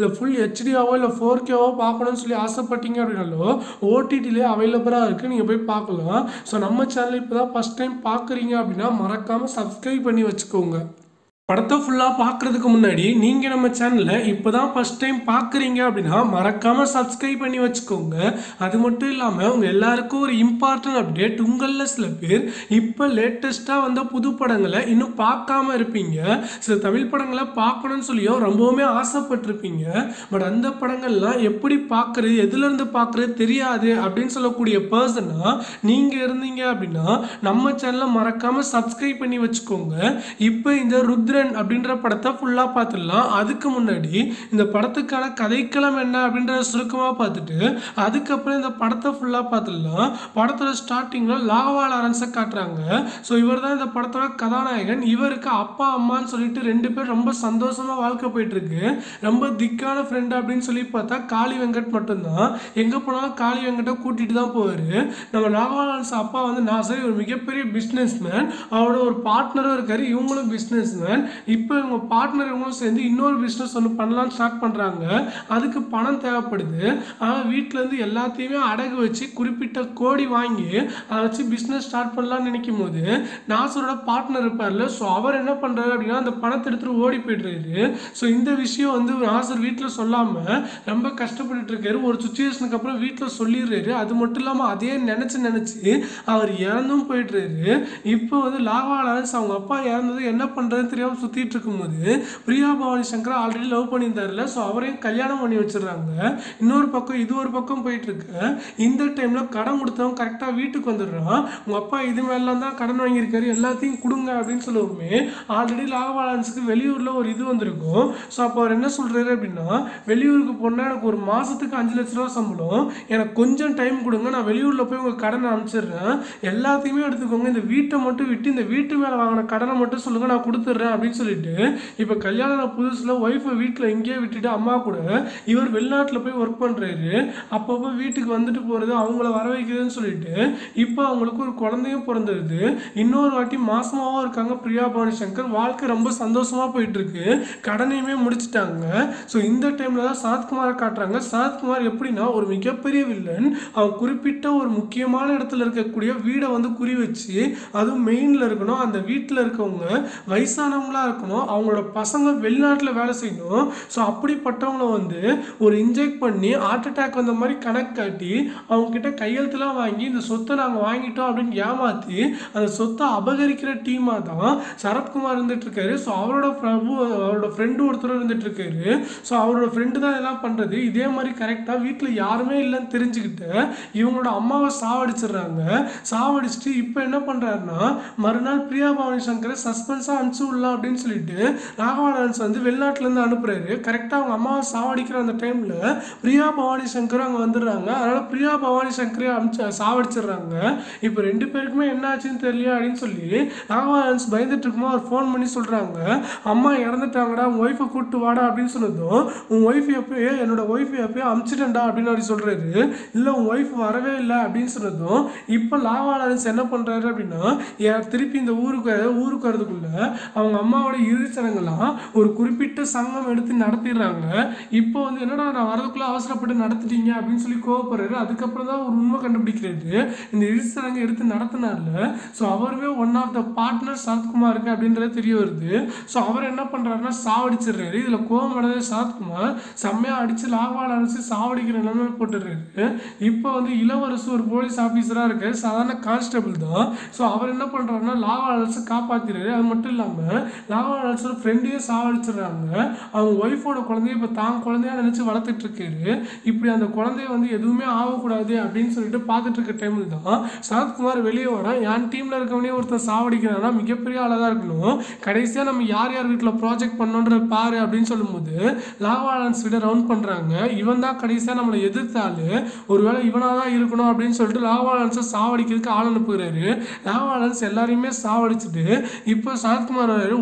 இல்லை ஃபுல் ஹெச்டியாவோ இல்லை ஃபோர் கேவோ பார்க்கணும்னு சொல்லி ஆசைப்பட்டீங்க அப்படின்னாலோ ஓடிடிலே அவைலபிளாக இருக்குது நீங்கள் போய் பார்க்கலாம் ஸோ நம்ம சேனல் இப்போ தான் ஃபஸ்ட் டைம் பார்க்குறீங்க அப்படின்னா மறக்காமல் சப்ஸ்கிரைப் பண்ணி வச்சுக்கோங்க படத்தை ஃபுல்லாக பார்க்குறதுக்கு முன்னாடி நீங்கள் நம்ம சேனலில் இப்போ தான் ஃபஸ்ட் டைம் பார்க்குறீங்க அப்படின்னா மறக்காமல் சப்ஸ்கிரைப் பண்ணி வச்சுக்கோங்க அது மட்டும் இல்லாமல் உங்கள் எல்லாருக்கும் ஒரு இம்பார்ட்டன்ட் அப்டேட் உங்களில் சில பேர் இப்போ லேட்டஸ்ட்டாக வந்த புது படங்களை இன்னும் பார்க்காம இருப்பீங்க சில தமிழ் படங்களை பார்க்கணும்னு சொல்லியும் ரொம்பவுமே ஆசைப்பட்டிருப்பீங்க பட் அந்த படங்கள்லாம் எப்படி பார்க்குறது எதுலேருந்து பார்க்குறது தெரியாது அப்படின்னு சொல்லக்கூடிய பர்சனாக நீங்கள் இருந்தீங்க அப்படின்னா நம்ம சேனலை மறக்காமல் சப்ஸ்கிரைப் பண்ணி வச்சுக்கோங்க இப்போ இந்த ருத்ரன் அப்படின்ற படத்தை ஃபுல்லாக பார்த்துடலாம் அதுக்கு முன்னாடி இந்த படத்துக்கான கதைக்களம் என்ன அப்படின்றத சுருக்கமாக பார்த்துட்டு அதுக்கப்புறம் இந்த படத்தை ஃபுல்லாக பார்த்துடலாம் படத்தோட ஸ்டார்டிங்கில் லாவா லாரன்ஸை காட்டுறாங்க ஸோ இவர் தான் இந்த படத்தோட கதாநாயகன் இவருக்கு அப்பா அம்மான்னு சொல்லிட்டு ரெண்டு பேர் ரொம்ப சந்தோஷமாக வாழ்க்கை போயிட்டு இருக்கு ரொம்ப திக்கான ஃப்ரெண்டு அப்படின்னு சொல்லி பார்த்தா காளி வெங்கட் மட்டும்தான் எங்கே போனாலும் காளி வெங்கட்டை கூட்டிகிட்டு தான் போவார் நம்ம லாவா லாரன்ஸ் அப்பா வந்து நான் சரி ஒரு மிகப்பெரிய பிஸ்னஸ் மேன் அவரோட ஒரு பார்ட்னரும் இருக்காரு இவங்களும் பிஸ்னஸ் மேன் இப்போ இவங்க பார்ட்னர் இவங்களும் சேர்ந்து இன்னொரு பிஸ்னஸ் ஒன்று பண்ணலாம்னு ஸ்டார்ட் பண்ணுறாங்க அதுக்கு பணம் தேவைப்படுது ஆனால் வீட்டிலேருந்து எல்லாத்தையுமே அடகு வச்சு குறிப்பிட்ட கோடி வாங்கி அதை வச்சு பிஸ்னஸ் ஸ்டார்ட் பண்ணலாம்னு நினைக்கும் போது நாசரோட பார்ட்னர் இருப்பார்ல ஸோ அவர் என்ன பண்ணுறாரு அப்படின்னா அந்த பணத்தை எடுத்துகிட்டு ஓடி போய்ட்றாரு ஸோ இந்த விஷயம் வந்து நாசர் வீட்டில் சொல்லாமல் ரொம்ப கஷ்டப்பட்டுட்டு இருக்காரு ஒரு சுச்சுவேஷனுக்கு அப்புறம் வீட்டில் சொல்லிடுறாரு அது மட்டும் இல்லாமல் அதே நினச்சி நினச்சி அவர் இறந்தும் போயிடுறாரு இப்போ வந்து லாவா லாரன்ஸ் அவங்க அப்பா இறந்தது என்ன பண்ணுறதுன்னு தெரியாமல் சுற்றிட்டு இருக்கும்போது பிரியா பவானி சங்கர் ஆல்ரெடி லவ் பண்ணியிருந்தாருல ஸோ அவரையும் கல்யாணம் பண்ணி வச்சிடுறாங்க இன்னொரு பக்கம் இது ஒரு பக்கம் போயிட்டு இருக்கு இந்த டைமில் கடன் கொடுத்தவன் கரெக்டாக வீட்டுக்கு வந்துடுறான் உங்கள் அப்பா இது மேலாம் தான் கடன் வாங்கியிருக்காரு எல்லாத்தையும் கொடுங்க அப்படின்னு சொல்லுவோமே ஆல்ரெடி லாகவாலன்ஸுக்கு வெளியூரில் ஒரு இது வந்திருக்கும் ஸோ அப்போ அவர் என்ன சொல்கிறாரு அப்படின்னா வெளியூருக்கு போனால் எனக்கு ஒரு மாதத்துக்கு அஞ்சு லட்ச ரூபா சம்பளம் எனக்கு கொஞ்சம் டைம் கொடுங்க நான் வெளியூரில் போய் உங்கள் கடனை அனுப்பிச்சிடுறேன் எல்லாத்தையுமே எடுத்துக்கோங்க இந்த வீட்டை மட்டும் விட்டு இந்த வீட்டு மேலே வாங்கின கடனை மட்டும் சொல்லுங்கள் நான் கொடுத்துட்றேன் அப்படின்னு சொல்லிட்டு இப்போ கல்யாணம் புதுசில் ஒய்ஃபை வீட்டில் இங்கேயே விட்டுட்டு அம்மா கூட இவர் வெளிநாட்டில் போய் ஒர்க் பண்ணுறாரு அப்பப்போ வீட்டுக்கு வந்துட்டு போகிறது அவங்கள வர வைக்கிறதுன்னு சொல்லிட்டு இப்போ அவங்களுக்கு ஒரு குழந்தையும் பிறந்தது இன்னொரு வாட்டி மாசமாவும் இருக்காங்க பிரியா பவானி சங்கர் வாழ்க்கை ரொம்ப சந்தோஷமாக போயிட்டு இருக்கு கடனையுமே முடிச்சிட்டாங்க ஸோ இந்த டைமில் தான் சரத்குமாரை காட்டுறாங்க சரத்குமார் எப்படின்னா ஒரு மிகப்பெரிய வில்லன் அவன் குறிப்பிட்ட ஒரு முக்கியமான இடத்துல இருக்கக்கூடிய வீடை வந்து குறி வச்சு அதுவும் மெயினில் இருக்கணும் அந்த வீட்டில் இருக்கவங்க வயசானவங்களா இருக்கணும் அவங்களோட பசங்க வெளிநாட்டில் வேலை செய்யணும் ஸோ அப்படிப்பட்டவங்கள வந்து ஒரு இன்ஜெக்ட் பண்ணி ஹார்ட் அட்டாக் வந்த மாதிரி கணக்கு காட்டி அவங்க கிட்ட கையெழுத்துலாம் வாங்கி இந்த சொத்தை நாங்கள் வாங்கிட்டோம் அப்படின்னு ஏமாற்றி அந்த சொத்தை அபகரிக்கிற டீமாக தான் சரத்குமார் இருந்துட்டு இருக்காரு ஸோ அவரோட பிரபு அவரோட ஃப்ரெண்டு ஒருத்தர் இருந்துட்டு இருக்காரு ஸோ அவரோட ஃப்ரெண்டு தான் இதெல்லாம் பண்ணுறது இதே மாதிரி கரெக்டாக வீட்டில் யாருமே இல்லைன்னு தெரிஞ்சுக்கிட்டு இவங்களோட அம்மாவை சாவடிச்சிடுறாங்க சாவடிச்சுட்டு இப்போ என்ன பண்ணுறாருன்னா மறுநாள் பிரியா பவானி சங்கரை சஸ்பென்ஸாக அனுப்பிச்சு விடலாம் அப்படின்னு சொல்லிட்டு ராகவானன்ஸ் வந்து வெளிநாட்டிலேருந்து அனுப்புறாரு கரெக்டாக அவங்க அம்மாவை சாவடிக்கிற அந்த டைமில் பிரியா பவானி சங்கர் அங்கே வந்துடுறாங்க அதனால் பிரியா பவானி சங்கரே அனுப்பிச்சு சாவடிச்சிடுறாங்க இப்போ ரெண்டு பேருக்குமே என்ன ஆச்சுன்னு தெரியல அப்படின்னு சொல்லி ராகவானன்ஸ் பயந்துட்டு இருக்கும்போது அவர் ஃபோன் பண்ணி சொல்கிறாங்க அம்மா இறந்துட்டாங்கடா உன் ஒய்ஃபை கூப்பிட்டு வாடா அப்படின்னு சொன்னதும் உன் ஒய்ஃப் எப்பயே என்னோட ஒய்ஃப் எப்பயோ அமுச்சிட்டேன்டா அப்படின்னு அவர் சொல்கிறாரு இல்லை உன் ஒய்ஃப் வரவே இல்லை அப்படின்னு சொன்னதும் இப்போ லாவாலன்ஸ் என்ன பண்ணுறாரு அப்படின்னா யார் திருப்பி இந்த ஊருக்கு ஊருக்கு வரதுக்குள்ள அவங்க அம்மாவோட இறுதிச்சடங்கெல்லாம் ஒரு குறிப்பிட்ட சங்கம் எடுத்து நடத்திடுறாங்க இப்போ வந்து என்னடா நான் வரதுக்குள்ள அவசரப்பட்டு நடத்திட்டீங்க அப்படின்னு சொல்லி கோவப்படுறாரு அதுக்கப்புறம் தான் ஒரு உண்மை கண்டுபிடிக்கிறாரு இந்த இறுதிச்சடங்கு எடுத்து நடத்தினார்ல ஸோ அவருமே ஒன் ஆஃப் த பார்ட்னர் சரத்குமாருக்கு அப்படின்றது தெரிய வருது ஸோ அவர் என்ன பண்ணுறாருன்னா சாவடிச்சிடுறாரு இதில் கோவம் அடைஞ்ச சரத்குமார் செம்மையாக அடித்து லாவால் அடிச்சு சாவடிக்கிற நிலைமை போட்டுடுறாரு இப்போ வந்து இளவரசு ஒரு போலீஸ் ஆஃபீஸராக இருக்காரு சாதாரண கான்ஸ்டபிள் தான் ஸோ அவர் என்ன பண்ணுறாருன்னா லாவா அலர்ஸை காப்பாற்றிடுறாரு அது மட்டும் இல்லாமல் லாவா அலர்ஸோட ஃப்ரெண்டையும் சாவடிச்சிடுறாங்க அவங்க ஒய்ஃபோட குழந்தைய இப்போ தான் குழந்தையா நினச்சி வளர்த்துட்டு இருக்காரு இப்படி அந்த குழந்தைய வந்து எதுவுமே ஆகக்கூடாது அப்படின்னு சொல்லிட்டு பார்த்துட்டு இருக்க டைமில் தான் சரத்குமார் வெளியே வரான் என் டீமில் இருக்கவனே ஒருத்தன் சாவடிக்கிறான்னா மிகப்பெரிய ஆளாக தான் இருக்கணும் கடைசியாக நம்ம யார் யார் வீட்டில் ப்ராஜெக்ட் பண்ணோன்ற பாரு அப்படின்னு சொல்லும்போது லாவாலன்ஸ் விட ரவுண்ட் பண்ணுறாங்க இவன் தான் கடைசியாக நம்மளை எதிர்த்தாலு ஒருவேளை இவனாக தான் இருக்கணும் அப்படின்னு சொல்லிட்டு லாவாலன்ஸை சாவடிக்கிறதுக்கு ஆள் அனுப்புகிறாரு லாவாலன்ஸ் எல்லாரையுமே சாவடிச்சுட்டு இப்போ சரத்குமார் வராரு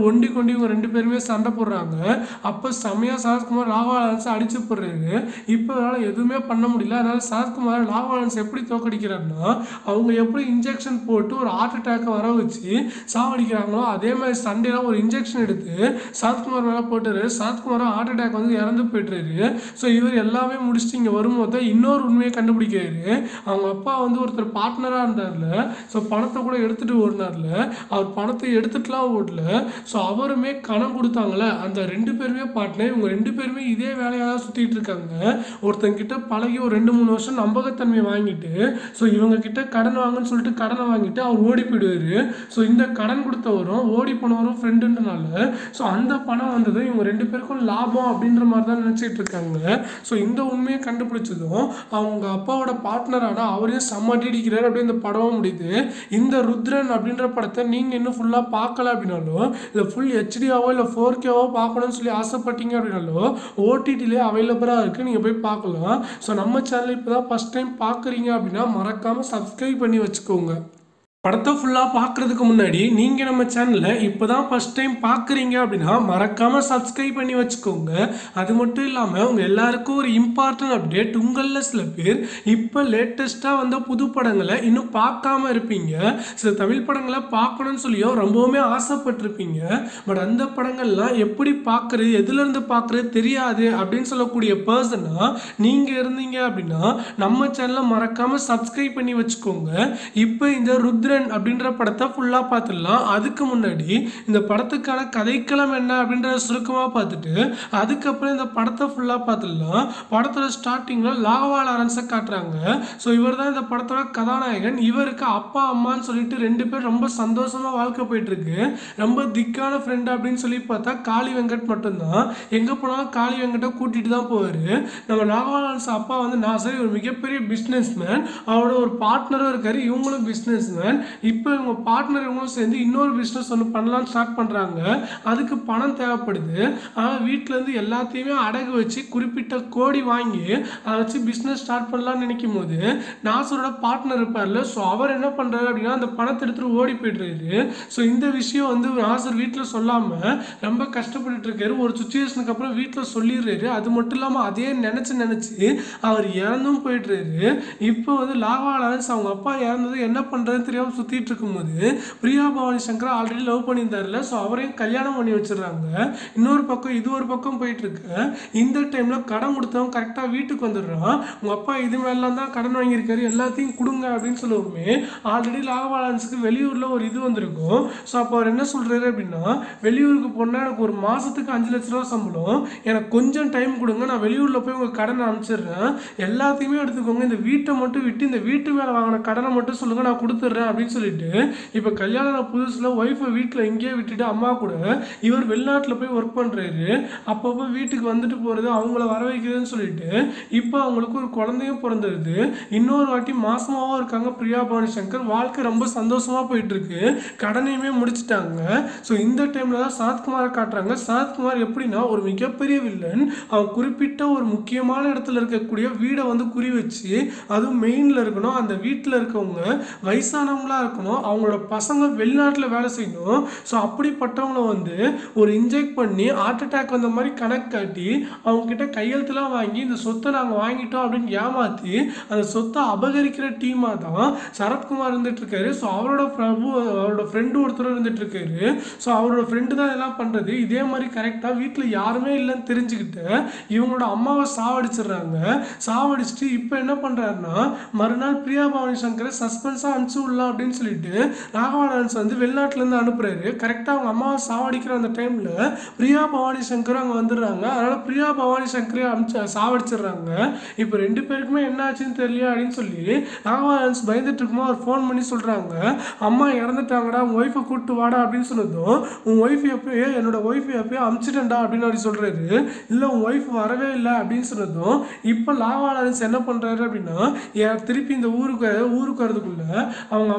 ஒண்டி கொண்டி இவங்க ரெண்டு பேருமே சண்டை போடுறாங்க அப்போ செமையா சரத்குமார் ராகவா லாரன்ஸை அடிச்சு போடுறாரு இப்போ அவரால் எதுவுமே பண்ண முடியல அதனால சரத்குமார் ராகவா லாரன்ஸ் எப்படி தோக்கடிக்கிறாருன்னா அவங்க எப்படி இன்ஜெக்ஷன் போட்டு ஒரு ஹார்ட் அட்டாக்கை வர வச்சு சாவடிக்கிறாங்களோ அதே மாதிரி சண்டேலாம் ஒரு இன்ஜெக்ஷன் எடுத்து சரத்குமார் மேலே போட்டாரு சரத்குமார் ஹார்ட் அட்டாக் வந்து இறந்து போயிட்டுறாரு ஸோ இவர் எல்லாமே முடிச்சுட்டு இங்கே வரும்போது தான் இன்னொரு உண்மையை கண்டுபிடிக்கிறாரு அவங்க அப்பா வந்து ஒருத்தர் பார்ட்னராக இருந்தார்ல ஸோ பணத்தை கூட எடுத்துட்டு ஓடினார்ல அவர் பணத்தை எடுத்துட்டுலாம் ஓடல ஸோ அவருமே கணம் கொடுத்தாங்களே அந்த ரெண்டு பேருமே பார்ட்னர் இவங்க ரெண்டு பேருமே இதே வேலையாக தான் சுற்றிட்டு இருக்காங்க ஒருத்தங்க கிட்ட பழகி ஒரு ரெண்டு மூணு வருஷம் நம்பகத்தன்மையை வாங்கிட்டு ஸோ இவங்க கிட்ட கடன் வாங்கன்னு சொல்லிட்டு கடனை வாங்கிட்டு அவர் ஓடி போயிடுவாரு ஸோ இந்த கடன் கொடுத்தவரும் ஓடி போனவரும் ஃப்ரெண்டுன்றனால ஸோ அந்த பணம் வந்தது இவங்க ரெண்டு பேருக்கும் லாபம் அப்படின்ற மாதிரி தான் நினச்சிட்டு இருக்காங்க ஸோ இந்த உண்மையை கண்டுபிடிச்சதும் அவங்க அப்பாவோட பார்ட்னரான அவரையும் செம்ம அடிக்கிறார் அப்படியே இந்த படமும் முடியுது இந்த ருத்ரன் அப்படின்ற படத்தை நீங்கள் இன்னும் ஃபுல்லாக பார்க்கல அப்படின்னாலும் இல்லை ஃபுல் ஹெச்டியாவோ இல்லை ஃபோர் கேவோ பார்க்கணும்னு சொல்லி ஆசைப்பட்டீங்க அப்படின்னாலும் ஓடிடிலே அவைலபிளாக இருக்குது நீங்கள் போய் பார்க்கலாம் ஸோ நம்ம சேனல் இப்போ தான் ஃபஸ்ட் டைம் பார்க்குறீங்க அப்படின்னா மறக்காமல் சப்ஸ்கிரைப் பண்ணி வச்சுக்கோங்க படத்தை ஃபுல்லாக பார்க்குறதுக்கு முன்னாடி நீங்கள் நம்ம சேனலில் இப்போ தான் ஃபஸ்ட் டைம் பார்க்குறீங்க அப்படின்னா மறக்காமல் சப்ஸ்கிரைப் பண்ணி வச்சுக்கோங்க அது மட்டும் இல்லாமல் உங்கள் எல்லாருக்கும் ஒரு இம்பார்ட்டன்ட் அப்டேட் உங்களில் சில பேர் இப்போ லேட்டஸ்ட்டாக வந்த புது படங்களை இன்னும் பார்க்காம இருப்பீங்க சில தமிழ் படங்களை பார்க்கணும்னு சொல்லியும் ரொம்பவுமே ஆசைப்பட்டிருப்பீங்க பட் அந்த படங்கள்லாம் எப்படி பார்க்குறது எதுலேருந்து பார்க்குறது தெரியாது அப்படின்னு சொல்லக்கூடிய பர்சனாக நீங்கள் இருந்தீங்க அப்படின்னா நம்ம சேனலை மறக்காமல் சப்ஸ்கிரைப் பண்ணி வச்சுக்கோங்க இப்போ இந்த ருத்ரன் அப்படின்ற படத்தை ஃபுல்லாக பார்த்துடலாம் அதுக்கு முன்னாடி இந்த படத்துக்கான கதைக்களம் என்ன அப்படின்றத சுருக்கமாக பார்த்துட்டு அதுக்கப்புறம் இந்த படத்தை ஃபுல்லாக பார்த்துடலாம் படத்தோட ஸ்டார்டிங்கில் லாவா லாரன்ஸை காட்டுறாங்க ஸோ இவர் தான் இந்த படத்தோட கதாநாயகன் இவருக்கு அப்பா அம்மான்னு சொல்லிட்டு ரெண்டு பேர் ரொம்ப சந்தோஷமாக வாழ்க்கை போயிட்டு இருக்கு ரொம்ப திக்கான ஃப்ரெண்ட் அப்படின்னு சொல்லி பார்த்தா காளி வெங்கட் மட்டும்தான் எங்கே போனாலும் காளி வெங்கட்டை கூட்டிகிட்டு தான் போவார் நம்ம லாவா லாரன்ஸ் அப்பா வந்து நான் சரி ஒரு மிகப்பெரிய பிஸ்னஸ் மேன் அவரோட ஒரு பார்ட்னரும் இருக்காரு இவங்களும் பிஸ்னஸ் மேன் இப்போ இவங்க பார்ட்னர் இவங்களும் சேர்ந்து இன்னொரு பிஸ்னஸ் ஒன்று பண்ணலாம்னு ஸ்டார்ட் பண்ணுறாங்க அதுக்கு பணம் தேவைப்படுது ஆனால் வீட்டிலேருந்து எல்லாத்தையுமே அடகு வச்சு குறிப்பிட்ட கோடி வாங்கி அதை வச்சு பிஸ்னஸ் ஸ்டார்ட் பண்ணலாம்னு நினைக்கும் போது நாசரோட பார்ட்னர் இருப்பார்ல ஸோ அவர் என்ன பண்ணுறாரு அப்படின்னா அந்த பணத்தை எடுத்துகிட்டு ஓடி போயிடுறாரு ஸோ இந்த விஷயம் வந்து நாசர் வீட்டில் சொல்லாமல் ரொம்ப கஷ்டப்பட்டுட்டு இருக்காரு ஒரு சுச்சுவேஷனுக்கு அப்புறம் வீட்டில் சொல்லிடுறாரு அது மட்டும் இல்லாமல் அதே நினச்சி நினச்சி அவர் இறந்தும் போயிடுறாரு இப்போ வந்து லாவா லாரன்ஸ் அவங்க அப்பா இறந்தது என்ன பண்ணுறதுன்னு தெரியாமல் சுற்றிட்டு இருக்கும்போது பிரியா பவானி சங்கர் ஆல்ரெடி லவ் பண்ணியிருந்தாருல ஸோ அவரையும் கல்யாணம் பண்ணி வச்சிடுறாங்க இன்னொரு பக்கம் இது ஒரு பக்கம் போயிட்டு இருக்கு இந்த டைமில் கடன் கொடுத்தவன் கரெக்டாக வீட்டுக்கு வந்துடுறான் உங்கள் அப்பா இது மேலாம் தான் கடன் வாங்கியிருக்காரு எல்லாத்தையும் கொடுங்க அப்படின்னு சொல்லுவோமே ஆல்ரெடி லாவா லாரன்ஸுக்கு வெளியூரில் ஒரு இது வந்திருக்கும் ஸோ அப்போ அவர் என்ன சொல்கிறாரு அப்படின்னா வெளியூருக்கு போனால் எனக்கு ஒரு மாதத்துக்கு அஞ்சு லட்ச ரூபா சம்பளம் எனக்கு கொஞ்சம் டைம் கொடுங்க நான் வெளியூரில் போய் உங்கள் கடனை அனுப்பிச்சிடுறேன் எல்லாத்தையுமே எடுத்துக்கோங்க இந்த வீட்டை மட்டும் விட்டு இந்த வீட்டு மேலே வாங்கின கடனை மட்டும் சொல்லுங்கள் நான் கொடுத்துட்றேன் அப்படின்னு சொல்லிட்டு இப்போ கல்யாணம் புதுசில் ஒய்ஃபை வீட்டில் இங்கேயே விட்டுட்டு அம்மா கூட இவர் வெளிநாட்டில் போய் ஒர்க் பண்ணுறாரு அப்பப்போ வீட்டுக்கு வந்துட்டு போகிறது அவங்கள வர வைக்கிறதுன்னு சொல்லிட்டு இப்போ அவங்களுக்கு ஒரு குழந்தையும் பிறந்துருது இன்னொரு வாட்டி மாசமாவும் இருக்காங்க பிரியா பவானி சங்கர் வாழ்க்கை ரொம்ப சந்தோஷமாக போயிட்டு இருக்கு கடனையுமே முடிச்சிட்டாங்க ஸோ இந்த டைமில் தான் சரத்குமாரை காட்டுறாங்க சரத்குமார் எப்படின்னா ஒரு மிகப்பெரிய வில்லன் அவன் குறிப்பிட்ட ஒரு முக்கியமான இடத்துல இருக்கக்கூடிய வீடை வந்து குறி வச்சு அதுவும் மெயினில் இருக்கணும் அந்த வீட்டில் இருக்கவங்க வயசானவங்களா இருக்கணும் அவங்களோட பசங்க வெளிநாட்டில் வேலை செய்யணும் ஸோ அப்படிப்பட்டவங்கள வந்து ஒரு இன்ஜெக்ட் பண்ணி ஹார்ட் அட்டாக் வந்த மாதிரி கணக்கு காட்டி அவங்க கிட்ட கையெழுத்துலாம் வாங்கி இந்த சொத்தை நாங்கள் வாங்கிட்டோம் அப்படின்னு ஏமாற்றி அந்த சொத்தை அபகரிக்கிற டீமாக தான் சரத்குமார் இருந்துட்டு இருக்காரு ஸோ அவரோட பிரபு அவரோட ஃப்ரெண்டு ஒருத்தர் இருந்துட்டு இருக்காரு ஸோ அவரோட ஃப்ரெண்டு தான் இதெல்லாம் பண்ணுறது இதே மாதிரி கரெக்டாக வீட்டில் யாருமே இல்லைன்னு தெரிஞ்சுக்கிட்டு இவங்களோட அம்மாவை சாவடிச்சிடுறாங்க சாவடிச்சுட்டு இப்போ என்ன பண்ணுறாருன்னா மறுநாள் பிரியா பவானி சங்கரை சஸ்பென்ஸாக அனுப்பிச்சு விடலாம் அப்படின்னு சொல்லிட்டு ராகவா லாரன்ஸ் வந்து வெளிநாட்டிலேருந்து அனுப்புறாரு கரெக்டாக அவங்க அம்மாவை சாவடிக்கிற அந்த டைமில் பிரியா பவானி சங்கர் அங்கே வந்துடுறாங்க அதனால் பிரியா பவானி சங்கரே அனுப்பிச்சு சாவடிச்சிடுறாங்க இப்போ ரெண்டு பேருக்குமே என்ன ஆச்சுன்னு தெரியல அப்படின்னு சொல்லி ராகவா லாரன்ஸ் பயந்துட்டு இருக்கும்போது அவர் ஃபோன் பண்ணி சொல்கிறாங்க அம்மா இறந்துட்டாங்கடா உன் ஒய்ஃபை கூப்பிட்டு வாடா அப்படின்னு சொன்னதும் உன் ஒய்ஃப் எப்பயோ என்னோட ஒய்ஃப் எப்பயோ அமுச்சிட்டேன்டா அப்படின்னு அப்படி சொல்கிறாரு இல்லை உன் ஒய்ஃப் வரவே இல்லை அப்படின்னு சொன்னதும் இப்போ லாவா லாரன்ஸ் என்ன பண்ணுறாரு அப்படின்னா ஏன் திருப்பி இந்த ஊருக்கு ஊருக்கு வரதுக்குள்ள அவங்க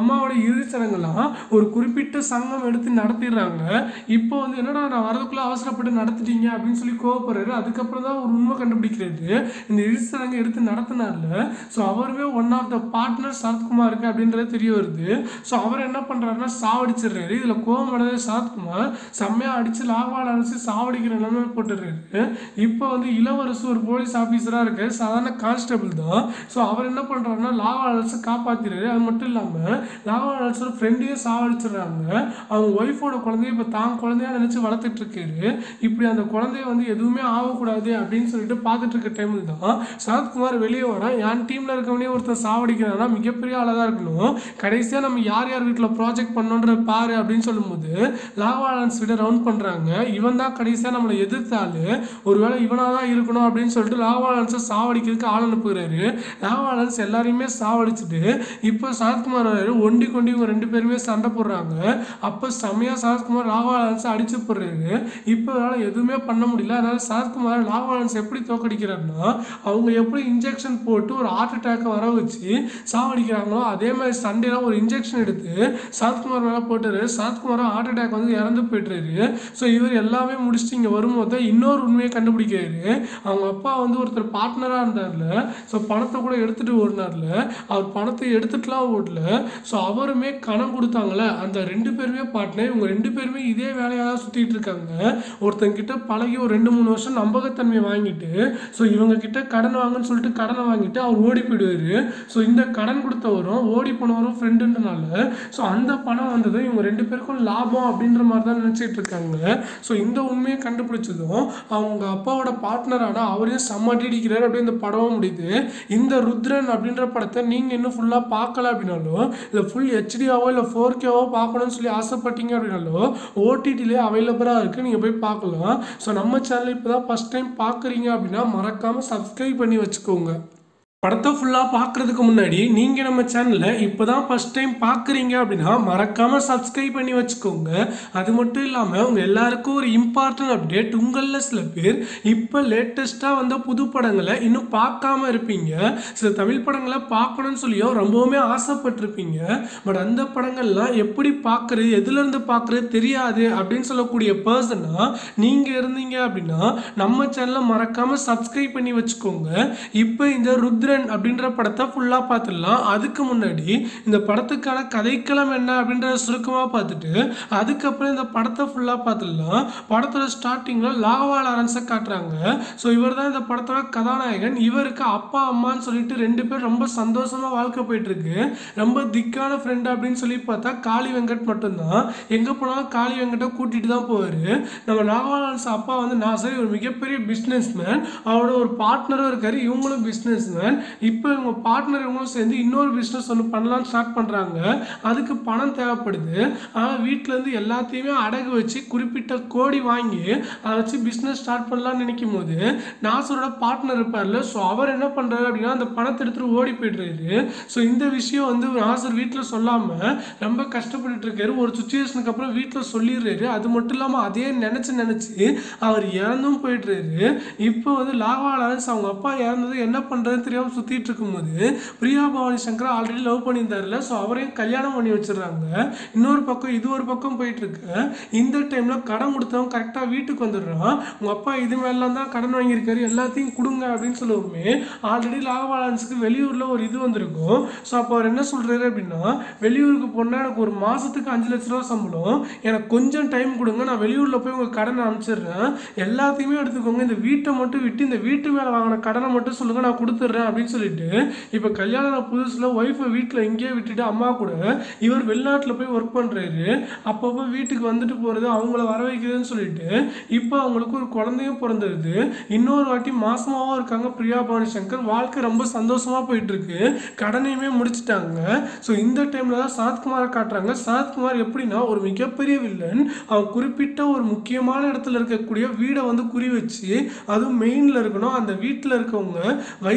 அம்மாவோட இறுதிச் சடங்குலாம் ஒரு குறிப்பிட்ட சங்கம் எடுத்து நடத்திடுறாங்க இப்போ வந்து என்னடா நான் வரதுக்குள்ள அவசரப்பட்டு நடத்திட்டீங்க அப்படின்னு சொல்லி கோவப்படுறாரு அதுக்கப்புறம் தான் ஒரு உண்மை கண்டுபிடிக்கிறாரு இந்த இறுதிச் சடங்கு எடுத்து நடத்தினார்ல ஸோ அவருமே ஒன் ஆஃப் த பார்ட்னர் சரத்குமாருக்கு அப்படின்றது தெரிய வருது ஸோ அவர் என்ன பண்ணுறாருன்னா சாவடிச்சிடுறாரு இதில் கோவம் அடைஞ்ச சரத்குமார் செம்மையாக அடித்து லாவால் அடிச்சு சாவடிக்கிற நிலைமை போட்டுடுறாரு இப்போ வந்து இளவரசு ஒரு போலீஸ் ஆஃபீஸராக இருக்காரு சாதாரண கான்ஸ்டபிள் தான் ஸோ அவர் என்ன பண்ணுறாருன்னா லாவா அலர்ஸை காப்பாற்றிடுறாரு அது மட்டும் இல்லாமல் லாவா அலர்ஸோட ஃப்ரெண்டையும் சாவடிச்சிடுறாங்க அவங்க ஒய்ஃபோட குழந்தைய இப்போ தான் குழந்தையா நினச்சி வளர்த்துட்டு இருக்காரு இப்படி அந்த குழந்தைய வந்து எதுவுமே ஆகக்கூடாது அப்படின்னு சொல்லிட்டு பார்த்துட்டு இருக்க டைமில் தான் சரத்குமார் வெளியே வரான் என் டீமில் இருக்கவனே ஒருத்தர் சாவடிக்கிறான்னா மிகப்பெரிய ஆளாக தான் இருக்கணும் கடைசியாக நம்ம யார் யார் வீட்டில் ப்ராஜெக்ட் பண்ணோன்ற பாரு அப்படின்னு சொல்லும்போது லாவாலன்ஸ் விட ரவுண்ட் பண்ணுறாங்க இவன் தான் கடைசியாக நம்மளை எதிர்த்தாலு ஒருவேளை இவனாக தான் இருக்கணும் அப்படின்னு சொல்லிட்டு லாவாலன்ஸை சாவடிக்கிறதுக்கு ஆள் அனுப்புகிறாரு லாவாலன்ஸ் எல்லாரையுமே சாவடிச்சுட்டு இப்போ சரத்குமார் வராரு ஒண்டி கொண்டி இவங்க ரெண்டு பேருமே சண்டை போடுறாங்க அப்போ செம்மையாக சரத்குமார் லாவாலன்ஸை அடிச்சு போடுறாரு இப்போ அவரால் எதுவுமே பண்ண முடியல அதனால சரத்குமார் லாவாலன்ஸ் எப்படி தோக்கடிக்கிறாருன்னா அவங்க எப்படி இன்ஜெக்ஷன் போட்டு ஒரு ஹார்ட் அட்டாக்கை வர வச்சு சாவடிக்கிறாங்களோ அதே மாதிரி சண்டேல ஒரு இன்ஜெக்ஷன் எடுத்து சரத்குமார் மேலே போட்டாரு சரத்குமார் ஹார்ட் அட்டாக் வந்து இறந்து போயிட்டுறாரு ஸோ இவர் எல்லாமே முடிச்சுட்டு இங்கே வரும்போது தான் இன்னொரு உண்மையை கண்டுபிடிக்கிறாரு அவங்க அப்பா வந்து ஒருத்தர் பார்ட்னராக இருந்தார்ல ஸோ பணத்தை கூட எடுத்துட்டு ஓடினார்ல அவர் பணத்தை எடுத்துட்டுலாம் ஓடல ஸோ அவருமே கணம் கொடுத்தாங்கல்ல அந்த ரெண்டு பேருமே பார்ட்னர் இவங்க ரெண்டு பேருமே இதே வேலையாக தான் சுற்றிட்டு இருக்காங்க ஒருத்தங்க கிட்ட பழகி ஒரு ரெண்டு மூணு வருஷம் நம்பகத்தன்மையை வாங்கிட்டு ஸோ இவங்க கிட்ட கடன் வாங்கன்னு சொல்லிட்டு கடனை வாங்கிட்டு அவர் ஓடி போயிடுவாரு ஸோ இந்த கடன் கொடுத்தவரும் ஓடி போனவரும் ஃப்ரெண்டுன்றனால ஸோ அந்த பணம் வந்தது இவங்க ரெண்டு பேருக்கும் லாபம் அப்படின்ற மாதிரி தான் நினச்சிட்டு இருக்காங்க ஸோ இந்த உண்மையை கண்டுபிடிச்சதும் அவங்க அப்பாவோட பார்ட்னரான அவரையும் செம்ம அடிக்கிறார் அப்படியே இந்த படமும் முடியுது இந்த ருத்ரன் அப்படின்ற படத்தை நீங்கள் இன்னும் ஃபுல்லாக பார்க்கல அப்படின்னாலும் இல்லை ஃபுல் ஹெச்டியாவோ இல்லை ஃபோர் கேவோ பார்க்கணும்னு சொல்லி ஆசைப்பட்டீங்க அப்படின்னாலும் ஓடிடிலே அவைலபிளாக இருக்குது நீங்கள் போய் பார்க்கலாம் ஸோ நம்ம சேனல் இப்போ தான் ஃபஸ்ட் டைம் பார்க்குறீங்க அப்படின்னா மறக்காமல் சப்ஸ்கிரைப் பண்ணி வச்சுக்கோங்க படத்தை ஃபுல்லாக பார்க்குறதுக்கு முன்னாடி நீங்கள் நம்ம சேனலில் இப்போ தான் ஃபஸ்ட் டைம் பார்க்குறீங்க அப்படின்னா மறக்காமல் சப்ஸ்கிரைப் பண்ணி வச்சுக்கோங்க அது மட்டும் இல்லாமல் உங்கள் எல்லாருக்கும் ஒரு இம்பார்ட்டன்ட் அப்டேட் உங்களில் சில பேர் இப்போ லேட்டஸ்ட்டாக வந்த புது படங்களை இன்னும் பார்க்காம இருப்பீங்க சில தமிழ் படங்களை பார்க்கணும்னு சொல்லியும் ரொம்பவுமே ஆசைப்பட்டிருப்பீங்க பட் அந்த படங்கள்லாம் எப்படி பார்க்குறது எதுலேருந்து பார்க்குறது தெரியாது அப்படின்னு சொல்லக்கூடிய பர்சனாக நீங்கள் இருந்தீங்க அப்படின்னா நம்ம சேனலை மறக்காமல் சப்ஸ்கிரைப் பண்ணி வச்சுக்கோங்க இப்போ இந்த ருத்ரன் அப்படின்ற படத்தை ஃபுல்லாக பார்த்துடலாம் அதுக்கு முன்னாடி இந்த படத்துக்கான கதைக்களம் என்ன அப்படின்றத சுருக்கமாக பார்த்துட்டு அதுக்கப்புறம் இந்த படத்தை ஃபுல்லாக பார்த்துடலாம் படத்தோட ஸ்டார்டிங்கில் லாவா லாரன்ஸை காட்டுறாங்க ஸோ இவர் தான் இந்த படத்தோட கதாநாயகன் இவருக்கு அப்பா அம்மான்னு சொல்லிட்டு ரெண்டு பேர் ரொம்ப சந்தோஷமாக வாழ்க்கை போயிட்டு இருக்கு ரொம்ப திக்கான ஃப்ரெண்ட் அப்படின்னு சொல்லி பார்த்தா காளி வெங்கட் மட்டும்தான் எங்கே போனாலும் காளி வெங்கட்டை கூட்டிகிட்டு தான் போவார் நம்ம லாவா லாரன்ஸ் அப்பா வந்து நான் சரி ஒரு மிகப்பெரிய பிஸ்னஸ் மேன் அவரோட ஒரு பார்ட்னரும் இருக்காரு இவங்களும் பிஸ்னஸ் மேன் இப்போ இவங்க பார்ட்னர் இவங்களும் சேர்ந்து இன்னொரு பிஸ்னஸ் ஒன்று பண்ணலாம்னு ஸ்டார்ட் பண்ணுறாங்க அதுக்கு பணம் தேவைப்படுது ஆனால் வீட்டிலேருந்து எல்லாத்தையுமே அடகு வச்சு குறிப்பிட்ட கோடி வாங்கி அதை வச்சு பிஸ்னஸ் ஸ்டார்ட் பண்ணலாம்னு நினைக்கும் போது நாசரோட பார்ட்னர் இருப்பார்ல ஸோ அவர் என்ன பண்ணுறாரு அப்படின்னா அந்த பணத்தை எடுத்துகிட்டு ஓடி போயிடுறாரு ஸோ இந்த விஷயம் வந்து நாசர் வீட்டில் சொல்லாமல் ரொம்ப கஷ்டப்பட்டுட்டு இருக்காரு ஒரு சுச்சுவேஷனுக்கு அப்புறம் வீட்டில் சொல்லிடுறாரு அது மட்டும் இல்லாமல் அதே நினச்சி நினச்சி அவர் இறந்தும் போயிடுறாரு இப்போ வந்து லாவா லாரன்ஸ் அவங்க அப்பா இறந்தது என்ன பண்ணுறதுன்னு தெரியாமல் சுற்றிட்டு இருக்கும்போது பிரியா பவானி சங்கர் ஆல்ரெடி லவ் பண்ணியிருந்தாருல ஸோ அவரையும் கல்யாணம் பண்ணி வச்சிடுறாங்க இன்னொரு பக்கம் இது ஒரு பக்கம் போயிட்டு இருக்கு இந்த டைமில் கடன் கொடுத்தவன் கரெக்டாக வீட்டுக்கு வந்துடுறான் உங்கள் அப்பா இது மேலாம் தான் கடன் வாங்கியிருக்காரு எல்லாத்தையும் கொடுங்க அப்படின்னு சொல்லுவோமே ஆல்ரெடி லாகவாலன்ஸுக்கு வெளியூரில் ஒரு இது வந்திருக்கும் ஸோ அப்போ அவர் என்ன சொல்கிறாரு அப்படின்னா வெளியூருக்கு போனால் எனக்கு ஒரு மாதத்துக்கு அஞ்சு லட்ச ரூபா சம்பளம் எனக்கு கொஞ்சம் டைம் கொடுங்க நான் வெளியூரில் போய் உங்கள் கடனை அனுப்பிச்சிடுறேன் எல்லாத்தையுமே எடுத்துக்கோங்க இந்த வீட்டை மட்டும் விட்டு இந்த வீட்டு மேலே வாங்கின கடனை மட்டும் சொல்லுங்கள் நான் கொடுத்துட்றேன் அப்படின்னு சொல்லிட்டு இப்போ கல்யாணம் புதுசில் ஒய்ஃபை வீட்டில் இங்கேயே விட்டுட்டு அம்மா கூட இவர் வெளிநாட்டில் போய் ஒர்க் பண்ணுறாரு அப்பப்போ வீட்டுக்கு வந்துட்டு போகிறது அவங்கள வர வைக்கிறதுன்னு சொல்லிட்டு இப்போ அவங்களுக்கு ஒரு குழந்தையும் பிறந்திருது இன்னொரு வாட்டி மாசமாவும் இருக்காங்க பிரியா பவானி சங்கர் வாழ்க்கை ரொம்ப சந்தோஷமா போயிட்டு இருக்கு கடனையுமே முடிச்சிட்டாங்க ஸோ இந்த டைம்ல தான் சரத்குமாரை காட்டுறாங்க சரத்குமார் எப்படின்னா ஒரு மிகப்பெரிய வில்லன் அவன் குறிப்பிட்ட ஒரு முக்கியமான இடத்துல இருக்கக்கூடிய வீடை வந்து குறி வச்சு அதுவும் மெயினில் இருக்கணும் அந்த வீட்டில் இருக்கவங்க வயசானவங்களா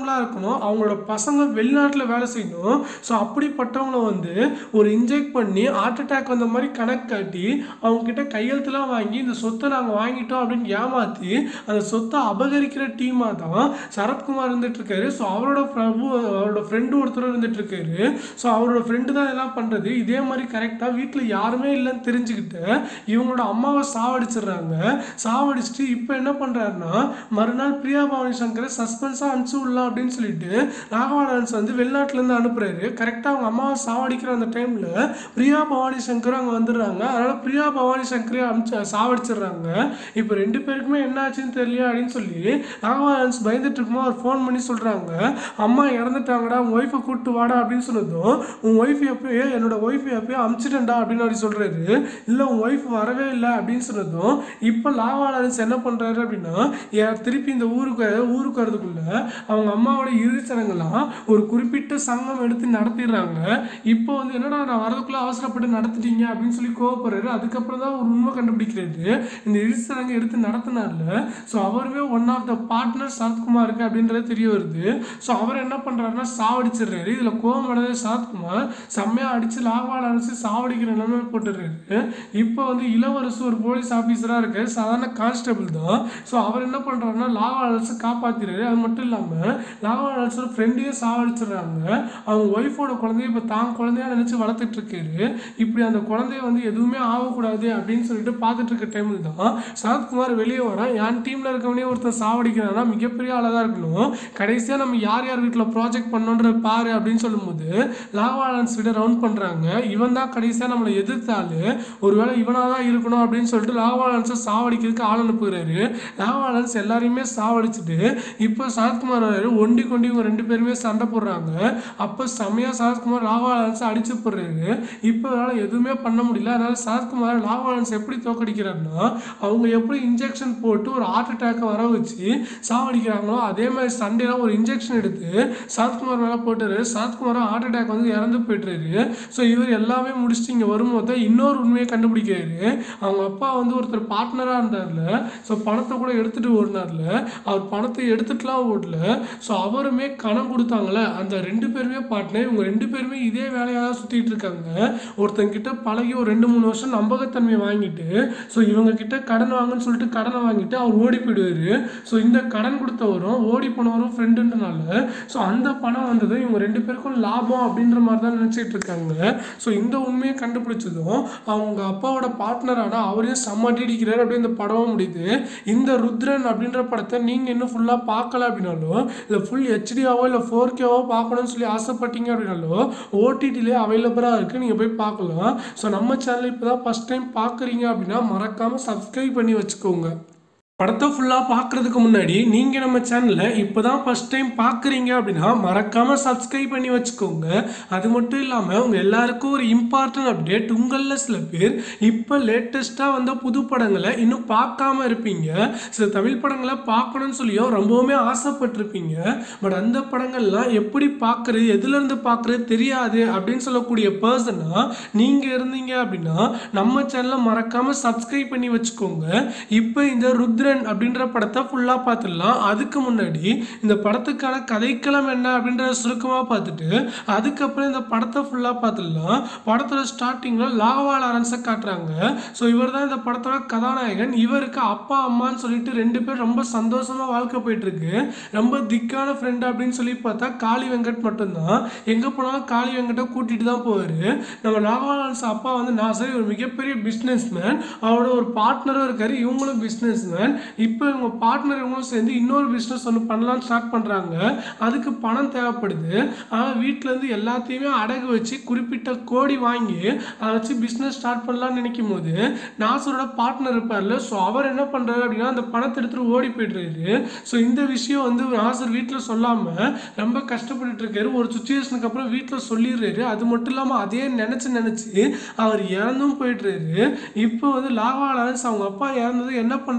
படித்தவங்களா இருக்கணும் அவங்களோட பசங்க வெளிநாட்டில் வேலை செய்யணும் ஸோ அப்படிப்பட்டவங்கள வந்து ஒரு இன்ஜெக்ட் பண்ணி ஹார்ட் அட்டாக் வந்த மாதிரி கணக்கு காட்டி அவங்க கிட்ட கையெழுத்துலாம் வாங்கி இந்த சொத்தை நாங்கள் வாங்கிட்டோம் அப்படின்னு ஏமாற்றி அந்த சொத்தை அபகரிக்கிற டீமாக தான் சரத்குமார் இருந்துட்டு இருக்காரு ஸோ அவரோட பிரபு அவரோட ஃப்ரெண்டு ஒருத்தர் இருந்துட்டு இருக்காரு ஸோ அவரோட ஃப்ரெண்டு தான் இதெல்லாம் பண்ணுறது இதே மாதிரி கரெக்டாக வீட்டில் யாருமே இல்லைன்னு தெரிஞ்சுக்கிட்டு இவங்களோட அம்மாவை சாவடிச்சிடுறாங்க சாவடிச்சுட்டு இப்போ என்ன பண்ணுறாருன்னா மறுநாள் பிரியா பவானி சங்கரை சஸ்பென்ஸாக அனுப்பிச்சு விடலாம் அப்படின்னு சொல்லிட்டு ராகவானன்ஸ் வந்து வெளிநாட்டிலேருந்து அனுப்புறாரு கரெக்டாக அவங்க அம்மாவை சாவடிக்கிற அந்த டைமில் பிரியா பவானி சங்கரும் அங்கே வந்துடுறாங்க அதனால் பிரியா பவானி சங்கரே அனுப்பிச்சு சாவடிச்சிடுறாங்க இப்போ ரெண்டு பேருக்குமே என்ன ஆச்சுன்னு தெரியல அப்படின்னு சொல்லி ராகவானன்ஸ் பயந்துட்டு இருக்கும்போது அவர் ஃபோன் பண்ணி சொல்கிறாங்க அம்மா இறந்துட்டாங்கடா உன் ஒய்ஃபை கூப்பிட்டு வாடா அப்படின்னு சொன்னதும் உன் ஒய்ஃப் எப்பயோ என்னோட ஒய்ஃப் எப்பயோ அமுச்சிட்டேன்டா அப்படின்னு அவர் சொல்கிறாரு இல்லை உன் ஒய்ஃப் வரவே இல்லை அப்படின்னு சொன்னதும் இப்போ லாவாளன்ஸ் என்ன பண்ணுறாரு அப்படின்னா ஏன் திருப்பி இந்த ஊருக்கு ஊருக்கு வரதுக்குள்ள அவங்க அம்மாவோட இறுதிச்சடங்கெல்லாம் ஒரு குறிப்பிட்ட சங்கம் எடுத்து நடத்திடுறாங்க இப்போ வந்து என்னடா நான் வரதுக்குள்ள அவசரப்பட்டு நடத்திட்டீங்க அப்படின்னு சொல்லி கோவப்படுறாரு அதுக்கப்புறம் தான் ஒரு உண்மை கண்டுபிடிக்கிறாரு இந்த இறுதிச்சடங்கு எடுத்து நடத்தினார்ல ஸோ அவருமே ஒன் ஆஃப் த பார்ட்னர் சரத்குமாருக்கு அப்படின்றது தெரிய வருது ஸோ அவர் என்ன பண்ணுறாருன்னா சாவடிச்சிடுறாரு இதில் கோவம் அடைஞ்ச சரத்குமார் செம்மையாக அடித்து லாவால் அடிச்சு சாவடிக்கிற நிலைமையில போட்டுடுறாரு இப்போ வந்து இளவரசு ஒரு போலீஸ் ஆஃபீஸராக இருக்காரு சாதாரண கான்ஸ்டபிள் தான் ஸோ அவர் என்ன பண்ணுறாருன்னா லாவால் அடிச்சு காப்பாற்றிடுறாரு அது மட்டும் இல்லாமல் லாவால் அடிச்சோட ஃப்ரெண்டையும் சாவடிச்சிடுறாங்க அவங்க ஒய்ஃபோட குழந்தைய இப்போ தான் குழந்தையா நினச்சி வளர்த்துட்டு இருக்காரு இப்படி அந்த குழந்தைய வந்து எதுவுமே ஆகக்கூடாது அப்படின்னு சொல்லிட்டு பார்த்துட்டு இருக்க டைமில் தான் சரத்குமார் வெளியே வரான் என் டீமில் இருக்கவனே ஒருத்தர் சாவடிக்கிறான்னா மிகப்பெரிய ஆளாக தான் இருக்கணும் கடைசியாக நம்ம யார் யார் வீட்டில் ப்ராஜெக்ட் பண்ணோன்ற பாரு அப்படின்னு சொல்லும்போது லாவாலன்ஸ் விட ரவுண்ட் பண்ணுறாங்க இவன் தான் கடைசியாக நம்மளை எதிர்த்தாலு ஒருவேளை இவனாக தான் இருக்கணும் அப்படின்னு சொல்லிட்டு லாவாலன்ஸை சாவடிக்கிறதுக்கு ஆள் அனுப்புகிறாரு லாவாலன்ஸ் எல்லாரையுமே சாவடிச்சுட்டு இப்போ சரத்குமார் வராரு ஒண்டி கொண்டு இவங்க ரெண்டு பேருமே சண்டை போடுறாங்க அப்போ செம்மையாக சரத்குமார் லாவாலன்ஸை அடிச்சு போடுறாரு இப்போ அவரால் எதுவுமே பண்ண முடியல அதனால சரத்குமார் லாவாலன்ஸ் எப்படி தோக்கடிக்கிறாருன்னா அவங்க எப்படி இன்ஜெக்ஷன் போட்டு ஒரு ஹார்ட் அட்டாக்கை வர வச்சு சாவடிக்கிறாங்களோ அதே மாதிரி சண்டேலாம் ஒரு இன்ஜெக்ஷன் எடுத்து சரத்குமார் மேலே போட்டாரு சரத்குமார் ஹார்ட் அட்டாக் வந்து இறந்து போயிட்டுறாரு ஸோ இவர் எல்லாமே முடிச்சுட்டு இங்கே வரும்போது தான் இன்னொரு உண்மையை கண்டுபிடிக்கிறாரு அவங்க அப்பா வந்து ஒருத்தர் பார்ட்னராக இருந்தார்ல ஸோ பணத்தை கூட எடுத்துகிட்டு ஓடினார்ல அவர் பணத்தை எடுத்துட்டுலாம் ஓடல ஸோ அவருமே கணம் கொடுத்தாங்களே அந்த ரெண்டு பேருமே பார்ட்னர் இவங்க ரெண்டு பேருமே இதே வேலையாக தான் சுற்றிட்டு இருக்காங்க ஒருத்தங்கிட்ட பழகி ஒரு ரெண்டு மூணு வருஷம் நம்பகத்தன்மையை வாங்கிட்டு ஸோ இவங்க கிட்ட கடன் வாங்கன்னு சொல்லிட்டு கடனை வாங்கிட்டு அவர் ஓடி போயிடுவார் ஸோ இந்த கடன் கொடுத்தவரும் ஓடி போனவரும் ஃப்ரெண்டுன்றனால ஸோ அந்த பணம் வந்தது இவங்க ரெண்டு பேருக்கும் லாபம் அப்படின்ற மாதிரி தான் நினச்சிட்டு இருக்காங்க ஸோ இந்த உண்மையை கண்டுபிடிச்சதும் அவங்க அப்பாவோட பார்ட்னரான அவரையும் சம்மட்டிடிக்கிறார் அப்படியே இந்த படமும் முடியுது இந்த ருத்ரன் அப்படின்ற படத்தை நீங்கள் இன்னும் ஃபுல்லாக பார்க்கல அப்படின்னாலும் இல்லை ஃபுல் ஹெச்டியாவோ இல்லை ஃபோர் கேவோ பார்க்கணும்னு சொல்லி ஆசைப்பட்டீங்க அப்படின்னாலும் ஓடிடிலே அவைலபிளாக இருக்குது நீங்கள் போய் பார்க்கலாம் ஸோ நம்ம சேனல் இப்போ தான் ஃபஸ்ட் டைம் பார்க்குறீங்க அப்படின்னா மறக்காமல் சப்ஸ்கிரைப் பண்ணி வச்சுக்கோங்க படத்தை ஃபுல்லாக பார்க்குறதுக்கு முன்னாடி நீங்கள் நம்ம சேனலை இப்போ தான் ஃபஸ்ட் டைம் பார்க்குறீங்க அப்படின்னா மறக்காமல் சப்ஸ்கிரைப் பண்ணி வச்சுக்கோங்க அது மட்டும் இல்லாமல் உங்கள் எல்லாருக்கும் ஒரு இம்பார்ட்டன்ட் அப்டேட் உங்களில் சில பேர் இப்போ லேட்டஸ்ட்டாக வந்த புது படங்களை இன்னும் பார்க்காம இருப்பீங்க சில தமிழ் படங்களை பார்க்கணும்னு சொல்லியும் ரொம்பவுமே ஆசைப்பட்டிருப்பீங்க பட் அந்த படங்கள்லாம் எப்படி பார்க்குறது எதுலேருந்து பார்க்குறது தெரியாது அப்படின்னு சொல்லக்கூடிய பர்சனாக நீங்கள் இருந்தீங்க அப்படின்னா நம்ம சேனலை மறக்காமல் சப்ஸ்கிரைப் பண்ணி வச்சுக்கோங்க இப்போ இந்த ருத்ரன் அப்படின்ற படத்தை ஃபுல்லாக பார்த்துடலாம் அதுக்கு முன்னாடி இந்த படத்துக்கான கதைக்களம் என்ன அப்படின்றத சுருக்கமாக பார்த்துட்டு அதுக்கப்புறம் இந்த படத்தை ஃபுல்லாக பார்த்துடலாம் படத்தோட ஸ்டார்டிங்கில் லாவா லாரன்ஸை காட்டுறாங்க ஸோ இவர் தான் இந்த படத்தோட கதாநாயகன் இவருக்கு அப்பா அம்மான்னு சொல்லிட்டு ரெண்டு பேர் ரொம்ப சந்தோஷமாக வாழ்க்கை போயிட்டு இருக்கு ரொம்ப திக்கான ஃப்ரெண்டு அப்படின்னு சொல்லி பார்த்தா காளி வெங்கட் மட்டும்தான் எங்கே போனாலும் காளி வெங்கட்டை கூட்டிகிட்டு தான் போவார் நம்ம லாவாலான்ஸ் அப்பா வந்து நான் சரி ஒரு மிகப்பெரிய பிஸ்னஸ் மேன் அவரோட ஒரு பார்ட்னரும் இருக்காரு இவங்களும் பிஸ்னஸ் மேன் இப்போ இவங்க பார்ட்னர் இவங்களும் சேர்ந்து இன்னொரு பிஸ்னஸ் ஒன்று பண்ணலாம்னு ஸ்டார்ட் பண்ணுறாங்க அதுக்கு பணம் தேவைப்படுது ஆனால் வீட்டிலேருந்து எல்லாத்தையுமே அடகு வச்சு குறிப்பிட்ட கோடி வாங்கி அதை வச்சு பிஸ்னஸ் ஸ்டார்ட் பண்ணலாம்னு நினைக்கும் போது நாசரோட பார்ட்னர் இருப்பார்ல ஸோ அவர் என்ன பண்ணுறாரு அப்படின்னா அந்த பணத்தை எடுத்துகிட்டு ஓடி போயிடுறாரு ஸோ இந்த விஷயம் வந்து நாசர் வீட்டில் சொல்லாமல் ரொம்ப கஷ்டப்பட்டுட்டு இருக்காரு ஒரு சுச்சுவேஷனுக்கு அப்புறம் வீட்டில் சொல்லிடுறாரு அது மட்டும் இல்லாமல் அதே நினச்சி நினச்சி அவர் இறந்தும் போயிடுறாரு இப்போ வந்து லாவா லாரன்ஸ் அவங்க அப்பா இறந்தது என்ன பண்ணுறதுன்னு தெரியாமல்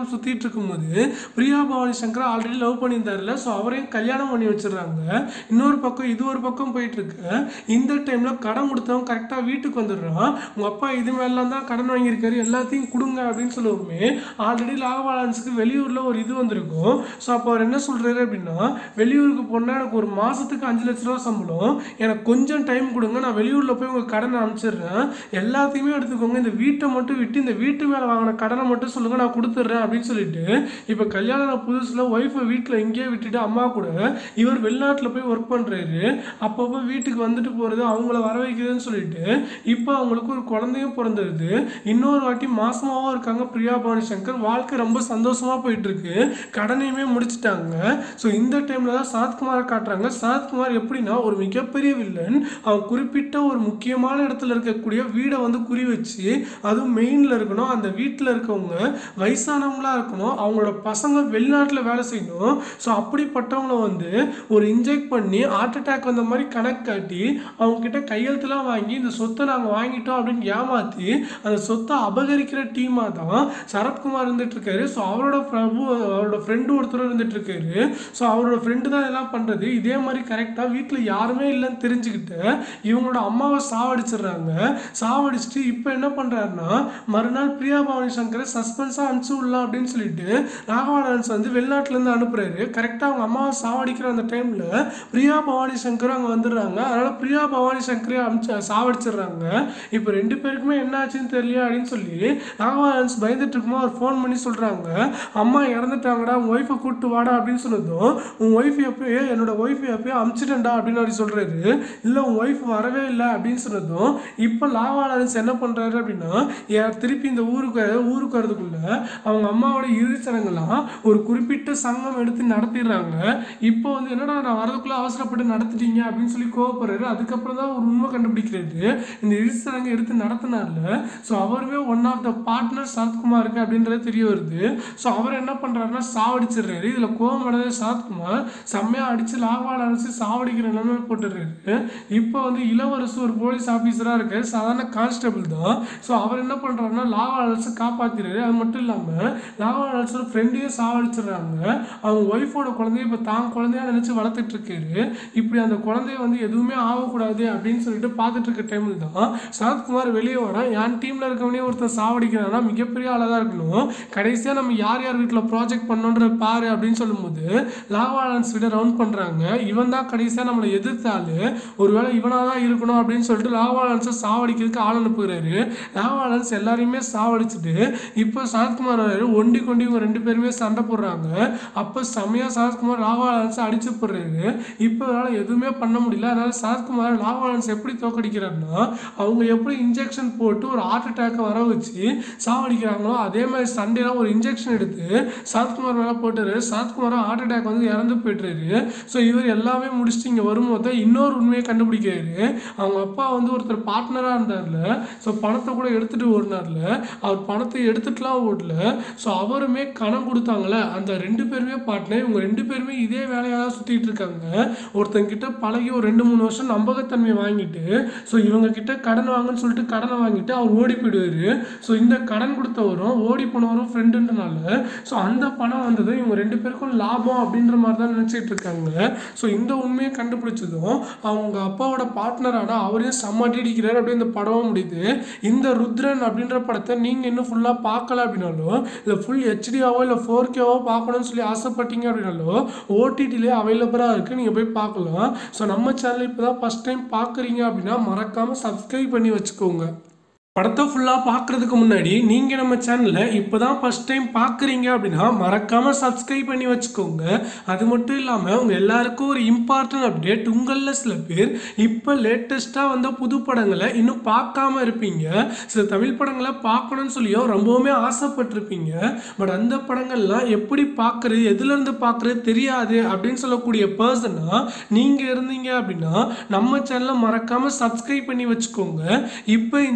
தெரியாமல் சுற்றிட்டு இருக்கும்போது பிரியா பவானி சங்கர் ஆல்ரெடி லவ் பண்ணியிருந்தாருல ஸோ அவரையும் கல்யாணம் பண்ணி வச்சிடுறாங்க இன்னொரு பக்கம் இது ஒரு பக்கம் போயிட்டு இருக்கு இந்த டைமில் கடன் கொடுத்தவன் கரெக்டாக வீட்டுக்கு வந்துடுறான் உங்கள் அப்பா இது மேலாம் தான் கடன் வாங்கியிருக்காரு எல்லாத்தையும் கொடுங்க அப்படின்னு சொல்லுவோமே ஆல்ரெடி லாகவாலன்ஸுக்கு வெளியூரில் ஒரு இது வந்திருக்கும் ஸோ அப்போ அவர் என்ன சொல்கிறாரு அப்படின்னா வெளியூருக்கு போனால் எனக்கு ஒரு மாதத்துக்கு அஞ்சு லட்ச ரூபா சம்பளம் எனக்கு கொஞ்சம் டைம் கொடுங்க நான் வெளியூரில் போய் உங்கள் கடனை அனுப்பிச்சிடுறேன் எல்லாத்தையுமே எடுத்துக்கோங்க இந்த வீட்டை மட்டும் விட்டு இந்த வீட்டு மேலே வாங்கின கடனை மட்டும் சொல்லுங்கள் நான் கொடுத்துட்றேன் அப்படின்னு சொல்லிட்டு இப்போ கல்யாணம் புதுசில் ஒய்ஃபை வீட்டில் இங்கேயே விட்டுட்டு அம்மா கூட இவர் வெளிநாட்டில் போய் ஒர்க் பண்ணுறாரு அப்பப்போ வீட்டுக்கு வந்துட்டு போகிறது அவங்கள வர வைக்கிறதுன்னு சொல்லிட்டு இப்போ அவங்களுக்கு ஒரு குழந்தையும் பிறந்துருது இன்னொரு வாட்டி மாசமாவும் இருக்காங்க பிரியா பவானி சங்கர் வாழ்க்கை ரொம்ப சந்தோஷமா போயிட்டு இருக்கு கடனையுமே முடிச்சிட்டாங்க ஸோ இந்த டைம்ல தான் சரத்குமாரை காட்டுறாங்க சரத்குமார் எப்படின்னா ஒரு மிகப்பெரிய வில்லன் அவன் குறிப்பிட்ட ஒரு முக்கியமான இடத்துல இருக்கக்கூடிய வீடை வந்து குறி வச்சு அதுவும் மெயினில் இருக்கணும் அந்த வீட்டில் இருக்கவங்க வயசானவங்களா இருக்கணும் அவங்களோட பசங்க வெளிநாட்டில் வேலை செய்யணும் ஸோ அப்படிப்பட்டவங்கள வந்து ஒரு இன்ஜெக்ட் பண்ணி ஹார்ட் அட்டாக் வந்த மாதிரி கணக்கு காட்டி அவங்க கிட்ட கையெழுத்துலாம் வாங்கி இந்த சொத்தை நாங்கள் வாங்கிட்டோம் அப்படின்னு ஏமாற்றி அந்த சொத்தை அபகரிக்கிற டீமாக தான் சரத்குமார் இருந்துட்டு இருக்காரு ஸோ அவரோட பிரபு அவரோட ஃப்ரெண்டு ஒருத்தர் இருந்துட்டு இருக்காரு ஸோ அவரோட ஃப்ரெண்டு தான் இதெல்லாம் பண்ணுறது இதே மாதிரி கரெக்டாக வீட்டில் யாருமே இல்லைன்னு தெரிஞ்சுக்கிட்டு இவங்களோட அம்மாவை சாவடிச்சிடுறாங்க சாவடிச்சுட்டு இப்போ என்ன பண்ணுறாருன்னா மறுநாள் பிரியா பவானி சங்கரை சஸ்பென்ஸாக அனுப்பிச்சு விடலாம் அப்படின்னு சொல்லிட்டு ராகவானன்ஸ் வந்து வெளிநாட்டிலேருந்து அனுப்புறாரு கரெக்டாக அவங்க அம்மாவை சாவடிக்கிற அந்த டைமில் பிரியா பவானி சங்கர் அங்கே வந்துடுறாங்க அதனால் பிரியா பவானி சங்கரே அனுப்பிச்சு சாவடிச்சிடுறாங்க இப்போ ரெண்டு பேருக்குமே என்ன ஆச்சுன்னு தெரியல அப்படின்னு சொல்லி ராகவானன்ஸ் பயந்துட்டு இருக்கும்போது அவர் ஃபோன் பண்ணி சொல்கிறாங்க அம்மா இறந்துட்டாங்கடா உன் ஒய்ஃபை கூப்பிட்டு வாடா அப்படின்னு சொன்னதும் உன் ஒய்ஃப் எப்பயோ என்னோட ஒய்ஃப் எப்பயோ அமுச்சிட்டேன்டா அப்படின்னு அப்படி சொல்கிறாரு இல்லை உன் ஒய்ஃப் வரவே இல்லை அப்படின்னு சொன்னதும் இப்போ லாவாலன்ஸ் என்ன பண்ணுறாரு அப்படின்னா ஏன் திருப்பி இந்த ஊருக்கு ஊருக்கு வரதுக்குள்ள அவங்க அம்மாவோட இறுதிச்சடங்கெல்லாம் ஒரு குறிப்பிட்ட சங்கம் எடுத்து நடத்திடுறாங்க இப்போ வந்து என்னடா நான் வரதுக்குள்ள அவசரப்பட்டு நடத்திட்டீங்க அப்படின்னு சொல்லி கோவப்படுறாரு அதுக்கப்புறம் தான் ஒரு உண்மை கண்டுபிடிக்கிறாரு இந்த இறுதிச்சடங்கு எடுத்து நடத்தினார்ல ஸோ அவருமே ஒன் ஆஃப் த பார்ட்னர் சரத்குமாருக்கு அப்படின்றது தெரிய வருது ஸோ அவர் என்ன பண்ணுறாருன்னா சாவடிச்சிடுறாரு இதில் கோவம் அடைஞ்ச சரத்குமார் செம்மையாக அடித்து லாவால் அடிச்சு சாவடிக்கிற நிலைமை போட்டுடுறாரு இப்போ வந்து இளவரசு ஒரு போலீஸ் ஆஃபீஸராக இருக்காரு சாதாரண கான்ஸ்டபிள் தான் ஸோ அவர் என்ன பண்ணுறாருன்னா லாவால் அடிச்சு காப்பாற்றிடுறாரு அது மட்டும் இல்லாமல் லாவால் அடிச்சோட ஃப்ரெண்டையும் சாவடிச்சிடுறாங்க அவங்க ஒய்ஃபோட குழந்தைய இப்போ தான் குழந்தையா நினச்சி வளர்த்துட்டு இருக்காரு இப்படி அந்த குழந்தைய வந்து எதுவுமே ஆகக்கூடாது அப்படின்னு சொல்லிட்டு பார்த்துட்டு இருக்க டைமில் தான் சரத்குமார் வெளியே வரான் என் டீமில் இருக்கவனே ஒருத்தர் சாவடிக்கிறான்னா மிகப்பெரிய ஆளாக இருக்கணும் கடைசியாக நம்ம யார் யார் வீட்டில் ப்ராஜெக்ட் பண்ணோன்ற பாரு அப்படின்னு சொல்லும்போது லாவாலன்ஸ் விட ரவுண்ட் பண்ணுறாங்க இவன் தான் கடைசியாக நம்மளை எதிர்த்தாலு ஒருவேளை இவனாக தான் இருக்கணும் அப்படின்னு சொல்லிட்டு லாவாலன்ஸை சாவடிக்கிறதுக்கு ஆள் அனுப்புகிறாரு லாவாலன்ஸ் எல்லாரையுமே சாவடிச்சுட்டு இப்போ சரத்குமார் வராரு ஒண்டி கொண்டி இவங்க ரெண்டு பேருமே சண்டை போடுறாங்க அப்போ செமையாக சரத்குமார் லாவாலன்ஸை அடிச்சு போடுறாரு இப்போ அவரால் எதுவுமே பண்ண முடியல அதனால சரத்குமார் லாவாலன்ஸ் எப்படி தோக்கடிக்கிறாருன்னா அவங்க எப்படி இன்ஜெக்ஷன் போட்டு ஒரு ஹார்ட் அட்டாக்கை வர வச்சு சாவடிக்கிறாங்களோ அதே மாதிரி சண்டேலாம் ஒரு இன்ஜெக்ஷன் எடுத்து சரத்குமார் மேலே போட்டுரு சரத்குமாரும் ஹார்ட் அட்டாக் வந்து இறந்து போயிட்டுறாரு ஸோ இவர் எல்லாமே முடிச்சுட்டு இங்கே வரும்போது தான் இன்னொரு உண்மையை கண்டுபிடிக்கிறாரு அவங்க அப்பா வந்து ஒருத்தர் பார்ட்னராக இருந்தார்ல ஸோ பணத்தை கூட எடுத்துகிட்டு ஓடினார்ல அவர் பணத்தை எடுத்துட்டுலாம் ஓடல ஸோ அவருமே கணம் கொடுத்தாங்களே அந்த ரெண்டு பேருமே பார்ட்னர் இவங்க ரெண்டு பேருமே இதே வேலையாக தான் சுற்றிட்டு இருக்காங்க ஒருத்தங்கிட்ட பழகி ஒரு ரெண்டு மூணு வருஷம் நம்பகத்தன்மையை வாங்கிட்டு ஸோ இவங்க கிட்ட கடன் வாங்கன்னு சொல்லிட்டு கடனை வாங்கிட்டு அவர் ஓடி போயிடுவார் ஸோ இந்த கடன் கொடுத்தவரும் ஓடி போனவரும் ஃப்ரெண்டுன்றனால ஸோ அந்த பணம் வந்தது இவங்க ரெண்டு பேருக்கும் லாபம் அப்படின்ற மாதிரி தான் நினச்சிட்டு இருக்காங்க ஸோ இந்த உண்மையை கண்டுபிடிச்சதும் அவங்க அப்பாவோட பார்ட்னரான அவரையும் செம்ம அடிக்கிறார் அப்படியே இந்த படமும் முடியுது இந்த ருத்ரன் அப்படின்ற படத்தை நீங்கள் இன்னும் ஃபுல்லாக பார்க்கல அப்படின்னாலும் இல்லை ஃபுல் ஹெச்டியாவோ இல்லை ஃபோர் கேவோ பார்க்கணும்னு சொல்லி ஆசைப்பட்டீங்க அப்படின்னாலும் ஓடிடிலே அவைலபிளாக இருக்குது நீங்கள் போய் பார்க்கலாம் ஸோ நம்ம சேனல் இப்போ தான் ஃபஸ்ட் டைம் பார்க்குறீங்க அப்படின்னா மறக்காமல் சப்ஸ்கிரைப் பண்ணி வச்சுக்கோங்க படத்தை ஃபுல்லாக பார்க்குறதுக்கு முன்னாடி நீங்கள் நம்ம சேனலை இப்போ தான் ஃபஸ்ட் டைம் பார்க்குறீங்க அப்படின்னா மறக்காமல் சப்ஸ்கிரைப் பண்ணி வச்சுக்கோங்க அது மட்டும் இல்லாமல் உங்கள் எல்லாருக்கும் ஒரு இம்பார்ட்டன்ட் அப்டேட் உங்களில் சில பேர் இப்போ லேட்டஸ்ட்டாக வந்த புது படங்களை இன்னும் பார்க்காம இருப்பீங்க சில தமிழ் படங்களை பார்க்கணும்னு சொல்லியும் ரொம்பவுமே ஆசைப்பட்டிருப்பீங்க பட் அந்த படங்கள்லாம் எப்படி பார்க்குறது எதுலேருந்து பார்க்குறது தெரியாது அப்படின்னு சொல்லக்கூடிய பர்சனாக நீங்கள் இருந்தீங்க அப்படின்னா நம்ம சேனலை மறக்காமல் சப்ஸ்கிரைப் பண்ணி வச்சுக்கோங்க இப்போ இந்த ருத்ர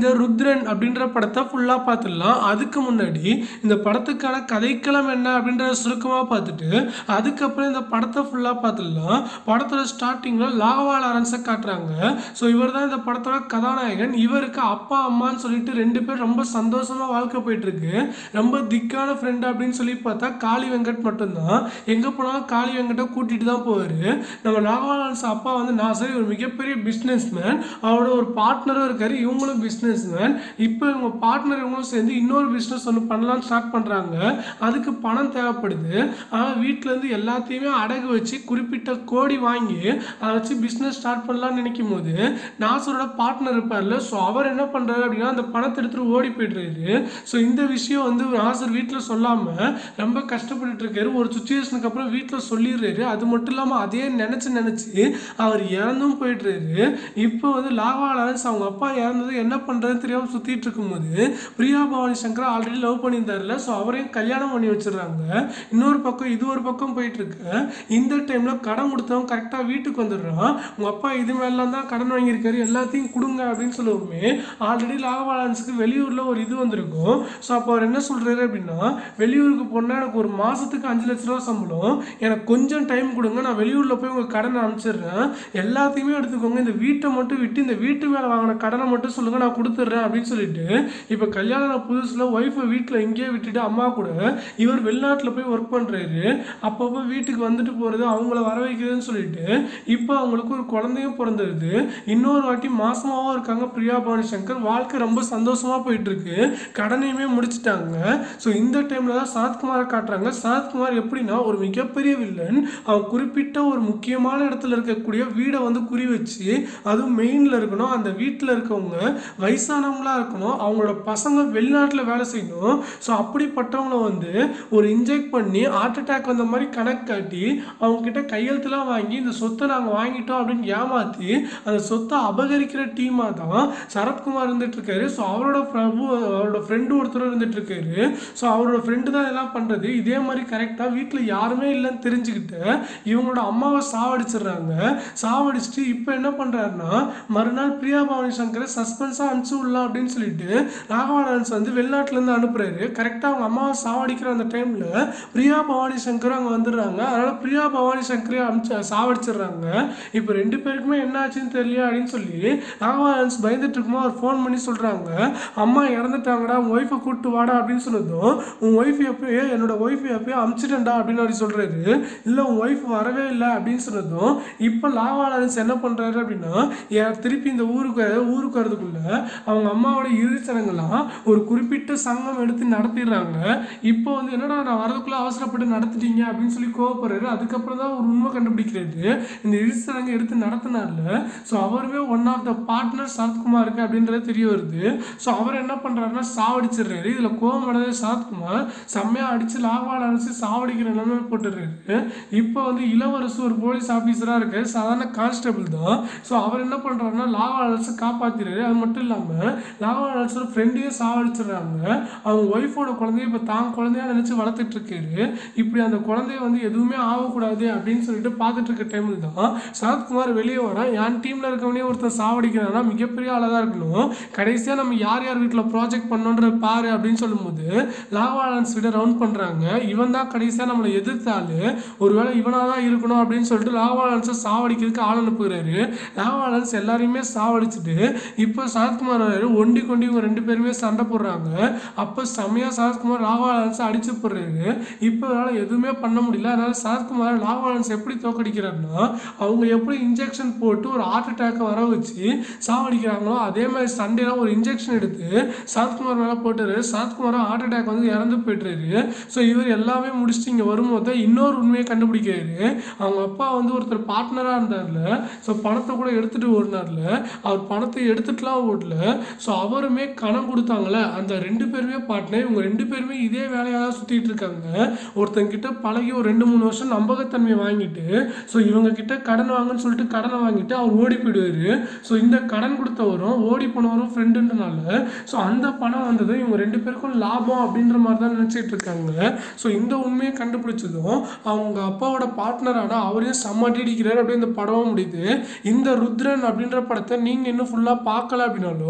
ருத்ரன் அப்படின்ற படத்தை ஃபுல்லாக பார்த்துடலாம் அதுக்கு முன்னாடி இந்த படத்துக்கான கதைக்களம் என்ன அப்படின்றத சுருக்கமாக பார்த்துட்டு அதுக்கப்புறம் இந்த படத்தை ஃபுல்லாக பார்த்துடலாம் படத்தோட ஸ்டார்டிங்கில் லாவா லாரன்ஸை காட்டுறாங்க ஸோ இவர் தான் இந்த படத்தோட கதாநாயகன் இவருக்கு அப்பா அம்மான்னு சொல்லிட்டு ரெண்டு பேர் ரொம்ப சந்தோஷமாக வாழ்க்கை போயிட்டு இருக்கு ரொம்ப திக்கான ஃப்ரெண்டு அப்படின்னு சொல்லி பார்த்தா காளி வெங்கட் மட்டும்தான் எங்கே போனாலும் காளி வெங்கட்டை கூட்டிகிட்டு தான் போவார் நம்ம லாவா லாரன்ஸ் அப்பா வந்து நான் சரி ஒரு மிகப்பெரிய பிஸ்னஸ் மேன் அவரோட ஒரு பார்ட்னரும் இருக்காரு இவங்களும் பிஸ்னஸ் மேன் இப்போ இவங்க பார்ட்னர் இவங்களும் சேர்ந்து இன்னொரு பிஸ்னஸ் ஒன்று பண்ணலாம்னு ஸ்டார்ட் பண்ணுறாங்க அதுக்கு பணம் தேவைப்படுது ஆனால் வீட்டிலேருந்து எல்லாத்தையுமே அடகு வச்சு குறிப்பிட்ட கோடி வாங்கி அதை வச்சு பிஸ்னஸ் ஸ்டார்ட் பண்ணலாம்னு நினைக்கும் போது நாசரோட பார்ட்னர் இருப்பார்ல ஸோ அவர் என்ன பண்ணுறாரு அப்படின்னா அந்த பணத்தை எடுத்துகிட்டு ஓடி போய்ட்றாரு ஸோ இந்த விஷயம் வந்து நாசர் வீட்டில் சொல்லாமல் ரொம்ப கஷ்டப்பட்டுட்டு இருக்காரு ஒரு சுச்சுவேஷனுக்கு அப்புறம் வீட்டில் சொல்லிடுறாரு அது மட்டும் இல்லாமல் அதே நினச்சி நினச்சி அவர் இறந்தும் போயிடுறாரு இப்போ வந்து லாவா லாரன்ஸ் அவங்க அப்பா இறந்தது என்ன பண்ணுறதுன்னு தெரியாமல் சுற்றிட்டு இருக்கும்போது பிரியா பவானி சங்கர் ஆல்ரெடி லவ் பண்ணியிருந்தாருல ஸோ அவரையும் கல்யாணம் பண்ணி வச்சிடுறாங்க இன்னொரு பக்கம் இது ஒரு பக்கம் போயிட்டு இருக்கு இந்த டைமில் கடன் கொடுத்தவன் கரெக்டாக வீட்டுக்கு வந்துடுறான் உங்கள் அப்பா இது மேலாம் தான் கடன் வாங்கியிருக்காரு எல்லாத்தையும் கொடுங்க அப்படின்னு சொல்லுவோமே ஆல்ரெடி லாவா லாரன்ஸுக்கு வெளியூரில் ஒரு இது வந்திருக்கும் ஸோ அப்போ அவர் என்ன சொல்கிறாரு அப்படின்னா வெளியூருக்கு போனால் எனக்கு ஒரு மாதத்துக்கு அஞ்சு லட்ச ரூபா சம்பளம் எனக்கு கொஞ்சம் டைம் கொடுங்க நான் வெளியூரில் போய் உங்கள் கடனை அனுப்பிச்சிடுறேன் எல்லாத்தையுமே எடுத்துக்கோங்க இந்த வீட்டை மட்டும் விட்டு இந்த வீட்டு மேலே வாங்கின கடனை மட்டும் சொல்லுங்கள் நான் கொடுத்துட்றேன் அப்படின்னு சொல்லிட்டு இப்போ கல்யாணம் புதுசில் ஒய்ஃபை வீட்டில் இங்கேயே விட்டுட்டு அம்மா கூட இவர் வெளிநாட்டில் போய் ஒர்க் பண்ணுறாரு அப்பப்போ வீட்டுக்கு வந்துட்டு போகிறது அவங்கள வர வைக்கிறதுன்னு சொல்லிட்டு இப்போ அவங்களுக்கு ஒரு குழந்தையும் பிறந்தது இன்னொரு வாட்டி மாசமாவும் இருக்காங்க பிரியா பவானி சங்கர் வாழ்க்கை ரொம்ப சந்தோஷமாக போயிட்டு இருக்கு கடனையுமே முடிச்சிட்டாங்க ஸோ இந்த டைமில் தான் சரத்குமாரை காட்டுறாங்க சரத்குமார் எப்படின்னா ஒரு மிகப்பெரிய வில்லன் அவன் குறிப்பிட்ட ஒரு முக்கியமான இடத்துல இருக்கக்கூடிய வீடை வந்து குறி வச்சு அதுவும் மெயினில் இருக்கணும் அந்த வீட்டில் இருக்கவங்க வயசானவங்களா இருக்கணும் அவங்களோட பசங்க வெளிநாட்டில் வேலை செய்யணும் ஸோ அப்படிப்பட்டவங்கள வந்து ஒரு இன்ஜெக்ட் பண்ணி ஹார்ட் அட்டாக் வந்த மாதிரி கணக்கு காட்டி அவங்க கிட்ட கையெழுத்துலாம் வாங்கி இந்த சொத்தை நாங்கள் வாங்கிட்டோம் அப்படின்னு ஏமாற்றி அந்த சொத்தை அபகரிக்கிற டீமாக தான் சரத்குமார் இருந்துட்டு இருக்காரு ஸோ அவரோட பிரபு அவரோட ஃப்ரெண்டு ஒருத்தர் இருந்துட்டு இருக்காரு ஸோ அவரோட ஃப்ரெண்டு தான் இதெல்லாம் பண்ணுறது இதே மாதிரி கரெக்டாக வீட்டில் யாருமே இல்லைன்னு தெரிஞ்சுக்கிட்டு இவங்களோட அம்மாவை சாவடிச்சிடுறாங்க சாவடிச்சுட்டு இப்போ என்ன பண்ணுறாருன்னா மறுநாள் பிரியா பவானி சங்கரை சஸ்பென்ஸாக அனுப்பிச்சு விடலாம் அப்படின்னு சொல்லிட்டு ராகவானன்ஸ் வந்து வெளிநாட்டிலேருந்து அனுப்புறாரு கரெக்டாக அவங்க அம்மாவை சாவடிக்கிற அந்த டைமில் பிரியா பவானி சங்கர் அங்கே வந்துடுறாங்க அதனால் பிரியா பவானி சங்கரே அனுப்பிச்சு சாவடிச்சிடுறாங்க இப்போ ரெண்டு பேருக்குமே என்ன ஆச்சுன்னு தெரியல அப்படின்னு சொல்லி ராகவானன்ஸ் பயந்துட்டு இருக்கும்போது அவர் ஃபோன் பண்ணி சொல்கிறாங்க அம்மா இறந்துட்டாங்கடா உன் ஒய்ஃபை கூப்பிட்டு வாடா அப்படின்னு சொன்னதும் உன் ஒய்ஃப் எப்பயோ என்னோட ஒய்ஃப் எப்பயோ அமுச்சிட்டேன்டா அப்படின்னு அவர் சொல்கிறாரு இல்லை உன் ஒய்ஃப் வரவே இல்லை அப்படின்னு சொன்னதும் இப்போ லாவாளன்ஸ் என்ன பண்ணுறாரு அப்படின்னா ஏன் திருப்பி இந்த ஊருக்கு ஊருக்கு வரதுக்குள்ள அவங்க அம்மாவோட இறுதிச்சடங்கெல்லாம் ஒரு குறிப்பிட்ட சங்கம் எடுத்து நடத்திடுறாங்க இப்போ வந்து என்னடா நான் வரதுக்குள்ள அவசரப்பட்டு நடத்திட்டீங்க அப்படின்னு சொல்லி கோவப்படுறாரு அதுக்கப்புறம் தான் ஒரு உண்மை கண்டுபிடிக்கிறது இந்த இறுதிச்சடங்கு எடுத்து நடத்தினார்ல ஸோ அவருமே ஒன் ஆஃப் த பார்ட்னர் சரத்குமாருக்கு அப்படின்றது தெரிய வருது ஸோ அவர் என்ன பண்ணுறாருன்னா சாவடிச்சிடுறாரு இதில் கோவம் அடைஞ்ச சரத்குமார் செம்மையாக அடித்து லாவால் அடிச்சு சாவடிக்கிற நிலைமை போட்டுடுறாரு இப்போ வந்து இளவரசு ஒரு போலீஸ் ஆஃபீஸராக இருக்காரு சாதாரண கான்ஸ்டபிள் தான் ஸோ அவர் என்ன பண்ணுறாருன்னா லாவாலன்ஸை காப்பாற்றிடுறாரு அது மட்டும் இல்லாமல் லாவாலன்ஸோட ஃப்ரெண்டையும் சாவடிச்சிடுறாங்க அவங்க ஒய்ஃபோட குழந்தைய இப்போ தான் குழந்தையா நினச்சி வளர்த்துட்டு இருக்காரு இப்படி அந்த குழந்தைய வந்து எதுவுமே ஆகக்கூடாது அப்படின்னு சொல்லிட்டு பார்த்துட்டு இருக்க டைமில் தான் சரத்குமார் வெளியே வரான் என் டீமில் இருக்கவனே ஒருத்தன் சாவடிக்கிறான்னா மிகப்பெரிய ஆளாக தான் இருக்கணும் கடைசியாக நம்ம யார் யார் வீட்டில் ப்ராஜெக்ட் பண்ணோன்ற பாரு அப்படின்னு சொல்லும்போது லாவாலன்ஸ் விட ரவுண்ட் பண்ணுறாங்க இவன் தான் கடைசியாக நம்மளை எதிர்த்தாலு ஒருவேளை இவனாக தான் இருக்கணும் அப்படின்னு சொல்லிட்டு லாவாலன்ஸை சாவடிக்கிறதுக்கு ஆள் அனுப்புகிறாரு லாவாலன்ஸ் எல்லாரையுமே சாவடிச்சுட்டு இப்போ சரத்குமார் வராரு ஒண்டி கொண்டி இவங்க ரெண்டு பேருமே சண்டை போடுறாங்க அப்போ செம்மையாக சரத்குமார் லாவாலன்ஸை அடிச்சு போடுறாரு இப்போ அவரால் எதுவுமே பண்ண முடியல அதனால சரத்குமார் லாவாலன்ஸ் எப்படி தோக்கடிக்கிறாருன்னா அவங்க எப்படி இன்ஜெக்ஷன் போட்டு ஒரு ஹார்ட் அட்டாக்கை வர வச்சு சாவடிக்கிறாங்களோ அதே மாதிரி சண்டேலாம் ஒரு இன்ஜெக்ஷன் எடுத்து சரத்குமார் மேலே போட்டுறாரு சரத்குமார் ஹார்ட் அட்டாக் வந்து இறந்து போயிட்டுறாரு ஸோ இவர் எல்லாமே முடிச்சுட்டு இங்கே வரும்போது தான் இன்னொரு உண்மையை கண்டுபிடிக்கிறாரு அவங்க அப்பா வந்து ஒருத்தர் பார்ட்னராக இருந்தார்ல ஸோ பணத்தை கூட எடுத்துகிட்டு ஓடினார்ல அவர் பணத்தை எடுத்துட்டுலாம் ஓடல ஸோ அவருமே கணம் கொடுத்தாங்களே அந்த ரெண்டு பேருமே பார்ட்னர் இவங்க ரெண்டு பேருமே இதே வேலையாக தான் சுற்றிட்டு இருக்காங்க ஒருத்தங்கிட்ட பழகி ஒரு ரெண்டு மூணு வருஷம் நம்பகத்தன்மையை வாங்கிட்டு ஸோ இவங்க கிட்ட கடன் வாங்கன்னு சொல்லிட்டு கடனை வாங்கிட்டு அவர் ஓடி போயிடுவார் ஸோ இந்த கடன் கொடுத்தவரும் ஓடி போனவரும் ஃப்ரெண்டுன்றனால ஸோ அந்த பணம் வந்தது இவங்க ரெண்டு பேருக்கும் லாபம் அப்படின்ற மாதிரி தான் நினச்சிட்டு இருக்காங்க ஸோ இந்த உண்மையை கண்டுபிடிச்சதும் அவங்க அப்பாவோட பார்ட்னரான அவரையும் செம்ம அடிக்கிறார் அப்படியே இந்த படமும் முடியுது இந்த ருத்ரன் அப்படின்ற படத்தை நீங்கள் இன்னும் ஃபுல்லாக பார்க்கல அப்படின்னாலும் இந்த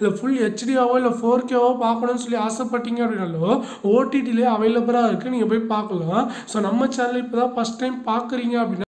இதை ஃபுல் ஹெச்டியாவோ இல்லை ஃபோர் கேவோ பார்க்கணும்னு சொல்லி ஆசைப்பட்டீங்க அப்படின்னாலோ ஓடிடிலே அவைலபிளாக இருக்குது நீங்கள் போய் பார்க்கலாம் ஸோ நம்ம சேனல் இப்போ தான் ஃபஸ்ட் டைம் பார்க்குறீங்க அப்படின்னா